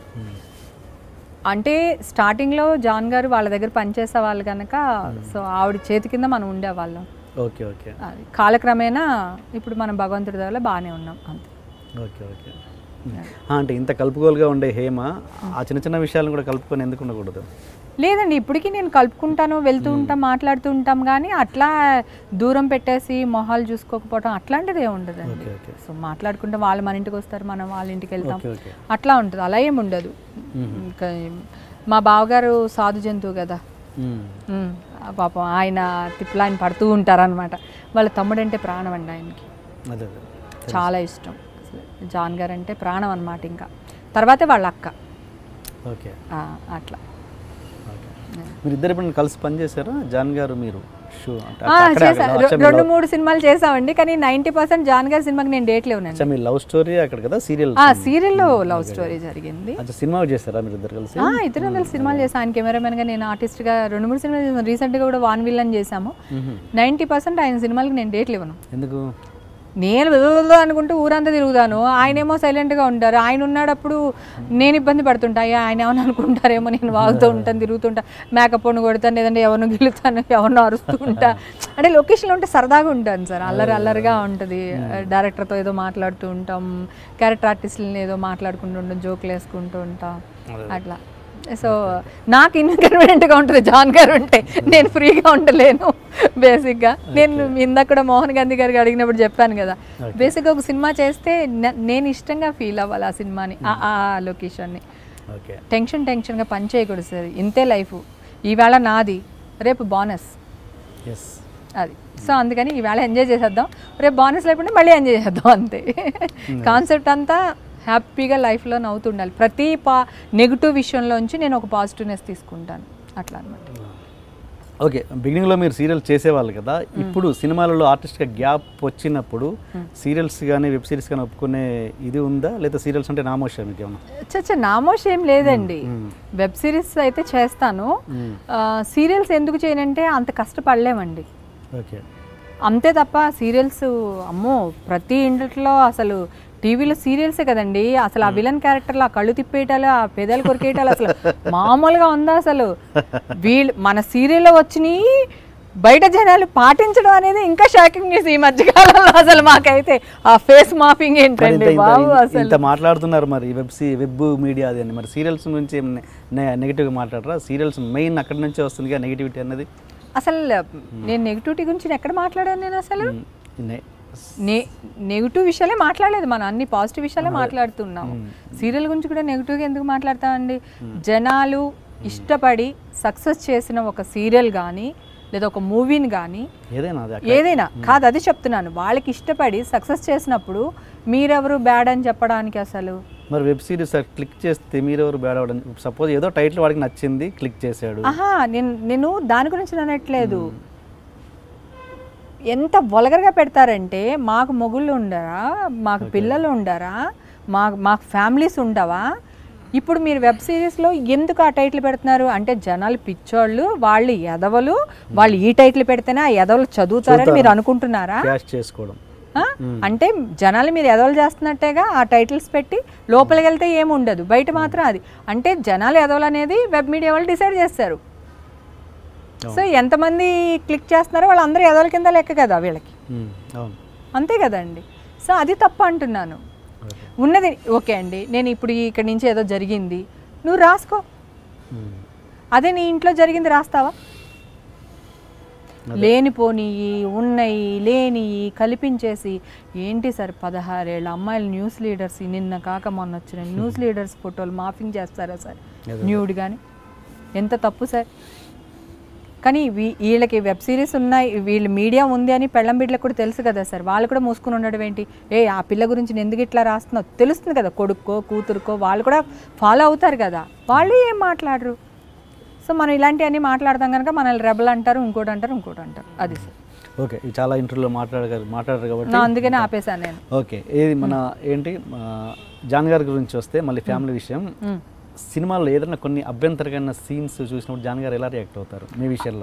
అంటే స్టార్టింగ్లో జాన్ గారు వాళ్ళ దగ్గర పనిచేసే వాళ్ళు కనుక సో ఆవిడ చేతి కింద మనం ఉండేవాళ్ళం ఓకే ఓకే అది కాలక్రమేణా ఇప్పుడు మనం భగవంతుడి దగ్గర బాగానే ఉన్నాం అంతే ఓకే ఓకే ఆ, అంటే ఇంత కలుపుకోలుగా ఉండే హేమ ఆ చిన్న చిన్న విషయాలను కూడా కలుపుకొని ఎందుకు ఉండకూడదు లేదండి ఇప్పటికీ నేను కలుపుకుంటాను వెళ్తూ ఉంటాం మాట్లాడుతూ ఉంటాం కానీ అట్లా దూరం పెట్టేసి మొహాలు చూసుకోకపోవడం అట్లాంటిది ఏమి ఉండదండి ఓకే ఓకే సో మాట్లాడుకుంటాం వాళ్ళు మన ఇంటికి వస్తారు మనం వాళ్ళ ఇంటికి వెళ్తాం ఓకే ఓకే అట్లా ఉంటుంది అలా ఏమి ఉండదు ఇంకా మా బావగారు సాధు జంతువు కదా మ్మ్. ఉమ్, ఆ పాపం ఆయన తిప్పలు ఆయన పడుతూ ఉంటారనమాట వాళ్ళ తమ్ముడు అంటే ప్రాణం అండి ఆయనకి అదే అదే చాలా ఇష్టం అసలు జాన్ గారు అంటే ప్రాణం అనమాట ఇంకా తర్వాతే వాళ్ళ అక్క ఓకే ఆ, అట్లా ఓకే మీరు ఇద్దరు ఎప్పుడైనా కలిసి పనిచేశారా జాన్ గారు మీరు షూ అంటే ఆ, అక్కడే చేసా ఆగారా? రె- అచ్చా మీ రెండు లవ్- మూడు సినిమాలు చేసామండి కానీ నైంటీ పర్సెంట్ జాన్ గారి సినిమాకి నేను డేట్ లేవునండి అచ్చా మీ లవ్ స్టోరీ అక్కడ కదా సీరియల్ ఆ సీరియల్లో లవ్ స్టోరీ జరిగింది అచ్చా సినిమా చేస్తారా మీరు ఇద్దరు కలిసి ఆ, ఇద్దరం కలిసి సినిమాలు చేసాం ఆయన కెమెరామెన్ గా నేను ఆర్టిస్ట్ గా రెండు మూడు సినిమాలు చేసాను రీసెంట్ గా కూడా వాన్ విల్లన్ చేసాము మ్మ్. నైంటీ పర్సెంట్ ఆయన సినిమాలకి నేను డేట్లు ఇవ్వను ఎందుకు నేను వెదవెదవ అనుకుంటూ ఊరంతా తిరుగుతాను ఆయనేమో సైలెంట్గా ఉంటారు ఆయన ఉన్నాడప్పుడు నేను ఇబ్బంది పడుతుంటా అయ్యా ఆయన ఏమని అనుకుంటారేమో నేను వాగుతూ ఉంటాను తిరుగుతుంటా మేకప్ పొన్ను కొడతాను లేదంటే ఎవరినో గెలుతాను ఎవరినో అరుస్తూ ఉంటా అంటే లొకేషన్లో ఉంటే సరదాగా ఉంటాను సార్ అల్లరి అల్లరిగా ఉంటుంది డైరెక్టర్తో ఏదో మాట్లాడుతూ ఉంటాం క్యారెక్టర్ ఆర్టిస్టులని ఏదో మాట్లాడుకుంటూ ఉంటాం జోకులు వేసుకుంటూ ఉంటాం అట్లా సో నాకు ఇన్కన్వీనియంట్గా ఉంటుంది జాన్ గారు ఉంటే నేను ఫ్రీగా ఉండలేను బేసిక్గా నేను ఇందాక కూడా మోహన్ గాంధీ గారికి అడిగినప్పుడు చెప్పాను కదా బేసిక్గా ఒక సినిమా చేస్తే నే- నేను ఇష్టంగా ఫీల్ అవ్వాలి ఆ సినిమాని ఆ- ఆ లొకేషన్ని ఓకే టెన్షన్ టెన్షన్గా పని చేయకూడదు సార్ ఇంతే లైఫ్ ఈవేళ నాది రేపు బోనస్ ఎస్ అది సో అందుకని ఈవేళ ఎంజాయ్ చేసేద్దాం రేపు బోనస్ లేకుండా మళ్ళీ ఎంజాయ్ చేసేద్దాం అంతే కాన్సెప్ట్ అంతా హ్యాపీగా లైఫ్లో నవ్వుతుండాలి ప్రతి పా నెగిటివ్ విషయంలోంచి నేను ఒక పాజిటివ్నెస్ తీసుకుంటాను అట్లా అనమాట ఓకే బిగినింగ్లో మీరు సీరియల్ చేసేవాళ్ళు కదా ఇప్పుడు సినిమాలలో ఆర్టిస్ట్గా గ్యాప్ వచ్చినప్పుడు సీరియల్స్ కానీ వెబ్ సిరీస్ కానీ ఒప్పుకునే ఇది ఉందా లేదా సీరియల్స్ అంటే నామోషా మీకు ఏమన్నా చచ్చా నామోష్ ఏం లేదండి వెబ్ సిరీస్ అయితే చేస్తాను సీరియల్స్ ఎందుకు చేయనంటే అంత కష్టపడలేమండి ఓకే అంతే తప్ప సీరియల్స్ అమ్మో ప్రతి ఇంట్లో అసలు టీవీలో సీరియల్సే కదండి అసలు ఆ విలన్ క్యారెక్టర్లు ఆ కళ్ళు తిప్పేయటాలు ఆ పెదాలు కొరికేయటాలు అసలు మామూలుగా ఉందా అసలు వీళ్ళు మన సీరియల్లో వచ్చినాయి బయట జనాలు పాటించడం అనేది ఇంకా షాకింగ్ న్యూస్ ఈ మధ్యకాలంలో అసలు మాకైతే ఆ ఫేస్ మాఫింగ్ మరి ఇంత ఏంటండి ఇంత- బాబు ఇంత- అసలు ఇంత మాట్లాడుతున్నారు మరి వెబ్ సి వెబ్ మీడియా అది అని మరి సీరియల్స్ గురించి ఏం నె- నెగిటివ్గా మాట్లాడరా సీరియల్స్ మెయిన్ అక్కడి నుంచే వస్తుంది నెగిటివిటీ అన్నది అసలు నేను నెగిటివిటీ గురించి నేను ఎక్కడ మాట్లాడాను నేను అసలు ఉమ్, నె- నే నెగిటివ్ విషయాలే మాట్లాడలేదు మనం అన్ని పాజిటివ్ విషయాలే మాట్లాడుతున్నాము సీరియల్ గురించి కూడా నెగిటివ్గా ఎందుకు మాట్లాడతామండి జనాలు ఇష్టపడి సక్సెస్ చేసిన ఒక సీరియల్ కానీ లేదా ఒక మూవీని కానీ ఏదైనా అది ఏదైనా కాదు అది చెప్తున్నాను వాళ్ళకి ఇష్టపడి సక్సెస్ చేసినప్పుడు మీరెవరు బ్యాడ్ అని చెప్పడానికి అసలు మరి వెబ్ సిరీస్ క్లిక్ చేస్తే మీరెవరు బ్యాడ్ అవ్వడం సపోజ్ ఏదో టైటిల్ వాడికి నచ్చింది క్లిక్ చేశాడు ఆహా నేను నేను దాని గురించి అనట్లేదు ఎంత వల్గర్గా పెడతారంటే మాకు మొగుళ్ళు ఉండరా మాకు పిల్లలు ఉండరా మాకు మాకు ఫ్యామిలీస్ ఉండవా ఇప్పుడు మీరు వెబ్ సిరీస్లో ఎందుకు ఆ టైటిల్ పెడుతున్నారు అంటే జనాలు పిచ్చోళ్ళు వాళ్ళు ఎదవలు వాళ్ళు ఈ టైటిల్ పెడితేనే ఆ ఎదవలు చదువుతారని మీరు అనుకుంటున్నారా క్యాష్ చేసుకోవడం ఆ? అంటే జనాలు మీరు ఎదవలు చేస్తున్నట్టేగా ఆ టైటిల్స్ పెట్టి లోపలికి వెళ్తే ఏమి ఉండదు బయట మాత్రం అది అంటే జనాలు ఎదవలు అనేది వెబ్ మీడియా వాళ్ళు డిసైడ్ చేస్తారు సో ఎంతమంది క్లిక్ చేస్తున్నారో వాళ్ళందరూ ఎదవల కింద లెక్క కదా వీళ్ళకి ఉమ్, అవును అంతే కదండి సో అది తప్పు అంటున్నాను ఓకే ఉన్నది ఓకే అండి నేను ఇప్పుడు ఇక్కడి నుంచి ఏదో జరిగింది నువ్వు రాసుకో ఉమ్, అదే నీ ఇంట్లో జరిగింది రాస్తావా లేనిపోనియి ఉన్నయి లేనియి కల్పించేసి ఏంటి సార్ పదహారేళ్ళ అమ్మాయిలు న్యూస్ లీడర్స్ నిన్న కాక మొన్న వచ్చిన న్యూస్ లీడర్స్ ఫోటోలు మాఫింగ్ చేస్తారా సార్ న్యూడ్ కానీ ఎంత తప్పు సార్ కానీ వీ- వీళ్ళకి వెబ్ సిరీస్ ఉన్నాయి వీళ్ళు మీడియా ఉంది అని పెళ్ళం బిడ్డలకు కూడా తెలుసు కదా సార్ వాళ్ళు కూడా మూసుకుని ఉండడం ఏంటి ఏ ఆ పిల్ల గురించి నేను ఎందుకు ఇట్లా రాస్తున్నావు తెలుస్తుంది కదా కొడుక్కో కూతురుకో వాళ్ళు కూడా ఫాలో అవుతారు కదా వాళ్ళు ఏం మాట్లాడరు సో మనం ఇలాంటివన్నీ మాట్లాడతాం కనుక మనల్ని రెబల్ అంటారు ఇంకోటి అంటారు ఇంకోటి అంటారు అది సార్ ఓకే ఇది చాలా ఇంటర్వ్యూలో మాట్లాడగారు మాట్లాడారు కాబట్టి నా అందుకనే ఆపేశాను నేను ఓకే ఇది మన ఏంటి ఆ, జాన్ గారి గురించి వస్తే మళ్ళీ ఫ్యామిలీ విషయం సినిమాల్లో ఏదైనా కొన్ని అభ్యంతరకమైన సీన్స్ చూసినప్పుడు జాన్ గారు ఎలా రియాక్ట్ అవుతారు మీ విషయంలో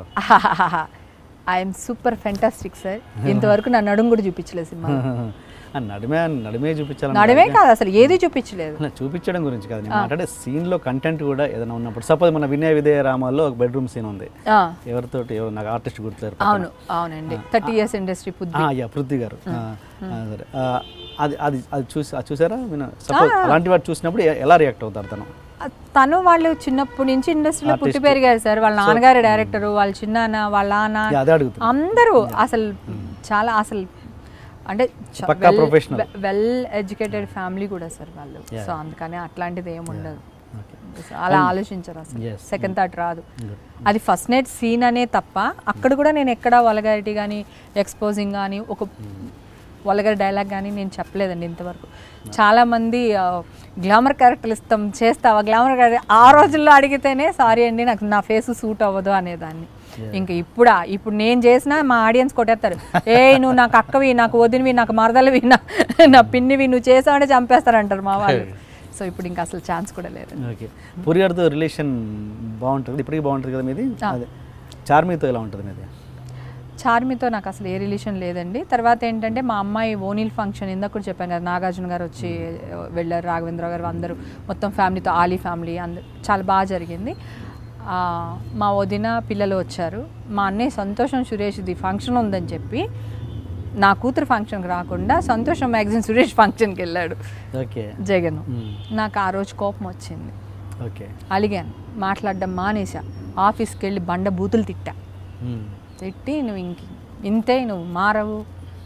ఐఎమ్ సూపర్ ఫెంటాస్టిక్ సార్ ఇంతవరకు నా నడుము కూడా చూపించలేదు సినిమా ఆ నడిమే నడిమే చూపించాలని నడుమే కాదు అసలు ఏది చూపించలేదు అలా చూపించడం గురించి కాదు నేను మాట్లాడే సీన్లో కంటెంట్ కూడా ఏదైనా ఉన్నప్పుడు సపోజ్ మన వినయ విదయ రామాల్లో ఒక బెడ్రూమ్ సీన్ ఉంది ఆ, ఎవరితోటి ఎవరు నాకు ఆర్టిస్ట్ గుర్తులేరు అవును అవునండి థర్టీ ఇయర్స్ ఇండస్ట్రీ పుద్ది యా పృథ్వీ గారు ఆ, ఆ, సరే ఆ, అది అది అది చూసి అది చూసారా విన సపోజ్ అలాంటి వాటి చూసినప్పుడు ఎ- ఎలా రియాక్ట్ అవుతారు తను తను వాళ్ళు చిన్నప్పటి నుంచి ఇండస్ట్రీలో పుట్టి పెరిగారు సార్ వాళ్ళ నాన్నగారు డైరెక్టర్ వాళ్ళ చిన్నాన్న వాళ్ళ నాన్న యా, అదే అడుగుతుంది అందరూ అసలు చాలా అసలు అంటే పక్కా professional. వెల్ ఎడ్యుకేటెడ్ ఫ్యామిలీ కూడా సార్ వాళ్ళు సో అందుకని అట్లాంటిది ఏమి ఉండదు ఓకే So, అలా ఆలోచించరు అసలు Yes. సెకండ్ థాట్ రాదు అది ఫస్ట్ నైట్ సీన్ అనే తప్ప అక్కడ కూడా నేను ఎక్కడ వలగారిటీ కానీ ఎక్స్పోజింగ్ కానీ ఒక వలగర్ డైలాగ్ కానీ నేను చెప్పలేదండి ఇంతవరకు చాలామంది గ్లామర్ క్యారెక్టర్లు ఇస్తాం చేస్తావా గ్లామర్ క్యారెక్టర్ ఆ రోజుల్లో అడిగితేనే సారీ అండి నాకు నా ఫేస్ సూట్ అవ్వదు అనేదాన్ని ఇంకా ఇప్పుడా ఇప్పుడు నేను చేసినా మా ఆడియన్స్ కొట్టేస్తారు ఏ నువ్వు నాకు అక్కవి నాకు వదినవి నాకు మరదలవి నా నా పిన్నివి నువ్వు చేసావంటే చంపేస్తారంటారు మా వాళ్ళు సో ఇప్పుడు ఇంకా అసలు ఛాన్స్ కూడా లేదు ఓకే పూరి గారితో రిలేషన్ బాగుంటుంది ఇప్పటికీ బాగుంటుంది కదా మీది అదే చార్మీతో ఎలా ఉంటుంది మీది చార్మితో నాకు అసలు ఏ రిలేషన్ లేదండి తర్వాత ఏంటంటే మా అమ్మాయి ఓనీల్ ఫంక్షన్ ఇందాక కూడా చెప్పాను కదా నాగార్జున గారు వచ్చి వెళ్ళారు రాఘవేంద్ర గారు అందరూ మొత్తం ఫ్యామిలీతో ఆలీ ఫ్యామిలీ అందరూ చాలా బాగా జరిగింది ఆ, మా వదిన పిల్లలు వచ్చారు మా అన్నయ్య సంతోషం సురేష్ది ఫంక్షన్ ఉందని చెప్పి నా కూతురు ఫంక్షన్కి రాకుండా సంతోషం మ్యాగజైన్ సురేష్ ఫంక్షన్కి వెళ్ళాడు ఓకే జగన్ మ్మ్. నాకు ఆ రోజు కోపం వచ్చింది ఓకే అలిగాను మాట్లాడడం మానేసా ఆఫీస్కి వెళ్ళి బండ బూతులు తిట్టా మ్మ్. తిట్టి నువ్వు ఇంక ఇంతే నువ్వు మారవు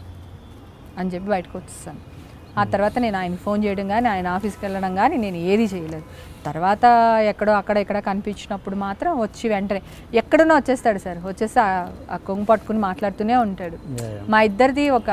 అని చెప్పి బయటకు వచ్చేసాను ఆ తర్వాత నేను ఆయన ఫోన్ చేయడం కానీ ఆయన ఆఫీస్కి వెళ్ళడం కానీ నేను ఏది చేయలేదు తర్వాత ఎక్కడో అక్కడ ఇక్కడ కనిపించినప్పుడు మాత్రం వచ్చి వెంటనే ఎక్కడున్నా వచ్చేస్తాడు సార్ వచ్చేసి ఆ- ఆ కొంగు పట్టుకుని మాట్లాడుతూనే ఉంటాడు Yeah, yeah. మా ఇద్దరిది ఒక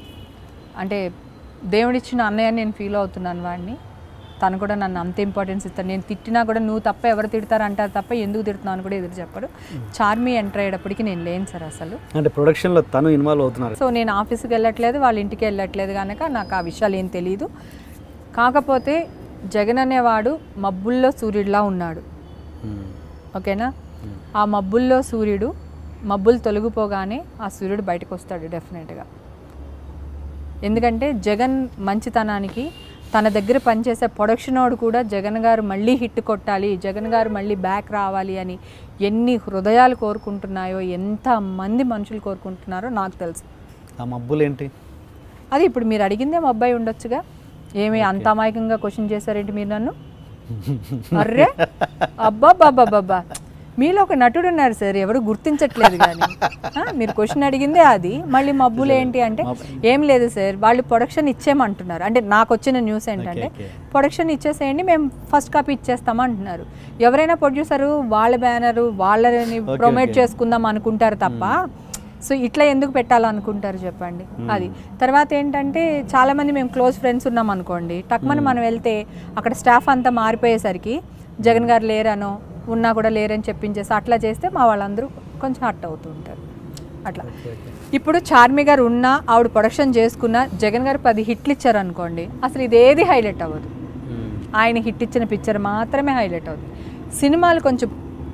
అంటే దేవుడిచ్చిన అన్నయ్య నేను ఫీల్ అవుతున్నాను వాడిని తను కూడా నన్ను అంత ఇంపార్టెన్స్ ఇస్తాడు నేను తిట్టినా కూడా నువ్వు తప్ప ఎవరు తిడతారు అంటారు తప్ప ఎందుకు తిడుతున్నావు అని కూడా ఎదురు చెప్పడు చార్మీ ఎంటర్ అయ్యేటప్పటికి నేను లేను సార్ అసలు అంటే ప్రొడక్షన్లో తను ఇన్వాల్వ్ అవుతున్నారు సో నేను ఆఫీస్కి వెళ్ళట్లేదు వాళ్ళ ఇంటికి వెళ్ళట్లేదు కనుక నాకు ఆ విషయాలు ఏం తెలియదు కాకపోతే జగన్ అనేవాడు మబ్బుల్లో సూర్యుడిలా ఉన్నాడు మ్మ్. ఓకేనా ఆ మబ్బుల్లో సూర్యుడు మబ్బులు తొలగిపోగానే ఆ సూర్యుడు బయటకు వస్తాడు డెఫినెట్గా ఎందుకంటే జగన్ మంచితనానికి తన దగ్గర పనిచేసే ప్రొడక్షన్ వాడు కూడా జగన్ గారు మళ్ళీ హిట్ కొట్టాలి జగన్ గారు మళ్ళీ బ్యాక్ రావాలి అని ఎన్ని హృదయాలు కోరుకుంటున్నాయో ఎంత మంది మనుషులు కోరుకుంటున్నారో నాకు తెలుసు ఆ మబ్బులు ఏంటి అది ఇప్పుడు మీరు అడిగిందే మా అబ్బాయి ఉండొచ్చుగా ఏమి అంత అమాయకంగా క్వశ్చన్ చేశారేంటి మీరు నన్ను అర్రే అబ్బా బాబా బాబా మీలో ఒక నటుడు ఉన్నారు సార్ ఎవరు గుర్తించట్లేదు కానీ ఆ, మీరు క్వశ్చన్ అడిగిందే అది మళ్ళీ మబ్బులు ఏంటి అంటే ఏం లేదు సార్ వాళ్ళు ప్రొడక్షన్ ఇచ్చేయమంటున్నారు అంటే నాకు వచ్చిన న్యూస్ ఏంటంటే okay. ప్రొడక్షన్ ఇచ్చేసేయండి మేము ఫస్ట్ కాపీ ఇచ్చేస్తామా అంటున్నారు ఎవరైనా ప్రొడ్యూసరు వాళ్ళ బ్యానరు వాళ్ళని ప్రొమోట్ చేసుకుందాం అనుకుంటారు తప్ప సో ఇట్లా ఎందుకు పెట్టాలనుకుంటారు చెప్పండి అది తర్వాత ఏంటంటే చాలా మంది మేము క్లోజ్ ఫ్రెండ్స్ ఉన్నాం అనుకోండి టక్మని మనం వెళ్తే అక్కడ స్టాఫ్ అంతా మారిపోయేసరికి జగన్ గారు లేరనో ఉన్నా కూడా లేరని చెప్పించేసి అట్లా చేస్తే మా వాళ్ళందరూ కొంచెం హట్ అవుతూ ఉంటారు అట్లా ఇప్పుడు చార్మి గారు ఉన్నా ఆవిడ ప్రొడక్షన్ చేసుకున్నా జగన్ గారు పది హిట్లు ఇచ్చారు అనుకోండి అసలు ఇదేది హైలైట్ అవ్వదు మ్మ్. ఆయన హిట్ ఇచ్చిన పిక్చర్ మాత్రమే హైలైట్ అవుతుంది సినిమాలు కొంచెం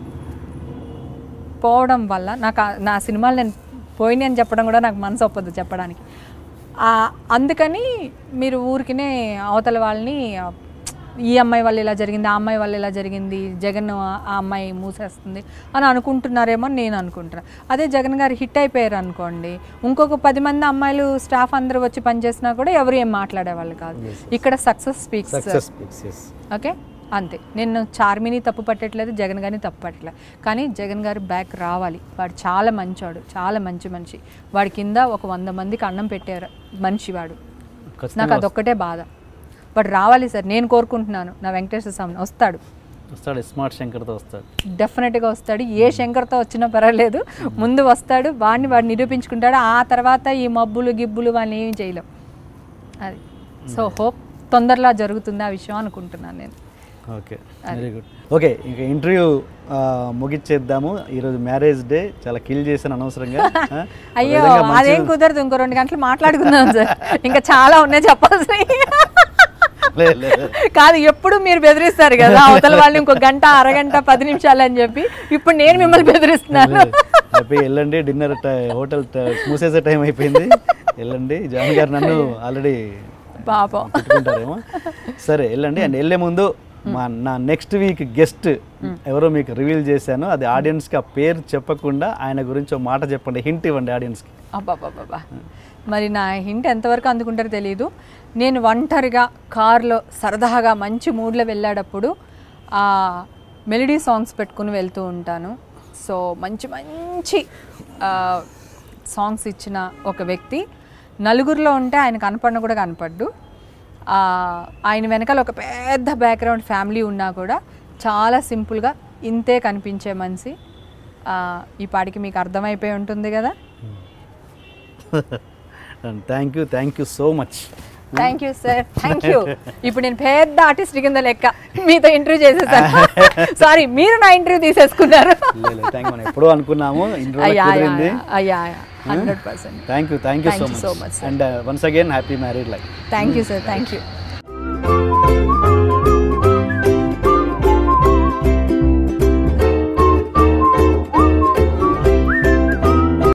పోవడం వల్ల నాకు ఆ- నా సినిమాలు నేను పోయినాయి అని చెప్పడం కూడా నాకు మనసు ఒప్పదు చెప్పడానికి ఆ, అందుకని మీరు ఊరికినే అవతల వాళ్ళని ఆ, ఈ అమ్మాయి వల్ల ఇలా జరిగింది ఆ అమ్మాయి వల్ల ఇలా జరిగింది జగన్ ఆ అమ్మాయి మూసేస్తుంది అని అనుకుంటున్నారేమో అని నేను అనుకుంటున్నాను అదే జగన్ గారు హిట్ అయిపోయారు అనుకోండి ఇంకొక పది మంది అమ్మాయిలు స్టాఫ్ అందరూ వచ్చి పనిచేసినా కూడా ఎవరు ఏం మాట్లాడేవాళ్ళు కాదు ఇక్కడ success speaks success picks yes okay అంతే నేను చార్మిని తప్పు పట్టట్లేదు జగన్ గారిని తప్పు పట్టట్లేదు కానీ జగన్ గారు బ్యాక్ రావాలి వాడు చాలా మంచివాడు చాలా మంచి మనిషి వాడి కింద ఒక వంద మందికి అన్నం పెట్టారు మనిషి వాడు నాకు ఖచ్చితంగా అదొక్కటే బాధ వాడు రావాలి సార్ నేను కోరుకుంటున్నాను నా వెంకటేశ్వర స్వామిని వస్తాడు వస్తాడు స్మార్ట్ శంకర్తో వస్తాడు డెఫినెట్గా వస్తాడు ఏ శంకర్తో వచ్చినా పర్వాలేదు ముందు వస్తాడు వాడిని వాడు నిరూపించుకుంటాడు ఆ తర్వాత ఈ మబ్బులు గిబ్బులు వాళ్ళని ఏమి చేయలేం అది సో హోప్ తొందరలా జరుగుతుంది ఆ విషయం అనుకుంటున్నాను నేను ఓకే వెరీ గుడ్ ఓకే ఇంకా ఇంటర్వ్యూ ముగిచ్చేద్దాము ఈరోజు మ్యారేజ్ డే చాలా కిల్ చేశాను అనవసరంగా ఆ? ఒక అయ్యో విధంగా మంచి- అదేం కుదరదు ఇంకో రెండు గంటలు మాట్లాడుకుందాం సార్ ఇంకా చాలా ఉన్నాయి చెప్పాల్సినవి లేదు లేదు కాదు ఎప్పుడు మీరు బెదిరిస్తారు కదా అవతల వాళ్ళు ఇంకో గంట అరగంట పది నిమిషాలు అని చెప్పి ఇప్పుడు నేను మిమ్మల్ని బెదిరిస్తున్నాను హ్యాపీ వెళ్ళండి డిన్నర్ హోటల్ మూసేసే టైం అయిపోయింది వెళ్ళండి జాన్ గారు నన్ను ఆల్రెడీ పాపం పెట్టుకుంటారేమో సరే వెళ్ళండి అండ్ వెళ్ళే ముందు మా నా నెక్స్ట్ వీక్ గెస్ట్ ఎవరో మీకు రివీల్ చేశాను అది ఆడియన్స్కి ఆ పేరు చెప్పకుండా ఆయన గురించి ఒక మాట చెప్పండి హింట్ ఇవ్వండి ఆడియన్స్కి అబ్బాబ్బాబ్బా మరి నా హింట్ ఎంతవరకు అందుకుంటారో తెలియదు నేను ఒంటరిగా కార్లో సరదాగా మంచి మూడ్లో వెళ్ళేటప్పుడు ఆ మెలడీ సాంగ్స్ పెట్టుకుని వెళ్తూ ఉంటాను సో మంచి మంచి సాంగ్స్ ఇచ్చిన ఒక వ్యక్తి నలుగురిలో ఉంటే ఆయన కనపడిన కూడా కనపడ్డు ఆ, ఆయన వెనకాల ఒక పెద్ద బ్యాక్గ్రౌండ్ ఫ్యామిలీ ఉన్నా కూడా చాలా సింపుల్గా ఇంతే కనిపించే మనిషి ఆ, ఈ పాటికి మీకు అర్థమైపోయి ఉంటుంది కదా thank you thank you so much thank you sir thank you ఇప్పుడు నేను పెద్ద ఆర్టిస్ట్ కింద లెక్క మీతో ఇంటర్వ్యూ చేసేసాను సారీ మీరు నా ఇంటర్వ్యూ తీసేసుకున్నారు లేదు థ్యాంక్ యూ ఎప్పుడో అనుకున్నాము ఇంటర్వ్యూ అయ్యా కుదిరింది అయ్యా hundred percent thank you thank you Thank so you much so much, sir. And once again happy married life thank you sir thank you